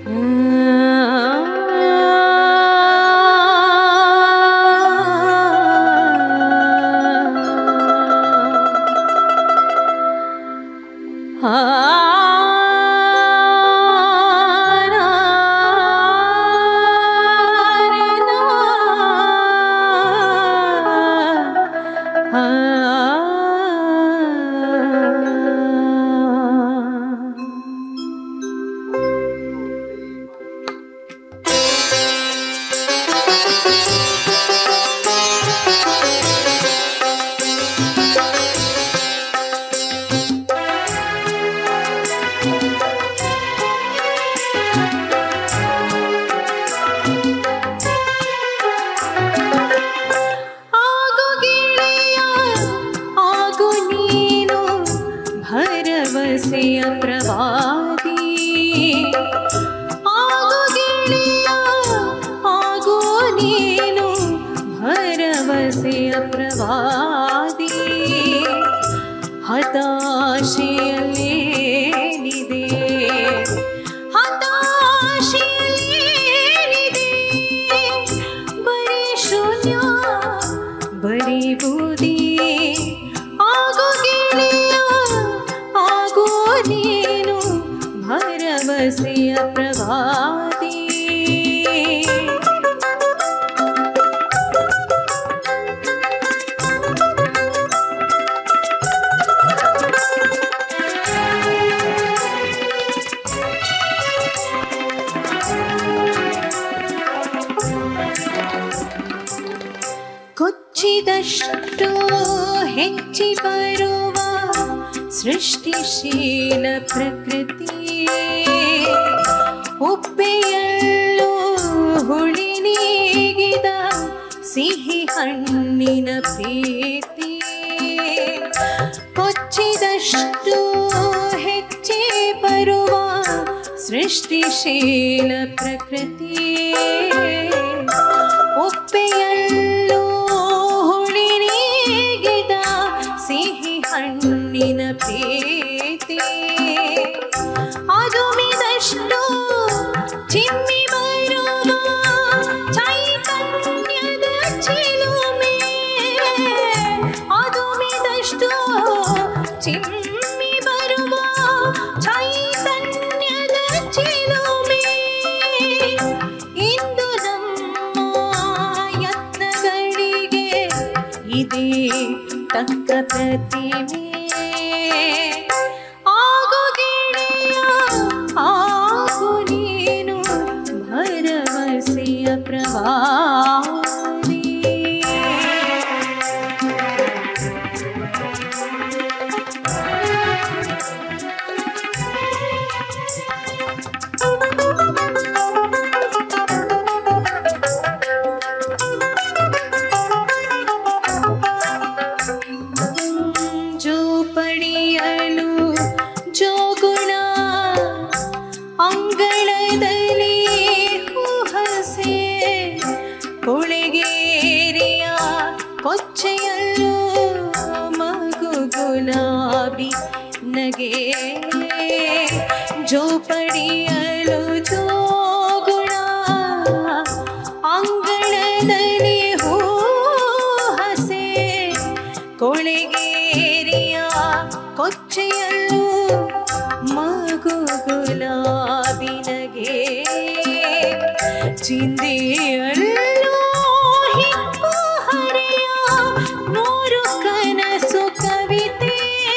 ಆಗು ಗೆಳೆಯ ಆಗು ನೀನು ಭರವಸೆಯ ಪ್ರವಾದಿ ಆಗು ಗೆಳೆಯ ಆಗು ನೀನು ಭರವಸೆಯ ಪ್ರವಾದಿ ಹತಾಶೆಯಲ್ಲೇನಿದೆ ಹತಾಶೆಯಲ್ಲೇನಿದೆ ಬರೀ ಶೂನ್ಯ ಬರೀ ಬೂದಿ ಆಗೋ ಗೆಳೆಯ ಆಗೋ ನೀನು ಭರವಸೆಯ ಪ್ರವಾದಿ ಕೊಚ್ಚಿದಷ್ಟು ಹೆಚ್ಚಿ ಬರುವ ಸೃಷ್ಟಿಶೀಲ ಪ್ರಕೃತಿ ಉಪ್ಪೆಯಲ್ಲೂ ಹುಳಿ ನೀಗಿದ ಸಿಹಿ ಹಣ್ಣಿನ ಪ್ರೀತಿ ಸೃಷ್ಟಿಶೀಲ ಪ್ರಕೃತಿ ಉಪ್ಪೆಯಲ್ಲೂ ಹುಳಿ ನೀಗಿದ ಸಿಹಿ ಹಣ್ಣಿನ ಪ್ರೀತಿ ಅದು ಮಿದಷ್ಟು ಚಿಮ್ಮಿ ಬರುವ ಚೈತನ್ಯದ ಚಿಲುಮೆ ಅದು ಮಿದಷ್ಟು ಚಿಮ್ಮಿ ಬರುವ ಚೈತನ್ಯದ ಚಿಲುಮೆ ಇಂದು ನಮ್ಮ ಯತ್ನಗಳಿಗೆ ಇದೇ ತಕ್ಕ ಪ್ರತಿಮೆ ಆಗು ಗೆಳೆಯ ಆಗು ನೀನು ಭರವಸೆಯ ಪ್ರವಾದಿ ಜೋ ಪಡೆಯಲು ಜೋಗುಣ ಅಂಗಳದಲ್ಲಿ ಹೂಹಸೆ ಕೊಳೆಗೇರಿಯ ಕೊಚ್ಚೆಯಲ್ಲೂ ಮಗು ಗುಲಾಬಿ ನಗೆ ಜೋ ಪಡೆಯಲು ಜೋಗುಣ ಅಂಗಳದಲ್ಲಿ ಹೂ ಹಸೆ ಕೊಳೆಗೇರಿಯ ಕೊಚ್ಚೆಯಲ್ಲೂ ಮಗು ಗುಲಾಬಿನಗೆ ಚಿಂದಿಯಲ್ಲೂ ಹಿಪ್ಪು ಹರೆಯ ನೂರು ಕನಸು ಕವಿತೆ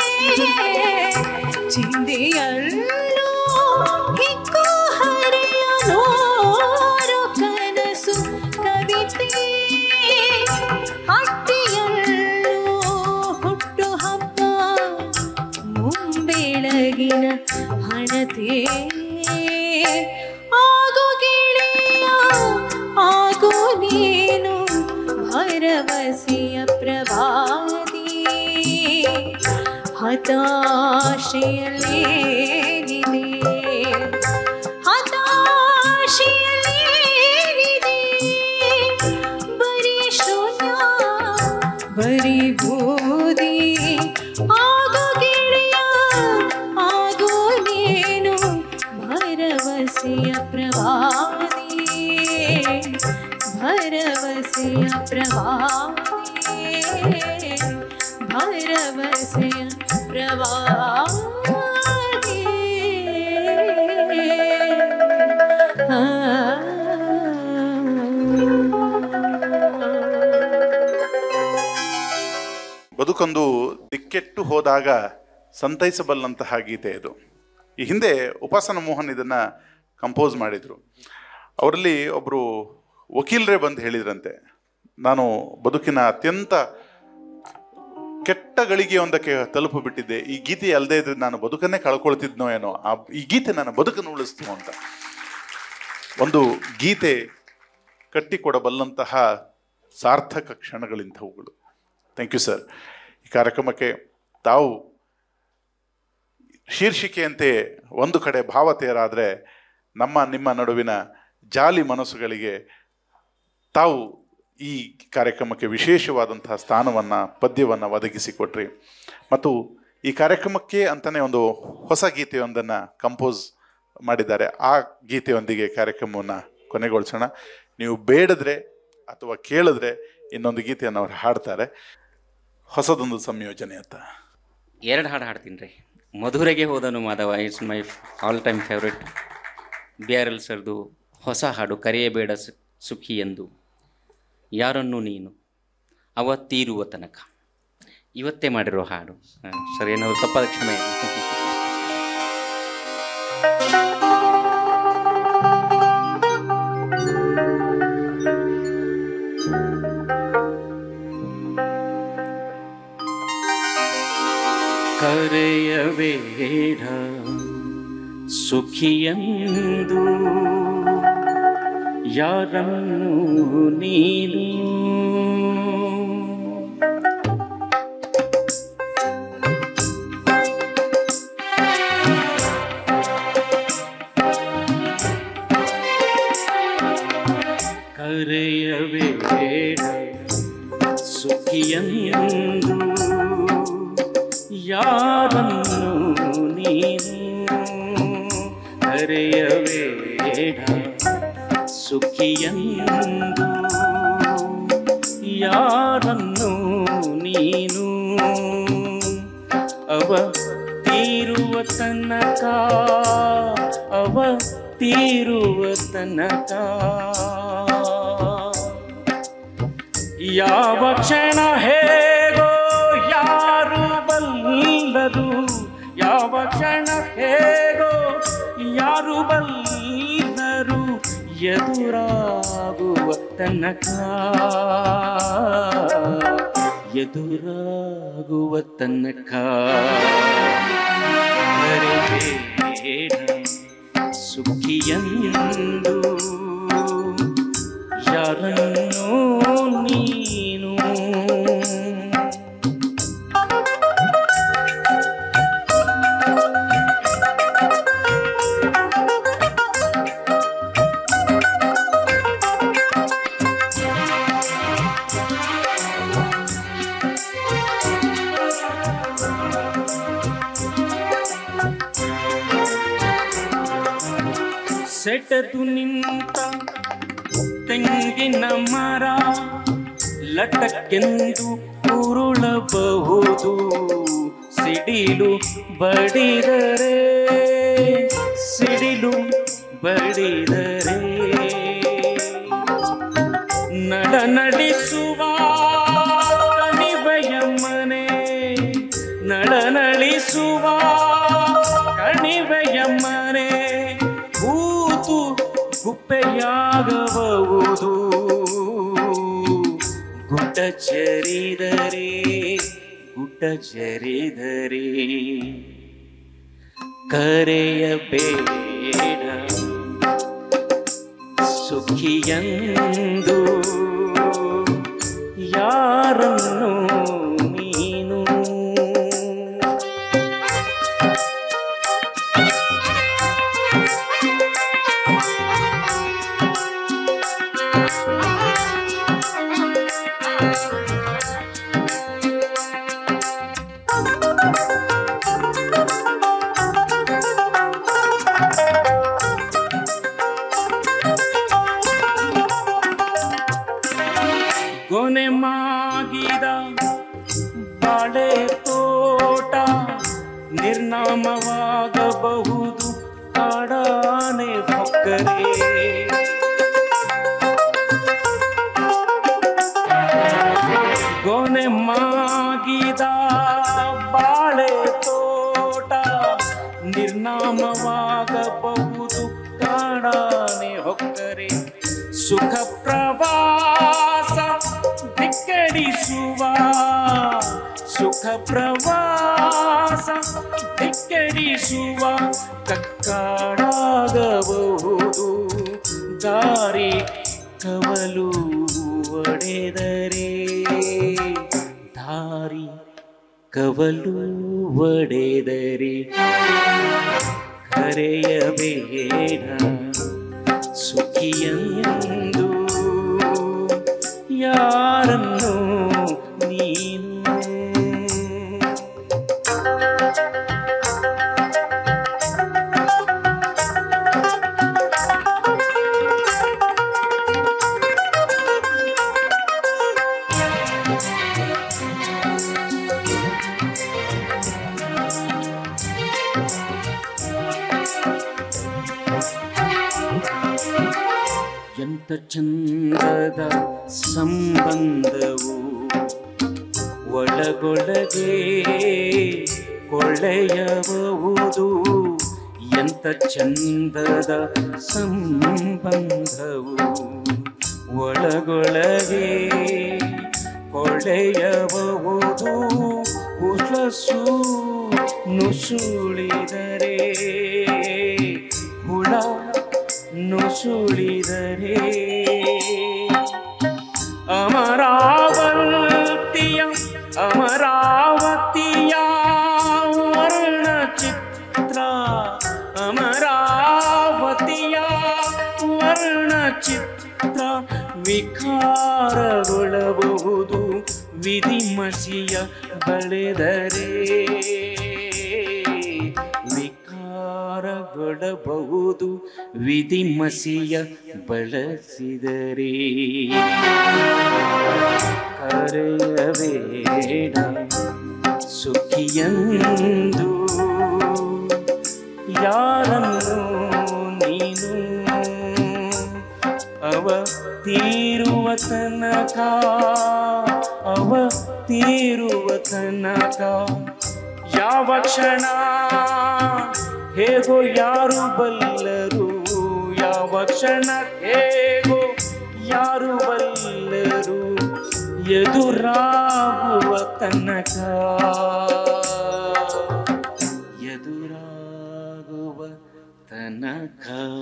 ಚಿಂದಿಯಲ್ಲೂ ಹಿಕ್ಕು ಹರೆಯ ನೂರು ಕನಸು ಕವಿತೆ ಹಟ್ಟಿಯಲ್ಲೂ ಹುಟ್ಟು ಹಬ್ಬ ಮುಂಬೆಳಗಿನ ಹಣತೆ ಆಗು ಗೆಳೆಯ ಆಗು ನೀನು ಭರವಸೆಯ ಪ್ರವಾದಿ ಹತಾಶೆಯಲ್ಲೇನಿದೆ ಹತಾಶೆಯಲ್ಲೇನಿದೆ ಬರೀ ಶೂನ್ಯ ಬರೀ ಬೂದಿ ಆಗು ಗೆಳೆಯ ಆಗು ನೀನು ಭರವಸೆಯ ಪ್ರವಾದಿ ಭರವಸೆಯ ಪ್ರವಾದಿ ಭರವಸೆಯ ಪ್ರವಾದಿ ಬದುಕೊಂದು ದಿಕ್ಕೆಟ್ಟು ಹೋದಾಗ ಸಂತೈಸಬಲ್ಲಂತಹ ಗೀತೆ ಇದು ಈ ಹಿಂದೆ ಉಪಾಸನ ಮೋಹನ್ ಇದನ್ನ ಕಂಪೋಸ್ ಮಾಡಿದ್ರು ಅವರಲ್ಲಿ ಒಬ್ಬರು ವಕೀಲರೇ ಬಂದು ಹೇಳಿದ್ರಂತೆ ನಾನು ಬದುಕಿನ ಅತ್ಯಂತ ಕೆಟ್ಟ ಗಳಿಗೆಯೊಂದಕ್ಕೆ ತಲುಪು ಬಿಟ್ಟಿದ್ದೆ ಈ ಗೀತೆ ಅಲ್ಲದೆ ಇದ್ರೆ ನಾನು ಬದುಕನ್ನೇ ಕಳ್ಕೊಳ್ತಿದ್ನೋ ಏನೋ ಆ ಈ ಗೀತೆ ನನ್ನ ಬದುಕನ್ನು ಉಳಿಸ್ತು ಅಂತ ಒಂದು ಗೀತೆ ಕಟ್ಟಿಕೊಡಬಲ್ಲಂತಹ ಸಾರ್ಥಕ ಕ್ಷಣಗಳಿಂಥವುಗಳು ಥ್ಯಾಂಕ್ ಯು ಸರ್ ಈ ಕಾರ್ಯಕ್ರಮಕ್ಕೆ ತಾವು ಶೀರ್ಷಿಕೆಯಂತೆ ಒಂದು ಕಡೆ ಭಾವತೆಯರಾದರೆ ನಮ್ಮ ನಿಮ್ಮ ನಡುವಿನ ಜಾಲಿ ಮನಸ್ಸುಗಳಿಗೆ ತಾವು ಈ ಕಾರ್ಯಕ್ರಮಕ್ಕೆ ವಿಶೇಷವಾದಂತಹ ಸ್ಥಾನವನ್ನು ಪದ್ಯವನ್ನು ಒದಗಿಸಿಕೊಟ್ರಿ ಮತ್ತು ಈ ಕಾರ್ಯಕ್ರಮಕ್ಕೆ ಅಂತಲೇ ಒಂದು ಹೊಸ ಗೀತೆಯೊಂದನ್ನು ಕಂಪೋಸ್ ಮಾಡಿದ್ದಾರೆ ಆ ಗೀತೆಯೊಂದಿಗೆ ಕಾರ್ಯಕ್ರಮವನ್ನು ಕೊನೆಗೊಳಿಸೋಣ ನೀವು ಬೇಡದ್ರೆ ಅಥವಾ ಕೇಳಿದ್ರೆ ಇನ್ನೊಂದು ಗೀತೆಯನ್ನು ಅವ್ರು ಹಾಡ್ತಾರೆ ಹೊಸದೊಂದು ಸಂಯೋಜನೆ ಅಂತ ಎರಡು ಹಾಡು ಹಾಡ್ತೀನಿ ರೀ ಮಧುರೆಗೆ ಹೋದನು Madhava it's my all time favourite B R L ಸರ್ದು ಹೊಸ ಹಾಡು ಕರೆಯಬೇಡ ಸು- ಸುಖಿ ಎಂದು ಯಾರನ್ನು ನೀನು ಅವತ್ತೀರುವ ತನಕ ಇವತ್ತೇ ಮಾಡಿರೋ ಹಾಡು ಆ, ಸರ್ ಏನಾದ್ರು ತಪ್ಪಾದ ಕ್ಷಮೆ ಇರಲಿ. ಕರೆಯಬೇಡ ಸುಖಿಯಂದು ಯಾರನ್ನು ನೀನು ಯಾರನ್ನು ನೀನು ಕರೆಯಬೇಡ ಸುಖಿಯಂದು ಯಾರನ್ನು ನೀನು ಅವ ತೀರುವ ತನಕ ಅವ ತೀರುವ ತನಕ ಯಾವ ಕ್ಷಣ ಹೇಗೋ ಯಾರು ಬಲ್ಲರು ಯಾವ ಕ್ಷಣ ಹೇಗೋ ಯಾರು ಬಲ್ಲರು ಎದುರಾಗುವ ತನಕ ಎದುರಾಗುವ ತನಕ ಮರೆಬೇಡ ಸುಖಿಯಂದು ಯಾರನ್ನು ನೀನು ಸೆಟದು ನಿಂತ ತೆಂಗಿನ ಮರ ಲಟಕ್ಕೆಂದು ಉರುಳಬಹುದು ಸಿಡಿಲು ಬಡಿದರೆ ಸಿಡಿಲು ಬಡಿದರೆ ನಡ ನಡೆಸುವ ಕಣಿವೆಯ ಮನೆ ನಡ ನಡೆಸುವ ಕಣಿವೆಯ ಮನೆ ಕೂತು ಗುಪ್ಪೆಯಾಗಬಹುದು ಗುಡ್ಡ ಚರಿದರೆ ಗುಡ್ಡ ಚರಿದರೆ ಕರೆಯಬೇಡ ಸುಖಿಯಂದು ಯಾರನ್ನು ನೀನು ಗೊನೆ ಮಾಗಿದ ಬಾಳೆ ತೋಟ ನಿರ್ನಾಮವಾಗಬಹುದು ಕಾಡಾನೆ ಹೊಕ್ಕರೆ ಗೊನೆ ಮಾಗಿದ ಬಾಳೆ ತೋಟ ನಿರ್ನಾಮವಾಗಬಹುದು ಕಾಡಾನೆ ಹೊಕ್ಕರೆ ಸುಖ ಪ್ರವಾಸ ಧಿಕ್ಕರಿಸುವ ಸುಖ ಪ್ರವಾಸ ಧಿಕ್ಕರಿಸುವ ಕಕ್ಕಾಡಾಗಬಹುದು ದಾರಿ ಕವಲು ಒಡೆದರೆ ದಾರಿ ಕವಲು ಒಡೆದರೆ ಕರೆಯಬೇಡ ಸುಖಿಯಂದು ಯಾರನ್ನು ನೀನು ಎಂತ ಚಂದದ ಸಂಬಂಧವು ಒಳಗೊಳಗೆ ಕೊಳ್ಳೆಯಬಹುದು ಎಂತ ಚಂದದ ಸಂಬಂಧವು ಒಳಗೊಳಗೆ ಕೊಳ್ಳೆಯಬಹುದು ಉಲಸು ನುಸುಳಿದರೆ ಹುಳ ನುಸುಳಿದರೆ ಅಮರಾವತಿಯ ಅಮರಾವತಿಯ ವರ್ಣ ಚಿತ್ರ ಅಮರಾವತಿಯ ವರ್ಣ ಚಿತ್ರ ವಿಕಾರಗೊಳ್ಳಬಹುದು ವಿಧಿಮಸಿಯ ಬಳೆದರೆ ವಿಕಾರಗೊಳ್ಳಬಹುದು ವಿಧಿಮಸಿಯ ಬಳಸಿದರೆ ಕರೆಯಬೇಡ ಸುಖಿಯಂದು ಯಾರನ್ನು ನೀನು ಅವ ತೀರುವ ತನಕ ಅವ ತೀರುವ ತನಕ ಯಾವ ಕ್ಷಣ ಹೇಗೋ ಯಾರು ಬಲ್ಲರು ಯಾವ ಕ್ಷಣ ಹೇಗೋ ಯಾರು ಬಲ್ಲರು ಎದುರಾಗುವ ತನಕ ಎದುರಾಗುವ ತನಕ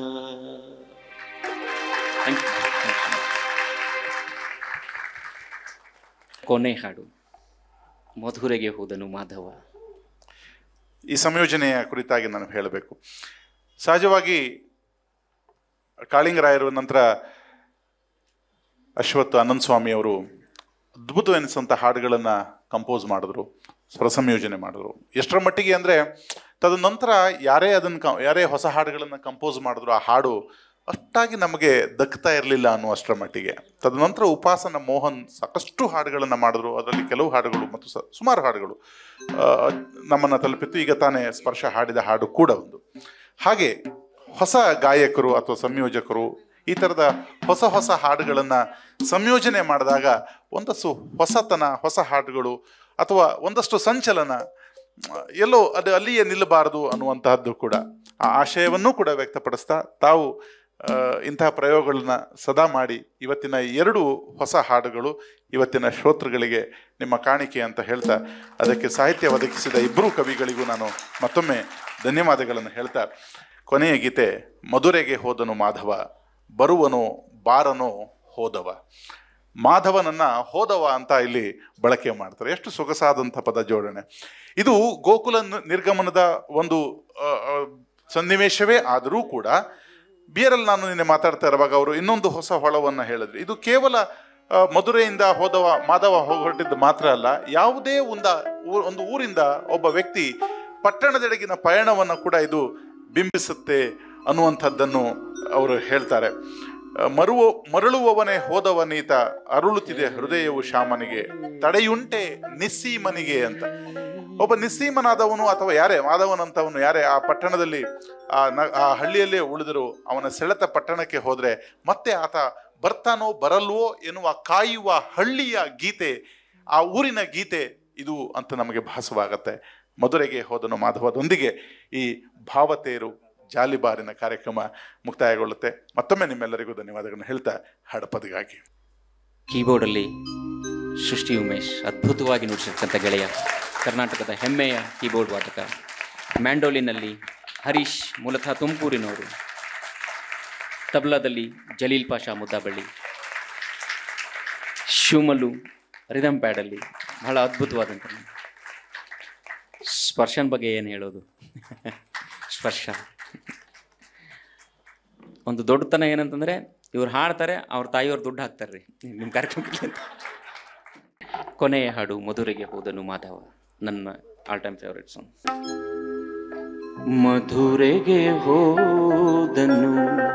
Thank you. ಕೊನೆ ಹಾಡು ಮಧುರೆಗೆ ಹೋದನು ಮಾಧವ ಈ ಸಂಯೋಜನೆಯ ಕುರಿತಾಗಿ ನಾನು ಹೇಳಬೇಕು ಸಹಜವಾಗಿ ಕಾಳಿಂಗರಾಯರು ನಂತರ ಅಶ್ವಥ್ ಆನಂದ್ ಸ್ವಾಮಿ ಅವರು ಅದ್ಭುತವೆನಿಸುವಂಥ ಹಾಡುಗಳನ್ನು ಕಂಪೋಸ್ ಮಾಡಿದ್ರು ಸ್ವರ ಸಂಯೋಜನೆ ಮಾಡಿದ್ರು ಎಷ್ಟರ ಮಟ್ಟಿಗೆ ಅಂದರೆ ತದನಂತರ ಯಾರೇ ಅದನ್ನು ಕ ಯಾರೇ ಹೊಸ ಹಾಡುಗಳನ್ನು ಕಂಪೋಸ್ ಮಾಡಿದ್ರು ಆ ಹಾಡು ಅಷ್ಟಾಗಿ ನಮಗೆ ದಕ್ತಾ ಇರಲಿಲ್ಲ ಅನ್ನುವಷ್ಟರ ಮಟ್ಟಿಗೆ ತದನಂತರ ಉಪಾಸನ ಮೋಹನ್ ಸಾಕಷ್ಟು ಹಾಡುಗಳನ್ನು ಮಾಡಿದ್ರು ಅದರಲ್ಲಿ ಕೆಲವು ಹಾಡುಗಳು ಮತ್ತು ಸ ಸುಮಾರು ಹಾಡುಗಳು ಆ, ನಮ್ಮನ್ನು ತಲುಪಿತ್ತು ಈಗ ತಾನೇ ಸ್ಪರ್ಶ ಹಾಡಿದ ಹಾಡು ಕೂಡ ಒಂದು ಹಾಗೆ ಹೊಸ ಗಾಯಕರು ಅಥವಾ ಸಂಯೋಜಕರು ಈ ಥರದ ಹೊಸ ಹೊಸ ಹಾಡುಗಳನ್ನು ಸಂಯೋಜನೆ ಮಾಡಿದಾಗ ಒಂದಷ್ಟು ಹೊಸತನ ಹೊಸ ಹಾಡುಗಳು ಅಥವಾ ಒಂದಷ್ಟು ಸಂಚಲನ ಆ, ಎಲ್ಲೋ ಅದು ಅಲ್ಲಿಯೇ ನಿಲ್ಲಬಾರದು ಅನ್ನುವಂತಹದ್ದು ಕೂಡ ಆ ಆಶಯವನ್ನೂ ಕೂಡ ವ್ಯಕ್ತಪಡಿಸ್ತಾ ತಾವು ಆ, ಇಂತಹ ಪ್ರಯೋಗಗಳನ್ನ ಸದಾ ಮಾಡಿ ಇವತ್ತಿನ ಎರಡು ಹೊಸ ಹಾಡುಗಳು ಇವತ್ತಿನ ಶ್ರೋತೃಗಳಿಗೆ ನಿಮ್ಮ ಕಾಣಿಕೆ ಅಂತ ಹೇಳ್ತಾ ಅದಕ್ಕೆ ಸಾಹಿತ್ಯ ಒದಗಿಸಿದ ಇಬ್ಬರು ಕವಿಗಳಿಗೂ ನಾನು ಮತ್ತೊಮ್ಮೆ ಧನ್ಯವಾದಗಳನ್ನು ಹೇಳ್ತಾ ಕೊನೆಯ ಗೀತೆ ಮಧುರೆಗೆ ಹೋದನು ಮಾಧವ ಬರುವನು ಬಾರನು ಹೋದವ ಮಾಧವನನ್ನ ಹೋದವ ಅಂತ ಇಲ್ಲಿ ಬಳಕೆ ಮಾಡ್ತಾರೆ ಎಷ್ಟು ಸೊಗಸಾದಂಥ ಪದ ಜೋಡಣೆ ಇದು ಗೋಕುಲ ನ- ನಿರ್ಗಮನದ ಒಂದು ಆ, ಆ, ಸನ್ನಿವೇಶವೇ ಆದರೂ ಕೂಡ ಬಿಯರಲ್ಲಿ ನಾನು ನಿನ್ನೆ ಮಾತಾಡ್ತಾ ಇರುವಾಗ ಅವರು ಇನ್ನೊಂದು ಹೊಸ ಹೊಳವನ್ನು ಹೇಳಿದ್ರು ಇದು ಕೇವಲ ಆ, ಮಧುರೆಯಿಂದ ಹೋದವ ಮಾಧವ ಹೊರಟಿದ್ದು ಮಾತ್ರ ಅಲ್ಲ ಯಾವುದೇ ಒಂದ ಊ- ಒಂದು ಊರಿಂದ ಒಬ್ಬ ವ್ಯಕ್ತಿ ಪಟ್ಟಣದೆಡೆಗಿನ ಪಯಣವನ್ನು ಕೂಡ ಇದು ಬಿಂಬಿಸುತ್ತೆ ಅನ್ನುವಂಥದ್ದನ್ನು ಅವರು ಹೇಳ್ತಾರೆ ಆ, ಮರುವ ಮರಳುವವನೇ ಹೋದವನೀತ ಅರುಳುತ್ತಿದೆ ಹೃದಯವು ಶ್ಯಾಮನಿಗೆ ತಡೆಯುಂಟೆ ನಿಸ್ಸೀಮನಿಗೆ ಅಂತ ಒಬ್ಬ ನಿಸ್ಸೀಮನಾದವನು ಅಥವಾ ಯಾರೇ ಮಾಧವನಂತವನು ಯಾರೇ ಆ ಪಟ್ಟಣದಲ್ಲಿ ಆ ನ ಆ ಹಳ್ಳಿಯಲ್ಲೇ ಉಳಿದರು ಅವನ ಸೆಳೆತ ಪಟ್ಟಣಕ್ಕೆ ಹೋದ್ರೆ ಮತ್ತೆ ಆತ ಬರ್ತಾನೋ ಬರಲ್ವೋ ಎನ್ನುವ ಕಾಯುವ ಹಳ್ಳಿಯ ಗೀತೆ ಆ ಊರಿನ ಗೀತೆ ಇದು ಅಂತ ನಮಗೆ ಭಾಸವಾಗತ್ತೆ ಮಧುರೆಗೆ ಹೋದನು ಮಾಧವದೊಂದಿಗೆ ಈ ಭಾವತೇರು ಜಾಲಿಬಾರಿನ ಕಾರ್ಯಕ್ರಮ ಮುಕ್ತಾಯಗೊಳ್ಳುತ್ತೆ ಮತ್ತೊಮ್ಮೆ ನಿಮ್ಮೆಲ್ಲರಿಗೂ ಧನ್ಯವಾದಗಳನ್ನು ಹೇಳ್ತಾ ಹಡಪದಿಗಾಗಿ ಕೀಬೋರ್ಡಲ್ಲಿ ಸೃಷ್ಟಿ ಉಮೇಶ್ ಅದ್ಭುತವಾಗಿ ನುಡಿಸಿರ್ತಕ್ಕಂಥ ಗೆಳೆಯ ಕರ್ನಾಟಕದ ಹೆಮ್ಮೆಯ ಕೀಬೋರ್ಡ್ ವಾದಕ ಮ್ಯಾಂಡೋಲಿನಲ್ಲಿ ಹರೀಶ್ ಮೂಲತಃ ತುಮಕೂರಿನವರು ತಬ್ಲಾದಲ್ಲಿ ಜಲೀಲ್ ಪಾಷಾ ಮುದ್ದಾಬಳ್ಳಿ ಶಿವಮಲ್ಲು ರಿದಮ್ ಪ್ಯಾಡಲ್ಲಿ ಬಹಳ ಅದ್ಭುತವಾದಂಥ ಸ್ಪರ್ಶನ್ ಬಗ್ಗೆ ಏನು ಹೇಳೋದು ಸ್ಪರ್ಶ ಒಂದು ದೊಡ್ಡತನ ಏನಂತಂದರೆ ಇವ್ರು ಹಾಡ್ತಾರೆ ಅವ್ರ ತಾಯಿಯವ್ರು ದುಡ್ಡು ಹಾಕ್ತಾರೆ ರೀ ನಿಮ್ಮ ಕಾರ್ಯಕ್ರಮಕ್ಕೆ ಅಂತ ಕೊನೆಯ ಹಾಡು ಮಧುರೆಗೆ ಹೋದನು ಮಾಧವ ನನ್ನ ಆಲ್ ಟೈಮ್ ಫೇವ್ರೆಟ್ ಸಾಂಗ್ ಮಧುರೆಗೆ ಹೋದನು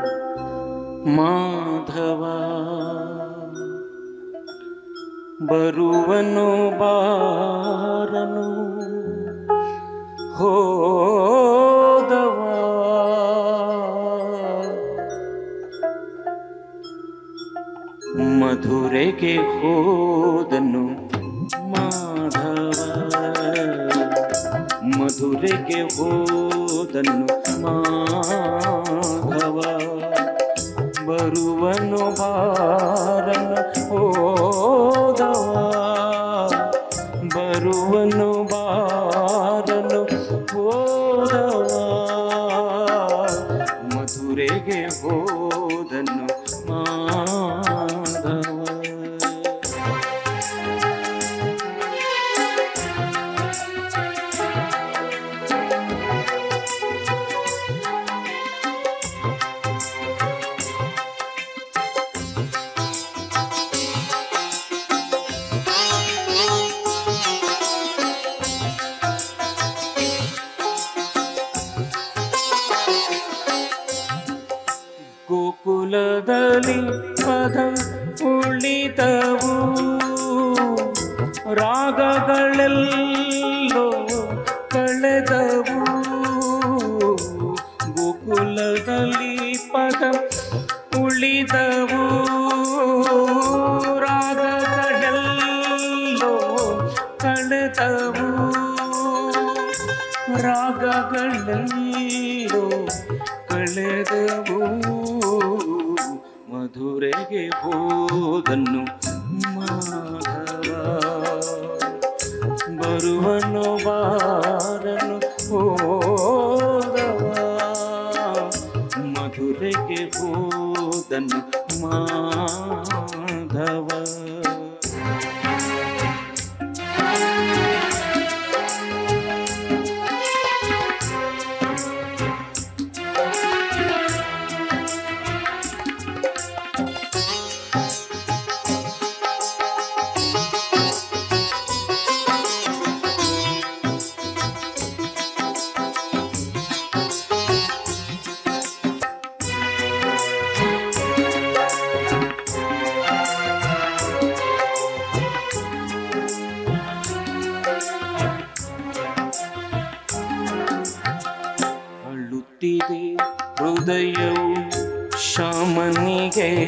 ಮಾಧವ ಬರುವನು ಬಾರನು ಹೋದವ ಮಧುರೆಗೆ ಹೋದನು ಮಾಧವ ಮಧುರೆಗೆ ಹೋದನು ಮಾಧವ ಬರುವನು ಬಾರನು ಹೋದವ ಬರುವನು ಬಾರನು ಹೋದವ ಮಧುರೆಗೆ ಹೋದನು ಮಾಧವ Thank you. ಗೋಕುಲದಲ್ಲಿ ಪದ ಉಳಿದವು ರಾಗಗಳೆಲ್ಲೋ ಕಳೆದವು ಗೋಕುಲದಲ್ಲಿ ಪದ ಉಳಿದವು ರಾಗಗಳೆಲ್ಲೋ ಕಳೆದವು ರಾಗಗಳೆಲ್ಲೋ ಕಳೆದವು ಮಧುರೆಗೆ ಹೋದನ್ನು ಮಾಧವ ಬರುವನು ಬಾರನು ಹೋದವ ಮಧುರೆಗೆ ಹೋದನು ಮಾಧವ ಅಳುತ್ತಿದೆ ಹೃದಯವು ಶಾಮನಿಗೆ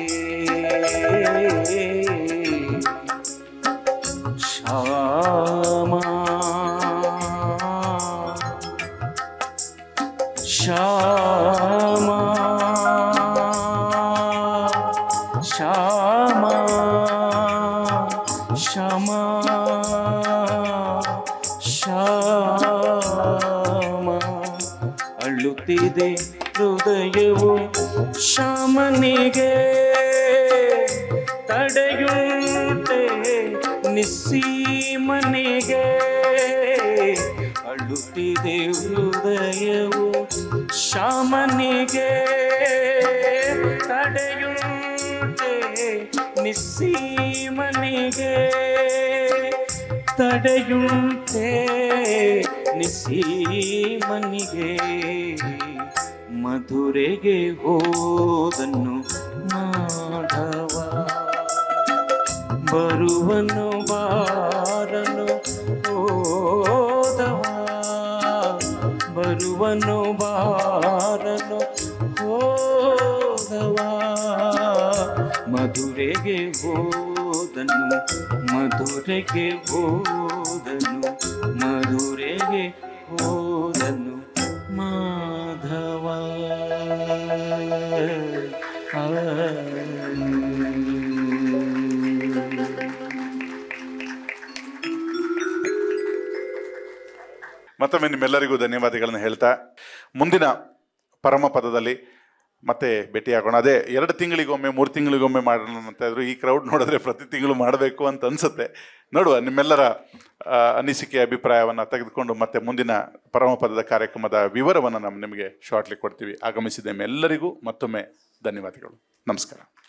ಶ್ಯಾಮ ಶ್ಯಾಮ ಶ್ಯಾಮ ಶ್ಯಾಮ ಶ್ಯಾಮ ಅಳುತ್ತಿದೆ ಹೃದಯವು ಶಾಮನಿಗೆ ತಡೆಯುಂಟೆ ನಿಸ್ಸೀಮನಿಗೆ ಅಳುತ್ತಿದೆ ಹೃದಯವು ಶಾಮನಿಗೆ ತಡೆಯುಂಟೆ ನಿಸ್ಸೀಮನಿಗೆ ತಡೆಯುಂಟೆ ನಿಸೀಮನಿಗೆ ಮಧುರೆಗೆ ಹೋದನು ಮಾಧವ ಬರುವನು ಬಾರನು ಹೋದವ ಬರುವನು ಬಾರನು ಹೋದವ ಮಧುರೆಗೆ ಹೋದನು ಮಧುರೆಗೆ ಹೋದನು ಮಧುರೆಗೆ ಹೋದನು ಮಾಧವ ಮತ್ತೊಮ್ಮೆ ನಿಮ್ಮೆಲ್ಲರಿಗೂ ಧನ್ಯವಾದಗಳನ್ನು ಹೇಳ್ತಾ ಮುಂದಿನ ಪರಮ ಪದದಲ್ಲಿ ಮತ್ತೆ ಭೇಟಿಯಾಗೋಣ ಅದೇ ಎರಡು ತಿಂಗಳಿಗೊಮ್ಮೆ ಮೂರು ತಿಂಗಳಿಗೊಮ್ಮೆ ಮಾಡೋಣ ಅಂತ ಇದ್ರು ಈ ಕ್ರೌಡ್ ನೋಡಿದ್ರೆ ಪ್ರತಿ ತಿಂಗಳು ಮಾಡಬೇಕು ಅಂತ ಅನ್ಸುತ್ತೆ ನೋಡುವ ನಿಮ್ಮೆಲ್ಲರ ಆ, ಅನಿಸಿಕೆ ಅಭಿಪ್ರಾಯವನ್ನು ತೆಗೆದುಕೊಂಡು ಮತ್ತೆ ಮುಂದಿನ ಪರಮ ಪದದ ಕಾರ್ಯಕ್ರಮದ ವಿವರವನ್ನು ನಾವು ನಿಮಗೆ ಶಾರ್ಟ್ಲಿ ಕೊಡ್ತೀವಿ ಆಗಮಿಸಿದ ಎಲ್ಲರಿಗೂ ಮತ್ತೊಮ್ಮೆ ಧನ್ಯವಾದಗಳು ನಮಸ್ಕಾರ